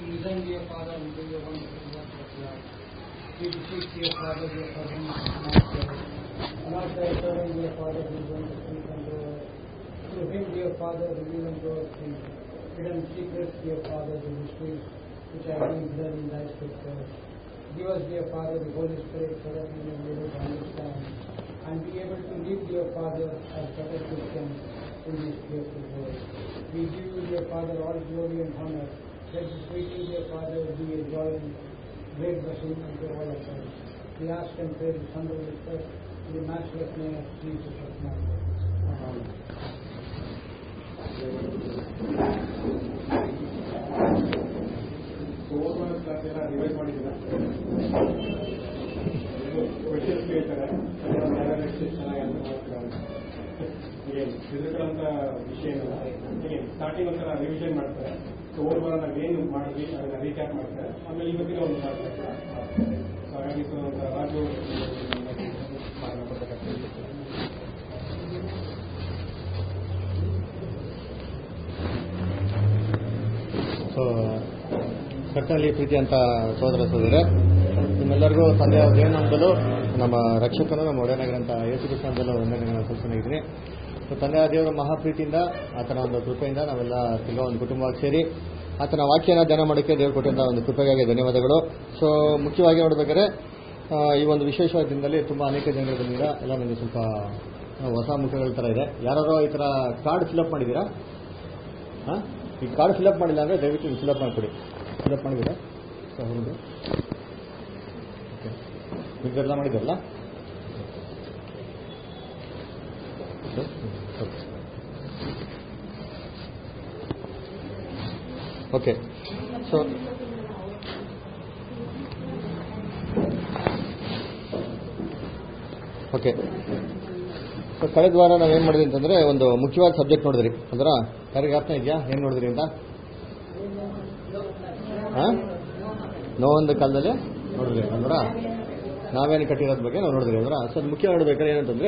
He is only a father and do your wonderful work of love. We beseech thee, O Father, dear Father, and not thy servant, dear Father, who is going to speak and go Through him, dear Father, reveal and go things. Hidden secrets, dear Father, the mysteries which are being hidden in thy scriptures. Give us, dear Father, the Holy Spirit so that we may be able to understand and be able to live, dear Father, as better Christians in this fearful world. We give you, dear Father, all glory and honor. Let this meeting, dear Father, be a joy and great blessing unto all of us. We ask and pray this humble request in the matchless name of Jesus of Nazareth. Over class ಎಲ್ಲ revise ಮಾಡಿದ್ದೀರಾ questions ಕೇಳ್ತಾರೆ ಚೆನ್ನಾಗಿ answer ಮಾಡ್ತಾರೆ ಏನು ತಿಳ್ಕೊಳ್ಳೋಂಥ ವಿಷಯ ಏನಲ್ಲ ಹೀಗೆ starting ಒಂಥರ ರಿವಿಷನ್ ಮಾಡ್ತಾರೆ ಸೊ ಓವರ್ ನಾವು ಏನು ಮಾಡಿದ್ವಿ ಅದನ್ನ ರೀಕ್ಯಾಪ್ ಮಾಡ್ತಾರೆ ಆಮೇಲೆ ಇವತ್ತಿನ ಒಂದು ಮಾಡ್ತಾರೆ ಸೊ ಹಾಗಾಗಿ ಸೊ ರಾಜು ಸೊ ಕರ್ತನಲ್ಲಿ ಪ್ರೀತಿ ಅಂತ ಸೋದರ ಸೋದರ ನಿಮ್ಮೆಲ್ಲರಿಗೂ ತಂದೆಯ ದೇವನಾಮದಲ್ಲೂ ನಮ್ಮ ರಕ್ಷಕನು ನಮ್ಮ ಒಡೆಯನಾಗಿರಂತ ಯೇಸು ಕೃಷ್ಣದಲ್ಲೂ ವಂದನೆಗಳನ್ನು ಸಲ್ಲಿಸಿದ್ದೀನಿ ಸೊ ತಂದೆಯ ದೇವರ ಮಹಾಪ್ರೀತಿಯಿಂದ ಆತನ ಒಂದು ಕೃಪೆಯಿಂದ ನಾವೆಲ್ಲ ತಿರ್ಗಾ ಒಂದು ಕುಟುಂಬವಾಗಿ ಸೇರಿ ಆತನ ವಾಕ್ಯನ ಧ್ಯಾನ ಮಾಡೋಕ್ಕೆ ದೇವ್ರ ಕೊಟ್ಟಿದ್ದ ಒಂದು ಕೃಪೆಗಾಗಿ ಧನ್ಯವಾದಗಳು ಸೊ ಮುಖ್ಯವಾಗಿ ನೋಡ್ಬೇಕಾದ್ರೆ ಆ, ಈ ಒಂದು ವಿಶೇಷವಾದ ದಿನದಲ್ಲಿ ತುಂಬ ಅನೇಕ ಜನಗಳು ಬಂದಿದ್ದೀರಾ ಎಲ್ಲ ನನಗೆ ಸ್ವಲ್ಪ ಆ, ಹೊಸ ಮುಖಗಳ ಥರ ಇದೆ ಯಾರೋ ಈ ಥರ ಕಾರ್ಡ್ ಫಿಲಪ್ ಮಾಡಿದ್ದೀರಾ ಹಾಂ ಈ ಕಾರ್ಡ್ ಫಿಲಪ್ ಮಾಡಿಲ್ಲ ಅಂದರೆ ದಯವಿಟ್ಟು ಫಿಲಪ್ ಮಾಡಿಕೊಡಿ ಫಿಲಪ್ ಮಾಡಿದ್ದೀರಾ ಸೊ ಹೌದು ಓಕೆ ಇದೆಲ್ಲ ಮಾಡಿದ್ರಲ್ಲ ಓಕೆ ಸೊ ಓಕೆ ಸೊ ಕಳೆದ ವಾರ ನಾವೇನು ಮಾಡಿದ್ವಿ ಅಂತಂದರೆ ಒಂದು ಮುಖ್ಯವಾದ ಸಬ್ಜೆಕ್ಟ್ ನೋಡಿದ್ರಿ ಅಂದ್ರೆ ಯಾರಿಗೆ ಅರ್ಥ ಇದೆಯಾ ಏನು ನೋಡಿದ್ರಿ ಅಂತ ಹಾಂ ನೋವೊಂದು ಕಾಲದಲ್ಲಿ ನೋಡಿದ್ರಿ ಅಂದ್ರೆ ನಾವೇನು ಕಟ್ಟಿರೋದ್ರ ಬಗ್ಗೆ ನಾವು ನೋಡಿದ್ರಿ ಅಂದ್ರೆ ಸೊ ಅದು ಮುಖ್ಯ ನೋಡ್ಬೇಕಾದ್ರೆ ಏನಂತಂದರೆ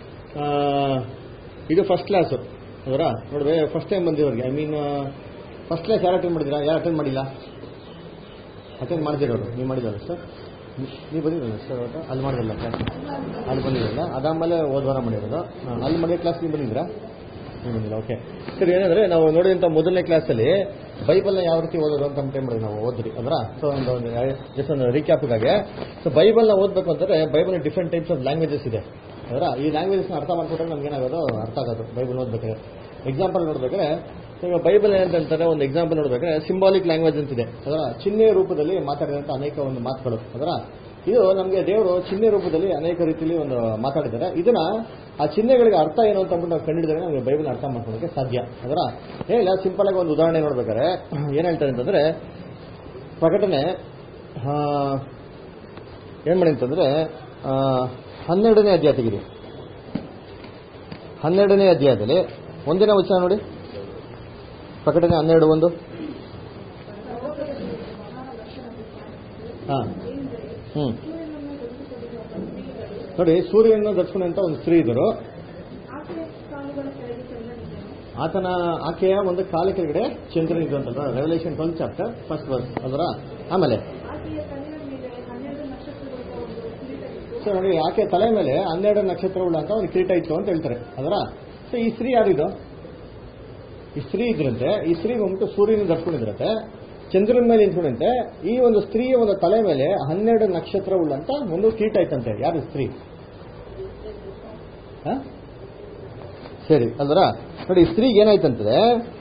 ಇದು ಫಸ್ಟ್ ಕ್ಲಾಸು ಅದರ ನೋಡ್ಬೇ ಫಸ್ಟ್ ಟೈಮ್ ಬಂದಿರೋರಿಗೆ ಐ ಮೀನ್ ಫಸ್ಟ್ ಕ್ಲಾಸ್ ಯಾರು ಅಟೆಂಡ್ ಮಾಡಿದ್ದೀರಾ ಯಾರು ಅಟೆಂಡ್ ಮಾಡಿಲ್ಲ ಅಟೆಂಡ್ ಮಾಡ್ದಿರೋರು ನೀವು ಮಾಡಿದಾರ ಸರ್ ನೀವು ಬಂದಿರಲ್ಲ ಸರ್ ಅವತ್ತು ಅಲ್ಲಿ ಮಾಡಿರಲ್ಲ ಕ್ಲಾಸ್ ಅಲ್ಲಿ ಬಂದಿರಲ್ಲ ಅದಾದಮೇಲೆ ಹೋದ ವಾರ ಮಾಡಿರೋದು ಹಾಂ ಅಲ್ಲಿ ಮಾಡಿದ ಕ್ಲಾಸ್ ನೀವು ಬಂದಿದ್ದೀರಾ ನೀವು ಬಂದಿಲ್ಲ ಓಕೆ ಸರಿ ಏನಂದ್ರೆ ನಾವು ನೋಡಿದಂಥ ಮೊದಲನೇ ಕ್ಲಾಸಲ್ಲಿ ಬೈಬಲ್ನ ಯಾವ ರೀತಿ ಓದೋದು ಅಂತ ಟೈಮ್ ಮಾಡಿದ್ವಿ ನಾವು ಓದ್ರಿ ಅದರ ಸೊ ಒಂದು ಒಂದು ಜಸ್ಟ್ ಒಂದು ರೀಕ್ಯಾಪ್ಗಾಗಿ ಸೊ ಬೈಬಲ್ನ ಓದಬೇಕು ಅಂತಂದ್ರೆ Bible different types of languages ಇದೆ ಅದರ ಈ ಲ್ಯಾಂಗ್ವೇಜಸ್ನ ಅರ್ಥ ಮಾಡ್ಕೊಂಡ್ರೆ ನಮ್ಗೆ ಏನಾಗೋದು ಅರ್ಥ ಆಗೋದು ಬೈಬಲ್ ಓದ್ಬೇಕಾದ್ರೆ ಎಕ್ಸಾಂಪಲ್ ನೋಡ್ಬೇಕಾದ್ರೆ ಸೊ ಈಗ ಬೈಬಲ್ ಏನಂತಾರೆ ಒಂದು ಎಕ್ಸಾಂಪಲ್ ನೋಡ್ಬೇಕಾದ್ರೆ ಸಿಂಬಾಲಿಕ್ ಲ್ಯಾಂಗ್ವೇಜ್ ಅಂತಿದೆ ಅದರ ಚಿಹ್ನೆ ರೂಪದಲ್ಲಿ ಮಾತಾಡಿದಂಥ ಅನೇಕ ಒಂದು ಮಾತುಗಳು ಅದರ ಇದು ನಮಗೆ ದೇವರು ಚಿಹ್ನೆ ರೂಪದಲ್ಲಿ ಅನೇಕ ರೀತಿಯಲ್ಲಿ ಒಂದು ಮಾತಾಡಿದ್ದಾರೆ ಇದನ್ನ ಆ ಚಿಹ್ನೆಗಳಿಗೆ ಅರ್ಥ ಏನು ಅಂತ ಅಂದ್ಬಿಟ್ಟು ನಾವು ಕಂಡಿಡಿದ್ರೆ ನಮಗೆ ಬೈಬಲ್ ಅರ್ಥ ಮಾಡ್ಕೊಳ್ಳೋಕೆ ಸಾಧ್ಯ ಅದರ ಏನಿಲ್ಲ ಸಿಂಪಲ್ ಆಗಿ ಒಂದು ಉದಾಹರಣೆ ನೋಡ್ಬೇಕಾದ್ರೆ ಏನ್ ಹೇಳ್ತಾರೆ ಅಂತಂದ್ರೆ ಪ್ರಕಟಣೆ ಆ, ಏನ್ ಮಾಡಿ ಅಂತಂದ್ರೆ ಆ, ಹನ್ನೆರಡನೇ ಅಧ್ಯಾಯ ತೆಗಿರಿ ಹನ್ನೆರಡನೇ ಅಧ್ಯಾಯದಲ್ಲಿ ಒಂದಿನ ವಚನ ನೋಡಿ ಪ್ರಕಟಣೆ ಹನ್ನೆರಡು ಒಂದು ಹಾ ಹ್ಮ್ ನೋಡಿ ಸೂರ್ಯನ ಧರಿಸ್ಕೊಂಡಂತ ಒಂದು ಸ್ತ್ರೀ ಇದ್ದರು ಆತನ ಆಕೆಯ ಒಂದು ಕಾಲ ಕೆಳಗಡೆ ಚಂದ್ರನ್ ಇದು ಅಂತ Revelation twelve chapter first verse ಅದರ ಆಮೇಲೆ ಸೊ ನೋಡಿ ಆಕೆ ತಲೆ ಮೇಲೆ ಹನ್ನೆರಡು ನಕ್ಷತ್ರಗಳು ಅಂತ ಒಂದು ಕಿರೀಟ ಇತ್ತು ಅಂತ ಹೇಳ್ತಾರೆ ಅದರ ಸೊ ಈ ಸ್ತ್ರೀ ಯಾರಿದು ಈ ಸ್ತ್ರೀ ಇದ್ರಂತೆ ಈ ಸ್ತ್ರೀ ಬಂದ್ಬಿಟ್ಟು ಸೂರ್ಯನ ಧರಿಸ್ಕೊಂಡಿದ್ರಂತೆ ಚಂದ್ರನ ಮೇಲೆ ನಿಂತ್ಕೊಂಡಂತೆ ಈ ಒಂದು ಸ್ತ್ರೀಯ ಒಂದು ತಲೆ ಮೇಲೆ ಹನ್ನೆರಡು ನಕ್ಷತ್ರ ಉಳ್ಳಂತ ಒಂದು ಕೀಟ ಐತಂತೆ ಯಾರು ಸ್ತ್ರೀ ಹ? ಸರಿ ಅಲ್ವರ ನೋಡಿ ಈ ಸ್ತ್ರೀಗೆ ಏನಾಯ್ತಂತಂದ್ರೆ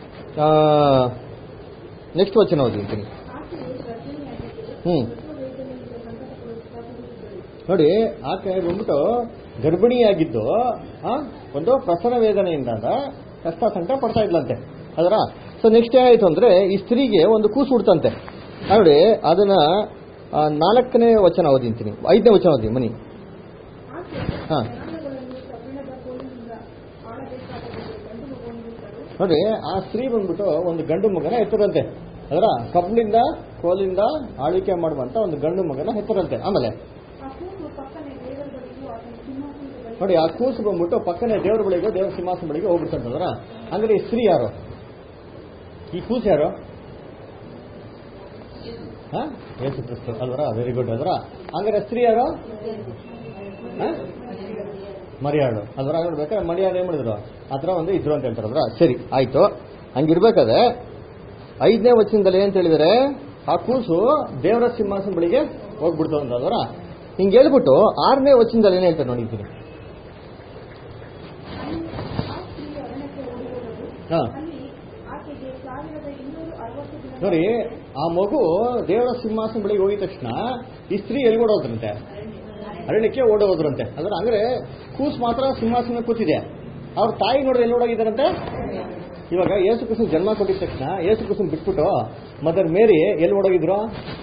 ನೆಕ್ಸ್ಟ್ ವಚನ ಓದಿರ್ತೀನಿ ಹ್ಮ್ ನೋಡಿ ಆಕೆ ಬಂದ್ಬಿಟ್ಟು ಗರ್ಭಿಣಿಯಾಗಿದ್ದು ಆ, ಒಂದು ಪ್ರಸವ ವೇದನೆಯಿಂದ ಕಷ್ಟ ಸಂಕಟ ಪಡ್ತಾ ಇದ್ಲಂತೆ ಅದರ ಸೊ ನೆಕ್ಸ್ಟ್ ಏನಾಯ್ತು ಅಂದ್ರೆ ಈ ಸ್ತ್ರೀಗೆ ಒಂದು ಕೂಸು ಹುಡ್ತಂತೆ ನೋಡಿ ಅದನ್ನ ಆ, ನಾಲ್ಕನೇ ವಚನ ಓದಿಂತೀನಿ ಐದನೇ ವಚನ ಓದಿ ಮನಿ ಹಾ ನೋಡಿ ಆ ಸ್ತ್ರೀ ಬಂದ್ಬಿಟ್ಟು ಒಂದು ಗಂಡು ಮಗನ ಹೆತ್ತರಂತೆ ಅದರ ಕಬ್ಲಿಂದ ಕೋಲಿಂದ ಆಳ್ವಿಕೆ ಮಾಡುವಂತ ಒಂದು ಗಂಡು ಮಗನ ಹೆತ್ತರಂತೆ ಆಮೇಲೆ ನೋಡಿ ಆ ಕೂಸು ಬಂದ್ಬಿಟ್ಟು ಪಕ್ಕನೆ ದೇವ್ರ ಬಳಿಗೆ ದೇವ್ರ ಸಿಂಹಾಸನ ಬಳಿಗೆ ಹೋಗ್ಬಿಡ್ತಂತಂದ್ರ ಅಂದ್ರೆ ಈ ಸ್ತ್ರೀ ಯಾರು ಈ ಕೂಸು ಯಾರು ಹಾ ಯೇಸು ಕ್ರಿಸ್ತು ಅಲ್ವರ ವೆರಿ ಗುಡ್ ಅಲ್ವರ ಹಂಗಾರೆ ಸ್ತ್ರೀ ಯಾರು ಹಾ? ಮರಿಯಾಳು ಅಲ್ವರ ನೋಡ್ಬೇಕಾದ್ರೆ ಮರಿಯಾಳು ಏನ್ ಮಾಡಿದ್ರು ಆ ಥರ ಒಂದು ಇದ್ರು ಅಂತ ಹೇಳ್ತಾರಲ್ರ ಸರಿ ಆಯ್ತು ಹಂಗಿರ್ಬೇಕಾದ್ರೆ ಐದನೇ ವಚನದಲ್ಲಿ ಏನಂತ ಹೇಳಿದರೆ ಆ ಕೂಸು ದೇವರ ಸಿಂಹಾಸನ ಬಳಿಗೆ ಹೋಗ್ಬಿಡ್ತು ಅಂತ ಅಲ್ವರ ಹಿಂಗೆ ಹೇಳ್ಬಿಟ್ಟು ಆರನೇ ವಚನದಲ್ಲಿ ಏನು ಹೇಳ್ತಾರೆ ನೋಡಿದ್ದೀನಿ ಆ ಸ್ತ್ರೀ ಅರಣ್ಯಕ್ಕೆ ಓಡಿಹೋದಳು. ಹಾ ಅಲ್ಲಿ ಆಕೆಗೆ ಸಾವಿರದ ಇನ್ನೂರ ಅರವತ್ತು ದಿನ ನೋಡಿ ಆ ಮಗು ದೇವರ ಸಿಂಹಾಸನ ಬಳಿಗೆ ಹೋಗಿದ ತಕ್ಷಣ ಈ ಸ್ತ್ರೀ ಎಲ್ಲಿ ಓಡೋದ್ರಂತೆ ಅರಣ್ಯಕ್ಕೆ ಓಡೋದ್ರಂತೆ ಅಂದ್ರೆ ಅಂದ್ರೆ ಕೂಸ್ ಮಾತ್ರ ಸಿಂಹಾಸನ ಕೂತಿದೆ ಅವ್ರ ತಾಯಿ ನೋಡಿದ್ರೆ ಎಲ್ಲಿ ಓಡೋಗಿದ್ದಾರಂತೆ ಇವಾಗ ಯೇಸು ಕೃಷ್ಣ ಜನ್ಮ ಕೊಟ್ಟಿದ ತಕ್ಷಣ ಯೇಸು ಕೃಷ್ಣ ಬಿಟ್ಬಿಟ್ಟು ಮದರ್ ಮೇರಿ ಎಲ್ಲಿ ಓಡೋಗಿದ್ರು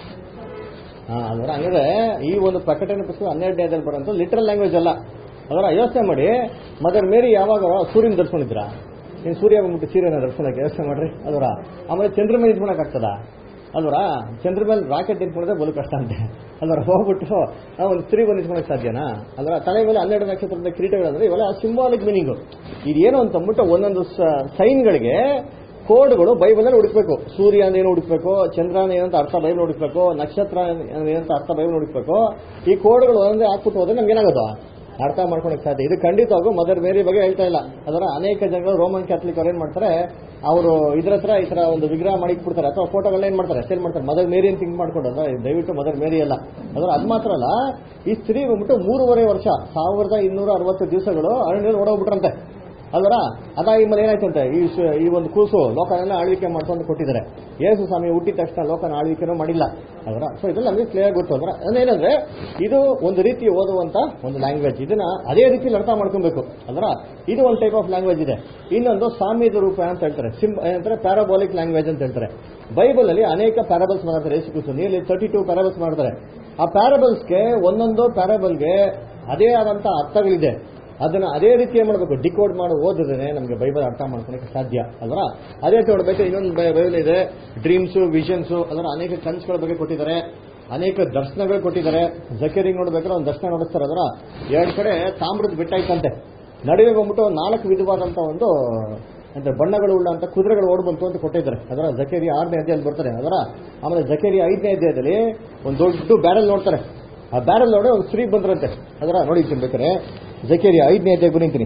ಹಾ ಅದರ ಹಂಗಾದ್ರೆ ಈ ಒಂದು ಪ್ರಕಟಣೆ ಪುಸ್ತಕ ಹನ್ನೆರಡನೇದಲ್ಲಿ ಬರೋಂಥ ಲಿಟ್ರಲ್ ಲ್ಯಾಂಗ್ವೇಜ್ ಅಲ್ಲ ಅದರ ಯೋಚನೆ ಮಾಡಿ ಮದರ್ ಮೇರಿ ಯಾವಾಗ ಸೂರ್ಯನ ದರ್ಶನಿದ್ರ ನೀನು ಸೂರ್ಯ ಬಂದ್ಬಿಟ್ಟು ಸೀರೆನ ದರ್ಶನಕ್ಕೆ ಯೋಚನೆ ಮಾಡ್ರಿ ಅದರ ಆಮೇಲೆ ಚಂದ್ರ ಮೇಲೆ ನಿಂತ್ಕೊಳಕ್ ಆಗ್ತದ ಅಲ್ವರ ಚಂದ್ರ ಮೇಲೆ ರಾಕೆಟ್ ನಿಂತ್ಕೊಂಡ್ರೆ ಬಲು ಕಷ್ಟ ಅಂತೆ ಅಲ್ವರ ಹೋಗ್ಬಿಟ್ಟು ನಾವು ಒಂದು ಸ್ತ್ರೀ ಬಂದು ನಿಂತ್ಕೊಳಕ್ ಸಾಧ್ಯನಾ ಅಲ್ವರ ತಲೆ ಮೇಲೆ ಹನ್ನೆರಡು ನಕ್ಷತ್ರದ ಕಿರೀಟಗಳಂದ್ರೆ ಇವೆಲ್ಲ ಸಿಂಬಾಲಿಕ್ ಮೀನಿಂಗು ಇದೇನು ಅಂತ ಅಂದ್ಬಿಟ್ಟು ಒಂದೊಂದು ಸೈನ್ಗಳಿಗೆ ಕೋಡ್ಗಳು ಬೈಬಲಲ್ಲಿ ಹುಡುಕ್ಬೇಕು ಸೂರ್ಯ ಅಂತ ಏನು ಹುಡುಕ್ಬೇಕು ಚಂದ್ರ ಏನಂತ ಅರ್ಥ ಬೈಬಲ್ ಹುಡುಕ್ಬೇಕು ನಕ್ಷತ್ರ ಏನಂತ ಅರ್ಥ ಬೈಬಲ್ ಹುಡುಕ್ಬೇಕು ಈ ಕೋಡ್ಗಳು ಒಂದೇ ಹಾಕ್ಬಿಟ್ಟು ಹೋದ್ರೆ ನಮ್ಗೆ ಏನಾಗೋದು ಅರ್ಥ ಮಾಡ್ಕೊಳಕ್ ಸಾಧ್ಯ ಇದು ಖಂಡಿತವಾಗೂ ಮದರ್ ಮೇರಿ ಬಗ್ಗೆ ಹೇಳ್ತಾ ಇಲ್ಲ ಅದರ ಅನೇಕ ಜನಗಳು ರೋಮನ್ ಕ್ಯಾಥಲಿಕ್ ಅವ್ರು ಏನ್ ಮಾಡ್ತಾರೆ ಅವರು ಇದ್ರ ಹತ್ರ ಈ ತರ ಒಂದು ವಿಗ್ರಹ ಮಾಡಿ ಇಟ್ಬಿಡ್ತಾರೆ ಅಥವಾ ಫೋಟೋಗಳನ್ನ ಏನ್ ಮಾಡ್ತಾರೆ ಸೇಲ್ ಮಾಡ್ತಾರೆ ಮದರ್ ಮೇರಿ ಅಂತ ಥಿಂಕ್ ಮಾಡ್ಕೊಂಡು ಅದ್ರ ದಯವಿಟ್ಟು ಮದರ್ ಮೇರಿ ಅಲ್ಲ ಅದರ ಅದು ಮಾತ್ರ ಅಲ್ಲ ಈ ಸ್ತ್ರೀ ಬಂದ್ಬಿಟ್ಟು ಮೂರುವರೆ ವರ್ಷ ಸಾವಿರದ ಇನ್ನೂರ ಅರವತ್ತು ದಿವಸಗಳು ಅರಣ್ಯದಲ್ಲಿ ಓಡೋಗ್ಬಿಟ್ರಂತೆ ಅಲ್ವರ ಅದಾಗಿ ಮೇಲೆ ಏನಾಯ್ತಂತೆ ಈ ಸ- ಈ ಒಂದು ಕೂಸು ಲೋಕನೆಲ್ಲ ಆಳ್ವಿಕೆ ಮಾಡ್ಕೊಂಡು ಕೊಟ್ಟಿದ್ದಾರೆ ಯೇಸು ಸ್ವಾಮಿ ಹುಟ್ಟಿದ ತಕ್ಷಣ ಲೋಕನ ಆಳ್ವಿಕೆನೂ ಮಾಡಿಲ್ಲ ಅದರ ಸೊ ಇದೆಲ್ಲ ನಮಗೆ ಕ್ಲಿಯರ್ ಗೊತ್ತು ಅದರ ಅದೇನಂದ್ರೆ ಇದು ಒಂದು ರೀತಿ ಓದುವಂತ ಒಂದು ಲ್ಯಾಂಗ್ವೇಜ್ ಇದನ್ನ ಅದೇ ರೀತಿಯಲ್ಲಿ ಅರ್ಥ ಮಾಡ್ಕೊಬೇಕು ಅದರ ಇದು ಒಂದು ಟೈಪ್ ಆಫ್ ಲ್ಯಾಂಗ್ವೇಜ್ ಇದೆ ಇನ್ನೊಂದು ಸಾಮ್ಯದ ರೂಪ ಅಂತ ಹೇಳ್ತಾರೆ ಸಿಂ ಏನಂತಾರೆ ಪ್ಯಾರಾಬೋಲಿಕ್ ಲ್ಯಾಂಗ್ವೇಜ್ ಅಂತ ಹೇಳ್ತಾರೆ ಬೈಬಲ್ ಅಲ್ಲಿ ಅನೇಕ ಪ್ಯಾರಬಲ್ಸ್ ಮಾಡ್ತಾರೆ Yesu Kristu nearly thirty two parables ಮಾಡ್ತಾರೆ ಆ ಪ್ಯಾರಬಲ್ಸ್ಗೆ ಒಂದೊಂದು ಪ್ಯಾರಬಲ್ಗೆ ಅದೇ ಆದಂತ ಅರ್ಥಗಳಿದೆ ಅದನ್ನ ಅದೇ ರೀತಿ ಏನ್ ಮಾಡಬೇಕು ಡಿಕೋಡ್ ಮಾಡಿ ಓದಿದ್ರೆ ನಮಗೆ ಬೈಬಲ್ ಅರ್ಥ ಮಾಡ್ಕೊಳಕ್ಕೆ ಸಾಧ್ಯ ಅಲ್ವಾ ಅದೇ ರೀತಿ ನೋಡ್ಬೇಕು ಇನ್ನೊಂದು ಬೈ- ಬೈಬಲ್ ಇದೆ ಡ್ರೀಮ್ಸು ವಿಷನ್ಸು ಅದರ ಅನೇಕ ಕನ್ಸುಗಳ ಬಗ್ಗೆ ಕೊಟ್ಟಿದ್ದಾರೆ ಅನೇಕ ದರ್ಶನಗಳು ಕೊಟ್ಟಿದ್ದಾರೆ ಜಕೇರಿಗೆ ನೋಡ್ಬೇಕಾದ್ರೆ ಒಂದು ದರ್ಶನ ನೋಡಿಸ್ತಾರೆ ಅದರ ಎರಡು ಕಡೆ ತಾಮ್ರದ ಬೆಟ್ಟ ಇತ್ತಂತೆ ನಡುವೆ ಬಂದ್ಬಿಟ್ಟು ನಾಲ್ಕು ವಿಧವಾದಂತ ಒಂದು ಅಂದ್ರೆ ಬಣ್ಣಗಳು ಉಳ್ಳಂತ ಕುದುರೆಗಳು ಓಡ್ ಬಂತು ಅಂತ ಕೊಟ್ಟಿದ್ದಾರೆ ಅದರ ಜಕೇರಿ ಆರನೇ ಅಧ್ಯಾಯದಲ್ಲಿ ಬರ್ತಾರೆ ಅದರ ಆಮೇಲೆ ಜಕೇರಿ ಐದನೇ ಅಧ್ಯಾಯದಲ್ಲಿ ಒಂದು ದೊಡ್ಡ ಬ್ಯಾರಲ್ ನೋಡ್ತಾರೆ ಆ ಬ್ಯಾರಲ್ ನೋಡಿ ಒಂದು ಸ್ತ್ರೀ ಬಂದ್ರಂತೆ ಅದರ ನೋಡಿದ್ದೀನಿ ಬೇಕಾರೆ ಜಕೇರಿಯ ಐದನೇ ಅಧ್ಯಾಯ ಬರೀತೀನಿ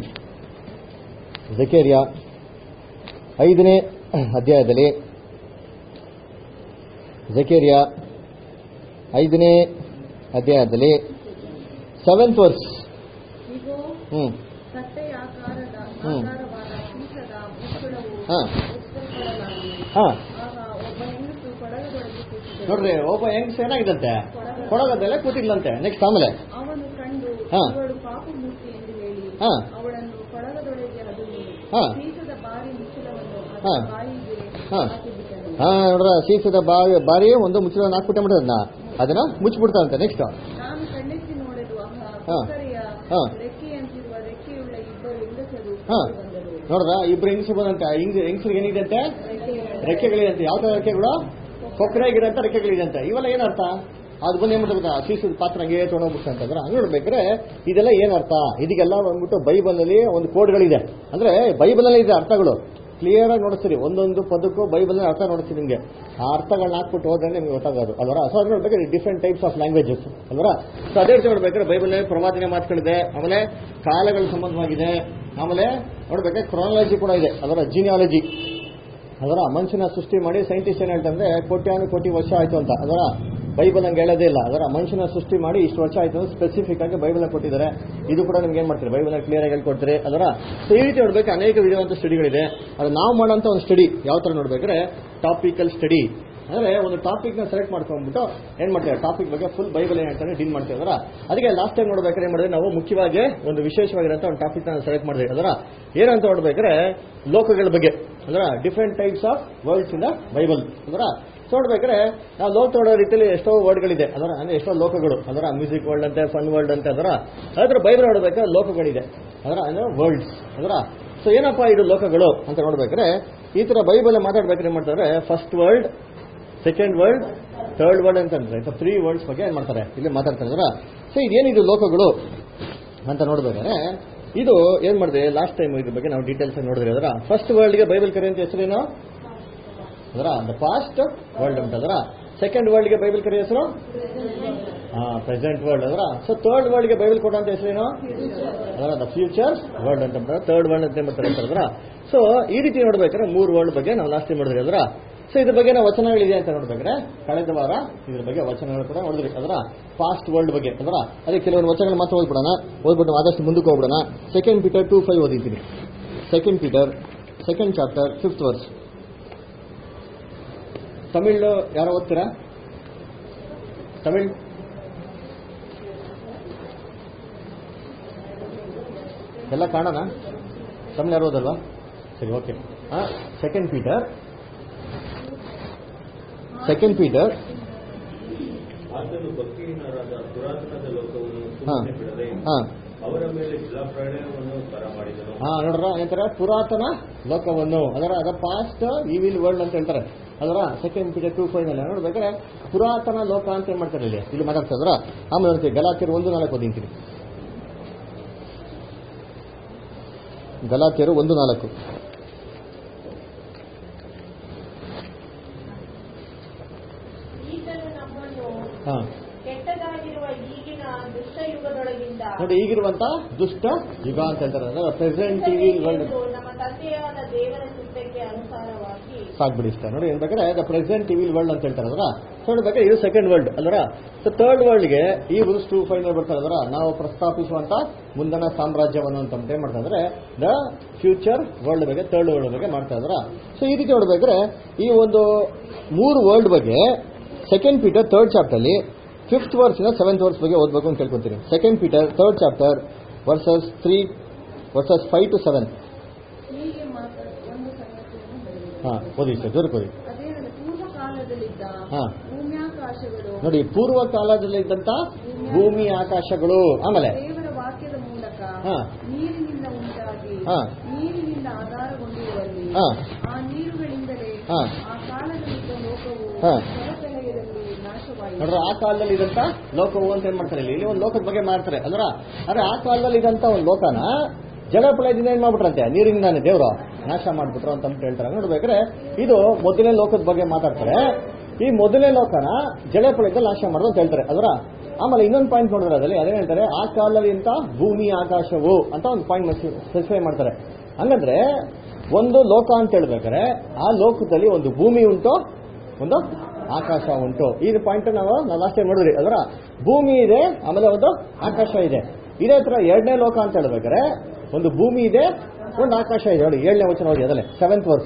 ಜಕೇರಿಯ ಐದನೇ ಅಧ್ಯಾಯದಲ್ಲಿ ಜಕೇರಿಯ ಐದನೇ ಅಧ್ಯಾಯದಲ್ಲಿ ಸೆವೆಂತ್ ವರ್ಸ್ ಇಗೋ ಹ್ಮ್ ಕಟ್ಟೆಯ ಆಕಾರದ ಹ್ಮ್. ಆಕಾರವಾದ ಪೀಠದ ಮುಚ್ಚಳವು ಹಾ. ಎತ್ತಲ್ಪಡಲಾಗಿದೆ. ಹಾ ಆಗ ಒಬ್ಬ ಹೆಂಗಸು ಕೊಡಗದೊಳಗೆ ಕೂತಿದ್ದಳು. ನೋಡ್ರಿ ಒಬ್ಬ ಹೆಂಗ್ಸ್ ಏನಾಗಿದಂತೆ ಕೊಡಗದಲ್ಲೇ ಕೂತಿದ್ಲಂತೆ ನೆಕ್ಸ್ಟ್ ಆಮೇಲೆ ಅವನು ಕಂಡು ಹಾ. ಇವಳು ಪಾಪಮೂರ್ತಿ ಎಂದು ಹೇಳಿ ಹಾ. ಅವಳನ್ನು ಕೊಡಗದೊಳಗೆ ಹದುಮಿ ಹಾ. ಪೀಠದ ಬಾರಿ ಮುಚ್ಚಳವನ್ನು ಹಾ. ಅದರ ಬಾಯಿಗೆ ಹಾ. ಹಾಕಿಬಿಟ್ಟನು ಹಾ ನೋಡ್ರ ಸೀಸದ ಬಾರಿ ಬಾರಿ ಒಂದು ಮುಚ್ಚಳ ಹಾಕ್ಬಿಟ್ಟೆ ಬಿಟ್ಟದನ್ನ ಅದನ್ನ ಮುಚ್ಚಿಬಿಡ್ತಾರಂತೆ ನೆಕ್ಸ್ಟ್ ನಾನು ಕಣ್ಣೆತ್ತಿ ನೋಡೆದು ಆಹ ಹಾ. ಕೊಕ್ಕರೆಯ ಹಾ. ರೆಕ್ಕೆಯಂತಿರುವ ರೆಕ್ಕೆಯುಳ್ಳ ಇಬ್ಬರು ಹೆಂಗಸರು ಹಾ. ಬಂದರು ನೋಡ್ರ ಇಬ್ರು ಹೆಂಗಸರು ಬಂದಂತೆ ಹೆಂಗ್ ಹೆಂಗಸರಿಗೆ ಏನಿದೆ ಅಂತೆ ರೆಕ್ಕೆಗಳಿದಂತೆ ಯಾವ ತರ ರೆಕ್ಕೆಗಳು ಕೊಕ್ಕರೆಗಿರಂತ ರೆಕ್ಕೆಗಳಿದಂತೆ ಇವೆಲ್ಲ ಏನರ್ಥ ಅದು ಬಂದು ಏನ್ ಮಾಡ್ತಾ ಸೀಸದ ಪಾತ್ರ ಹಂಗೆ ತೊಗೊಂಡೋಗ್ಬಿಡ್ತಾ ಅಂದ್ರೆ ಹಂಗೆ ನೋಡ್ಬೇಕಾದ್ರೆ ಇದೆಲ್ಲ ಏನರ್ಥ ಇದಕ್ಕೆಲ್ಲ ಬಂದ್ಬಿಟ್ಟು ಬೈಬಲ್ನಲ್ಲಿ ಒಂದು ಕೋಡ್ಗಳಿದೆ ಅಂದ್ರೆ ಬೈಬಲ್ನಲ್ಲಿ ಇದೆ ಅರ್ಥಗಳು ಕ್ಲಿಯರ್ ಆಗಿ ನೋಡಿಸ್ತೀರಿ ಒಂದೊಂದು ಪದಕ್ಕೂ ಬೈಬಲ್ ಅರ್ಥ ನೋಡಿಸ್ತೀರಿ ನಿಮಗೆ ಆ ಅರ್ಥಗಳನ್ನ ಹಾಕ್ಬಿಟ್ಟು ಹೋದ್ರೆ ನಿಮ್ಗೆ ಗೊತ್ತಾಗೋದು ಅಲ್ವರ ಸೊ ಅದು ನೋಡ್ಬೇಕಾದ್ರೆ ಡಿಫ್ರೆಂಟ್ ಟೈಪ್ಸ್ ಆಫ್ ಲ್ಯಾಂಗ್ವೇಜಸ್ ಅಲ್ವರ ಸೊ ಅದೇ ರೀತಿ ನೋಡ್ಬೇಕಾದ್ರೆ ಬೈಬಲ್ ಪ್ರವಾದನೆ ಮಾತುಗಳಿದೆ ಆಮೇಲೆ ಕಾಲಗಳ ಸಂಬಂಧವಾಗಿದೆ ಆಮೇಲೆ ನೋಡ್ಬೇಕಾದ್ರೆ ಕ್ರಾನಾಲಜಿ ಕೂಡ ಇದೆ ಅದರ ಜೀನಿಯಾಲಜಿ ಅದರ ಮನುಷ್ಯನ ಸೃಷ್ಟಿ ಮಾಡಿ ಸೈಂಟಿಸ್ಟ್ ಏನ್ ಹೇಳ್ತಾರೆ ಕೋಟ್ಯಾನು ಕೋಟಿ ವರ್ಷ ಆಯ್ತು ಅಂತ ಅದರ ಬೈಬಲ್ ಹಂಗೆ ಹೇಳೋದೇ ಇಲ್ಲ ಅದರ ಮನುಷ್ಯನ ಸೃಷ್ಟಿ ಮಾಡಿ ಇಷ್ಟು ವರ್ಷ ಆಯ್ತು ಅಂತ ಸ್ಪೆಸಿಫಿಕ್ ಆಗಿ ಬೈಬಲ್ ಕೊಟ್ಟಿದ್ದಾರೆ ಇದು ಕೂಡ ನಿಮ್ಗೆ ಏನ್ ಮಾಡ್ತೀರಿ ಬೈಬಲ್ ಕ್ಲಿಯರ್ ಆಗಿ ಹೇಳ್ಕೊಡ್ತೀರಿ ಅದರ ಸೊ ಈ ರೀತಿ ನೋಡ್ಬೇಕು ಅನೇಕ ವಿಧವಾದಂಥ ಸ್ಟಡಿಗಳಿದೆ ಅದು ನಾವು ಮಾಡೋಂಥ ಒಂದು ಸ್ಟಡಿ ಯಾವ ತರ ನೋಡ್ಬೇಕಾದ್ರೆ ಟಾಪಿಕಲ್ ಸ್ಟಡಿ ಅಂದ್ರೆ ಒಂದು ಟಾಪಿಕ್ ನ ಸೆಲೆಕ್ಟ್ ಮಾಡ್ಕೊಂಡ್ಬಿಟ್ಟು ಏನ್ ಮಾಡ್ತೇವೆ ಟಾಪಿಕ್ ಬಗ್ಗೆ ಫುಲ್ ಬೈಬಲ್ ಏನ್ ಹೇಳ್ತಾರೆ ಡೀಲ್ ಮಾಡ್ತೇವೆ ಅದರ ಅದಕ್ಕೆ ಲಾಸ್ಟ್ ಟೈಮ್ ನೋಡ್ಬೇಕಾದ್ರೆ ಏನ್ ಮಾಡಿದ್ರೆ ನಾವು ಮುಖ್ಯವಾಗಿ ಒಂದು ವಿಶೇಷವಾಗಿರೋಂಥ ಒಂದು ಟಾಪಿಕ್ ನ ಸೆಲೆಕ್ಟ್ ಮಾಡಿದ್ವಿ ಅದರ ಏನಂತ ನೋಡ್ಬೇಕಾದ್ರೆ ಲೋಕಗಳ ಬಗ್ಗೆ ಅಂದ್ರೆ different types of words in the Bible ಅದರ ಸೊ ನೋಡ್ಬೇಕಾದ್ರೆ ನಾವು ಲೋಕ ನೋಡೋ ರೀತಿಯಲ್ಲಿ ಎಷ್ಟೋ ವರ್ಡ್ಗಳಿದೆ ಅದರ ಅಂದ್ರೆ ಎಷ್ಟೋ ಲೋಕಗಳು ಅದರ ಮ್ಯೂಸಿಕ್ ವರ್ಲ್ಡ್ ಅಂತೆ ಫನ್ ವರ್ಲ್ಡ್ ಅಂತೆ ಅದರ ಅದರ ಬೈಬಲ್ ನೋಡ್ಬೇಕಾದ್ರೆ ಲೋಕಗಳಿದೆ ಅದರ ಅಂದ್ರೆ ವರ್ಲ್ಡ್ಸ್ ಅದರ ಸೊ ಏನಪ್ಪಾ ಇದು ಲೋಕಗಳು ಅಂತ ನೋಡ್ಬೇಕಾದ್ರೆ ಈ ತರ ಬೈಬಲ್ ಮಾತಾಡ್ಬೇಕಾದ್ರೆ ಏನ್ ಮಾಡ್ತಾರೆ first world second world third world ಅಂತ ಅಂದ್ರೆ ತ್ರೀ ವರ್ಲ್ಡ್ಸ್ ಬಗ್ಗೆ ಏನ್ ಮಾಡ್ತಾರೆ ಇಲ್ಲಿ ಮಾತಾಡ್ತಾರೆ ಅದರ ಸೊ ಇದೇನಿದು ಲೋಕಗಳು ಅಂತ ನೋಡ್ಬೇಕಾದ್ರೆ ಇದು ಏನ್ ಮಾಡಿದೆ ಲಾಸ್ಟ್ ಟೈಮ್ ಇದ್ರ ಬಗ್ಗೆ ನಾವು ಡೀಟೇಲ್ಸ್ ನೋಡಿದ್ರಿ ಅದರ ಫಸ್ಟ್ ವರ್ಲ್ಡ್ಗೆ ಬೈಬಲ್ ಕರೆ ಅಂತ ಹೆಸರೇನು ಅದರ ದ ಪಾಸ್ಟ್ ವರ್ಲ್ಡ್ ಅಂತಂದ್ರ ಸೆಕೆಂಡ್ ವರ್ಲ್ಡ್ಗೆ ಬೈಬಲ್ ಕರೆಯೋ ಹೆಸರು ಹಾ ಪ್ರೆಸೆಂಟ್ ವರ್ಲ್ಡ್ ಅದರ ಸೊ ಥರ್ಡ್ ವರ್ಲ್ಡ್ಗೆ ಬೈಬಲ್ ಕೊಟ್ಟಂತ ಹೆಸರೇನು ಅದರ ದ ಫ್ಯೂಚರ್ ವರ್ಲ್ಡ್ ಅಂತ ಮಾಡ್ತಾರೆ ಥರ್ಡ್ ವರ್ಲ್ಡ್ ಅಂತ ಮಾಡ್ತಾರೆ ಅಂತಂದ್ರ ಸೊ ಈ ರೀತಿ ನೋಡ್ಬೇಕಾದ್ರೆ ಮೂರು ವರ್ಲ್ಡ್ ಬಗ್ಗೆ ನಾವು ಲಾಸ್ಟ್ ಮಾಡಿದ್ರಿ ಅದರ ಸೊ ಇದ್ರ ಬಗ್ಗೆ ನಾವು ವಚನಗಳಿದೆ ಅಂತ ನೋಡ್ಬೇಕಾದ್ರೆ ಕಳೆದ ವಾರ ಇದ್ರ ಬಗ್ಗೆ ವಚನಗಳು ಕೂಡ ನೋಡಿದ್ರಿ ಅದರ ಪಾಸ್ಟ್ ವರ್ಲ್ಡ್ ಬಗ್ಗೆ ಅದರ ಅದೇ ಕೆಲವೊಂದು ವಚನಗಳು ಮಾತ್ರ ಓದ್ಬಿಡೋಣ ಓದ್ಬಿಟ್ಟು ಆದಷ್ಟು ಮುಂದಕ್ಕೆ ಹೋಗ್ಬಿಡೋಣ ಸೆಕೆಂಡ್ ಪೀಟರ್ ಟೂ ಫೈವ್ ಓದಿದ್ದೀನಿ second Peter second chapter fifth verse Tamil ಯಾರೋ ಓದ್ತೀರಾ ತಮಿಳ್ ಎಲ್ಲ ಕಾಣೋಣ ತಮಿಳ್ ಯಾರು ಓದಲ್ವಾ ಸರಿ okay second Peter second Peter ಆತನು ಭಕ್ತಿಹೀನರಾದ ಪುರಾತನದ ಲೋಕವನ್ನು ಹಾ. ಸುಮ್ಮನೆ ಬಿಡದೆ ಹಾ ಅವರ ಮೇಲೆ ಜಲಪ್ರಳಯವನ್ನು ಬರಮಾಡಿದನು ಹಾ ನೋಡ್ರ ಏನಂತಾರೆ ಪುರಾತನ ಲೋಕವನ್ನು ಅದರ ಅದ ಪಾಸ್ಟ್ ವಿಲ್ ವರ್ಲ್ಡ್ ಅಂತ ಹೇಳ್ತಾರೆ ಅದರ ಸೆಕೆಂಡ್ ಪೀರಿಯಡ್ ಟೂ ಫೈವ್ ನಲ್ಲಿ ನೋಡ್ಬೇಕಾದ್ರೆ ಪುರಾತನ ಲೋಕ ಅಂತ ಏನ್ ಮಾಡ್ತಾರೆ ಇಲ್ಲಿ ಇಲ್ಲಿ ಮಾತಾಡ್ತಿದ್ರ ಆಮೇಲೆ ನೋಡ್ತೀವಿ ಗಲಾತಿಯರು ಒಂದು ನಾಲ್ಕು ಓದಿಂತೀನಿ ಗಲಾತಿಯರು ಒಂದು ನಾಲ್ಕು ಈತನು ನಮ್ಮನ್ನು ಹಾ ಕೆಟ್ಟದಾಗಿರುವ ಈಗಿನ ದುಷ್ಟಯುಗದೊಳಗಿಂದ ನೋಡಿ ಈಗಿರುವಂತ ದುಷ್ಟ ಯುಗ ಅಂತ ಹೇಳ್ತಾರೆ ಅಂದ್ರೆ ಪ್ರೆಸೆಂಟ್ ವಿಲ್ ವರ್ಲ್ಡ್ ಎಂದು ನಮ್ಮ ತಂದೆಯಾದ ದೇವರ ಚಿತ್ತಕ್ಕೆ ಅನುಸಾರವಾಗಿ ಸಾಕ್ಬಿಡಿ ಇಷ್ಟ ನೋಡಿ ಏನ್ ಬೇಕಾದ್ರೆ ದ ಪ್ರೆಸೆಂಟ್ ವಿಲ್ ವರ್ಲ್ಡ್ ಅಂತ ಹೇಳ್ತಾರೆ ಅದರ ಸೊ ನೋಡ್ಬೇಕಾದ್ರೆ ಇದು ಸೆಕೆಂಡ್ ವರ್ಲ್ಡ್ ಅಲ್ವರ ಸೊ ಥರ್ಡ್ ವರ್ಲ್ಡ್ಗೆ ಈ ರೂಲ್ಸ್ ಟೂ ಫೈವ್ ಬರ್ತಾರೆ ಅದರ ನಾವು ಪ್ರಸ್ತಾಪಿಸುವಂತ ಮುಂದಿನ ಸಾಮ್ರಾಜ್ಯವನ್ನು ಅಂತ ಏನ್ ಮಾಡ್ತಾ ಇದ್ರೆ ದ ಫ್ಯೂಚರ್ ವರ್ಲ್ಡ್ ಬಗ್ಗೆ ಥರ್ಡ್ ವರ್ಲ್ಡ್ ಬಗ್ಗೆ ಮಾಡ್ತಾ ಇದ್ರ ಸೊ ಈ ರೀತಿ ನೋಡ್ಬೇಕಾದ್ರೆ ಈ ಒಂದು ಮೂರು ವರ್ಲ್ಡ್ ಬಗ್ಗೆ ಸೆಕೆಂಡ್ ಪೀಟರ್ ಥರ್ಡ್ ಚಾಪ್ಟರ್ ಅಲ್ಲಿ ಫಿಫ್ತ್ ವರ್ಸ್ ಇಂದ ಸೆವೆಂತ್ ವರ್ಸ್ ಬಗ್ಗೆ ಓದ್ಬೇಕು ಅಂತ ಕೇಳ್ಕೊತೀನಿ second Peter third chapter verses three verses five to seven ಹೀಗೆ ಮಾತ್ರ ಒಂದು ಸಂಗತಿಯನ್ನು ಬರೆಯುವುದು ಹಾ ಓದಿ ಸರ್ ಜೋರು ಓದಿ ಅದೇನೆಂದರೆ ಪೂರ್ವ ಕಾಲದಲ್ಲಿದ್ದ ಹಾ. ಭೂಮ್ಯಾಕಾಶಗಳು ನೋಡಿ ಪೂರ್ವ ಕಾಲದಲ್ಲಿದ್ದಂತ ಭೂಮಿ ಆಕಾಶಗಳು ಆಮೇಲೆ ದೇವರ ವಾಕ್ಯದ ಮೂಲಕ ಹಾ. ನೀರಿನಿಂದ ಉಂಟಾಗಿ ಹಾ. ನೀರಿನಿಂದ ಆಧಾರಗೊಂಡಿರುವಲ್ಲಿ ಹಾ. ಆ ನೀರುಗಳಿಂದಲೇ ಹಾ. ಆ ಕಾಲದಲ್ಲಿದ್ದ ಲೋಕವು ಹಾ. ಜಲಪ್ರಳಯದಲ್ಲಿ ನಾಶವಾಯಿತು ನೋಡ್ರ ಆ ಕಾಲದಲ್ಲಿ ಇದಂತ ಲೋಕವು ಅಂತ ಏನ್ ಮಾಡ್ತಾರೆ ಇಲ್ಲಿ ಇಲ್ಲಿ ಒಂದು ಲೋಕದ ಬಗ್ಗೆ ಮಾಡ್ತಾರೆ ಅಲ್ರ ಆದ್ರೆ ಆ ಕಾಲದಲ್ಲಿ ಇದಂತ ಒಂದು ಲೋಕನ ಜಲಪ್ರಳಯದಿಂದ ಏನ್ ಮಾಡ್ಬಿಟ್ರಂತೆ ನೀರಿನಿಂದಾನೆ ದೇವರು ನಾಶ ಮಾಡ್ಬಿಟ್ರು ಅಂತ ಅಂದ್ಬಿಟ್ಟು ಹೇಳ್ತಾರೆ ನೋಡ್ಬೇಕಾದ್ರೆ ಇದು ಮೊದಲನೇ ಲೋಕದ ಬಗ್ಗೆ ಮಾತಾಡ್ತಾರೆ ಈ ಮೊದಲನೇ ಲೋಕನ ಜಲಪ್ರಳಯದಲ್ಲಿ ನಾಶ ಮಾಡೋದು ಅಂತ ಹೇಳ್ತಾರೆ ಅದರ ಆಮೇಲೆ ಇನ್ನೊಂದು ಪಾಯಿಂಟ್ ನೋಡಿದ್ರೆ ಅದರಲ್ಲಿ ಅದೇ ಹೇಳ್ತಾರೆ ಆ ಕಾಲದಲ್ಲಿ ಇಂತ ಭೂಮಿ ಆಕಾಶವು ಅಂತ ಒಂದು ಪಾಯಿಂಟ್ ಸ್ಪೆಸಿಫೈ ಮಾಡ್ತಾರೆ ಹಂಗಂದ್ರೆ ಒಂದು ಲೋಕ ಅಂತ ಹೇಳ್ಬೇಕಾದ್ರೆ ಆ ಲೋಕದಲ್ಲಿ ಒಂದು ಭೂಮಿ ಉಂಟು ಒಂದು ಆಕಾಶ ಉಂಟು ಈ ಪಾಯಿಂಟ್ ನಾವು ನಾವು ಲಾಸ್ಟ್ ಟೈಮ್ ನೋಡಿದ್ರಿ ಅದರ ಭೂಮಿ ಇದೆ ಆಮೇಲೆ ಒಂದು ಆಕಾಶ ಇದೆ ಇದೇ ತರ ಎರಡನೇ ಲೋಕ ಅಂತ ಹೇಳ್ಬೇಕಾದ್ರೆ ಒಂದು ಭೂಮಿ ಇದೆ ಒಂದು ಆಕಾಶ ಇದೆ ನೋಡಿ ಏಳನೇ ವಚನ ನೋಡಿ ಅದಲ್ಲೇ ಸೆವೆಂತ್ ವರ್ಸ್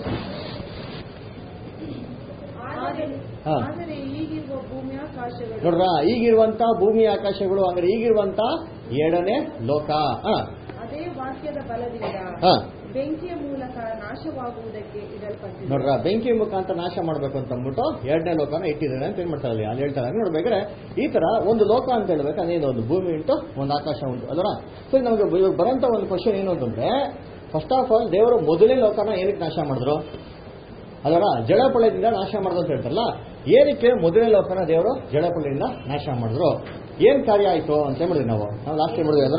ಆದರೆ ಹಾ. ಆದರೆ ಈಗಿರುವ ಭೂಮ್ಯಾಕಾಶಗಳು ನೋಡ್ರ ಈಗಿರುವಂತ ಭೂಮಿ ಆಕಾಶಗಳು ಅಂದ್ರೆ ಈಗಿರುವಂತ ಎರಡನೇ ಲೋಕ ಹಾ ಅದೇ ವಾಕ್ಯದ ಬಲದಿಂದ ಹಾ ಬೆಂಕಿಯ ಮೂಲಕ ನಾಶವಾಗುವುದಕ್ಕೆ ಇದಲ್ಪಟ್ಟಿದೆ ನೋಡ್ರ ಬೆಂಕಿ ಮುಖಾಂತರ ನಾಶ ಮಾಡ್ಬೇಕು ಅಂತ ಅಂದ್ಬಿಟ್ಟು ಎರಡನೇ ಲೋಕನ ಇಟ್ಟಿದ್ದಾರೆ ಅಂತ ಏನ್ ಮಾಡ್ತಾರೆ ಅಲ್ಲಿ ಅಲ್ಲಿ ಹೇಳ್ತಾರೆ ನೋಡ್ಬೇಕಾದ್ರೆ ಈ ತರ ಒಂದು ಲೋಕ ಅಂತ ಹೇಳ್ಬೇಕು ಅದೇನು ಒಂದು ಭೂಮಿ ಉಂಟು ಒಂದು ಆಕಾಶ ಉಂಟು ಅದರ ಸೊ ನಮಗೆ ಇವಾಗ ಬರೋಂತ ಒಂದು ಕ್ವಶನ್ ಏನು ಅಂತಂದ್ರೆ ಫಸ್ಟ್ ಆಫ್ ಆಲ್ ದೇವರು ಮೊದಲನೇ ಲೋಕನ ಏನಕ್ಕೆ ನಾಶ ಮಾಡಿದ್ರು ಅದರ ಜಳಪಳದಿಂದ ನಾಶ ಮಾಡಿದ್ರು ಅಂತ ಹೇಳ್ತಾರಲ್ಲ ಏನಕ್ಕೆ ಮೊದಲನೇ ಲೋಕನ ದೇವರು ಜಳಪಳದಿಂದ ನಾಶ ಮಾಡಿದ್ರು ಏನ್ ಕಾರ್ಯ ಆಯ್ತು ಅಂತ ಹೇಳಿದ್ವಿ ನಾವು ನಾವು ಲಾಸ್ಟ್ ಟೈಮ್ ಮಾಡಿದ್ವಿ ಅದರ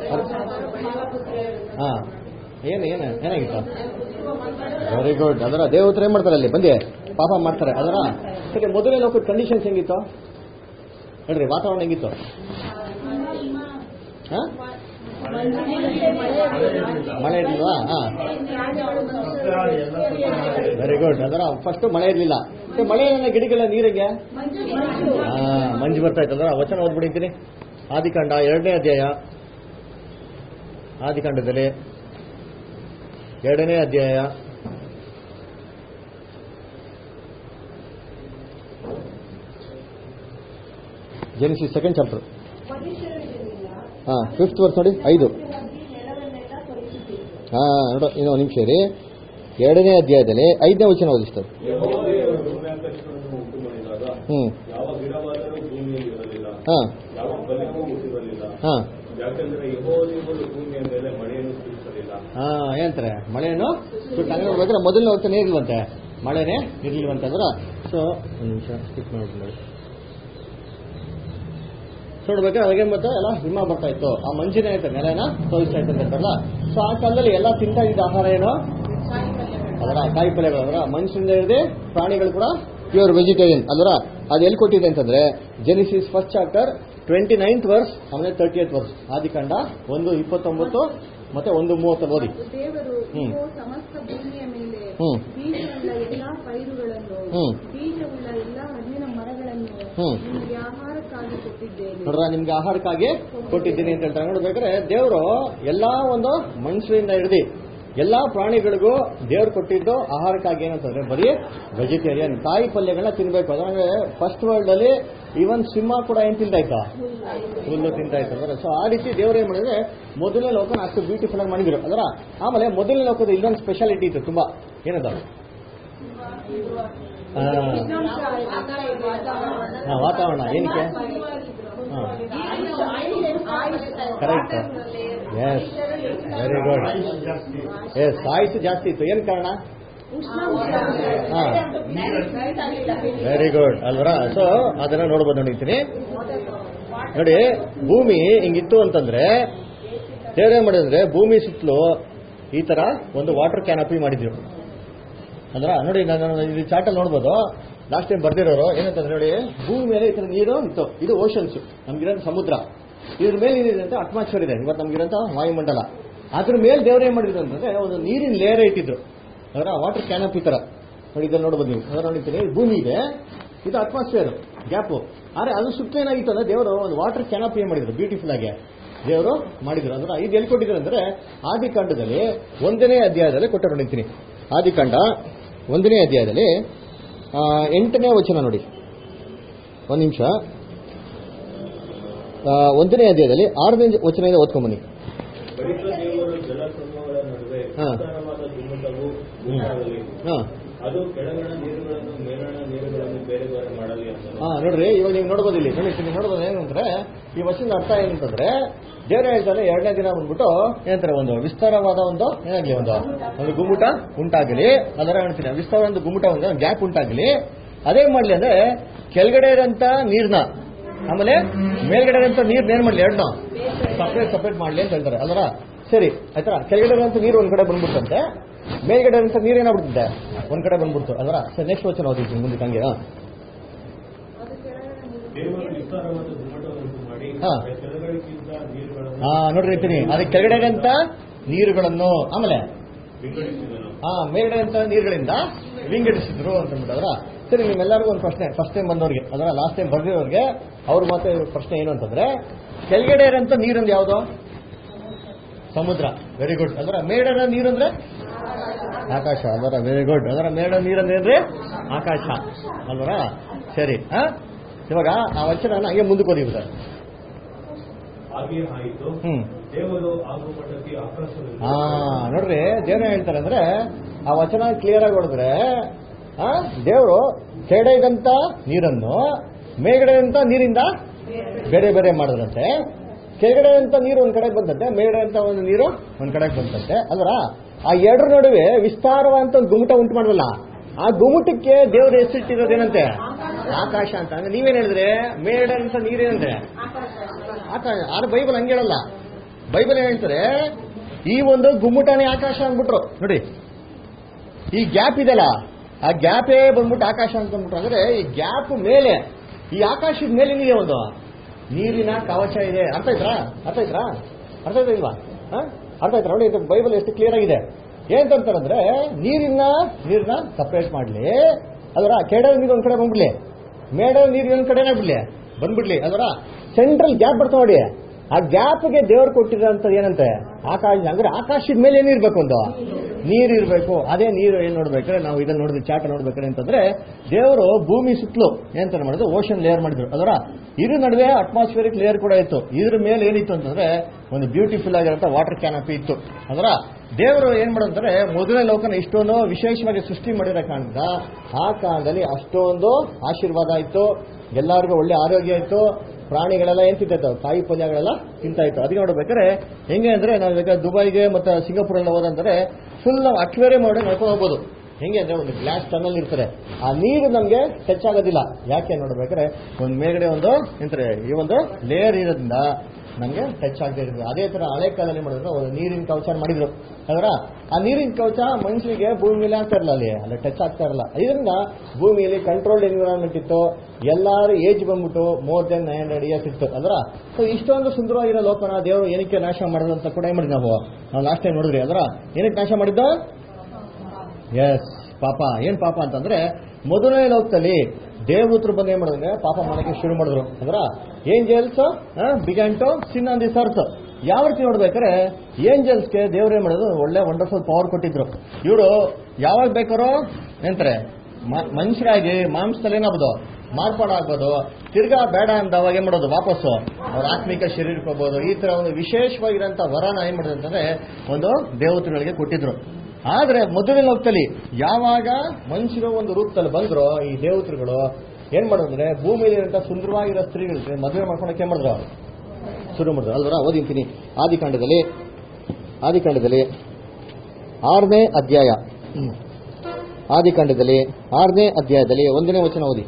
ಹಾ ಏನು ಏನು ಏನಾಗಿತ್ತು ವೆರಿ ಗುಡ್ ಅದರ ದೇವತ್ರ ಏನ್ ಮಾಡ್ತಾರೆ ಅಲ್ಲಿ ಬಂದೆ ಪಾಪ ಮಾಡ್ತಾರೆ ಅದರ ಸರಿ ಮೊದಲನೇ ಲೋಕದ ಕಂಡೀಷನ್ಸ್ ಹೆಂಗಿತ್ತು ಹೇಳ್ರಿ ವಾತಾವರಣ ಹೆಂಗಿತ್ತು ಹಾ? ಮಳೆ ಇರ್ಲಿಲ್ವಾ ಹಾ ವೆರಿ ಗುಡ್ ಅದರ ಫಸ್ಟ್ ಮಳೆ ಇರ್ಲಿಲ್ಲ ಮತ್ತೆ ಮಳೆ ಏನ ಗಿಡಗಳ ನೀರಿಗೆ ಹಾ ಮಂಜು ಬರ್ತಾ ಇತ್ತು ಅದರ ವಚನ ಓದ್ಬಿಡಿದ್ದೀನಿ ಆದಿಕಾಂಡ ಎರಡನೇ ಅಧ್ಯಾಯ ಆದಿಕಾಂಡದಲ್ಲಿ ಎರಡನೇ ಅಧ್ಯಾಯ ಜನಿಸಿ ಸೆಕೆಂಡ್ ಚಾಪ್ಟರ್ ಮನುಷ್ಯರಿರಲಿಲ್ಲ ಹಾ ಫಿಫ್ತ್ ವರ್ಸ್ ನೋಡಿ ಐದು ಹಗ್ಗಿ ನೆಲವನ್ನೆಲ್ಲ ಕೊಡಿಸುತ್ತಿತ್ತು ಹಾ ನೋಡ ಇನ್ನೊಂದು ನಿಮಿಷ ರೀ ಎರಡನೇ ಅಧ್ಯಾಯದಲ್ಲಿ ಐದನೇ ವಚನ ಓದಿಸ್ತಾರೆ ಯೆಹೋವ ದೇವರು ಭೂಮ್ಯಾಕಾಶಗಳನ್ನು ಉಂಟು ಮಾಡಿದಾಗ ಹ್ಮ್ ಯಾವ ಗಿಡವಾದರೂ ಭೂಮಿಯಲ್ಲಿ ಇರಲಿಲ್ಲ ಹಾ ಯಾವ ಬಲಿಗೂ ಹುಟ್ಟಿರಲಿಲ್ಲ ಹಾ ಯಾಕೆಂದರೆ ಯೆಹೋವ ದೇವರು ಭೂಮಿಯ ಮೇಲೆ ಮಳೆಯನ್ನು ಸುರಿಸಲಿಲ್ಲ ಹಾ ಏನಂತಾರೆ ಮಳೆನು ಸುಟ್ಟು ಹಂಗೆ ನೋಡ್ಬೇಕಾದ್ರೆ ಮೊದಲನೇ ಹೋಗ್ತಾನೆ ಇರ್ಲಿಲ್ವಂತೆ ಮಳೆನೇ ಇರ್ಲಿಲ್ವಂತಂದ್ರ ಸೊ ಒಂದು ನಿಮಿಷ ಸ್ಕಿಪ್ ಮಾಡ್ಬಿಟ್ಟು ನೋಡಿ ಸೊ ನೋಡ್ಬೇಕಾದ್ರೆ ಅವಾಗೇನ್ ಮತ್ತೆ ಎಲ್ಲ ಹಿಮ ಬರ್ತಾ ಇತ್ತು ಆ ಮಂಜಿನ ಆಯ್ತು ನೆಲೆನ ತೋರಿಸ್ತಾ ಇತ್ತು ಅಂತ ಹೇಳ್ತಾರಲ್ಲ ಸೊ ಆ ಕಾಲದಲ್ಲಿ ಎಲ್ಲ ತಿಂತಾ ಇದ್ದ ಆಹಾರ ಏನು ಅದರ ಕಾಯಿ ಪಲ್ಯಗಳು ಅದರ ಮನುಷ್ಯರಿಂದ ಹಿಡಿದು ಪ್ರಾಣಿಗಳು ಕೂಡ ಪ್ಯೂರ್ ವೆಜಿಟೇರಿಯನ್ ಅಲ್ವರ ಅದು ಎಲ್ಲಿ ಕೊಟ್ಟಿದೆ ಅಂತಂದ್ರೆ Genesis first chapter twenty ninth verse ಆಮೇಲೆ ತರ್ಟಿ ಏತ್ ವರ್ಸ್ ಆದಿಕಾಂಡ ಒಂದು ಇಪ್ಪತ್ತೊಂಬತ್ತು ಮತ್ತೆ ಒಂದು ಮೂವತ್ತು ಓದಿ ದೇವರು ಹ್ಮ್. ಇಗೋ ಸಮಸ್ತ ಭೂಮಿಯ ಮೇಲೆ ಹ್ಮ್. ಬೀಜವುಳ್ಳ ಎಲ್ಲಾ ಪೈರುಗಳನ್ನು ಹ್ಮ್. ಬೀಜವುಳ್ಳ ಎಲ್ಲಾ ಹಣ್ಣಿನ ಮರಗಳನ್ನು ಹ್ಮ್. ನಿಮಗೆ ಆಹಾರಕ್ಕಾಗಿ ಕೊಟ್ಟಿದ್ದೇನೆ ನೋಡ್ರ ನಿಮ್ಗೆ ಆಹಾರಕ್ಕಾಗಿ ಕೊಟ್ಟಿದ್ದೀನಿ ಅಂತ ಹೇಳ್ತಾರೆ ನೋಡ್ಬೇಕಾದ್ರೆ ದೇವರು ಎಲ್ಲಾ ಒಂದು ಮನುಷ್ಯರಿಂದ ಹಿಡಿದು ಎಲ್ಲಾ ಪ್ರಾಣಿಗಳಿಗೂ ದೇವ್ರು ಕೊಟ್ಟಿದ್ದು ಆಹಾರಕ್ಕಾಗಿ ಏನಂತಂದ್ರೆ ಬರೀ ವೆಜಿಟೇರಿಯನ್ ಕಾಯಿ ಪಲ್ಯಗಳನ್ನ ತಿನ್ಬೇಕು ಅದಂದ್ರೆ ಫಸ್ಟ್ ವರ್ಲ್ಡ್ ಅಲ್ಲಿ ಈವನ್ ಸಿಂಹ ಕೂಡ ಏನ್ ತಿಂತಾಯ್ತಾ ಹುಲ್ಲು ತಿಂತಾಯ್ತು ಅಂದ್ರೆ ಸೊ ಆ ರೀತಿ ದೇವ್ರು ಏನ್ ಮಾಡಿದ್ರೆ ಮೊದಲನೇ ಲೋಕನ ಅಷ್ಟು ಬ್ಯೂಟಿಫುಲ್ ಆಗಿ ಮಾಡಿದ್ರು ಅದರ ಆಮೇಲೆ ಮೊದಲನೇ ಲೋಕದ ಇನ್ನೊಂದು ಸ್ಪೆಷಾಲಿಟಿ ಇತ್ತು ತುಂಬಾ ಏನದ ಆ, ಹಾ, ವಾತಾವರಣ ಏನಕ್ಕೆ ಹಾ correct yes very good yes ಆಯುಷ್ ಜಾಸ್ತಿ ಇತ್ತು ಏನ್ ಕಾರಣ ಹಾ ವೆರಿ ಗುಡ್ ಅಲ್ವರ ಸೊ ಅದನ್ನ ನೋಡ್ಬೋದು ನೋಡಿರ್ತೀನಿ ನೋಡಿ ಭೂಮಿ ಹಿಂಗಿತ್ತು ಅಂತಂದ್ರೆ ದೇವ್ರೇನ್ ಮಾಡಿದ್ರೆ ಭೂಮಿ ಸುತ್ತಲೂ ಈ ತರ ಒಂದು ವಾಟರ್ ಕ್ಯಾನಪಿ ಮಾಡಿದ್ರು ಅಂದ್ರ ನೋಡಿ ನಾನು ಇದು ಚಾಟಲ್ಲಿ ನೋಡ್ಬೋದು ಲಾಸ್ಟ್ ಟೈಮ್ ಬರ್ದಿರೋರು ಏನಂತಂದ್ರೆ ನೋಡಿ ಭೂಮಿ ಮೇಲೆ ಈ ತರ ನೀರು ಇತ್ತು ಇದು ಓಷನ್ಸ್ ನಮ್ಗಿರೋ ಸಮುದ್ರ ಇದ್ರ ಮೇಲೆ ಏನಿದೆ ಅಂತ ಅಟ್ಮಾಸ್ಫಿಯರ್ ಇದೆ ಇವತ್ತು ನಮ್ಗಿರೋಂಥ ವಾಯುಮಂಡಲ ಅದ್ರ ಮೇಲೆ ದೇವ್ರು ಏನ್ ಮಾಡಿದ್ರು ಅಂತಂದ್ರೆ ಒಂದು ನೀರಿನ ಲೇಯರ್ ಇಟ್ಟಿದ್ರು ಅದರ ವಾಟರ್ ಕ್ಯಾನಪಿ ತರ ನೋಡಿ ಇದನ್ನ ನೋಡ್ಬೋದು ನೀವು ಅದರ ನೋಡಿರ್ತೀನಿ ಭೂಮಿ ಇದೆ ಇದು ಅಟ್ಮಾಸ್ಫಿಯರ್ ಗ್ಯಾಪು ಆದ್ರೆ ಅದು ಸುತ್ತ ಏನಾಗಿತ್ತು ಅಂದ್ರೆ ದೇವರು ಒಂದು ವಾಟರ್ ಕ್ಯಾನಪಿ ಏನ್ ಮಾಡಿದ್ರು ಬ್ಯೂಟಿಫುಲ್ ಆಗಿ ದೇವರು ಮಾಡಿದ್ರು ಅಂದ್ರೆ ಇದು ಎಲ್ಲಿ ಕೊಟ್ಟಿದ್ರು ಅಂದ್ರೆ ಆದಿಕಾಂಡದಲ್ಲಿ ಒಂದನೇ ಅಧ್ಯಾಯದಲ್ಲಿ ಕೊಟ್ಟು ನೋಡಿರ್ತೀನಿ ಆದಿಕಾಂಡ ಒಂದನೇ ಅಧ್ಯಾಯದಲ್ಲಿ ಆ, ಎಂಟನೇ ವಚನ ನೋಡಿ ಒಂದು ನಿಮಿಷ ಒಂದನೇ ಅಧ್ಯಾಯದಲ್ಲಿ ಆರನೇ ವಚನದಿಂದ ಓದ್ಕೊಂಬನ್ನಿ ಬಳಿಕ ದೇವರು ಜಲಸಮೂಹಗಳ ನಡುವೆ ಹಾ. ವಿಸ್ತಾರವಾದ ಗುಮ್ಮಟವು ಉಂಟಾಗಲಿ ಹಾ ಅದು ಕೆಳಗಣ ನೀರುಗಳನ್ನು ಮೇಲಣ ನೀರುಗಳನ್ನು ಬೇರೆ ಬೇರೆ ಮಾಡಲಿ ಅಂತ ಹಾ ನೋಡ್ರಿ ಇವಾಗ ನೀವು ನೋಡ್ಬೋದು ಇಲ್ಲಿ ನೋಡಿ ನೀವು ನೋಡ್ಬೋದು ಏನಂದ್ರೆ ಈ ವರ್ಷದ ಅರ್ಥ ಏನಂತಂದ್ರೆ ದೇವ್ರ ಹೇಳ್ತಾರೆ ಎರಡನೇ ದಿನ ಬಂದ್ಬಿಟ್ಟು ಏನಂತಾರೆ ಒಂದು ವಿಸ್ತಾರವಾದ ಒಂದು ಏನಾಗ್ಲಿ ಒಂದು ಒಂದು ಗುಮ್ಮಟ ಉಂಟಾಗಲಿ ಅದರ ಹೇಳ್ತೀನಿ ವಿಸ್ತಾರ ಒಂದು ಗುಮ್ಮಟ ಒಂದು ಗ್ಯಾಪ್ ಉಂಟಾಗಲಿ ಅದೇ ಮಾಡ್ಲಿ ಅಂದ್ರೆ ಕೆಳಗಡೆ ಇರೋಂಥ ನೀರ್ನ ಆಮೇಲೆ ಮೇಲ್ಗಡೆ ಇರೋಂಥ ನೀರ್ನ ಏನ್ ಮಾಡ್ಲಿ ಎರಡನ್ನ ಸಪ್ರೇಟ್ ಸಪ್ರೇಟ್ ಮಾಡ್ಲಿ ಅಂತ ಹೇಳ್ತಾರೆ ಅಲ್ವರ ಸರಿ ಆಯ್ತಾ ಕೆಳಗಡೆ ಇರೋಂಥ ನೀರು ಒಂದ್ ಕಡೆ ಬಂದ್ಬಿಡ್ತಂತೆ ಮೇಲ್ಗಡೆ ಇರೋಂಥ ನೀರು ಏನಾಗ್ಬಿಡ್ತದೆ ಒಂದ್ ಕಡೆ ಬಂದ್ಬಿಡ್ತು ಅಲ್ವರ ಸರಿ ನೆಕ್ಸ್ಟ್ ವಚನ ಓದಿದ್ದೀನಿ ಮುಂದಕ್ಕೆ ಹಂಗೆ ಹಾ. ದೇವರು ವಿಸ್ತಾರವಾದ ಗುಮ್ಮಟವನ್ನು ಮಾಡಿ ಹಾ. ಕೆಳಗಳಿಗಿಂತ ನೀರುಗಳನ್ನು ಹಾ ನೋಡ್ರಿ ಇರ್ತೀನಿ ಅದಕ್ಕೆ ಕೆಳಗಡೆ ಇರೋಂಥ ನೀರುಗಳನ್ನು ಆಮೇಲೆ ವಿಂಗಡಿಸಿದನು ಆ ಮೇಲ್ಗಡೆ ಅಂತ ನೀರುಗಳಿಂದ ವಿಂಗಡಿಸಿದ್ರು ಅಂತ ಅಂದ್ಬಿಟ್ಟದ್ರ ಸರಿ ನಿಮ್ಮೆಲ್ಲರಿಗೂ ಒಂದು ಪ್ರಶ್ನೆ ಫಸ್ಟ್ ಟೈಮ್ ಬಂದವ್ರಿಗೆ ಅದರ ಲಾಸ್ಟ್ ಟೈಮ್ ಬರ್ದಿರೋರಿಗೆ ಅವ್ರ ಮಾತ್ರ ಪ್ರಶ್ನೆ ಏನು ಅಂತಂದ್ರೆ ಕೆಳಗಡೆ ಇರೋಂಥ ನೀರೊಂದು ಯಾವುದು ಸಮುದ್ರ ವೆರಿ ಗುಡ್ ಅದರ ಮೇಲ್ಗಡೆ ನೀರು ಅಂದ್ರೆ ಆಕಾಶ ಅದರ ವೆರಿ ಗುಡ್ ಅದರ ಮೇಲ್ಗಡೆ ನೀರು ಅಂದ್ರೆ ಏನ್ರಿ ಆಕಾಶ ಅಲ್ವರ ಸರಿ ಹಾ ಇವಾಗ ಆ ವಚನ ಹಂಗೆ ಮುಂದಕ್ಕೆ ಓದಿಬಿಡ್ತಾರೆ ಹಾಗೆಯೇ ಆಯಿತು ಹ್ಮ್ ದೇವರು ಆಗು ಮಟ್ಟಕ್ಕೆ ಆಕಾಶದಲ್ಲಿ ಹಾ ನೋಡ್ರಿ ದೇವ್ರ ಹೇಳ್ತಾರೆ ಅಂದ್ರೆ ಆ ವಚನ ಕ್ಲಿಯರ್ ಆಗಿ ಹೊಡೆದ್ರೆ ಆ ದೇವರು ಕೆಳಗಂತ ನೀರನ್ನು ಮೇಲ್ಗಡೆ ಅಂತ ನೀರಿಂದ ಬೇರೆ ಬೇರೆ ಮಾಡಿದ್ರಂತೆ ಕೆಳಗಡೆ ಅಂತ ನೀರು ಒಂದ್ ಕಡೆ ಬಂದಂತೆ ಮೇಲ್ಗಡೆ ಅಂತ ಒಂದು ನೀರು ಒಂದ್ ಕಡೆಗೆ ಬಂತಂತೆ ಅಲ್ವರ ಆ ಎರಡರ ನಡುವೆ ವಿಸ್ತಾರವಾದಂತ ಒಂದು ಗುಮ್ಮಟ ಉಂಟು ಮಾಡಲ್ಲ ಆ ಗುಮ್ಮಟಕ್ಕೆ ದೇವ್ರ ಹೆಸರಿಟ್ಟಿರೋದೇನಂತೆ ಆಕಾಶ ಅಂತ ಅಂದ್ರೆ ನೀವೇನ್ ಹೇಳಿದ್ರೆ ಮೇಲ್ಗಡೆ ಅಂತ ನೀರೇನಂತೆ ಆಕಾಶ ಆದ್ರೆ ಬೈಬಲ್ ಹಂಗೆ ಹೇಳಲ್ಲ ಬೈಬಲ್ ಏನ್ ಹೇಳ್ತಾರೆ ಈ ಒಂದು ಗುಮ್ಮಟನೇ ಆಕಾಶ ಅಂದ್ಬಿಟ್ರು ನೋಡಿ ಈ ಗ್ಯಾಪ್ ಇದೆಲ್ಲ ಆ ಗ್ಯಾಪೇ ಬಂದ್ಬಿಟ್ಟು ಆಕಾಶ ಅಂತ ಅಂದ್ಬಿಟ್ರು ಅಂದ್ರೆ ಈ ಗ್ಯಾಪ್ ಮೇಲೆ ಈ ಆಕಾಶದ ಮೇಲೆ ಏನಿದೆ ಒಂದು ನೀರಿನ ಕವಚ ಇದೆ ಅರ್ಥ ಆಯ್ತಾ ಅರ್ಥ ಆಯ್ತಾ ಅರ್ಥ ಆಯ್ತಾ ಇಲ್ವಾ ಹ? ಅರ್ಥ ಆಯ್ತಾ ನೋಡಿ ಇದು ಬೈಬಲ್ ಎಷ್ಟು ಕ್ಲಿಯರ್ ಆಗಿದೆ ಏನಂತಂತಾರಂದ್ರೆ ನೀರಿನ ನೀರನ್ನ ಸಪ್ರೇಟ್ ಮಾಡ್ಲಿ ಅದರ ಕೆಡ ನೀರು ಒಂದ್ ಕಡೆ ಬಂದ್ಬಿಡ್ಲಿ ಮೇಡ ನೀರು ಒಂದ್ ಕಡೆನೇ ಬಿಡ್ಲಿ ಬಂದ್ಬಿಡ್ಲಿ ಅದರ ಸೆಂಟ್ರಲ್ ಗ್ಯಾಪ್ ಬರ್ತಾ ನೋಡಿ ಆ ಗ್ಯಾಪ್ಗೆ ದೇವ್ರು ಕೊಟ್ಟಿರೋಂಥ ಏನಂತೆ ಆಕಾಶ ಅಂದ್ರೆ ಆಕಾಶದ ಮೇಲೆ ಏನಿರ್ಬೇಕು ಒಂದು ನೀರು ಇರಬೇಕು ಅದೇ ನೀರು ಏನ್ ನೋಡ್ಬೇಕಾದ್ರೆ ನಾವು ಇದನ್ನ ನೋಡಿದ್ವಿ ಚಾಟ ನೋಡ್ಬೇಕಾದ್ರೆ ಅಂತಂದ್ರೆ ದೇವರು ಭೂಮಿ ಸುತ್ತಲೂ ಏನಂತ ಮಾಡಿದ್ರು ಓಷನ್ ಲೇಯರ್ ಮಾಡಿದ್ರು ಅದರ ಇದ್ರ ನಡುವೆ ಅಟ್ಮಾಸ್ಫಿಯರಿಕ್ ಲೇಯರ್ ಕೂಡ ಇತ್ತು ಇದ್ರ ಮೇಲೆ ಏನಿತ್ತು ಅಂತಂದ್ರೆ ಒಂದು ಬ್ಯೂಟಿಫುಲ್ ಆಗಿರೋಂಥ ವಾಟರ್ ಕ್ಯಾನಪಿ ಇತ್ತು ಅದರ ದೇವರು ಏನ್ ಮಾಡೋದಂದ್ರೆ ಮೊದಲನೇ ಲೋಕನ ಇಷ್ಟೊಂದು ವಿಶೇಷವಾಗಿ ಸೃಷ್ಟಿ ಮಾಡಿರೋ ಕಾರಣದಿಂದ ಆ ಕಾಲದಲ್ಲಿ ಅಷ್ಟೊಂದು ಆಶೀರ್ವಾದ ಇತ್ತು ಎಲ್ಲರಿಗೂ ಒಳ್ಳೆ ಆರೋಗ್ಯ ಇತ್ತು ಪ್ರಾಣಿಗಳೆಲ್ಲ ಏನ್ ತಿಂತಾಯ್ತು ಕಾಯಿ ಪಲ್ಯಗಳೆಲ್ಲ ತಿಂತಾ ಇತ್ತು ಅದಕ್ಕೆ ನೋಡ್ಬೇಕಾದ್ರೆ ಹೆಂಗೆ ಅಂದ್ರೆ ನಾವು ಬೇಕಾದ್ರೆ ದುಬೈಗೆ ಮತ್ತೆ ಸಿಂಗಾಪುರ್ ಎಲ್ಲ ಹೋದಂದ್ರೆ ಫುಲ್ ನಾವು ಅಕ್ವೇರಿಯಂ ಮಾಡಿ ನೋಡ್ಕೊಂಡು ಹೋಗ್ಬೋದು ಹೆಂಗೆ ಅಂದ್ರೆ ಒಂದು ಗ್ಲಾಸ್ ಟನಲ್ ಇರ್ತಾರೆ ಆ ನೀರು ನಮಗೆ ಟಚ್ ಆಗೋದಿಲ್ಲ ಯಾಕೆ ನೋಡ್ಬೇಕಾದ್ರೆ ಒಂದು ಮೇಲ್ಗಡೆ ಒಂದು ಎಂತಾರೆ ಈ ಒಂದು ಲೇಯರ್ ಇರೋದ್ರಿಂದ ನಮಗೆ ಟಚ್ ಆಗದೆ ಇರ್ತದೆ ಅದೇ ತರ ಹಳೆ ಕಾಲದಲ್ಲಿ ಮಾಡಿದ್ರು ಒಂದು ನೀರಿನ ಕವಚ ಮಾಡಿದ್ರು ಅದರ ಆ ನೀರಿನ ಕವಚ ಮನುಷ್ಯನಿಗೆ ಭೂಮಿ ಮೇಲೆ ಆಗ್ತಾ ಇರಲ್ಲ ಅಲ್ಲಿ ಅಲ್ಲಿ ಟಚ್ ಆಗ್ತಾ ಇರಲ್ಲ ಇದರಿಂದ ಭೂಮಿಯಲ್ಲಿ ಕಂಟ್ರೋಲ್ಡ್ ಎನ್ವಿರಾನ್ಮೆಂಟ್ ಇತ್ತು ಎಲ್ಲಾರು ಏಜ್ ಬಂದ್ಬಿಟ್ಟು more than nine hundred years ಇತ್ತು ಅದರ ಸೊ ಇಷ್ಟೊಂದು ಸುಂದರವಾಗಿರೋ ಲೋಕನ ದೇವರು ಏನಕ್ಕೆ ನಾಶ ಮಾಡಿದ್ರು ಅಂತ ಕೂಡ ಏನ್ ಮಾಡಿದ್ವಿ ನಾವು ನಾವು ಲಾಸ್ಟ್ ಟೈಮ್ ನೋಡಿದ್ರಿ ಅದರ ಏನಕ್ಕೆ ನಾಶ ಮಾಡಿದ್ದ ಎಸ್ ಪಾಪ ಏನ್ ಪಾಪ ಅಂತಂದ್ರೆ ಮೊದಲನೇ ಲೋಕದಲ್ಲಿ ದೇವದೂತರು ಬಂದು ಏನ್ ಮಾಡಿದ್ರೆ ಪಾಪ ಮಾಡಕ್ಕೆ ಶುರು ಮಾಡಿದ್ರು ಅಂದ್ರ angels began to sin on the sirs ಯಾವ ರೀತಿ ನೋಡ್ಬೇಕಾದ್ರೆ ಏಂಜಲ್ಸ್ಗೆ ದೇವ್ರು ಏನ್ ಮಾಡೋದು ಒಳ್ಳೆ ವಂಡರ್ಫುಲ್ ಪವರ್ ಕೊಟ್ಟಿದ್ರು ಇವರು ಯಾವಾಗ ಬೇಕಾರೋ ಎಂತಾರೆ ಮ- ಮನುಷ್ಯರಾಗಿ ಮಾಂಸದಲ್ಲಿ ಏನಾಗ್ಬೋದು ಮಾರ್ಪಾಡಾಗ್ಬೋದು ತಿರ್ಗಾ ಬೇಡ ಅಂತ ಅವಾಗ ಏನ್ ಮಾಡೋದು ವಾಪಸ್ಸು ಅವ್ರ ಆತ್ಮಿಕ ಶರೀರಕ್ಕೆ ಹೋಗ್ಬೋದು ಈ ತರ ಒಂದು ವಿಶೇಷವಾಗಿರೋಂಥ ವರನ ಏನ್ ಮಾಡಿದ್ರು ಅಂತಂದ್ರೆ ಒಂದು ದೇವತೆಗಳಿಗೆ ಕೊಟ್ಟಿದ್ರು ಆದ್ರೆ ಮೊದಲನೇ ಲೋಕದಲ್ಲಿ ಯಾವಾಗ ಮನುಷ್ಯರು ಒಂದು ರೂಪದಲ್ಲಿ ಬಂದ್ರು ಈ ದೇವತೆಗಳು ಏನ್ ಮಾಡಿದ್ರೆ ಭೂಮಿಯಲ್ಲಿರುವಂತ ಸುಂದರವಾಗಿರೋ ಸ್ತ್ರೀಗಳಿಗೆ ಮದುವೆ ಮಾಡ್ಕೊಳಕ್ಕೆ ಏನ್ ಮಾಡಿದ್ರು ಶುರು ಮಾಡಿದ್ರು ಅಲ್ವರ ಓದಿಂತೀನಿ ಆದಿಕಾಂಡದಲ್ಲಿ ಆದಿಕಾಂಡದಲ್ಲಿ ಆರನೇ ಅಧ್ಯಾಯ ಹ್ಮ್. ಆದಿಕಾಂಡದಲ್ಲಿ ಆರನೇ ಅಧ್ಯಾಯದಲ್ಲಿ ಒಂದನೇ ವಚನ ಓದಿ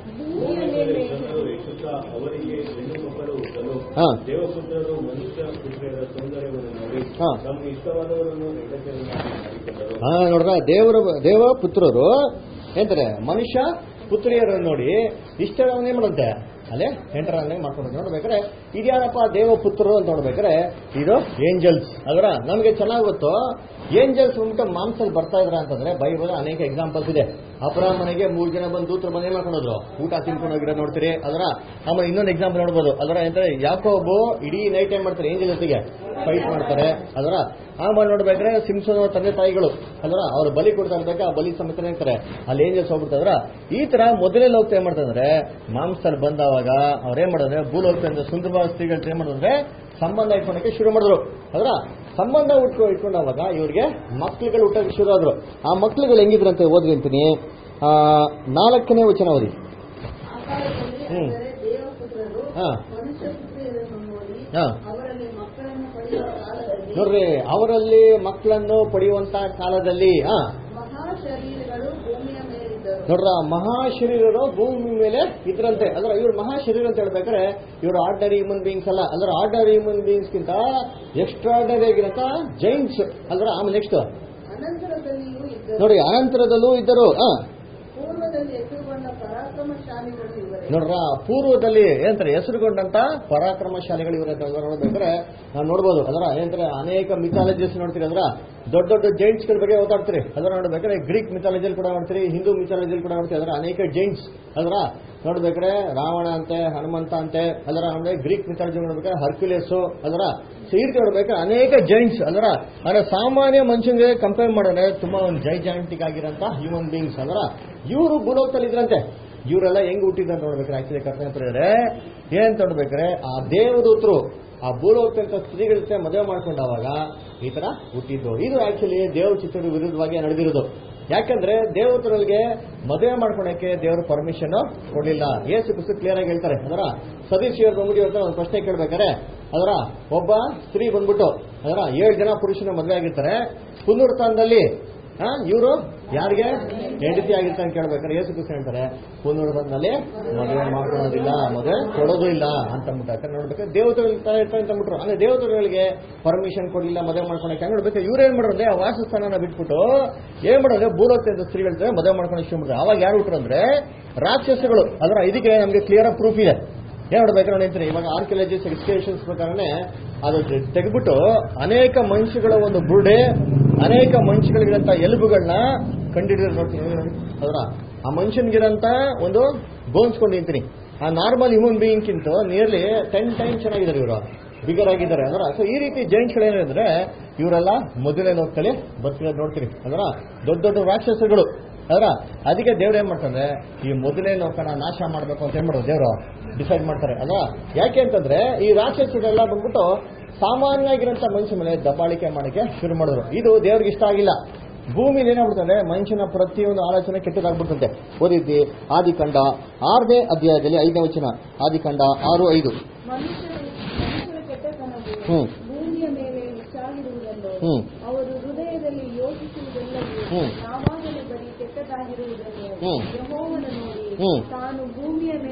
ಜನರು ಹೆಚ್ಚುತ್ತಾ ಅವರಿಗೆ ಹೆಣ್ಣು ಮಕ್ಕಳು ಹುಟ್ಟಲು ಹಾ. ದೇವಪುತ್ರರು ಮನುಷ್ಯ ಪುತ್ರಿಯರ ಸೌಂದರ್ಯವನ್ನು ನೋಡಿ ಹಾ. ತಮಗೆ ಇಷ್ಟವಾದವರನ್ನು ಹೆಂಡತಿಯರನ್ನಾಗಿ ಮಾಡಿಕೊಂಡರು ಹಾ ನೋಡ್ರ ದೇವರ ದೇವ ಪುತ್ರರು ಎಂತಾರೆ ಮನುಷ್ಯ ಪುತ್ರಿಯರನ್ನು ನೋಡಿ ಇಷ್ಟರವನ್ನೇ ಮಾಡಂತೆ ಅಲ್ಲೇ ಎಂಟರನ್ನೇ ಮಾಡ್ಕೊಂಡು ನೋಡ್ಬೇಕಾದ್ರೆ ಇದ್ಯಾರಪ್ಪ ದೇವ ಪುತ್ರರು ಅಂತ ನೋಡ್ಬೇಕಾದ್ರೆ ಇದು ಏಂಜಲ್ಸ್ ಅದರ ನಮಗೆ ಚೆನ್ನಾಗಿ ಗೊತ್ತು ಏಂಜಲ್ಸ್ ಬಂದ್ಬಿಟ್ಟು ಮಾಂಸಲ್ಲಿ ಬರ್ತಾ ಇದ್ರ ಅಂತಂದ್ರೆ ಬೈಬಲ್ ಅನೇಕ ಎಕ್ಸಾಂಪಲ್ಸ್ ಇದೆ ಅಬ್ರಾಹ್ಮನಿಗೆ ಮನೆಗೆ ಮೂರು ಜನ ಬಂದು ದೂತರು ಬಂದು ಏನ್ ಮಾಡ್ಕೊಂಡು ಹೋದ್ರು ಊಟ ತಿನ್ಕೊಂಡು ಹೋಗಿರೋದು ನೋಡ್ತೀರಿ ಅದರ ಆಮೇಲೆ ಇನ್ನೊಂದು ಎಕ್ಸಾಂಪಲ್ ನೋಡ್ಬೋದು ಅದರ ಎಂತಾರೆ ಯಾಕೋಬು ಇಡೀ ನೈಟ್ ಟೈಮ್ ಮಾಡ್ತಾರೆ ಏಂಜಲ್ ಜೊತೆಗೆ ಫೈಟ್ ಮಾಡ್ತಾರೆ ಅದರ ಆಮೇಲೆ ನೋಡ್ಬೇಕಾದ್ರೆ ಸಿಂಸನ್ ತಂದೆ ತಾಯಿಗಳು ಅದರ ಅವ್ರು ಬಲಿ ಕೊಡ್ತಾ ಇರ್ಬೇಕು ಆ ಬಲಿ ಸಮೇತ ಇರ್ತಾರೆ ಅಲ್ಲಿ ಏಂಜಲ್ಸ್ ಹೋಗ್ಬಿಡ್ತಾರ ಈ ತರ ಮೊದಲೇ ಲೋಕ ಏನ್ ಮಾಡ್ತಾರೆ ಮಾಂಸದಲ್ಲಿ ಬಂದವಾಗ ಅವ್ರೇನ್ ಮಾಡಿದ್ರೆ ಭೂಲೋಕದಿಂದ ಸುಂದರವಾದ ಸ್ತ್ರೀಗಳು ಏನ್ ಮಾಡಿದ್ರೆ ಸಂಬಂಧ ಇಟ್ಕೊಳಕ್ಕೆ ಶುರು ಮಾಡಿದ್ರು ಅದರ ಸಂಬಂಧ ಉಟ್ಕೊ ಇಟ್ಕೊಂಡಾಗ ಇವ್ರಿಗೆ ಮಕ್ಳುಗಳು ಹುಟ್ಟಕ್ಕೆ ಶುರು ಆದ್ರು ಆ ಮಕ್ಳುಗಳು ಹೆಂಗಿದ್ರಂತೆ ಓದ್ರಿ ಅಂತೀನಿ ಆ, ನಾಲ್ಕನೇ ವಚನ ಓದಿ ಆಕಾರದಲ್ಲಿ ಹ್ಮ್. ಅಂದರೆ ದೇವಪುತ್ರರು ಹಾ. ಮನುಷ್ಯ ಪುತ್ರಿಯರನ್ನು ನೋಡಿ ಹಾ. ಅವರಲ್ಲಿ ಮಕ್ಕಳನ್ನು ಪಡೆಯುವ ಕಾಲದಲ್ಲಿ ನೋಡ್ರಿ ಅವರಲ್ಲಿ ಮಕ್ಕಳನ್ನು ಪಡೆಯುವಂತ ಕಾಲದಲ್ಲಿ ಹಾ ಮಹಾಶರೀರಗಳು ಭೂಮಿಯ ಮೇಲಿದ್ದರು ನೋಡ್ರ ಮಹಾಶರೀರರು ಭೂಮಿ ಮೇಲೆ ಇದ್ರಂತೆ ಅಂದ್ರೆ ಇವ್ರು ಮಹಾಶರೀರ ಅಂತ ಹೇಳ್ಬೇಕಾದ್ರೆ ಇವರು ಆರ್ಡಿನರಿ ಹ್ಯೂಮನ್ ಬೀಯಿಂಗ್ಸ್ ಅಲ್ಲ ಅಂದ್ರೆ ಆರ್ಡಿನರಿ ಹ್ಯೂಮನ್ ಬೀಯಿಂಗ್ಸ್ ಗಿಂತ ಎಕ್ಸ್ಟ್ರಾರ್ಡನರಿ ಆಗಿರಂತ ಜೈಂಟ್ಸ್ ಅಂದ್ರೆ ಆಮೇಲೆ ನೆಕ್ಸ್ಟ್ ಅನಂತರದಲ್ಲಿಯೂ ಇದ್ದರು ನೋಡಿ ಅನಂತರದಲ್ಲೂ ಇದ್ದರು ಹಾ ಪೂರ್ವದಲ್ಲಿ ಎದುರುಗೊಂಡ ಪರಾಕ್ರಮಶಾಲಿಗಳು ಇವರೇ ನೋಡ್ರ ಪೂರ್ವದಲ್ಲಿ ಏನಂತಾರೆ ಹೆಸರುಗೊಂಡಂತ ಪರಾಕ್ರಮಶಾಲಿಗಳು ಇವರ ನೋಡ್ಬೇಕಾದ್ರೆ ನಾವು ನೋಡ್ಬೋದು ಅದರ ಏನಂತಾರೆ ಅನೇಕ ಮಿಥಾಲಜೀಸ್ ನೋಡ್ತೀರಿ ಅದರ ದೊಡ್ಡ ದೊಡ್ಡ ಜೈಂಟ್ಸ್ ಗಳ ಬಗ್ಗೆ ಓದಾಡ್ತೀರಿ ಅದರ ನೋಡ್ಬೇಕಾದ್ರೆ ಗ್ರೀಕ್ ಮಿಥಾಲಜಿಯಲ್ಲಿ ಕೂಡ ನೋಡ್ತೀರಿ ಹಿಂದೂ ಮಿಥಾಲಜಿಯಲ್ಲಿ ಕೂಡ ನೋಡ್ತೀರಿ ಅದರ ಅನೇಕ ಜೈಂಟ್ಸ್ ಅದರ ನೋಡ್ಬೇಕಾದ್ರೆ ರಾವಣ ಅಂತೆ ಹನುಮಂತ ಅಂತೆ ಅದರ ಅಂದ್ರೆ ಗ್ರೀಕ್ ಮಿಥಾಲಜಿ ನೋಡ್ಬೇಕಾದ್ರೆ ಹರ್ಕ್ಯುಲೇಸ್ ಅದರ ಸೊ ಈ ರೀತಿ ನೋಡ್ಬೇಕಾದ್ರೆ ಅನೇಕ ಜೈಂಟ್ಸ್ ಅದರ ಅಂದ್ರೆ ಸಾಮಾನ್ಯ ಮನುಷ್ಯನಿಗೆ ಕಂಪೇರ್ ಮಾಡಿದ್ರೆ ತುಂಬಾ ಒಂದು ಜೈಜಾಂಟಿಕ್ ಆಗಿರೋಂಥ ಹ್ಯೂಮನ್ ಬೀಯಿಂಗ್ಸ್ ಅದರ ಇವರು ಭೂಲೋಕದಲ್ಲಿ ಇದ್ರಂತೆ ಇವರೆಲ್ಲ ಹೆಂಗ್ ಹುಟ್ಟಿದ್ರು ಅಂತ ನೋಡ್ಬೇಕಾರೆ ಆಕ್ಚುಲಿ ಕರ್ತವ್ರೆ ಏನ್ ನೋಡ್ಬೇಕಾರೆ ಆ ದೇವದೂತರು ಆ ಭೂಲೋಕಂತ ಸ್ತ್ರೀಗಳ ಜೊತೆ ಮದುವೆ ಮಾಡ್ಕೊಂಡಾವಾಗ ಈ ತರ ಹುಟ್ಟಿದ್ದು ಇದು ಆಕ್ಚುಲಿ ದೇವ್ರ ಚಿತ್ರದ ವಿರುದ್ಧವಾಗಿ ನಡೆದಿರೋದು ಯಾಕಂದ್ರೆ ದೇವತರಿಗೆ ಮದುವೆ ಮಾಡ್ಕೊಳಕ್ಕೆ ದೇವ್ರ ಪರ್ಮಿಷನ್ ಕೊಡ್ಲಿಲ್ಲ ಏಸು ಕುಸು ಕ್ಲಿಯರ್ ಆಗಿ ಹೇಳ್ತಾರೆ ಅದರ ಸದಸ್ಯರು ಬಂದ್ಬಿಟ್ಟು ಇವತ್ತು ಒಂದು ಪ್ರಶ್ನೆ ಕೇಳ್ಬೇಕಾರೆ ಅದರ ಒಬ್ಬ ಸ್ತ್ರೀ ಬಂದ್ಬಿಟ್ಟು ಅದರ ಏಳು ಜನ ಪುರುಷನ ಮದುವೆ ಆಗಿರ್ತಾರೆ ಪುನರುತ್ಥಾನದಲ್ಲಿ ಇವರು ಯಾರಿಗೆ ಹೆಂಡತಿ ಆಗಿರ್ತಾರೆ ಅಂತ ಕೇಳ್ಬೇಕಾರೆ ಏಸು ಕುಸು ಹೇಳ್ತಾರೆ ಪುನರುತ್ಥಾನದಲ್ಲಿ ಮದುವೆ ಮಾಡ್ಕೊಳೋದಿಲ್ಲ ಮದುವೆ ಕೊಡೋದು ಇಲ್ಲ ಅಂತ ಅಂದ್ಬಿಟ್ಟು ನೋಡ್ಬೇಕಾದ್ರೆ ದೇವತೆಗಳು ಇರ್ತಾರೆ ಇರ್ತಾರೆ ಅಂತ ಅಂದ್ಬಿಟ್ರು ಅಂದ್ರೆ ದೇವತೆಗಳಿಗೆ ಪರ್ಮಿಷನ್ ಕೊಡಲಿಲ್ಲ ಮದುವೆ ಮಾಡ್ಕೊಳಕ್ಕೆ ಹಂಗ್ ನೋಡ್ಬೇಕು ಇವ್ರು ಏನ್ ಮಾಡೋದ್ರೆ ಆ ವಾಸಸ್ಥಾನನ ಬಿಟ್ಬಿಟ್ಟು ಏನ್ ಮಾಡೋದ್ರೆ ಭೂಲೋಕದ ಸ್ತ್ರೀಗಳ ಜೊತೆ ಮದುವೆ ಮಾಡ್ಕೊಂಡು ಶುರು ಮಾಡಿದ್ರು ಅವಾಗ ಯಾರು ಹುಟ್ಟರು ಅಂದ್ರೆ ರಾಕ್ಷಸಗಳು ಅದರ ಇದಕ್ಕೆ ನಮಗೆ ಕ್ಲಿಯರ್ ಪ್ರೂಫ್ ಇದೆ ಏನ್ ನೋಡ್ಬೇಕು ನೋಡಿ ಅಂತೀನಿ ಇವಾಗ ಆರ್ಕಿಯಾಲಜಿಸ್ಟ್ ಎಕ್ಸ್ಕೇಷನ್ಸ್ ಪ್ರಕಾರನೇ ಅದು ತೆಗೆದ್ಬಿಟ್ಟು ಅನೇಕ ಮನುಷ್ಯಗಳ ಒಂದು ಬುರುಡೆ ಅನೇಕ ಮನುಷ್ಯಗಳಿಗಿರಂತ ಎಲುಬುಗಳನ್ನ ಕಂಡಿಡಿದ್ರೆ ನೋಡ್ತೀನಿ ನೋಡಿ ಅದರ ಆ ಮನುಷ್ಯನಿಗಿರಂತ ಒಂದು ಬೋನ್ಸ್ ಕೊಂಡು ನಿಂತೀನಿ ಆ ನಾರ್ಮಲ್ ಹ್ಯೂಮನ್ ಬೀಯಿಂಗ್ಕಿಂತ ನಿಯರ್ಲಿ ಟೆನ್ ಟೈಮ್ ಚೆನ್ನಾಗಿದ್ದಾರೆ ಇವರು ಬಿಗರ್ ಆಗಿದ್ದಾರೆ ಅದರ ಸೊ ಈ ರೀತಿ ಜೈಂಟ್ಸ್ಗಳೇನಂದ್ರೆ ಇವರೆಲ್ಲ ಮೊದಲೇ ಲೋಕದಲ್ಲಿ ಬರ್ತಿರೋದು ನೋಡ್ತೀರಿ ಅದರ ದೊಡ್ಡ ದೊಡ್ಡ ರಾಕ್ಷಸಗಳು ಅದರ ಅದಕ್ಕೆ ದೇವ್ರು ಏನ್ ಮಾಡ್ತಾರೆ ಈ ಮೊದಲೇ ಲೋಕನ ನಾಶ ಮಾಡ್ಬೇಕು ಅಂತ ಏನ್ ಮಾಡೋದು ದೇವರು ಡಿಸೈಡ್ ಮಾಡ್ತಾರೆ ಅಲ್ವಾ ಯಾಕೆ ಅಂತಂದ್ರೆ ಈ ರಾಕ್ಷಸರೆಲ್ಲ ಬಂದ್ಬಿಟ್ಟು ಸಾಮಾನ್ಯವಾಗಿರೋಂಥ ಮನುಷ್ಯ ಮೇಲೆ ದಬ್ಬಾಳಿಕೆ ಮಾಡಕ್ಕೆ ಶುರು ಮಾಡಿದ್ರು ಇದು ದೇವ್ರಿಗೆ ಇಷ್ಟ ಆಗಿಲ್ಲ ಭೂಮಿಲಿ ಏನಾಗ್ಬಿಡ್ತಂದ್ರೆ ಮನುಷ್ಯನ ಪ್ರತಿಯೊಂದು ಆಲೋಚನೆ ಕೆಟ್ಟದಾಗ್ಬಿಡ್ತಂತೆ ಓದಿದ್ದಿ ಆದಿಕಂಡ ಆರನೇ ಅಧ್ಯಾಯದಲ್ಲಿ ಐದನೇ ವಚನ ಆದಿಕಂಡ ಆರು ಐದು ಮನುಷ್ಯರು ಮನುಷ್ಯರ ಕೆಟ್ಟತನವು ಹ್ಮ್. ಭೂಮಿಯ ಮೇಲೆ ಹೆಚ್ಚಾಗಿರುವುದನ್ನು ಹ್ಮ್. ಅವರು ಹೃದಯದಲ್ಲಿ ಯೋಚಿಸುವುದೆಲ್ಲವೂ ಹ್ಮ್. ಯಾವಾಗಲೂ ಬರೀ ಕೆಟ್ಟದಾಗಿರುವುದನ್ನು ಹ್ಮ್. ಯೆಹೋವನು ನೋಡಿ ಹ್ಮ್. ತಾನು ಭೂಮಿಯ ಮೇಲೆ ಮನುಷ್ಯ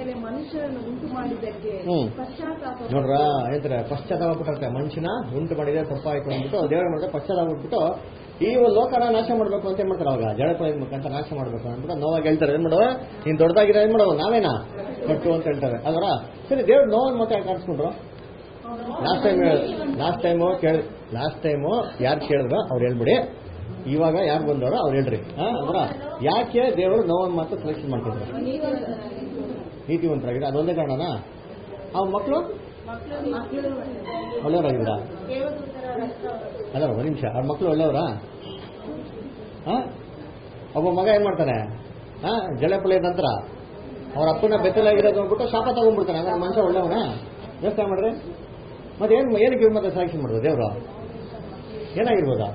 ಮನುಷ್ಯರನ್ನು ಉಂಟು ಮಾಡಿದ್ದಕ್ಕೆ ಹ್ಮ್. ಪಶ್ಚಾತ್ತಾಪ ನೋಡ್ರ ಹೇಳ್ತಾರೆ ಪಶ್ಚಾತ್ತಾಪ ಪಟ್ಟಿರ್ತಾರೆ ಮನುಷ್ಯನ ಉಂಟು ಮಾಡಿದ್ರೆ ತಪ್ಪಾಯ್ತು ಅಂದ್ಬಿಟ್ಟು ದೇವ್ರ ಮಾಡಿದ್ರೆ ಪಶ್ಚಾತ್ತಾಪ ಬಿಟ್ಬಿಟ್ಟು ಈ ಒಂದು ಲೋಕನ ನಾಶ ಮಾಡ್ಬೇಕು ಅಂತ ಏನ್ ಮಾಡ್ತಾರೆ ಅವಾಗ ಜಡಪ ಮುಖಾಂತರ ನಾಶ ಮಾಡ್ಬೇಕು ಅಂದ್ಬಿಟ್ಟು ನೋವಾಗಿ ಹೇಳ್ತಾರೆ ಏನ್ ಮಾಡೋ ನೀನ್ ದೊಡ್ಡದಾಗಿರೋ ಏನ್ ಮಾಡೋ ನಾವೇನಾ ಕಟ್ಟು ಅಂತ ಹೇಳ್ತಾರೆ ಅದರ ಸರಿ ದೇವ್ರ ನೋವನ್ ಮತ್ತೆ ಯಾಕೆ ಕಾಣಿಸ್ಕೊಂಡ್ರು ಲಾಸ್ಟ್ ಟೈಮ್ ಲಾಸ್ಟ್ ಟೈಮು ಕೇಳ ಲಾಸ್ಟ್ ಟೈಮು ಯಾರು ಕೇಳಿದ್ರು ಅವ್ರು ಹೇಳ್ಬಿಡಿ ಇವಾಗ ಯಾರು ಬಂದವರು ಅವ್ರು ಹೇಳ್ರಿ ಹಾ ಅದರ ಯಾಕೆ ದೇವರು ನೋವನ್ ಮಾತ್ರ ಸೆಲೆಕ್ಷನ್ ಮಾಡ್ತಿದ್ರು ನೀತಿವಂತರಾಗಿದೆ ಅದೊಂದೇ ಕಾರಣನಾ ಆ ಮಕ್ಕಳು ಮಕ್ಕಳು ಒಳ್ಳೆಯವರಾಗಿದ್ರ ದೇವದೂತರ ರಕ್ತ ಅದರ ಒಂದು ನಿಮಿಷ ಅವ್ರ ಮಕ್ಕಳು ಒಳ್ಳೆಯವರಾ ಹಾ ಒಬ್ಬ ಮಗ ಏನ್ ಮಾಡ್ತಾನೆ ಹಾ ಜಲಪಳೆ ನಂತರ ಅವ್ರ ಅಪ್ಪನ ಬೆತ್ತಲಾಗಿರೋದು ಅಂದ್ಬಿಟ್ಟು ಶಾಪ ತಗೊಂಡ್ಬಿಡ್ತಾನೆ ಹಂಗಾರೆ ಮನುಷ್ಯ ಒಳ್ಳೆಯವನ ಯೋಚನೆ ಮಾಡ್ರಿ ಮತ್ತೆ ಏನ್ ಏನಕ್ಕೆ ಇವ್ರ ಮತ್ತೆ ಸೆಲೆಕ್ಷನ್ ಮಾಡೋದು ದೇವ್ರು ಏನಾಗಿರ್ಬೋದಾ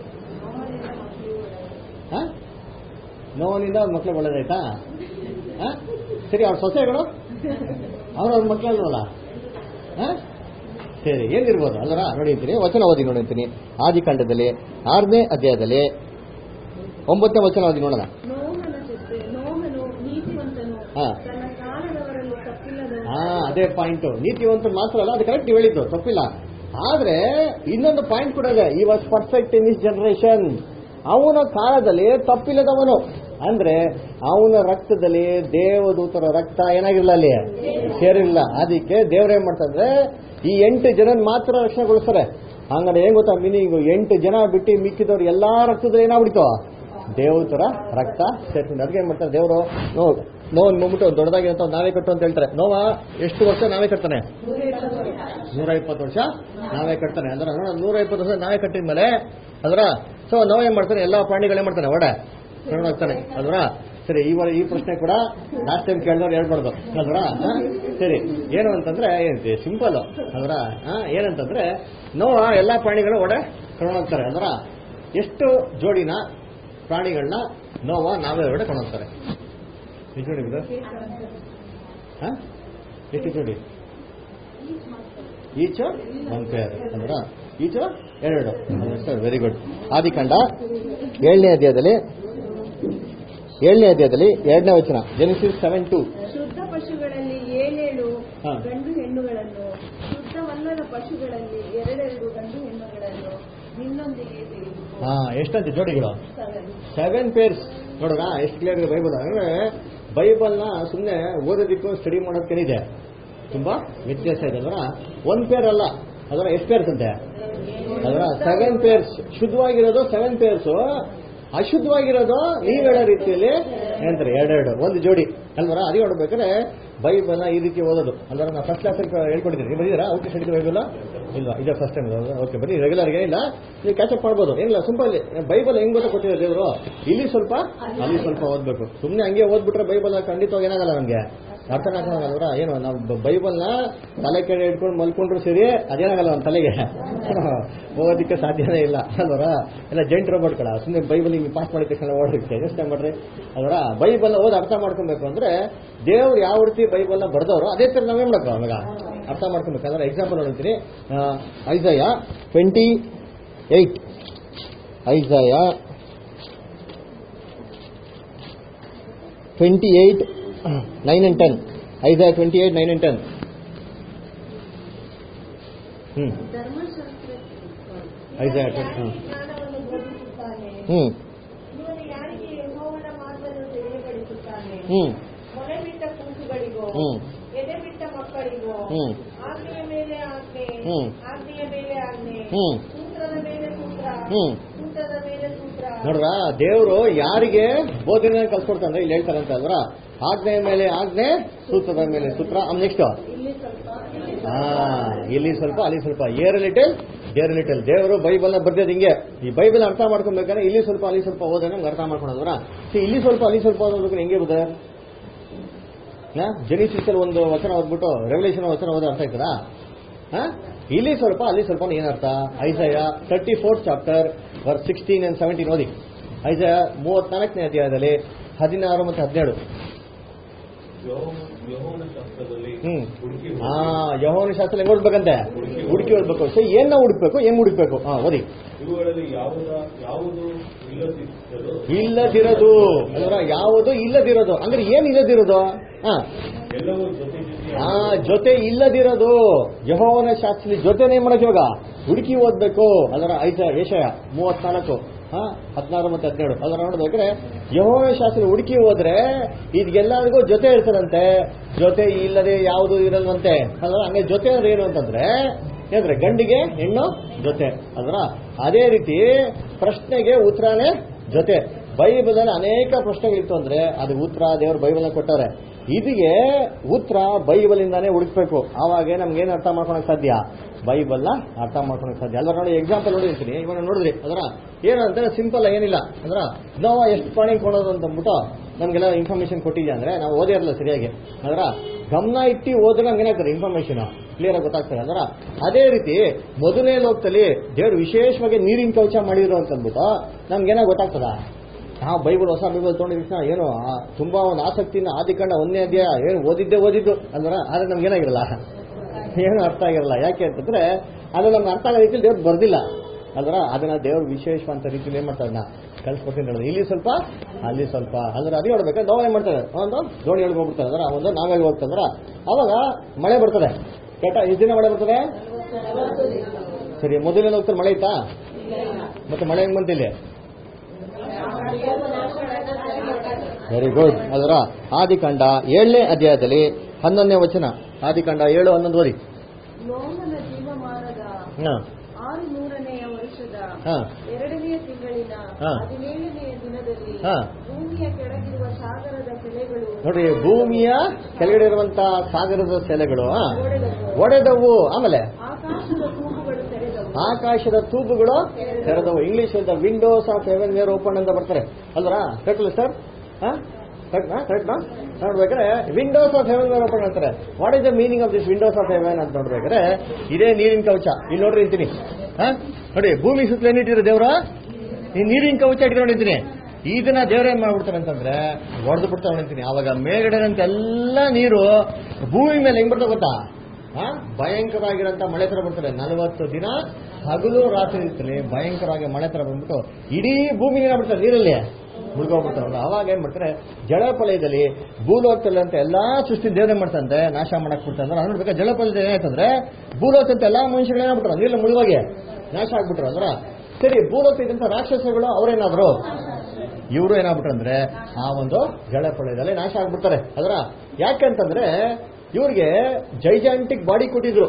ಹಾ ನೋವಿನಿಂದ ಅವ್ರ ಮಕ್ಳು ಒಳ್ಳೇದಾಯ್ತಾ ಹಾ ಸರಿ ಅವ್ರ ಸೊಸೆಗಳು ಅವ್ರ ಅವ್ರ ಮಕ್ಕಳಲ್ವಲ್ಲ ಹಾ ಸರಿ ಏನಿರ್ಬೋದು ಅಲ್ವರ ನೋಡಿರ್ತೀನಿ ವಚನ ಓದಿ ನೋಡಿರ್ತೀನಿ ಆದಿಕಾಂಡದಲ್ಲಿ ಆರನೇ ಅಧ್ಯಾಯದಲ್ಲಿ ಒಂಬತ್ತನೇ ವಚನ ಓದಿ ನೋಡೋಣ ನೋಹನ ಜೊತೆ ನೋಹನು ನೀತಿವಂತನು ಹಾ. ತನ್ನ ಕಾಲದವರಲ್ಲಿ ತಪ್ಪಿಲ್ಲದವನು ಹಾ ಅದೇ ಪಾಯಿಂಟ್ ನೀತಿವಂತ ಮಾತ್ರ ಅಲ್ಲ ಅದು ಕರೆಕ್ಟ್ ಹೇಳಿದ್ದು ತಪ್ಪಿಲ್ಲ ಆದ್ರೆ ಇನ್ನೊಂದು ಪಾಯಿಂಟ್ ಕೂಡ ಇದೆ ಈ was perfect in is generation ಅವನ ಕಾಲದಲ್ಲಿ ತಪ್ಪಿಲ್ಲದವನು ಅಂದ್ರೆ ಅವನ ರಕ್ತದಲ್ಲಿ ದೇವದೂತರ ರಕ್ತ ಏನಾಗಿರ್ಲಿಲ್ಲ ಅಲ್ಲಿ ಸೇರಿಲ್ಲ ಅದಕ್ಕೆ ದೇವ್ರ ಏನ್ ಮಾಡ್ತಂದ್ರೆ ಈ ಎಂಟು ಜನ ಮಾತ್ರ ರಕ್ಷಣೆಗೊಳಿಸ್ತಾರೆ ಹಂಗಾರೆ ಏನ್ ಗೊತ್ತಾ ಮೀನಿಂಗ್ ಎಂಟು ಜನ ಬಿಟ್ಟು ಮಿಕ್ಕಿದವ್ರು ಎಲ್ಲಾ ರಕ್ತದಲ್ಲಿ ಏನಾಗ್ಬಿಡ್ತು ದೇವತರ ರಕ್ತ ಸೇರ್ಕೊಂಡು ಅದಕ್ಕೆ ಏನ್ ಮಾಡ್ತಾರೆ ದೇವರು ನೋ ನೋವು ನೋಡ್ಬಿಟ್ಟು ದೊಡ್ಡದಾಗಿ ಅಂತ ನಾವೇ ಕಟ್ಟು ಅಂತ ಹೇಳ್ತಾರೆ ನೋವ ಎಷ್ಟು ವರ್ಷ ನಾವೇ ಕಟ್ತಾನೆ ನೂರ ಇಪ್ಪತ್ತು ವರ್ಷ ನಾವೇ ಕಟ್ತಾನೆ ಅಂದ್ರೆ ನೋಡ ನೂರ ಇಪ್ಪತ್ತು ವರ್ಷ ನಾವೇ ಕಟ್ಟಿದ್ಮೇಲೆ ಅದರ ಸೊ ನೋವು ಏನ್ ಮಾಡ್ತಾನೆ ಎಲ್ಲಾ ಪ್ರಾಣಿಗಳೇ ಮಾಡ್ತಾನೆ ಒಡೆ ಹೋಗ್ತಾನೆ ಅಲ್ವರ ಸರಿ ಈ ಈ ಪ್ರಶ್ನೆ ಕೂಡ ಲಾಸ್ಟ್ ಟೈಮ್ ಕೇಳಿದವ್ರು ಹೇಳ್ಬಾರ್ದು ಅಲ್ವರ ಹಾ? ಸರಿ ಏನು ಅಂತಂದ್ರೆ ಏನಂತೆ ಸಿಂಪಲ್ ಅಲ್ವರ ಹಾ? ಏನಂತಂದ್ರೆ ನೋವ ಎಲ್ಲಾ ಪ್ರಾಣಿಗಳು ಒಡೆ ಕರ್ಕೊಂಡೋಗ್ತಾರೆ ಅಲ್ವರ ಎಷ್ಟು ಜೋಡಿನ ಪ್ರಾಣಿಗಳನ್ನ ನೋವ ನಾವೇ ಒಡೆ ಕೊಂಡೋಗ್ತಾರೆ ಎಷ್ಟು ಜೋಡಿ ಬಿಡು ಹಾ? ಎಷ್ಟು ಜೋಡಿ ಈಚು ಒನ್ ಪೇರ್ ಅಂದ್ರ ಈಚು ಎರಡು ವೆರಿ ಗುಡ್ ಆದಿಕಾಂಡ ಏಳನೇ ಅಧ್ಯಾಯದಲ್ಲಿ ಏಳನೇ ಅಧ್ಯಾಯದಲ್ಲಿ ಎರಡನೇ ವಚನ ಜೆನಿಸಿಸ್ ಸೆವೆನ್ ಟು ಶುದ್ಧ ಪಶುಗಳಲ್ಲಿ ಏಳೇಳು ಹಾ. ಗಂಡು ಹೆಣ್ಣುಗಳನ್ನು ಶುದ್ಧವಲ್ಲದ ಪಶುಗಳಲ್ಲಿ ಎರಡೆರಡು ಗಂಡು ಹೆಣ್ಣುಗಳನ್ನು ನಿನ್ನೊಂದಿಗೆ ತೆಗೆದುಕೋ ಹಾ ಎಷ್ಟಂತೆ ಜೋಡಿಗಳು ಸವೆನ್. ಸೆವೆನ್ ಪೇರ್ಸ್ ನೋಡ್ರ ಎಷ್ಟು ಕ್ಲಿಯರ್ ಇದೆ ಬೈಬಲ್ ಅಂದ್ರೆ ಬೈಬಲ್ನ ಸುಮ್ಮನೆ ಓದೋದಿಕ್ಕೂ ಸ್ಟಡಿ ಮಾಡೋದಕ್ಕೇನಿದೆ ತುಂಬಾ ವ್ಯತ್ಯಾಸ ಇದೆ ಅಲ್ವರ ಒಂದ್ ಪೇರ್ ಅಲ್ಲ ಅದರ ಎಷ್ಟು ಪೇರ್ಸ್ ಅಂತೆ ಅದರ ಸೆವೆನ್ ಪೇರ್ಸ್ ಶುದ್ಧವಾಗಿರೋದು ಸೆವೆನ್ ಪೇರ್ಸ್ ಅಶುದ್ಧವಾಗಿರೋದು ನೀವ್ ಹೇಳೋ ರೀತಿಯಲ್ಲಿ ಏನಂತಾರೆ ಎರಡೆರಡು ಒಂದು ಜೋಡಿ ಅಲ್ವರ ಅದೇ ನೋಡ್ಬೇಕಾದ್ರೆ ಬೈಬಲ್ನ ಈ ರೀತಿ ಓದೋದು ಅಲ್ವರ ನಾ ಫಸ್ಟ್ ಕ್ಲಾಸ್ ಹೇಳ್ಕೊಟ್ಟಿದ್ದೀನಿ ನೀವು ಬಂದಿದ್ದೀರಾ ಔಟ್ ಸ್ಟಡಿ ಬೈಬಲ್ ಇಲ್ವಾ ಇದೇ ಫಸ್ಟ್ ಟೈಮ್ ಓಕೆ ಬನ್ನಿ ರೆಗ್ಯುಲರ್ ಏನಿಲ್ಲ ನೀವು ಕ್ಯಾಚಪ್ ಮಾಡ್ಬೋದು ಏನಿಲ್ಲ ಸಿಂಪಲ್ ಬೈಬಲ್ ಹೆಂಗ್ ಗೊತ್ತಾ ಕೊಟ್ಟಿದ್ದಾರೆ ದೇವರು ಇಲ್ಲಿ ಸ್ವಲ್ಪ ಅಲ್ಲಿ ಸ್ವಲ್ಪ ಓದ್ಬೇಕು ಸುಮ್ಮನೆ ಹಂಗೆ ಓದ್ಬಿಟ್ರೆ ಬೈಬಲ್ ಖಂಡಿತವಾಗಿ ಏನಾಗಲ್ಲ ನಮ್ಗೆ ಅರ್ಥ ಹಾಕೋಣಲ್ವರ ಏನು ನಾವು ಬೈಬಲ್ನ ತಲೆ ಕೆಳಗೆ ಇಟ್ಕೊಂಡು ಮಲ್ಕೊಂಡ್ರು ಸರಿ ಅದೇನಾಗಲ್ಲ ನಮ್ಮ ತಲೆಗೆ ಓದೋದಕ್ಕೆ ಸಾಧ್ಯನೇ ಇಲ್ಲ ಅಲ್ವರ ಎಲ್ಲ ಜೈಂಟ್ ರೋಬೋಟ್ ಕಡ ಸುಮ್ಮನೆ ಬೈಬಲ್ ಹಿಂಗೆ ಪಾಸ್ ಮಾಡಿದ ತಕ್ಷಣ ಓಡೋದಕ್ಕೆ ಯೋಚನೆ ಮಾಡ್ರಿ ಅಲ್ವರ ಬೈಬಲ್ ಓದಿ ಅರ್ಥ ಮಾಡ್ಕೊಬೇಕು ಅಂದ್ರೆ ದೇವ್ರು ಯಾವ ರೀತಿ ಬೈಬಲ್ನ ಬರ್ದವರು ಅದೇ ತರ ನಾವೇನ್ ಮಾಡಬೇಕು ಅವಾಗ ಅರ್ಥ ಮಾಡ್ಕೊಬೇಕು ಅಂದ್ರೆ ಎಕ್ಸಾಂಪಲ್ ನೋಡ್ತೀನಿ Isaiah twenty eight Isaiah twenty eight nine and ten Isaiah twenty eight nine and ten hmm ಧರ್ಮಶಾಸ್ತ್ರ ಐಸಯ ಹ್ಮ್ ಜ್ಞಾನವನ್ನು ಬೋಧಿಸುತ್ತಾನೆ ಹ್ಮ್ ಇವನು ಯಾರಿಗೆ ಯೆಹೋವನ ಮಾತನ್ನು ತಿಳಿಯಪಡಿಸುತ್ತಾನೆ ಹ್ಮ್ ಮೊರೆ ಬಿಟ್ಟ ಕೂಸುಗಳಿಗೋ ಹ್ಮ್ ಎದೆ ಬಿಟ್ಟ ಮಕ್ಕಳಿಗೋ ಹ್ಮ್ ಆಜ್ಞೆಯ ಮೇಲೆ ಆಜ್ಞೆ ಹ್ಮ್. ಆಜ್ಞೆಯ ಮೇಲೆ ಆಜ್ಞೆ ಹ್ಮ್. ಸೂತ್ರದ ಮೇಲೆ ಸೂತ್ರ ಹ್ಮ್. ಸೂತ್ರದ ಮೇಲೆ ಸೂತ್ರ ನೋಡ್ರ ದೇವರು ಯಾರಿಗೆ ಬೋಧನೆ ಕಲ್ಸ್ಕೊಡ್ತಾನೆ ಇಲ್ಲಿ ಹೇಳ್ತಾರೆ ಅಂತ ಅಲ್ವರ ಆಜ್ಞೆಯ ಮೇಲೆ ಆಜ್ಞೆ ಸೂತ್ರದ ಮೇಲೆ ಸೂತ್ರ ನೆಕ್ಸ್ಟ್ ಇಲ್ಲಿ ಸ್ವಲ್ಪ ಇಲ್ಲಿ ಹಾ ಇಲ್ಲಿ ಸ್ವಲ್ಪ ಅಲ್ಲಿ ಸ್ವಲ್ಪ ಏರ್ ಲಿಟಲ್ ಏರ್ ಲಿಟಲ್ ದೇವರು ಬೈಬಲ್ನ ಬರ್ದಿದ್ದು ಹಿಂಗೆ ಈ ಬೈಬಲ್ ಅರ್ಥ ಮಾಡ್ಕೊಬೇಕಾದ್ರೆ ಇಲ್ಲಿ ಸ್ವಲ್ಪ ಅಲ್ಲಿ ಸ್ವಲ್ಪ ಓದೋಣ ನಮ್ಗೆ ಅರ್ಥ ಮಾಡ್ಕೊಳೋದ್ರ ಇಲ್ಲಿ ಸ್ವಲ್ಪ ಅಲ್ಲಿ ಸ್ವಲ್ಪ ಓದೋದಕ್ಕೆ ಹೆಂಗೆ ಬುದ ಜೆನಿಸಿಸ್ ಅಲ್ಲಿ ಒಂದು ವಚನ ಓದ್ಬಿಟ್ಟು ರೆವಲ್ಯೂಷನ್ ವಚನ ಓದೋ ಅರ್ಥ ಆಯ್ತದಾ ಹಾ? ಇಲ್ಲಿ ಸ್ವಲ್ಪ ಅಲ್ಲಿ ಸ್ವಲ್ಪ ಏನರ್ಥ Isaiah thirty fourth chapter verse sixteen and seventeen ಓದಿ ಐಸಯ ಮೂವತ್ನಾಲ್ಕನೇ ಅಧ್ಯಾಯದಲ್ಲಿ ಹದಿನಾರು ಮತ್ತು ಹದಿನೇಳು ಯೆಹೋವನ- ಯೆಹೋವನ ಶಾಸ್ತ್ರದಲ್ಲಿ ಹ್ಮ್ ಹುಡುಕಿ ಹಾ ಯಹೋವನ ಶಾಸ್ತ್ರ ಹೆಂಗ್ ಓದ್ಬೇಕಂತೆ ಹುಡುಕಿ ಓದ್ಬೇಕು ಸೊ ಏನ ಹುಡುಕ್ಬೇಕು ಹೆಂಗ್ ಹುಡುಕ್ಬೇಕು ಹಾ ಓದಿ ಇವುಗಳಲ್ಲಿ ಯಾವುದ ಯಾವುದು ಇಲ್ಲದಿದ್ದರೂ ಇಲ್ಲದಿರೋದು ಅಂದ್ರೆ ಯಾವುದು ಇಲ್ಲದಿರೋದು ಅಂದ್ರೆ ಏನ್ ಇಲ್ಲದಿರೋದು ಹಾ ಎಲ್ಲವೂ ಜೊತೆ ಜೊತೆ ಆ ಜೊತೆ ಇಲ್ಲದಿರೋದು ಯಹೋವನ ಶಾಸ್ತ್ರಿ ಜೊತೆನೇ ಮಾಡಕ್ ಇವಾಗ ಹುಡುಕಿ ಓದ್ಬೇಕು ಅದರ ಐತ ಏಷಯ ಮೂವತ್ನಾಲ್ಕು ಹಾ ಹದಿನಾರು ಮತ್ತೆ ಹದಿನೇಳು ಅದರ ನೋಡ್ಬೇಕ್ರೆ ಯಹೋವನ ಶಾಸ್ತ್ರಿ ಹುಡುಕಿ ಹೋದ್ರೆ ಇದೆಲ್ಲರಿಗೂ ಜೊತೆ ಇರ್ತದಂತೆ ಜೊತೆ ಇಲ್ಲದೆ ಯಾವುದು ಇರಲ್ವಂತೆ ಅದರ ಹಂಗೆ ಜೊತೆ ಅಂದ್ರೆ ಏನು ಅಂತಂದ್ರೆ ಏನಂದ್ರೆ ಗಂಡಿಗೆ ಹೆಣ್ಣು ಜೊತೆ ಅದರ ಅದೇ ರೀತಿ ಪ್ರಶ್ನೆಗೆ ಉತ್ತರನೇ ಜೊತೆ ಬೈಬಲಲ್ಲಿ ಅನೇಕ ಪ್ರಶ್ನೆಗಳಿತ್ತು ಅಂದ್ರೆ ಅದಕ್ಕೆ ಉತ್ತರ ದೇವರು ಬೈಬಲ್ನ ಕೊಟ್ಟವ್ರೆ ಇದಿಗೆ ಉತ್ತರ ಬೈಬಲಿಂದಾನೇ ಹುಡುಕ್ಬೇಕು ಆವಾಗ ನಮ್ಗೆ ಏನು ಅರ್ಥ ಮಾಡ್ಕೊಳಕ್ ಸಾಧ್ಯ ಬೈಬಲ್ನ ಅರ್ಥ ಮಾಡ್ಕೊಳಕ್ ಸಾಧ್ಯ ಅಲ್ವಾ ನೋಡಿ ಎಕ್ಸಾಂಪಲ್ ನೋಡಿರ್ತೀನಿ ಇವಾಗ ನೋಡಿದ್ರಿ ಅದರ ಏನು ಅಂತ ಸಿಂಪಲ್ ಏನಿಲ್ಲ ಅದರ ನೋವ ಎಷ್ಟು ಪ್ರಾಣಿ ಕೊಡೋದು ಅಂತ ಅಂದ್ಬಿಟ್ಟು ನಮ್ಗೆಲ್ಲ ಇನ್ಫಾರ್ಮೇಶನ್ ಕೊಟ್ಟಿದ್ಯಾ ಅಂದ್ರೆ ನಾವು ಓದೇ ಇರಲ್ಲ ಸರಿಯಾಗಿ ಅದರ ಗಮನ ಇಟ್ಟು ಓದ್ರೆ ನಮ್ಗೆ ಏನಾಗ್ತದೆ ಇನ್ಫಾರ್ಮೇಶನ್ ಕ್ಲಿಯರ್ ಆಗಿ ಗೊತ್ತಾಗ್ತದೆ ಅದರ ಅದೇ ರೀತಿ ಮೊದಲನೇ ಲೋಕದಲ್ಲಿ ದೇವರು ವಿಶೇಷವಾಗಿ ನೀರಿನ ಕವಚ ಮಾಡಿದ್ರು ಅಂತ ಅಂದ್ಬಿಟ್ಟು ನಮ್ಗೇನೋ ಗೊತ್ತಾಗ್ತದ ನಾವು ಬೈಬಲ್ ಹೊಸ ಬೈಬಲ್ ತೊಗೊಂಡಿದ ತಕ್ಷಣ ಏನು ಆ, ತುಂಬಾ ಒಂದು ಆಸಕ್ತಿಯಿಂದ ಆದಿಕಾಂಡ ಒಂದನೇ ಅಧ್ಯಾಯ ಏನು ಓದಿದ್ದೆ ಓದಿದ್ದು ಅಂದ್ರ ಆದ್ರೆ ನಮ್ಗೆ ಏನಾಗಿರಲ್ಲ ಏನು ಅರ್ಥ ಆಗಿರಲ್ಲ ಯಾಕೆ ಅಂತಂದ್ರೆ ಅದು ನಮ್ಗೆ ಅರ್ಥ ಆಗೋ ರೀತಿಯಲ್ಲಿ ದೇವ್ರು ಬರ್ದಿಲ್ಲ ಅಲ್ದ್ರ ಅದನ್ನ ದೇವ್ರು ವಿಶೇಷವಂತ ರೀತಿಯಲ್ಲಿ ಏನ್ ಮಾಡ್ತಾರೆ ನಾ ಕಳ್ಸ್ಕೊಡ್ತೀನಿ ಹೇಳೋದು ಇಲ್ಲಿ ಸ್ವಲ್ಪ ಅಲ್ಲಿ ಸ್ವಲ್ಪ ಅಂದ್ರೆ ಅದೇ ನೋಡ್ಬೇಕಾದ್ರೆ ನಾವು ಏನ್ ಮಾಡ್ತಾರೆ ಒಂದು ದೋಣಿ ಒಳಗೆ ಹೋಗ್ಬಿಡ್ತಾರೆ ಅಂದ್ರೆ ಒಂದು ನಾವಾಗಿ ಹೋಗ್ತಂದ್ರ ಅವಾಗ ಮಳೆ ಬರ್ತದೆ ಕೆಟ್ಟ ಎಷ್ಟು ದಿನ ಮಳೆ ಬರ್ತದೆ ಸರಿ ಮೊದಲನೇ ಹೋಗ್ತಾರೆ ಮಳೆ ಇತ್ತಾ ಮತ್ತೆ ಮಳೆ ಹೆಂಗ್ ಬಂತಿಲ್ಲಿ ವೆರಿ ಗುಡ್ ಅದರ ಆದಿಕಾಂಡ ಏಳನೇ ಅಧ್ಯಾಯದಲ್ಲಿ ಹನ್ನೊಂದನೇ ವಚನ ಆದಿಕಾಂಡ ಏಳು ಹನ್ನೊಂದು ಓದಿ ನೋವನ ಜೀವಮಾನದ ಹಾ ಆರು ನೂರನೆಯ ವರ್ಷದ ಹಾ ಎರಡನೆಯ ತಿಂಗಳಿನ ಹಾ. ಹದಿನೇಳನೆಯ ದಿನದಲ್ಲಿ ಹಾ. ಭೂಮಿಯ ಕೆಳಗಿರುವ ಸಾಗರದ ಸೆಲೆಗಳು ನೋಡ್ರಿ ಭೂಮಿಯ ಕೆಳಗಡೆ ಇರುವಂತ ಸಾಗರದ ಸೆಲೆಗಳು ಹಾ, ಒಡೆದವು. ಒಡೆದವು ಆಮೇಲೆ ಆಕಾಶದ ತೂಗುಗಳು ತೆರೆದವು ಆಕಾಶದ ತೂಬುಗಳು ತೆರೆದವು English the windows of heaven were open ಅಂತ ಬರ್ತಾರೆ ಅಲ್ವರಾ ಕರೆಕ್ಟ್ ಸರ್ ಕರೆಕ್ಟ್ ನೋಡ್ಬೇಕಾದ್ರೆ windows of heaven were open ಅಂತಾರೆ what is the meaning of this windows of heaven ಅಂತ ನೋಡ್ಬೇಕಾದ್ರೆ ಇದೇ ನೀರಿನ ಕವಚ ಇಲ್ಲಿ ನೋಡ್ರಿ ಇರ್ತೀನಿ ಹಾ ನೋಡಿ ಭೂಮಿ ಸುತ್ತಲೂ ಏನಿಟ್ಟಿರೋ ದೇವ್ರ ಈ ನೀರಿನ ಕವಚ ಇಟ್ಕೊಂಡಿರ್ತೀನಿ ಇದನ್ನ ದೇವ್ರ ಏನ್ ಮಾಡ್ಬಿಡ್ತಾರೆ ಅಂತಂದ್ರೆ ಹೊಡೆದು ಬಿಡ್ತಾ ಹೊಡಿತೀನಿ ಅವಾಗ ಮೇಲ್ಗಡೆ ಎಲ್ಲ ನೀರು ಭೂಮಿ ಮೇಲೆ ಹೆಂಗ್ ಬರ್ತಾ ಗೊತ್ತಾ ಆ? ಭಯಂಕರವಾಗಿರಂತ ಮಳೆ ತರ ಬರ್ತಾರೆ ನಲವತ್ತು ದಿನ ಹಗಲು ರಾತ್ರಿ ಇರ್ತದೆ ಭಯಂಕರವಾಗಿ ಮಳೆ ತರ ಬಂದ್ಬಿಟ್ಟು ಇಡೀ ಭೂಮಿ ಏನಾಗ್ಬಿಡ್ತಾರೆ ನೀರಲ್ಲಿ ಮುಳುಗೋಗ್ಬಿಡ್ತಾರಲ್ಲ ಅವಾಗ ಏನ್ ಮಾಡ್ತಾರೆ ಜಲಪಲಯದಲ್ಲಿ ಭೂಲೋಕದಲ್ಲಿ ಅಂತ ಎಲ್ಲಾ ಸೃಷ್ಟಿ ದೇವ್ರೆ ಮಾಡ್ತಂತೆ ನಾಶ ಮಾಡಕ್ ಬಿಡ್ತಾರೆ ಅಂದ್ರೆ ನೋಡ್ಬೇಕಾ ಜಲಪಲಯದಲ್ಲಿ ಏನಾಯ್ತಂದ್ರೆ ಭೂಲೋಕಂತ ಎಲ್ಲಾ ಮನುಷ್ಯಗಳು ಏನಾಗ್ಬಿಟ್ರು ನೀರಲ್ಲಿ ಮುಳುಗೋಗಿ ನಾಶ ಆಗ್ಬಿಟ್ರು ಅಂದ್ರ ಸರಿ ಭೂಲೋಕ ಇದ್ದಂತ ರಾಕ್ಷಸಗಳು ಅವ್ರೇನಾದ್ರು ಇವರು ಏನಾಗ್ಬಿಟ್ರು ಅಂದ್ರೆ ಆ ಒಂದು ಜಲಪಳಯದಲ್ಲಿ ನಾಶ ಆಗ್ಬಿಡ್ತಾರೆ ಅದರ ಯಾಕಂತಂದ್ರೆ ಇವ್ರಿಗೆ ಜೈಜಾಂಟಿಕ್ ಬಾಡಿ ಕೊಟ್ಟಿದ್ರು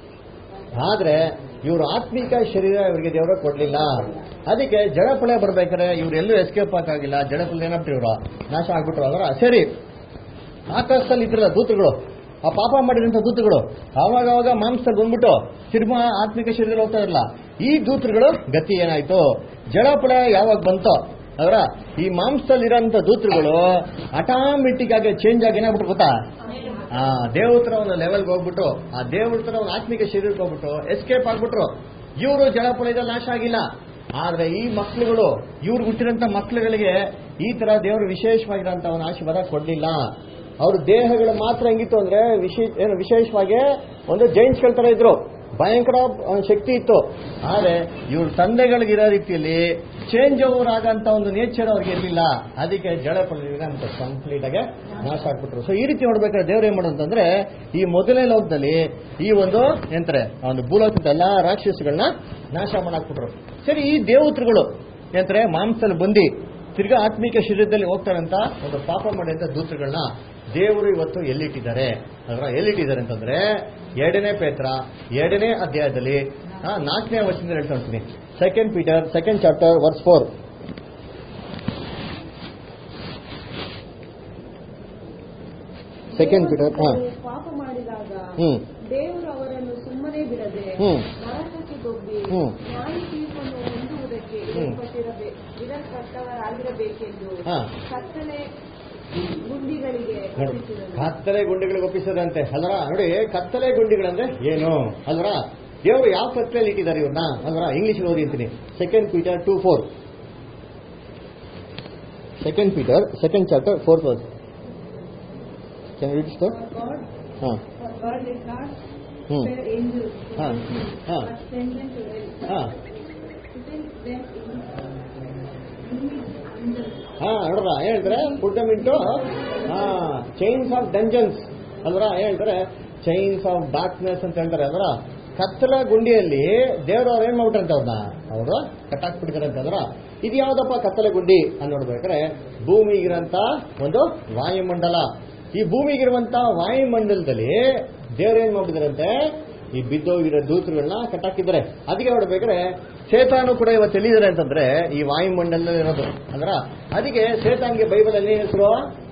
ಆದ್ರೆ ಇವರು ಆತ್ಮಿಕ ಶರೀರ ಇವರಿಗೆ ದೇವರು ಕೊಡ್ಲಿಲ್ಲ ಅದಕ್ಕೆ ಜಡಪಳೆ ಬರ್ಬೇಕಾದ್ರೆ ಇವ್ರು ಎಲ್ಲೂ ಎಸ್ಕೇಪ್ ಆಗಿಲ್ಲ ಜಡಪಳೆ ಏನಾಗ್ಬಿಟ್ರು ಇವರು ನಾಶ ಆಗ್ಬಿಟ್ರು ಅದರ ಸರಿ ಆಕಾಶದಲ್ಲಿ ಇದ್ರಲ್ಲ ದೂತಗಳು ಆ ಪಾಪ ಮಾಡಿದಂತ ದೂತಗಳು ಆವಾಗ ಅವಾಗ ಮಾಂಸದಲ್ಲಿ ಬಂದ್ಬಿಟ್ಟು ತಿರ್ಮ ಆತ್ಮಿಕ ಶರೀರದಲ್ಲಿ ಹೋಗ್ತಾ ಇರಲ್ಲ ಈ ದೂತರುಗಳು ಗತಿ ಏನಾಯ್ತು ಜಡಪಳೆ ಯಾವಾಗ ಬಂತೋ ಅದರ ಈ ಮಾಂಸದಲ್ಲಿರೋಂಥ ದೂತರುಗಳು ಆಟೋಮೆಟಿಕ್ ಆಗಿ ಚೇಂಜ್ ಆಗಿ ಏನಾಗ್ಬಿಟ್ರು ಗೊತ್ತಾ ಆ ದೇವತರ ಒಂದು ಲೆವೆಲ್ಗೆ ಹೋಗ್ಬಿಟ್ಟು ಆ ದೇವತರ ಒಂದು ಆತ್ಮಿಕ ಶರೀರಕ್ಕೆ ಹೋಗ್ಬಿಟ್ಟು ಎಸ್ಕೇಪ್ ಆಗ್ಬಿಟ್ರು ಇವರು ಜಲಪಳಯದಲ್ಲಿ ನಾಶ ಆಗಿಲ್ಲ ಆದ್ರೆ ಈ ಮಕ್ಳುಗಳು ಇವ್ರು ಹುಟ್ಟಿರಂತ ಮಕ್ಳುಗಳಿಗೆ ಈ ತರ ದೇವರು ವಿಶೇಷವಾಗಿರೋಂಥ ಒಂದು ಆಶೀರ್ವಾದ ಕೊಡ್ಲಿಲ್ಲ ಅವ್ರ ದೇಹಗಳು ಮಾತ್ರ ಹೆಂಗಿತ್ತು ಅಂದ್ರೆ ವಿಶೇಷ ಏನು ವಿಶೇಷವಾಗಿ ಒಂದು ಜೈಂಟ್ಸ್ಗಳ ತರ ಇದ್ರು ಭಯಂಕರ ಆ, ಶಕ್ತಿ ಇತ್ತು ಆದ್ರೆ ಇವ್ರ ತಂದೆಗಳಿಗಿರೋ ರೀತಿಯಲ್ಲಿ ಚೇಂಜ್ ಓವರ್ ಆಗಂತ ಒಂದು ನೇಚರ್ ಅವ್ರಿಗೆ ಇರಲಿಲ್ಲ ಅದಕ್ಕೆ ಜಳಪಲ್ಯ ಕಂಪ್ಲೀಟ್ ಆಗಿ ನಾಶ ಆಗ್ಬಿಟ್ರು ಸೊ ಈ ರೀತಿ ನೋಡ್ಬೇಕಾದ್ರೆ ದೇವ್ರು ಏನ್ ಮಾಡೋದಂದ್ರೆ ಈ ಮೊದಲನೇ ಲೋಕದಲ್ಲಿ ಈ ಒಂದು ಎಂತಾರೆ ಆ ಒಂದು ಭೂಲೋಕದ ಎಲ್ಲಾ ರಾಕ್ಷಸಗಳನ್ನ ನಾಶ ಮಾಡಾಕ್ಬಿಟ್ರು ಸರಿ ಈ ದೇವತರುಗಳು ಎಂತಾರೆ ಮಾಂಸದಲ್ಲಿ ಬಂದಿ ತಿರ್ಗಾ ಆತ್ಮಿಕ ಶರೀರದಲ್ಲಿ ಹೋಗ್ತಾರಂತ ಒಂದು ಪಾಪ ಮಾಡಿದಂತ ದೂತರುಗಳನ್ನ ದೇವರು ಇವತ್ತು ಎಲ್ಲಿಟ್ಟಿದ್ದಾರೆ ಅದರ ಎಲ್ಲಿಟ್ಟಿದ್ದಾರೆ ಅಂತಂದ್ರೆ ಎರಡನೇ ಪೇತ್ರ ಎರಡನೇ ಅಧ್ಯಾಯದಲ್ಲಿ ಆ, ನಾಲ್ಕನೇ ವರ್ಷದಿಂದ ಹೇಳ್ತಾ ಇರ್ತೀನಿ second Peter second chapter verse four second Peter ಹಾ ಅವರು ಪಾಪ ಮಾಡಿದಾಗ ಹ್ಮ್ ದೇವರು ಅವರನ್ನು ಸುಮ್ಮನೆ ಬಿಡದೆ ಹ್ಮ್. ನರಕಕ್ಕೆ ದೊಬ್ಬಿ ಹ್ಮ್. ನ್ಯಾಯ ತೀರ್ಪನ್ನು ಹೊಂದುವುದಕ್ಕೆ ಹ್ಮ್. ಇಡಲ್ಪಟ್ಟಿರಬೇ ಇಡಲ್ಪಟ್ಟವರಾಗಿರಬೇಕೆಂದು ಹಾ. ಕತ್ತಲೆ ಗುಂಡಿಗಳಿಗೆ ನೋಡಿ ಒಪ್ಪಿಸಿದನು. ಕತ್ತಲೆ ಗುಂಡಿಗಳಿಗೆ ಒಪ್ಪಿಸದಂತೆ ಅಲ್ವರ ನೋಡಿ ಕತ್ತಲೆ ಗುಂಡಿಗಳಂದ್ರೆ ಏನು ಅಲ್ವರ ದೇವರು ಯಾವ ಕತ್ತಲೆಯಲ್ಲಿ ಇಟ್ಟಿದ್ದಾರೆ ಇವ್ರನ್ನ ಅಲ್ವರ ಇಂಗ್ಲಿಷ್ ಓದಿ ಅಂತೀನಿ second Peter two four second Peter second chapter fourth verse can read For God, ಹಾಂ for God did not Hmm. spare angels to Ah. sin, Ah. but sent them to hell, ಹಾಂ putting them in ಹಾ ನೋಡ್ರ ಹೇಳ್ತಾರೆ put them into ಹಾ chains of dungeons ಅಲ್ವರ ಹೇಳ್ತಾರೆ chains of darkness ಅಂತ ಹೇಳ್ತಾರೆ ಅಲ್ವರ ಕತ್ತಲ ಗುಂಡಿಯಲ್ಲಿ ದೇವರು ಅವ್ರು ಏನ್ ಮಾಡ್ಬಿಟ್ರಂತೆ ಅವ್ರನ್ನ ಅವರು ಕಟ್ಟಾಕ್ಬಿಡ್ತಾರೆ ಅಂದ್ರ ಇದು ಯಾವ್ದಪ್ಪ ಕತ್ತಲೆ ಗುಂಡಿ ಅಂತ ನೋಡ್ಬೇಕಾದ್ರೆ ಭೂಮಿಗಿರಂತ ಒಂದು ವಾಯುಮಂಡಲ ಈ ಭೂಮಿಗಿರುವಂತ ವಾಯುಮಂಡಲದಲ್ಲಿ ದೇವ್ರು ಏನ್ ಮಾಡ್ಬಿಟ್ಟಿದಾರಂತೆ ಈ ಬಿದ್ದೋಗಿರೋ ದೂತರುಗಳನ್ನ ಕಟ್ಟಾಕಿದ್ದಾರೆ ಅದಕ್ಕೆ ನೋಡ್ಬೇಕಾದ್ರೆ ಸೇತಾನು ಕೂಡ ಇವತ್ತು ಎಲ್ಲಿದ್ದಾರೆ ಅಂತಂದ್ರೆ ಈ ವಾಯುಮಂಡಲದಲ್ಲಿ ಇರೋದು ಅಂದ್ರ ಅದಕ್ಕೆ ಸೇತಾನ್ಗೆ ಬೈಬಲ್ ಅಲ್ಲಿ ಹೆಸರು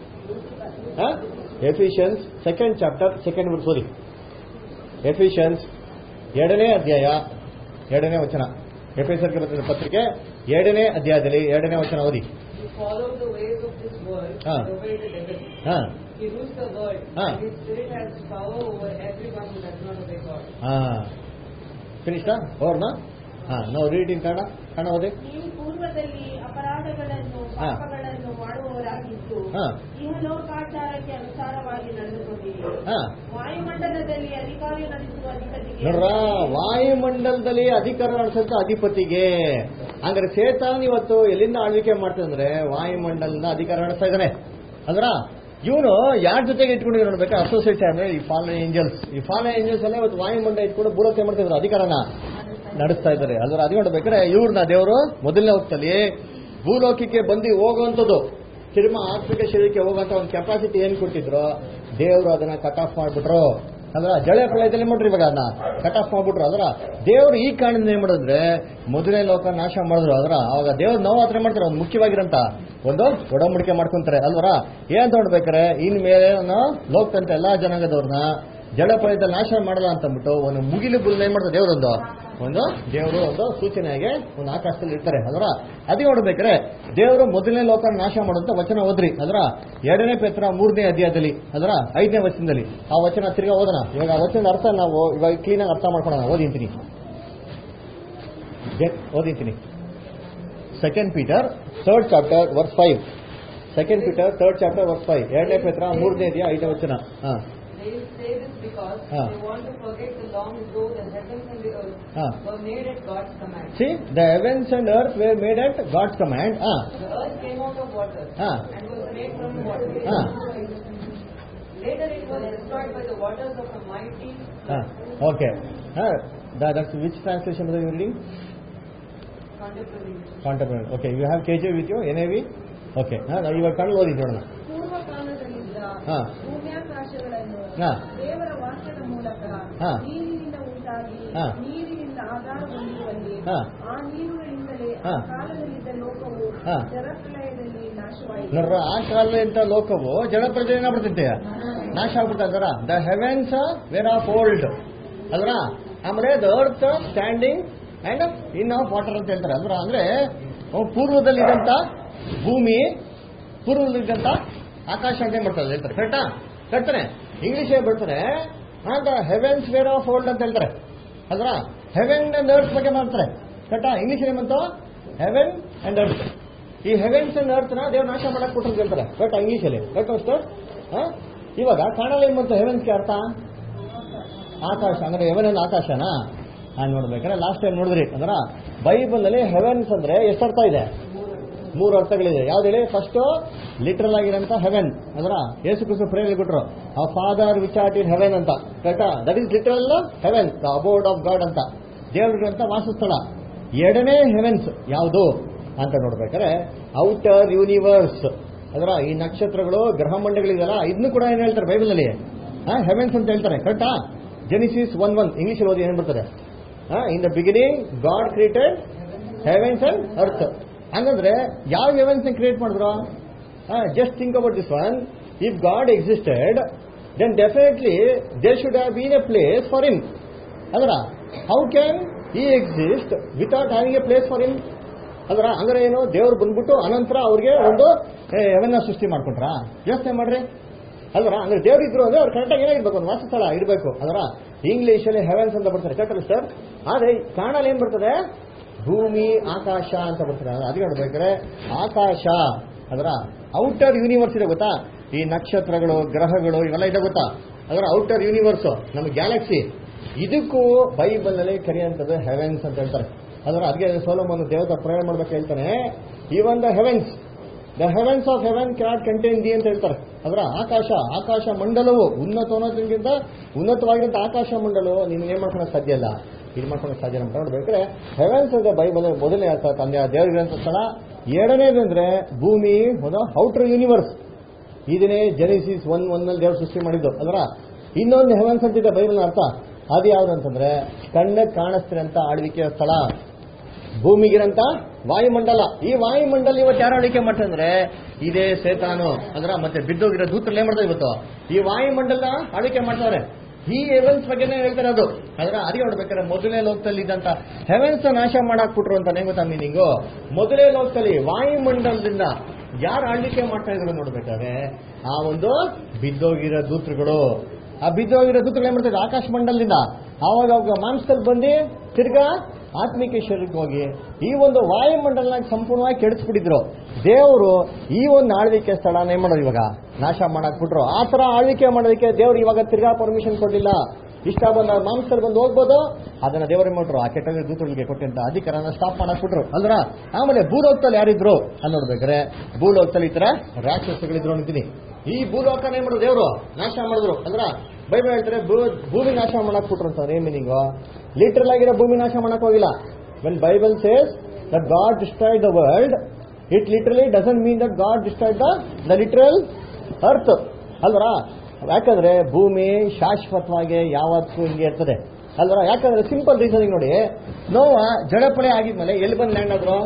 Ephesians second chapter second verse ಓದಿ ಎಫಿಷಿಯನ್ಸ್ ಎರಡನೇ ಅಧ್ಯಾಯ ಎರಡನೇ ವಚನ ಎಫೆಸರ್ಗೆ ಬರೆದ ಪತ್ರಿಕೆ ಎರಡನೇ ಅಧ್ಯಾಯದಲ್ಲಿ ಎರಡನೇ ವಚನ ಓದಿ You follow the ways of this world, Ah. the way the devil. ಹಾ He rules the world, Ah. and his spirit has power over everyone who does not obey God. ಹಾ ಫಿನಿಶ್ಟಾ ಅವ್ರನ್ನ ಹಾ ನಾವು ರೀಡಿಂಗ್ ಕನ್ನಡ ಕನ್ನಡ ಓದಿ ನೀವು ಪೂರ್ವದಲ್ಲಿ ಅಪರಾಧಗಳನ್ನು ಹಾ. ಪಾಪಗಳನ್ನು ಮಾಡುವವರಾಗಿದ್ದು ಹಾ. ಇಹಲೋಕಾಚಾರಕ್ಕೆ ಅನುಸಾರವಾಗಿ ನಡೆದುಕೊಂಡಿರಿ ಹಾ ವಾಯುಮಂಡಲದಲ್ಲಿ ಅಧಿಕಾರಿ ನಡೆಸುವ ಅಧಿಪತಿಗೆ ನೋಡ್ರ ವಾಯುಮಂಡಲದಲ್ಲಿ ಅಧಿಕಾರ ನಡೆಸಂತ ಅಧಿಪತಿಗೆ ಅಂದ್ರೆ ಸೇತಾನ್ ಇವತ್ತು ಎಲ್ಲಿಂದ ಆಳ್ವಿಕೆ ಮಾಡ್ತಂದ್ರೆ ವಾಯುಮಂಡಲದ ಅಧಿಕಾರ ನಡೆಸ್ತಾ ಇದ್ದಾನೆ ಅಂದ್ರ ಇವನು ಯಾರ ಜೊತೆಗೆ ಇಟ್ಕೊಂಡಿದ್ರು ನೋಡ್ಬೇಕಾ ಅಸೋಸಿಯೇಟ್ ಅಂದ್ರೆ ಈ ಫಾಲನ್ ಏಂಜಲ್ಸ್ ಈ ಫಾಲನ್ ಏಂಜಲ್ಸ್ ಎಲ್ಲ ಇವತ್ತು ವಾಯುಮಂಡಲ ಇಟ್ಕೊಂಡು ಬೂರಕ್ಕೆ ಮಾಡ್ತಿದ್ರು ಅಧಿಕಾರನ ನಡೆಸ್ತಾ ಇದ್ದಾರೆ ಅದ್ರ ಅದು ನೋಡ್ಬೇಕಾದ್ರೆ ಇವ್ರನ್ನ ದೇವರು ಮೊದಲನೇ ಹೊತ್ತಲ್ಲಿ ಭೂಲೋಕಕ್ಕೆ ಬಂದು ಹೋಗುವಂಥದ್ದು ತಿರುಮ ಆತ್ಮಿಕ ಶರೀರಕ್ಕೆ ಹೋಗುವಂತ ಒಂದು ಕೆಪಾಸಿಟಿ ಏನ್ ಕೊಟ್ಟಿದ್ರು ದೇವರು ಅದನ್ನ ಕಟ್ ಆಫ್ ಮಾಡ್ಬಿಟ್ರು ಅಂದ್ರ ಜಳೆ ಪ್ರಳಯದಲ್ಲಿ ಮಾಡ್ರಿ ಇವಾಗ ಅದನ್ನ ಕಟ್ ಆಫ್ ಮಾಡ್ಬಿಟ್ರು ಅದರ ದೇವ್ರು ಈ ಕಾರಣದಿಂದ ಏನ್ ಮಾಡಿದ್ರೆ ಮೊದಲನೇ ಲೋಕ ನಾಶ ಮಾಡಿದ್ರು ಅದರ ಅವಾಗ ದೇವ್ರು ನೋವು ಹತ್ರ ಮಾಡ್ತಾರೆ ಒಂದು ಮುಖ್ಯವಾಗಿರಂತ ಒಂದು ಒಡಂಬಡಿಕೆ ಮಾಡ್ಕೊಂತಾರೆ ಅಲ್ವರ ಏನ್ ನೋಡ್ಬೇಕಾರೆ ಇನ್ ಮೇಲೆ ಲೋಕದಂತ ಎಲ್ಲಾ ಜನಾಂಗದವ್ರನ್ನ ಜಡ ಪ್ರಳಯದಲ್ಲಿ ನಾಶ ಮಾಡಲ್ಲ ಅಂತ ಅಂದ್ಬಿಟ್ಟು ಒಂದು ಮುಗಿಲು ಬುಲ್ ಏನ್ ಮಾಡ್ತಾರೆ ದೇವ್ರೊಂದು ಒಂದು ದೇವರು ಒಂದು ಸೂಚನೆಯಾಗಿ ಒಂದು ಆಕಾಶದಲ್ಲಿ ಇರ್ತಾರೆ ಅದರ ಅದೇ ನೋಡ್ಬೇಕಾರೆ ದೇವರು ಮೊದಲನೇ ಲೋಕ ನಾಶ ಮಾಡುವಂತ ವಚನ ಓದ್ರಿ ಅದರ ಎರಡನೇ ಪೇತ್ರ ಮೂರನೇ ಅಧ್ಯಾಯದಲ್ಲಿ ಅದರ ಐದನೇ ವಚನದಲ್ಲಿ ಆ ವಚನ ತಿರ್ಗಾ ಓದೋಣ ಇವಾಗ ಆ ವಚನದ ಅರ್ಥ ನಾವು ಇವಾಗ ಕ್ಲೀನಾಗಿ ಅರ್ಥ ಮಾಡ್ಕೊಳ್ಳೋಣ ಓದಿಂತೀನಿ ಓದಿಂತೀನಿ second Peter third chapter verse five second Peter third chapter verse five ಎರಡನೇ ಪೇತ್ರ ಮೂರನೇ ಅಧ್ಯಾಯ ಐದನೇ ವಚನ ಹಾ They say this because Ah. they want to forget the long ago the heavens and the earth Ah. were made at God's command. See the heavens and earth were made at God's command ಹಾ The earth came out of water Ah. and was made from water. Ah. Later it was destroyed by the waters of a mighty ಹಾ flood. Okay ಹಾ that's which translation you reading Contemporary. Contemporary okay you have K G with you N A V okay ಇವಾಗ ಕಣ್ಣು ಓದಿ ನೋಡೋಣ ಪೂರ್ವ ಕಾಲದಲ್ಲಿದ್ದ ಹಾ. ಭೂಮ್ಯಾಕಾಶಗಳನ್ನು ಹಾ. ದೇವರ ವಾಕ್ಯದ ಮೂಲಕ ಹಾ. ನೀರಿನಿಂದ ಉಂಟಾಗಿ ಹಾ. ನೀರಿನಿಂದ ಆಧಾರಗೊಂಡಿರುವಲ್ಲಿ ಹಾ. ಆ ನೀರುಗಳಿಂದಲೇ ಆ ಹಾ. ಕಾಲದಲ್ಲಿದ್ದ ಲೋಕವು ಹಾ. ಜಲಪ್ರಳಯದಲ್ಲಿ ನಾಶವಾಯಿತು ನೋಡ್ರ ಆ ಕಾಲದಂತ ಲೋಕವು ಜಲಪ್ರಜೆ ಏನಾಗ್ಬಿಡ್ತೈತೆ ನಾಶ ಆಗ್ಬಿಡ್ತಾ ಅದರ the heavens were of old ಅಲ್ರ ಆಮೇಲೆ the earth standing and in of water ಅಂತ ಹೇಳ್ತಾರೆ ಅಲ್ರ ಅಂದ್ರೆ ಅವು ಪೂರ್ವದಲ್ಲಿದ್ದಂತ ಭೂಮಿ ಪೂರ್ವದಲ್ಲಿದ್ದಂತ ಆಕಾಶ ಅಂತ ಏನ್ ಮಾಡ್ತಾರೆ ಹೇಳ್ತಾರೆ ಕರೆಕ್ಟಾ ಕರೆಕ್ತಾನೆ ಇಂಗ್ಲಿಷ್ ಬರ್ತಾರೆ the heavens were of old ಅಂತ ಹೇಳ್ತಾರೆ ಅಲ್ರ ಹೆವೆನ್ ಅಂಡ್ ಅರ್ತ್ ಬಗ್ಗೆ ಮಾಡ್ತಾರೆ ಕರೆಕ್ಟಾ ಇಂಗ್ಲಿಷ್ ಏನ್ಬಂತು ಹೆವೆನ್ ಅಂಡ್ ಅರ್ತ್ ಈ ಹೆವೆನ್ಸ್ ಅಂಡ್ ಅರ್ತ್ ನ ದೇವ್ರು ನಾಶ ಮಾಡಕ್ ಕೊಟ್ಟರು ಅಂತ ಹೇಳ್ತಾರೆ ಕರೆಕ್ಟಾ ಇಂಗ್ಲಿಷಲ್ಲಿ ಕರೆಕ್ಟ್ ಅಷ್ಟು ಇವಾಗ ಕನ್ನಡ ಏನ್ ಬಂತು ಹೆವೆನ್ಸ್ಗೆ ಅರ್ಥ ಆಕಾಶ ಅಂದ್ರೆ ಹೆವೆನ್ ಅಂದ್ರೆ ಆಕಾಶನಾ ನಾನು ನೋಡ್ಬೇಕಾದ್ರೆ ಲಾಸ್ಟ್ ಟೈಮ್ ನೋಡಿದ್ರಿ ಅಂದ್ರ ಬೈಬಲ್ ಅಲ್ಲಿ ಹೆವೆನ್ಸ್ ಅಂದ್ರೆ ಎಷ್ಟು ಅರ್ಥ ಇದೆ ಮೂರು ಅರ್ಥಗಳಿದೆ ಯಾವ್ದು ಹೇಳಿ ಫಸ್ಟ್ ಲಿಟ್ರಲ್ ಆಗಿರೋಂಥ ಹೆವೆನ್ ಅಂದ್ರ ಯೇಸು ಕ್ರಿಸ್ತು ಪ್ರೇರಣೆ ಕೊಟ್ರು ಆ ಫಾದರ್ ವಿಚಾರ್ಟ್ ಇನ್ ಹೆವೆನ್ ಅಂತ ಕರೆಕ್ಟಾ that is literal heaven the abode of God ಅಂತ ದೇವರಿಗಂತ ವಾಸಸ್ಥಳ ಎರಡನೇ ಹೆವೆನ್ಸ್ ಯಾವುದು ಅಂತ ನೋಡ್ಬೇಕಾದ್ರೆ ಔಟರ್ ಯೂನಿವರ್ಸ್ ಅದರ ಈ ನಕ್ಷತ್ರಗಳು ಗ್ರಹ ಮಂಡಗಳಿದೆಯಲ್ಲ ಇದನ್ನು ಕೂಡ ಏನ್ ಹೇಳ್ತಾರೆ ಬೈಬಲ್ ಅಲ್ಲಿ ಹೆವೆನ್ಸ್ ಅಂತ ಹೇಳ್ತಾರೆ ಕರೆಕ್ಟಾ ಜೆನಿಸಿಸ್ ಒನ್ ಒನ್ ಇಂಗ್ಲಿಷ್ ಓದಿ ಏನ್ ಬರ್ತದೆ in the beginning God created heavens and earth ಹಂಗಂದ್ರೆ ಯಾವ ಹೆವೆನ್ಸ್ ಕ್ರಿಯೇಟ್ ಮಾಡಿದ್ರು just think about this one if God existed then definitely they should have been a place for in ಅದರ how can he exist without having a place for in ಅದರ ಅಂದ್ರೆ ಏನು ದೇವ್ರು ಬಂದ್ಬಿಟ್ಟು ಅನಂತರ ಅವ್ರಿಗೆ ಒಂದು ಹೆವೆನ್ನ ಸೃಷ್ಟಿ ಮಾಡ್ಕೊಂಡ್ರಾ ಯೋಚನೆ ಮಾಡ್ರಿ ಅಲ್ವರ ಅಂದ್ರೆ ದೇವ್ರು ಇದ್ರು ಅಂದ್ರೆ ಅವ್ರು ಕರೆಕ್ಟಾಗಿ ಏನಾಗಿರ್ಬೇಕು ಒಂದು ವಾಸಸ್ಥಳ ಇರಬೇಕು ಅದರ ಇಂಗ್ಲಿಷಲ್ಲಿ ಹೆವೆನ್ಸ್ ಅಂತ ಬರ್ತಾರೆ ಕರೆಕ್ಟ್ ಸರ್ ಆದ್ರೆ ಕನ್ನಡಲ್ಲಿ ಏನ್ ಬರ್ತದೆ ಭೂಮಿ ಆಕಾಶ ಅಂತ ಬರ್ತಾರೆ ಅದಕ್ಕೆ ನೋಡ್ಬೇಕಾದ್ರೆ ಆಕಾಶ ಅದರ ಔಟರ್ ಯೂನಿವರ್ಸ್ ಇದೆ ಗೊತ್ತಾ ಈ ನಕ್ಷತ್ರಗಳು ಗ್ರಹಗಳು ಇವೆಲ್ಲ ಇದೆ ಗೊತ್ತಾ ಅದರ ಔಟರ್ ಯೂನಿವರ್ಸ್ ನಮ್ಮ ಗ್ಯಾಲಕ್ಸಿ ಇದಕ್ಕೂ ಬೈಬಲ್ ನಲ್ಲಿ ಕರೆಯುವಂಥದ್ದು ಹೆವೆನ್ಸ್ ಅಂತ ಹೇಳ್ತಾರೆ ಅದರ ಅದಕ್ಕೆ ಸೋಲೋಮನ್ ದೇವತ ಪ್ರೇಯರ್ ಮಾಡ್ಬೇಕು ಹೇಳ್ತಾನೆ even the heavens the heavens of heaven can't contain thee ಅಂತ ಹೇಳ್ತಾರೆ ಅದರ ಆಕಾಶ ಆಕಾಶ ಮಂಡಲವು ಉನ್ನತೋನ್ನತಕ್ಕಿಂತ ಉನ್ನತವಾಗಿರಂತ ಆಕಾಶ ಮಂಡಲವು ನೀನು ಏನ್ ಮಾಡ್ಕೊಳಕ್ ಸಾಧ್ಯ ಇಲ್ಲ ಇದು ಮಾಡ್ಕೊಳಕ್ ಸಾಧ್ಯ ಅಂತ ನೋಡ್ಬೇಕಾದ್ರೆ ಹೆವೆನ್ಸ್ ಅಂದ್ರೆ ಬೈಬಲ್ ಮೊದಲನೇ ಅರ್ಥ ತಂದೆ ದೇವರಿಗಿರಂತ ಸ್ಥಳ ಎರಡನೇದು ಅಂದ್ರೆ ಭೂಮಿ ಒಂದು ಔಟರ್ ಯೂನಿವರ್ಸ್ ಇದನ್ನೇ ಜೆನಿಸಿಸ್ ಒನ್ ಒನ್ ನಲ್ಲಿ ದೇವರು ಸೃಷ್ಟಿ ಮಾಡಿದ್ದು ಅದರ ಇನ್ನೊಂದು ಹೆವೆನ್ಸ್ ಅಂತಿದೆ ಬೈಬಲ್ನ ಅರ್ಥ ಅದು ಯಾವ್ದು ಅಂತಂದ್ರೆ ಕಣ್ಣಿಗೆ ಕಾಣಿಸ್ತಿರಂತ ಆಳ್ವಿಕೆಯ ಸ್ಥಳ ಭೂಮಿಗಿರಂತ ವಾಯುಮಂಡಲ ಈ ವಾಯುಮಂಡಲ ಇವತ್ತು ಯಾರು ಆಳ್ವಿಕೆ ಮಾಡ್ತಾರೆ ಅಂದ್ರೆ ಇದೇ ಸೇತಾನು ಅಂದ್ರ ಮತ್ತೆ ಬಿದ್ದೋಗಿರೋ ದೂತರಲ್ಲಿ ಏನ್ ಮಾಡ್ತಾರೆ ಇವತ್ತು ಈ ವಾಯುಮಂಡಲ ಆಳ್ವಿಕೆ ಮಾಡ್ತಾರೆ ಈ ಹೆವೆನ್ಸ್ ಬಗ್ಗೆನೇ ಹೇಳ್ತಾರೆ ಅದು ಅದ್ರ ಅದಕ್ಕೆ ನೋಡ್ಬೇಕಾದ್ರೆ ಮೊದಲನೇ ಲೋಕದಲ್ಲಿ ಇದ್ದಂತ ಹೆವೆನ್ಸ್ ನಾಶ ಮಾಡಾಕ್ಬಿಟ್ರು ಅಂತ ಗೊತ್ತಾ ಮೀನಿಂಗು ಮೊದಲನೇ ಲೋಕದಲ್ಲಿ ವಾಯುಮಂಡಲದಿಂದ ಯಾರು ಆಳ್ವಿಕೆ ಮಾಡ್ತಾ ಇದ್ರು ನೋಡ್ಬೇಕಾದ್ರೆ ಆ ಒಂದು ಬಿದ್ದೋಗಿರೋ ದೂತರುಗಳು ಆ ಬಿದ್ದೋಗಿರೋ ದೂತರುಗಳು ಏನ್ ಮಾಡ್ತಾರೆ ಆಕಾಶ ಮಂಡಲದಿಂದ ಆವಾಗ ಅವಾಗ ಮಾಂಸದಲ್ಲಿ ಬಂದು ತಿರ್ಗಾ ಆತ್ಮಿಕ ಶರೀರಕ್ಕೆ ಹೋಗಿ ಈ ಒಂದು ವಾಯುಮಂಡಲನ ಸಂಪೂರ್ಣವಾಗಿ ಕೆಡಿಸ್ಬಿಟ್ಟಿದ್ರು ದೇವರು ಈ ಒಂದು ಆಳ್ವಿಕೆ ಸ್ಥಳನ ಏನ್ ಮಾಡೋದು ಇವಾಗ ನಾಶ ಮಾಡಕ್ ಬಿಟ್ರು ಆ ತರ ಆಳ್ವಿಕೆ ಮಾಡೋದಕ್ಕೆ ದೇವ್ರು ಇವಾಗ ತಿರ್ಗಾ ಪರ್ಮಿಷನ್ ಕೊಡ್ಲಿಲ್ಲ ಇಷ್ಟ ಬಂದ ಮಾಂಸದಲ್ಲಿ ಬಂದು ಹೋಗ್ಬೋದು ಅದನ್ನ ದೇವರೇ ಮಾಡ್ರು ಆ ಕೆಟ್ಟ ದೂತರಿಗೆ ಕೊಟ್ಟಂತ ಅಧಿಕಾರನ ಸ್ಟಾಪ್ ಮಾಡಕ್ ಬಿಟ್ರು ಅಲ್ರ ಆಮೇಲೆ ಭೂಲೋಕದಲ್ಲಿ ಯಾರಿದ್ರು ಅಲ್ಲಿ ನೋಡ್ಬೇಕಾದ್ರೆ ಭೂಲೋಕದಲ್ಲಿ ಈ ತರ ರಾಕ್ಷಸಗಳಿದ್ರು ಅಂತೀನಿ ಈ ಭೂಲೋಕನ ಏನ್ ಮಾಡಿದ್ರು ದೇವರು ನಾಶ ಮಾಡಿದ್ರು ಅಲ್ರ ಬೈಬಲ್ ಹೇಳ್ತಾರೆ ಭೂ- ಭೂಮಿ ನಾಶ ಮಾಡಕ್ ಬಿಟ್ರು ಅಂತಂದ್ರೆ ಏನ್ ಮೀನಿಂಗು ಲಿಟ್ರಲ್ ಆಗಿರೋ ಭೂಮಿ ನಾಶ ಮಾಡಕ್ ಹೋಗಿಲ್ಲ when Bible says that God destroy the world it literally doesn't mean that God destroy the the literal earth ಅಲ್ವರಾ ಯಾಕಂದ್ರೆ ಭೂಮಿ ಶಾಶ್ವತವಾಗಿ ಯಾವತ್ತೂ ಹಿಂಗೆ ಇರ್ತದೆ ಅಲ್ವರ ಯಾಕಂದ್ರೆ ಸಿಂಪಲ್ ರೀಸನ್ ನೋಡಿ ನೋವ ಜಡಪಡೆ ಆಗಿದ್ಮೇಲೆ ಎಲ್ಲಿ ಬಂದು ಲ್ಯಾಂಡ್ ಆದ್ರು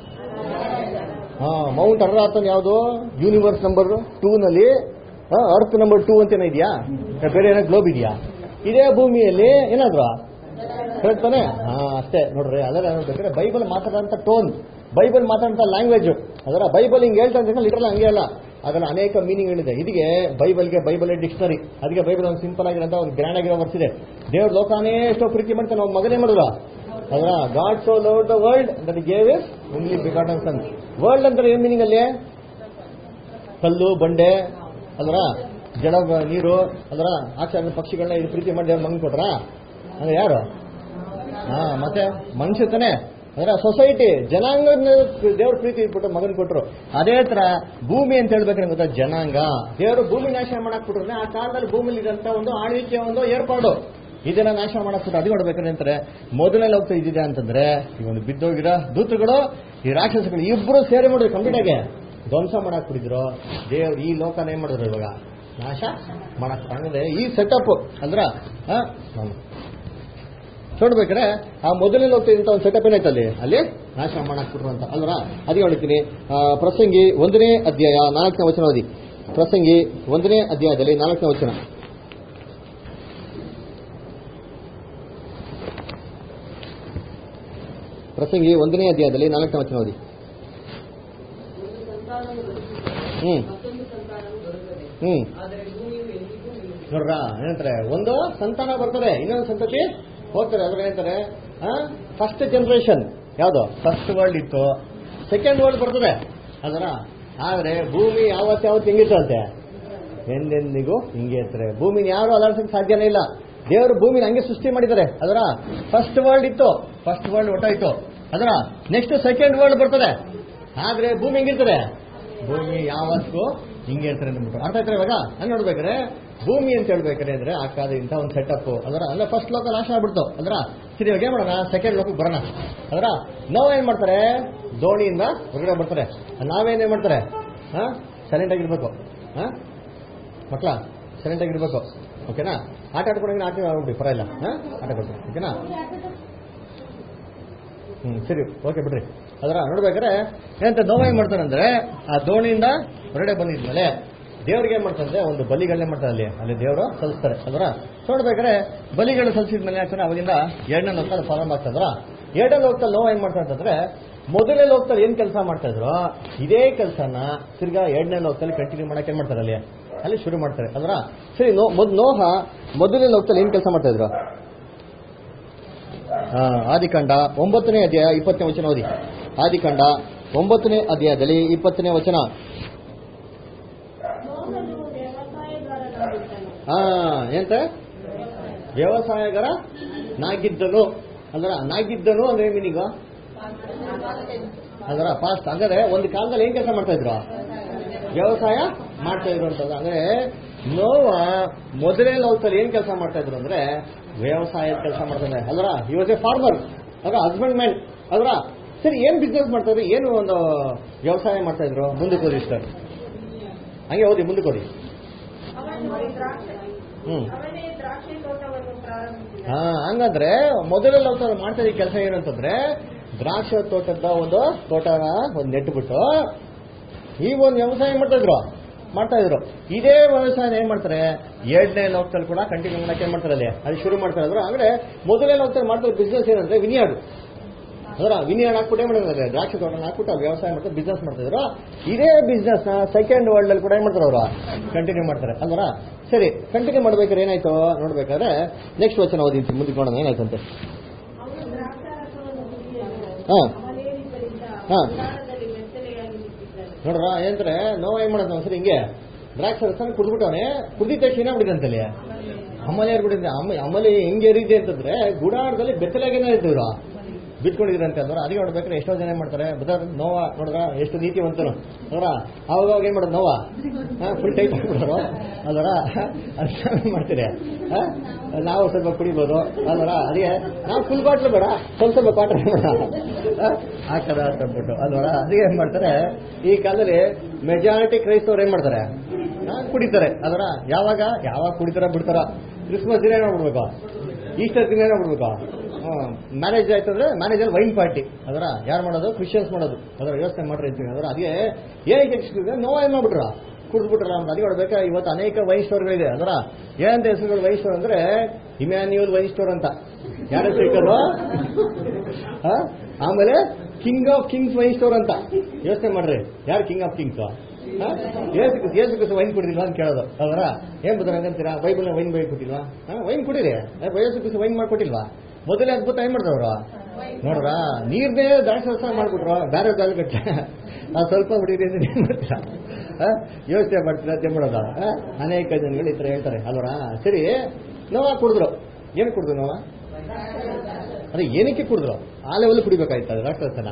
ಹಾ ಮೌಂಟ್ ಅರ್ರಾತನ್ ಯಾವುದು ಯೂನಿವರ್ಸ್ ನಂಬರ್ ಟೂ ನಲ್ಲಿ ಅರ್ತ್ ನಂಬರ್ ಟೂ ಅಂತ ಏನೋ ಇದೆಯಾ ಬೇರೆ ಏನೋ ಗ್ಲೋಬ್ ಇದೆಯಾ ಇದೇ ಭೂಮಿಯಲ್ಲಿ ಏನಾದ್ರು ಕರೆಕ್ಟ್ ತಾನೆ ಹಾ ಅಷ್ಟೇ ನೋಡ್ರಿ ಅದರ ಬೇಕಾದ್ರೆ ಬೈಬಲ್ ಮಾತಾಡೋಂಥ ಟೋನ್ ಬೈಬಲ್ ಮಾತಾಡೋಂಥ ಲ್ಯಾಂಗ್ವೇಜ್ ಅದರ ಬೈಬಲ್ ಹಿಂಗೆ ಹೇಳ್ತಾ ಇದ್ರೆ ಲಿಟ್ರಲ್ ಹಂಗೆ ಅಲ್ಲ ಅದನ್ನ ಅನೇಕ ಮೀನಿಂಗ್ ಹೇಳಿದೆ ಇದಕ್ಕೆ ಬೈಬಲ್ಗೆ ಬೈಬಲ್ ಡಿಕ್ಷನರಿ ಅದಕ್ಕೆ ಬೈಬಲ್ ಒಂದು ಸಿಂಪಲ್ ಆಗಿರೋಂಥ ಒಂದು ಗ್ರ್ಯಾಂಡ್ ಆಗಿರೋ ವರ್ಸ್ ಇದೆ ದೇವ್ರ ಲೋಕಾನೇ ಎಷ್ಟೋ ಪ್ರೀತಿ ಮಾಡ್ತಾನೆ ನಾವು ಮಗನೇ ಮಾಡಿದ್ರ ಅದರ God so love the world that gave his only begotten son world ಅಂದ್ರೆ ಏನ್ ಮೀನಿಂಗ್ ಅಲ್ಲಿ ಕಲ್ಲು ಬಂಡೆ ಅಲ್ರ ಜಡ ನೀರು ಅಲ್ರ ಆಚಾರ ಪಕ್ಷಿಗಳನ್ನ ಇದು ಪ್ರೀತಿ ಮಾಡಿ ದೇವ್ರ ಮಗನ್ ಕೊಟ್ರ ಅಂದ್ರೆ ಯಾರು ಹಾ ಮತ್ತೆ ಮನುಷ್ಯ ತಾನೆ ಅಂದ್ರೆ ಸೊಸೈಟಿ ಜನಾಂಗ ದೇವ್ರ ಪ್ರೀತಿ ಇಟ್ಬಿಟ್ಟು ಮಗನ್ ಕೊಟ್ರು ಅದೇ ತರ ಭೂಮಿ ಅಂತ ಹೇಳ್ಬೇಕ್ರೆ ಗೊತ್ತಾ ಜನಾಂಗ ದೇವರು ಭೂಮಿ ನಾಶ ಮಾಡಕ್ ಬಿಟ್ರೆ ಆ ಕಾಲದಲ್ಲಿ ಭೂಮಿಲಿ ಇದಂತ ಒಂದು ಆಳ್ವಿಕೆ ಒಂದು ಏರ್ಪಾಡು ಇದನ್ನ ನಾಶ ಮಾಡಕ್ ಬಿಟ್ಟು ಅದು ನೋಡ್ಬೇಕಂದ್ರೆ ಅಂತಾರೆ ಮೊದಲನೇ ಹೋಗ್ತಾ ಇದ್ದಿದೆ ಅಂತಂದ್ರೆ ಈ ಒಂದು ಬಿದ್ದೋಗಿರೋ ದೂತಗಳು ಈ ರಾಕ್ಷಸಗಳು ಇಬ್ರು ಸೇರಿ ಮಾಡಿದ್ರು ಕಂಪ್ಲೀಟ್ ಆಗಿ ಧ್ವಂಸ ಮಾಡಕ್ ಬಿಟ್ಟಿದ್ರು ದೇವ್ರು ಈ ಲೋಕನ ಏನ್ ಮಾಡಿದ್ರು ಇವಾಗ ನಾಶ ಮಾಡಕ್ ಅಂದ್ರೆ ಈ ಸೆಟಪ್ ಅಂದ್ರ ಆ, ಹ್ಮ್. ನೋಡ್ಬೇಕಾದ್ರೆ ಆ ಮೊದಲನೇ ಹೋಗ್ತಾ ಇದ್ದಂತ ಒಂದು ಸೆಟಪ್ ಏನಾಯ್ತು ಅಲ್ಲಿ ಅಲ್ಲಿ ನಾಶ ಮಾಡಕ್ ಬಿಟ್ರು ಅಂತ ಅಲ್ವರ ಅದಕ್ಕೆ ಹೇಳ್ತೀನಿ ಆ, ಪ್ರಸಂಗಿ ಒಂದನೇ ಅಧ್ಯಾಯ ನಾಲ್ಕನೇ ವಚನ ಓದಿ ಪ್ರಸಂಗಿ ಒಂದನೇ ಅಧ್ಯಾಯದಲ್ಲಿ ನಾಲ್ಕನೇ ವಚನ ಪ್ರಸಂಗಿ ಒಂದನೇ ಅಧ್ಯಾಯದಲ್ಲಿ ನಾಲ್ಕನೇ ವಚನ ಓದಿ ಒಂದು ಸಂತಾನವು ಬರುತ್ತದೆ ಹ್ಮ್ ಮತ್ತೊಂದು ಸಂತಾನವು ಬರುತ್ತದೆ ಹ್ಮ್ ಆದರೆ ಭೂಮಿಯು ಎಂದಿಗೂ ನಿಲ್ಲುವುದಿಲ್ಲ. ನೋಡ್ರ ಏನಂತಾರೆ ಒಂದು ಸಂತಾನ ಬರ್ತದೆ ಇನ್ನೊಂದು ಸಂತತಿ ಹೋಗ್ತಾರೆ ಅದ್ರ ಏನಂತಾರೆ ಫಸ್ಟ್ ಜನರೇಷನ್ ಯಾವುದು ಫಸ್ಟ್ ವರ್ಲ್ಡ್ ಇತ್ತು ಸೆಕೆಂಡ್ ವರ್ಲ್ಡ್ ಬರ್ತದೆ ಅದರ ಆದ್ರೆ ಭೂಮಿ ಯಾವತ್ತು ಯಾವತ್ತು ಹೆಂಗಿರ್ತಂತೆ ಎಂದೆಂದಿಗೂ ಹಿಂಗೆ ಇರ್ತಾರೆ ಭೂಮಿನ ಯಾರು ಅಲಾಡ್ಸಕ್ ಸಾಧ್ಯನೇ ಇಲ್ಲ ದೇವರು ಭೂಮಿನ ಹಂಗೆ ಸೃಷ್ಟಿ ಮಾಡಿದ್ದಾರೆ ಅದರ ಫಸ್ಟ್ ವರ್ಲ್ಡ್ ಇತ್ತು ಫಸ್ಟ್ ವರ್ಲ್ಡ್ ಒಟ್ಟಾಯ್ತು ಅದರ ನೆಕ್ಸ್ಟ್ ಸೆಕೆಂಡ್ ವರ್ಲ್ಡ್ ಬರ್ತದೆ ಆದ್ರೆ ಭೂಮಿ ಹೆಂಗಿರ್ತದೆ ಭೂಮಿ ಯಾವತ್ತೂ ಹಿಂಗೆ ಇರ್ತಾರೆ ಅಂದ್ಬಿಟ್ಟು ಅರ್ಥ ಆಯ್ತಾರೆ ಇವಾಗ ಹಂಗೆ ನೋಡ್ಬೇಕಾದ್ರೆ ಭೂಮಿ ಅಂತ ಹೇಳ್ಬೇಕಾದ್ರೆ ಅಂದ್ರೆ ಆ ಕಾಲದಿಂದ ಒಂದು ಸೆಟಪ್ ಅದರ ಅಲ್ಲ ಫಸ್ಟ್ ಲೋಕ ನಾಶ ಆಗ್ಬಿಡ್ತು ಅಂದ್ರ ಸರಿ ಇವಾಗ ಏನ್ ಮಾಡೋಣ ಸೆಕೆಂಡ್ ಲೋಕಕ್ಕೆ ಬರೋಣ ಅದರ ನಾವು ಏನ್ ಮಾಡ್ತಾರೆ ದೋಣಿಯಿಂದ ಹೊರಗಡೆ ಬರ್ತಾರೆ ನಾವೇನ್ ಏನ್ ಮಾಡ್ತಾರೆ ಹಾ ಸೈಲೆಂಟ್ ಆಗಿರ್ಬೇಕು ಹಾ ಮಕ್ಳ ಸೈಲೆಂಟ್ ಆಗಿರ್ಬೇಕು ಓಕೆನಾ ಆಟ ಆಡ್ಕೊಂಡಂಗೆ ಆಟ ಆಡ್ಬಿಡಿ ಪರವಾಗಿಲ್ಲ ಹಾ ಆಟ ಆಡ್ಕೊಂಡು ಓಕೆನಾ ಹ್ಮ್ ಸರಿ ಓಕೆ ಬಿಡ್ರಿ ಅದರ ನೋಡ್ಬೇಕಾದ್ರೆ ಏನಂತ ನೋವು ಏನ್ ಮಾಡ್ತಾನೆ ಅಂದ್ರೆ ಆ ದೋಣಿಯಿಂದ ಹೊರಗಡೆ ಬಂದಿದ್ಮೇಲೆ ದೇವ್ರಿಗೆ ಏನ್ ಮಾಡ್ತಾರೆ ಒಂದು ಬಲಿಗಳನ್ನೇ ಮಾಡ್ತಾರೆ ಅಲ್ಲಿ ಅಲ್ಲಿ ದೇವರು ಸಲ್ಲಿಸ್ತಾರೆ ಅದರ ನೋಡ್ಬೇಕಾದ್ರೆ ಬಲಿಗಳು ಸಲ್ಲಿಸಿದ್ಮೇಲೆ ಯಾಕಂದ್ರೆ ಅವಾಗಿಂದ ಎರಡನೇ ಲೋಕದಲ್ಲಿ ಪ್ರಾರಂಭ ಆಗ್ತದ್ರ ಎರಡನೇ ಲೋಕದಲ್ಲಿ ನೋವು ಏನ್ ಮಾಡ್ತಾರೆ ಅಂತಂದ್ರೆ ಮೊದಲನೇ ಲೋಕದಲ್ಲಿ ಏನ್ ಕೆಲಸ ಮಾಡ್ತಾ ಇದ್ರು ಇದೇ ಕೆಲಸನ ತಿರ್ಗಾ ಎರಡನೇ ಲೋಕದಲ್ಲಿ ಕಂಟಿನ್ಯೂ ಮಾಡಕ್ಕೆ ಏನ್ ಮಾಡ್ತಾರೆ ಅಲ್ಲಿ ಅಲ್ಲಿ ಶುರು ಮಾಡ್ತಾರೆ ಅದರ ಸರಿ ನೋ ಮೊದ್ ನೋಹ ಮೊದಲನೇ ಲೋಕದಲ್ಲಿ ಏನ್ ಕೆಲಸ ಮಾಡ್ತಾ ಇದ್ರು ಆ, ಆದಿಕಾಂಡ ಒಂಬತ್ತನೇ ಅಧ್ಯಾಯ ಇಪ್ಪತ್ತನೇ ವಚನ ಓದಿ ಆದಿಕಾಂಡ ಒಂಬತ್ತನೇ ಅಧ್ಯಾಯದಲ್ಲಿ ಇಪ್ಪತ್ತನೇ ವಚನ ನೋಹನು ವ್ಯವಸಾಯಗಾರನಾಗಿದ್ದನು ಹಾ ಎಂತ ವ್ಯವಸಾಯಗಾರ ನಾಗಿದ್ದನು ಅಂದ್ರ ನಾಗಿದ್ದನು ಅಂದ್ರೆ ಮೀನಿಂಗ ಅದರ ಫಾಸ್ಟ್ ಹಂಗಾದ್ರೆ ಒಂದು ಕಾಲದಲ್ಲಿ ಏನ್ ಕೆಲಸ ಮಾಡ್ತಾ ಇದ್ರು ವ್ಯವಸಾಯ ಮಾಡ್ತಾ ಇದ್ರು ಅಂತಂದ್ರೆ ಅಂದ್ರೆ ನೋವ ಮೊದಲೇ ಲೋಕದಲ್ಲಿ ಏನ್ ಕೆಲಸ ಮಾಡ್ತಾ ಇದ್ರು ಅಂದ್ರೆ ವ್ಯವಸಾಯ ಕೆಲಸ ಮಾಡ್ತಾ ಇದ್ದಾರೆ ಅಲ್ರ ಈ ವಾಸ್ ಎ ಫಾರ್ಮರ್ ಅದ್ರ ಹಸ್ಬೆಂಡ್ ಮ್ಯಾನ್ ಅಲ್ರ ಸರಿ ಏನ್ ಬಿಸ್ನೆಸ್ ಮಾಡ್ತಾ ಇದ್ರು ಏನು ಒಂದು ವ್ಯವಸಾಯ ಮಾಡ್ತಾ ಇದ್ರು ಮುಂದಕ್ಕೆ ಓದಿ ಸರ್ ಹಂಗೆ ಓದಿ ಮುಂದಕ್ಕೆ ಓದಿ ಅವನು ದ್ರಾಕ್ಷಿ ಹ್ಮ್ ಅವನೇ ದ್ರಾಕ್ಷಿ ತೋಟವನ್ನು ಪ್ರಾರಂಭಿಸಿದ ಹಾ ಹಂಗಂದ್ರೆ ಮೊದಲೇ ಲೋಕ ಮಾಡ್ತಾ ಇದ್ದ ಕೆಲಸ ಏನಂತಂದ್ರೆ ದ್ರಾಕ್ಷ ತೋಟದ ಒಂದು ತೋಟನ ಒಂದು ನೆಟ್ಬಿಟ್ಟು ಈ ಒಂದು ವ್ಯವಸಾಯ ಮಾಡ್ತಾ ಇದ್ರು ಮಾಡ್ತಾ ಇದ್ರು ಇದೇ ವ್ಯವಸಾಯ ಏನ್ ಮಾಡ್ತಾರೆ ಎರಡನೇ ಲೋಕದಲ್ಲಿ ಕೂಡ ಕಂಟಿನ್ಯೂ ಮಾಡಕ್ಕೆ ಏನ್ ಮಾಡ್ತಾರೆ ಅಲ್ಲಿ ಅದು ಶುರು ಮಾಡ್ತಾರೆ ಅಂದ್ರೆ ಅಂದ್ರೆ ಮೊದಲನೇ ಲೋಕದಲ್ಲಿ ಮಾಡ್ತಾರೆ ಬಿಸ್ನೆಸ್ ಏನಂದ್ರೆ ವಿನಿಯಾಡು ಅದರ ವಿನಿಯಾಡ್ ಹಾಕ್ಬಿಟ್ಟು ಏನ್ ಮಾಡಿದ್ರೆ ದ್ರಾಕ್ಷಿ ತೋಟನ ಹಾಕ್ಬಿಟ್ಟು ಅವ್ರು ವ್ಯವಸಾಯ ಮಾಡ್ತಾರೆ ಬಿಸ್ನೆಸ್ ಮಾಡ್ತಿದ್ರು ಇದೇ ಬಿಸ್ನೆಸ್ ನ ಸೆಕೆಂಡ್ ವರ್ಲ್ಡ್ ಅಲ್ಲಿ ಕೂಡ ಏನ್ ಮಾಡ್ತಾರೆ ಅವರು ಕಂಟಿನ್ಯೂ ಮಾಡ್ತಾರೆ ಅಲ್ವರ ಸರಿ ಕಂಟಿನ್ಯೂ ಮಾಡ್ಬೇಕಾದ್ರೆ ಏನಾಯ್ತು ನೋಡ್ಬೇಕಾದ್ರೆ ನೆಕ್ಸ್ಟ್ ವಚನ ಓದಿತ್ತು ಮುಂದಕ್ಕೆ ನೋಡೋಣ ಏನಾಯ್ತಂತೆ ಅವನು ದ್ರಾಕ್ಷಾರಸವನ್ನು ಕುಡಿಯಲು ಹಾ ಅಮಲೇರಿದ್ದರಿಂದ ಹಾ. ಅಂಗಾರದಲ್ಲಿ ಮೆತ್ತಲೆಯಾಗಿ ನಿಂತಿದ್ದನು ನೋಡ್ರ ಏನಂದ್ರೆ ನೋವು ಏನ್ ಮಾಡೋದು ಒಂದ್ಸರಿ ಹಿಂಗೆ ದ್ರಾಕ್ಷಿ ರಸನ ಕುಡ್ಬಿಟ್ಟವನೆ ಕುಡಿದ ತಕ್ಷಣ ಏನಾಗ್ಬಿಟ್ಟಿದಂತಲ್ಲಿ ಅಮಲೆ ಏರ್ಬಿಟ್ಟಿದ್ದೆ ಅಮ್ಮ ಅಮಲೆ ಹೆಂಗೆ ಏರಿದೆ ಅಂತಂದ್ರೆ ಗುಡಾರದಲ್ಲಿ ಬೆತ್ತಲಾಗೇನ ಇರ್ತಿದ್ರು ಬಿತ್ಕೊಂಡಿದ್ರಂತೆ ಅಂದ್ರೆ ಅದಕ್ಕೆ ನೋಡ್ಬೇಕಾದ್ರೆ ಎಷ್ಟೋ ಜನ ಏನ್ ಮಾಡ್ತಾರೆ ಬದರ್ ನೋವ ನೋಡ್ರ ಎಷ್ಟು ನೀತಿವಂತನು ಅಲ್ರ ಅವಾಗ ಅವಾಗ ಏನ್ ಮಾಡೋದು ನೋವ ಫುಲ್ ಟೈಟ್ ಆಗ್ಬಿಡೋರು ಅಲ್ವರ ಅದು ಮಾಡ್ತೀರಿ ಆ? ನಾವು ಸ್ವಲ್ಪ ಕುಡಿಬೋದು ಅಲ್ವರ ಅದಕ್ಕೆ ನಾವು ಫುಲ್ ಬಾಟ್ಲು ಬೇಡ ಸ್ವಲ್ಪ ಸ್ವಲ್ಪ ಬಾಟ್ಲ್ ಬೇಡ ಆ? ಹಾಕದ ಅಂತ ಅಂದ್ಬಿಟ್ಟು ಅಲ್ವರ ಅದಕ್ಕೆ ಏನ್ ಮಾಡ್ತಾರೆ ಈ ಕಾಲದಲ್ಲಿ ಮೆಜಾರಿಟಿ ಕ್ರೈಸ್ತವ್ರು ಏನ್ ಮಾಡ್ತಾರೆ ಆ, ಕುಡಿತಾರೆ ಅದರ ಯಾವಾಗ ಯಾವಾಗ ಕುಡಿತಾರ ಬಿಡ್ತಾರ ಕ್ರಿಸ್ಮಸ್ ದಿನ ಏನಾಗ್ಬಿಡ್ಬೇಕು ಈಸ್ಟರ್ ದಿನ ಏನಾಗ್ಬಿಡ್ಬೇಕು ಮ್ಯಾರೇಜ್ ಆಯ್ತು ಅಂದ್ರೆ ಮ್ಯಾರೇಜ್ ಅಲ್ಲಿ ವೈನ್ ಪಾರ್ಟಿ ಅದರ ಯಾರು ಮಾಡೋದು ಕ್ರಿಶ್ಚಿಯನ್ಸ್ ಮಾಡೋದು ಅದರ ಯೋಚನೆ ಮಾಡ್ರಿ ಅಂತೀವಿ ಅದರ ಅದೇ ಏನಕ್ಕೆ ಎಕ್ಸ್ಕ್ಯೂಸ್ ನೋವು ಏನ್ ಮಾಡ್ಬಿಟ್ರ ಕುಡಿದ್ಬಿಟ್ರ ಅಂತ ಅದಕ್ಕೆ ನೋಡ್ಬೇಕಾ ಇವತ್ತು ಅನೇಕ ವೈನ್ ಸ್ಟೋರ್ಗಳಿದೆ ಅದರ ಏನಂತ ಹೆಸರುಗಳು ವೈನ್ ಸ್ಟೋರ್ ಅಂದ್ರೆ ಇಮ್ಯಾನ್ಯುಯಲ್ ವೈನ್ ಸ್ಟೋರ್ ಅಂತ ಯಾರ ಹೆಸರು ಇಟ್ಟರು ಆ? ಆಮೇಲೆ king of kings wine store ಅಂತ ಯೋಚನೆ ಮಾಡ್ರಿ ಯಾರು ಕಿಂಗ್ ಆಫ್ ಕಿಂಗ್ಸ್ ಏಸು ಏಸು ವೈನ್ ಕುಡಿದಿಲ್ವಾ ಅಂತ ಕೇಳೋದು ಅವರ ಏನ್ ಬದ್ರ ಅಂತೀರಾ ಬೈಬಲ್ ವೈನ್ ಬೈ ಕೊಟ್ಟಿಲ್ವಾ ವೈನ್ ಕುಡೀರಿ ಏಸು ಕುಸು ವೈನ್ ಮಾಡ್ಕೊಟ್ಟಿಲ್ವಾ ಮೊದಲೇ ಅದ್ಭುತ ಏನ್ ಮಾಡಿದವ್ರು ನೋಡ್ರ ನೀರ್ನೇ ದ್ರಾಕ್ಷಿ ರಸ ಮಾಡ್ಬಿಟ್ರು ಬೇರೆ ದಾಲ್ ಗಟ್ಟ ನಾವು ಸ್ವಲ್ಪ ಹುಡುಗಿರಿ ಅಂದ್ರೆ ಏನ್ ಮಾಡ್ತೀರಾ ಆ? ಯೋಚನೆ ಮಾಡ್ತೀರಾ ಅಂತ ಮಾಡೋದ ಅನೇಕ ಜನಗಳು ಈ ತರ ಹೇಳ್ತಾರೆ ಅಲ್ವರ ಸರಿ ನೋವ ಕುಡಿದ್ರು ಏನ್ ಕುಡಿದ್ರು ನೋವ ಅದೇ ಏನಕ್ಕೆ ಕುಡಿದ್ರು ಆ ಲೆವೆಲ್ ಕುಡಿಬೇಕಾಯ್ತು ಅದು ದ್ರಾಕ್ಷರಸನ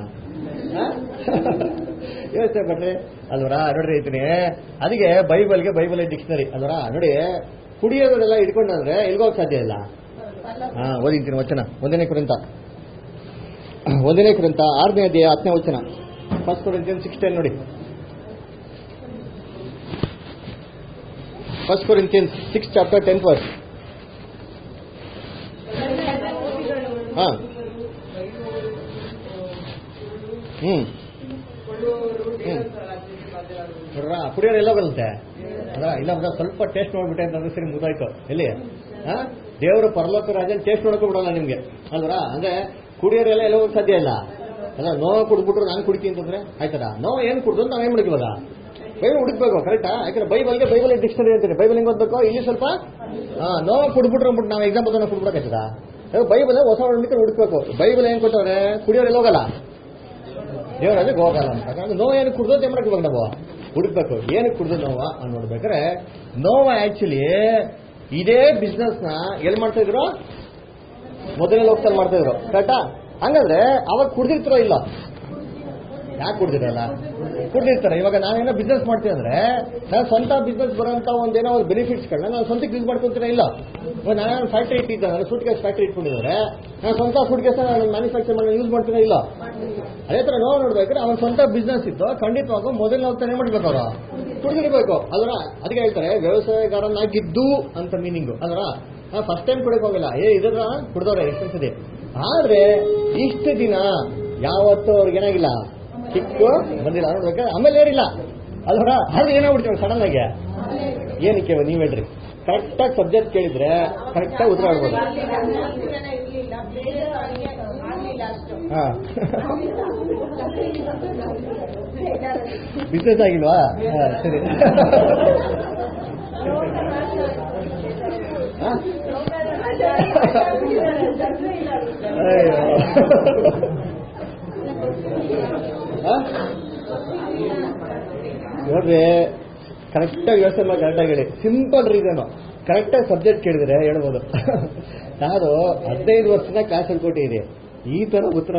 ಯೋಚನೆ ಪಟ್ರಿ ಅಲ್ವರ ನೋಡ್ರಿ ಐತೀನಿ ಅದಕ್ಕೆ ಬೈಬಲ್ಗೆ ಬೈಬಲ್ ಡಿಕ್ಷನರಿ ಅಲ್ವರ ನೋಡಿ ಕುಡಿಯೋದನ್ನೆಲ್ಲ ಇಟ್ಕೊಂಡ್ರೆ ಎಲ್ಗೋಗ್ ಸಾಧ್ಯ ಇಲ್ಲ ಹಾ ಓದಿಂತೀನಿ ವಚನ ಒಂದನೇ ಕುರಿತ ಒಂದನೇ ಕುರಿತ ಆರನೇ ಅಧ್ಯಾಯ ಹತ್ತನೇ ವಚನ ಫಸ್ಟ್ ಕೊರಿಂತಿಯನ್ ಸಿಕ್ಸ್ ಟೆನ್ ನೋಡಿ first Corinthian six chapter tenth verse ಹಾ ಹ್ಮ್ ನೋಡ್ರ ಕುಡಿಯೋರು ಎಲ್ಲ ಬರುತ್ತೆ ಅಲ್ಲ ಇಲ್ಲ ಬಿಡ ಸ್ವಲ್ಪ ಟೇಸ್ಟ್ ನೋಡ್ಬಿಟ್ಟೆ ಅಂತಂದ್ರೆ ಸರಿ ಮುದಾಯ್ತು ಎಲ್ಲಿ ಹಾ ದೇವರು ಪರಲೋಕ ರಾಜನ್ ಟೇಸ್ಟ್ ನೋಡಕ್ಕೂ ಬಿಡಲ್ಲ ನಿಮ್ಗೆ ಅಲ್ವರ ಅಂದ್ರೆ ಕುಡಿಯೋರೆಲ್ಲ ಎಲ್ಲ ಹೋಗಕ್ ಸಾಧ್ಯ ಇಲ್ಲ ಅಲ್ಲ ನೋವು ಕುಡ್ಬಿಟ್ರು ನಾನು ಕುಡಿತೀನಿ ಅಂತಂದ್ರೆ ಆಯ್ತದ ನೋವು ಏನ್ ಕುಡ್ದು ನಾವ್ ಏನ್ ಮಾಡಕ್ ಇವಾಗ ಬೈಬಲ್ ಹುಡುಕ್ಬೇಕು ಕರೆಕ್ಟಾ ಯಾಕಂದ್ರೆ ಬೈಬಲ್ಗೆ ಬೈಬಲ್ ಡಿಕ್ಷನರಿ ಅಂತೀನಿ ಬೈಬಲ್ ಹೆಂಗ್ ಓದ್ಬೇಕು ಇಲ್ಲಿ ಸ್ವಲ್ಪ ಹಾ ನೋವು ಕುಡ್ಬಿಟ್ರು ಅಂದ್ಬಿಟ್ಟು ನಾವು ಎಕ್ಸಾಂಪಲ್ ನಾವು ಕುಡ್ಬಿಡಕ್ಕಾಯ್ತದ ಬೈಬಲ್ ಹೊಸ ಹೊಂದಿಕ್ಕೆ ಹುಡುಕ್ಬೇಕು ಬೈಬಲ್ ಏನ್ ಕೊಟ್ಟವ್ರೆ ಕುಡಿಯೋರೆಲ್ಲ ಹೋಗಲ್ಲ ದೇವರಾಜ ಹೋಗಲ್ಲ ಅಂತ ಯಾಕಂದ್ರೆ ನೋವು ಏನು ಕುಡ್ದು ಅಂತ ಮಾಡಕ್ ಇವಾಗ ನಾವು ಹುಡುಕ್ಬೇಕು ಏನಕ್ಕೆ ಕುಡ್ದು ನೋವ ಅಂತ ನೋಡ್ಬೇಕಾದ್ರೆ ನೋವ ಆಕ್ಚುಲಿ ಇದೇ ಬಿಸ್ನೆಸ್ ನ ಎಲ್ಲಿ ಮಾಡ್ತಾ ಇದ್ರು ಮೊದಲನೇ ಲೋಕದಲ್ಲಿ ಮಾಡ್ತಾ ಇದ್ರು ಕರೆಕ್ಟಾ ಹಂಗಂದ್ರೆ ಅವಾಗ ಕುಡ್ದಿರ್ತಾರೋ ಇಲ್ಲ ಯಾಕೆ ಕುಡ್ದಿರಲ್ಲ ಕುಡ್ದಿರ್ತಾರೆ ಇವಾಗ ನಾನೇನೋ ಬಿಸ್ನೆಸ್ ಮಾಡ್ತೀನಿ ಅಂದ್ರೆ ನಾನು ಸ್ವಂತ ಬಿಸ್ನೆಸ್ ಬರೋಂತ ಒಂದೇನೋ ಒಂದು ಬೆನಿಫಿಟ್ಸ್ಗಳನ್ನ ನಾನು ಸ್ವಂತಕ್ಕೆ ಯೂಸ್ ಮಾಡ್ಕೊಂತೀನ ಇಲ್ಲ ಇವಾಗ ನಾನು ಫ್ಯಾಕ್ಟ್ರಿ ಇಟ್ಟಿದ್ದೆ ನಾನು ಸೂಟ್ ಕೇಸ್ ಫ್ಯಾಕ್ಟ್ರಿ ಇಟ್ಕೊಂಡಿದ್ದಾರೆ ನಾನು ಸ್ವಂತ ಸೂಟ್ ಕೇಸ್ ನಾನು ಮ್ಯಾನುಫ್ಯಾಕ್ಚರ್ ಮಾಡಿ ಯೂಸ್ ಮಾಡ್ತೀನ ಇಲ್ಲ ಅದೇ ತರ ನೋವು ನೋಡ್ಬೇಕಾದ್ರೆ ಅವನ ಸ್ವಂತ ಬಿಸ್ನೆಸ್ ಇತ್ತು ಖಂಡಿತವಾಗೂ ಮೊದಲನೇ ಹೋಗ್ತಾನೆ ಮಾಡ್ಬೇಕು ಅವರು ಕುಡಿದಿರ್ಬೇಕು ಅದರ ಅದಕ್ಕೆ ಹೇಳ್ತಾರೆ ವ್ಯವಸಾಯಗಾರನಾಗಿದ್ದು ಅಂತ ಮೀನಿಂಗು ಅದರ ಫಸ್ಟ್ ಟೈಮ್ ಕುಡಿಯಕ್ ಹೋಗಿಲ್ಲ ಏ ಇದರ ಕುಡ್ದವ್ರೆ ಎಷ್ಟೊಂದ್ಸತಿ ಆದ್ರೆ ಇಷ್ಟು ದಿನ ಯಾವತ್ತೂ ಅವ್ರಿಗೆ ಏನಾಗಿಲ್ಲ ಚಿಕ್ಕು ಬಂದಿಲ್ಲ ನೋಡ್ಬೇಕಾದ್ರೆ ಆಮೇಲೆ ಏರಿಲ್ಲ ಅಲ್ವರ ಆದ್ರೆ ಏನಾಗ್ಬಿಡ್ತೀವಿ ಸಡನ್ ಆಗಿ ಏನಕ್ಕೆ ನೀವ್ ಹೇಳ್ರಿ ಕರೆಕ್ಟಾಗಿ ಸಬ್ಜೆಕ್ಟ್ ಕೇಳಿದ್ರೆ ಕರೆಕ್ಟಾಗಿ ಉತ್ತರ ಆಡ್ಬೋದು ಹಾ ಬಿಸ್ನೆಸ್ ಆಗಿಲ್ವಾ ಹಾ, ಸರಿ ಹಾ? ಅಯ್ಯೋ. ಹಾ? ನೋಡ್ರಿ ಕರೆಕ್ಟಾಗಿ ಯೋಚನೆ ಮಾಡಿ ಕರೆಕ್ಟಾಗಿ ಹೇಳಿ ಸಿಂಪಲ್ ರೀಸನ್ ಕರೆಕ್ಟಾಗಿ ಸಬ್ಜೆಕ್ಟ್ ಕೇಳಿದ್ರೆ ಹೇಳ್ಬೋದು ನಾನು ಹದಿನೈದು ವರ್ಷದ ಕ್ಲಾಸ್ ಕೊಟ್ಟಿದ್ದೀನಿ ಈ ತರ ಉತ್ತರ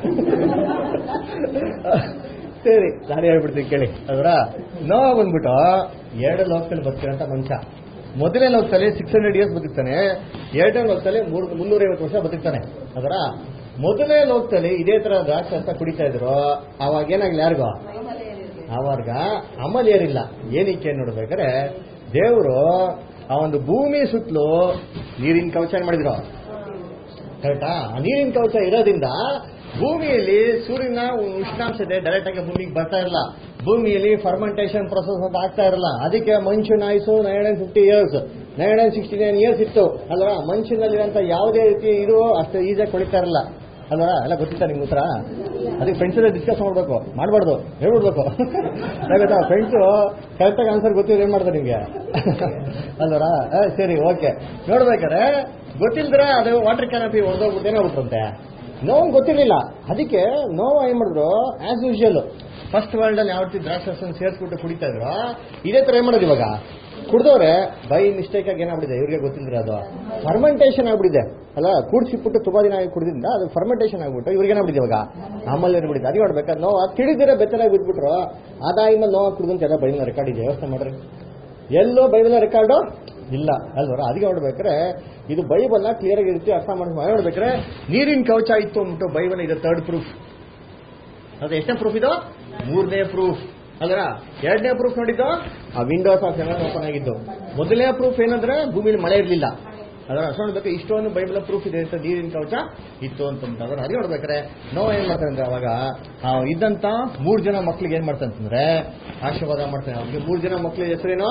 ಸರಿ ನಾನು ಹೇಳ್ಬಿಡ್ತೀನಿ ಕೇಳಿ ಅದರ ನೋವ ಬಂದ್ಬಿಟ್ಟು ಎರಡು ಲೋಕದಲ್ಲಿ ಬದುಕಿರಂತ ಮನುಷ್ಯ ಮೊದಲನೇ ಲೋಕದಲ್ಲಿ ಸಿಕ್ಸ್ ಹಂಡ್ರೆಡ್ ಇಯರ್ಸ್ ಬದುಕ್ತಾನೆ ಎರಡನೇ ಲೋಕದಲ್ಲಿ ಮೂರ್ ಮುನ್ನೂರೈವತ್ತು ವರ್ಷ ಬದುಕ್ತಾನೆ ಅದರ ಮೊದಲನೇ ಲೋಕದಲ್ಲಿ ಇದೇ ತರ ದ್ರಾಕ್ಷ ಅಂತ ಕುಡಿತಾ ಇದ್ರು ಅವಾಗ ಏನಾಗ್ಲಿ ಯಾರಿಗೋ ಅವಾಗ ಅಮಲೇರಿಲ್ಲ ಏನಕ್ಕೆ ನೋಡ್ಬೇಕಾದ್ರೆ ದೇವರು ಆ ಒಂದು ಭೂಮಿ ಸುತ್ತಲೂ ನೀರಿನ ಕವಚ ಏನ್ ಮಾಡಿದ್ರು ಕರೆಕ್ಟಾ ಆ ನೀರಿನ ಕವಚ ಇರೋದ್ರಿಂದ ಭೂಮಿಯಲ್ಲಿ ಸೂರ್ಯನ ಉಷ್ಣಾಂಶ ಇದೆ ಡೈರೆಕ್ಟ್ ಆಗಿ ಭೂಮಿಗೆ ಬರ್ತಾ ಇರಲ್ಲ ಭೂಮಿಯಲ್ಲಿ ಫರ್ಮೆಂಟೇಷನ್ ಪ್ರೊಸೆಸ್ ಅಂತ ಆಗ್ತಾ ಇರಲ್ಲ ಅದಕ್ಕೆ ಮನುಷ್ಯನ ಆಯುಸು nine hundred fifty years nine hundred sixty nine years ಇತ್ತು ಅಲ್ವಾ ಮನುಷ್ಯನಲ್ಲಿರೋಂಥ ಯಾವುದೇ ರೀತಿ ಇದು ಅಷ್ಟು ಈಸಿಯಾಗಿ ಕೊಡಿತಾ ಇರಲ್ಲ ಅಲ್ವಾ ಎಲ್ಲ ಗೊತ್ತಿತ್ತಾ ನಿಮ್ಗೆ ಉತ್ತರ ಅದಕ್ಕೆ ಫ್ರೆಂಡ್ಸ್ ಎಲ್ಲ ಡಿಸ್ಕಸ್ ಮಾಡ್ಬೇಕು ಮಾಡ್ಬಾರ್ದು ಹೇಳ್ಬಿಡ್ಬೇಕು ಗೊತ್ತಾ ಫ್ರೆಂಡ್ಸು ಕರೆಕ್ಟಾಗಿ ಆನ್ಸರ್ ಗೊತ್ತಿದ್ರೆ ಏನ್ ಮಾಡ್ತಾರೆ ನಿಮ್ಗೆ ಅಲ್ವರಾ ಆ, ಸರಿ ಓಕೆ ನೋಡ್ಬೇಕಾದ್ರೆ ಗೊತ್ತಿಲ್ದ್ರೆ ಅದು ವಾಟರ್ ಕ್ಯಾನಪಿ ಹೊಡೆದೋಗ್ಬಿಟ್ಟು ಏನಾಗ್ಬಿಟ್ರಂತೆ ನೋವು ಗೊತ್ತಿರಲಿಲ್ಲ ಅದಕ್ಕೆ ನೋವು ಏನ್ ಮಾಡಿದ್ರು ಆಸ್ ಯೂಶುವಲ್ ಫಸ್ಟ್ ವರ್ಲ್ಡ್ ಅಲ್ಲಿ ಯಾವ ರೀತಿ ದ್ರಾಕ್ಷರಸನ ಸೇರಿಸ್ಬಿಟ್ಟು ಕುಡಿತಾ ಇದ್ರು ಇದೇ ತರ ಏನ್ ಮಾಡೋದು ಇವಾಗ ಕುಡ್ದವ್ರೆ ಬೈ ಮಿಸ್ಟೇಕ್ ಆಗಿ ಏನಾಗ್ಬಿಟ್ಟಿದೆ ಇವ್ರಿಗೆ ಗೊತ್ತಿಲ್ದ್ರೆ ಅದು ಫರ್ಮೆಂಟೇಷನ್ ಆಗ್ಬಿಟ್ಟಿದೆ ಅಲ್ಲ ಕೂಡ್ಸಿಬಿಟ್ಟು ತುಂಬಾ ದಿನ ಆಗಿ ಕುಡಿದ್ರಿಂದ ಅದು ಫರ್ಮೆಂಟೇಷನ್ ಆಗ್ಬಿಟ್ಟು ಇವ್ರಿಗೆ ಏನಾಗ್ಬಿಟ್ಟಿದೆ ಇವಾಗ ಆಮೇಲೆ ಏನ್ಬಿಟ್ಟಿದೆ ಅದು ನೋಡ್ಬೇಕಾದ್ರೆ ನೋವು ತಿಳಿದಿರ ಬೆತ್ತಲಾಗಿ ಬಿಟ್ಬಿಟ್ರು ಆದಾಯದಿಂದ ನೋವು ಕುಡಿದಂತ ಎಲ್ಲ ಬೈಬಲ್ ರೆಕಾರ್ಡ್ ಇದೆ ವ್ಯವಸ್ಥೆ ಮಾಡ್ರಿ ಎಲ್ಲೋ ಬೈಬಲ್ ರೆಕಾರ್ಡು ಇಲ್ಲ ಅಲ್ವರ ಅದಕ್ಕೆ ನೋಡ್ಬೇಕಾದ್ರೆ ಇದು ಬೈಬಲ್ನ ಕ್ಲಿಯರ್ ಆಗಿ ರೀತಿ ಅರ್ಥ ಮಾಡಿ ನೋಡ್ಬೇಕಾದ್ರೆ ನೀರಿನ ಕವಚ ಇತ್ತು ಅಂದ್ಬಿಟ್ಟು ಬೈಬಲ್ ಇದು ಥರ್ಡ್ ಪ್ರೂಫ್ ಅದು ಎಷ್ಟನೇ ಪ್ರೂಫ್ ಇದು ಮೂರನೇ ಪ್ರೂಫ್ ಅಲ್ರ ಎರಡನೇ ಪ್ರೂಫ್ ನೋಡಿದ್ದು ಆ ವಿಂಡೋಸ್ ಆಫ್ ಹೆವನ್ ಓಪನ್ ಆಗಿದ್ದು ಮೊದಲನೇ ಪ್ರೂಫ್ ಏನಂದ್ರೆ ಭೂಮಿಲಿ ಮಳೆ ಇರಲಿಲ್ಲ ಅದರ ಅಷ್ಟು ನೋಡ್ಬೇಕು ಇಷ್ಟೊಂದು ಬೈಬಲ್ ಪ್ರೂಫ್ ಇದೆ ಅಂತ ನೀರಿನ ಕವಚ ಇತ್ತು ಅಂತ ಅದರ ಅದೇ ನೋಡ್ಬೇಕಾದ್ರೆ ನೋವು ಏನ್ ಮಾಡ್ತಾರೆ ಅಂದ್ರೆ ಅವಾಗ ಆ ಇದ್ದಂತ ಮೂರ್ ಜನ ಮಕ್ಳಿಗೆ ಏನ್ ಮಾಡ್ತಾರೆ ಅಂತಂದ್ರೆ ಆಶೀರ್ವಾದ ಮಾಡ್ತಾನೆ ಅವ್ರಿಗೆ ಮೂರ್ ಜನ ಮಕ್ಳ ಹೆಸರೇನು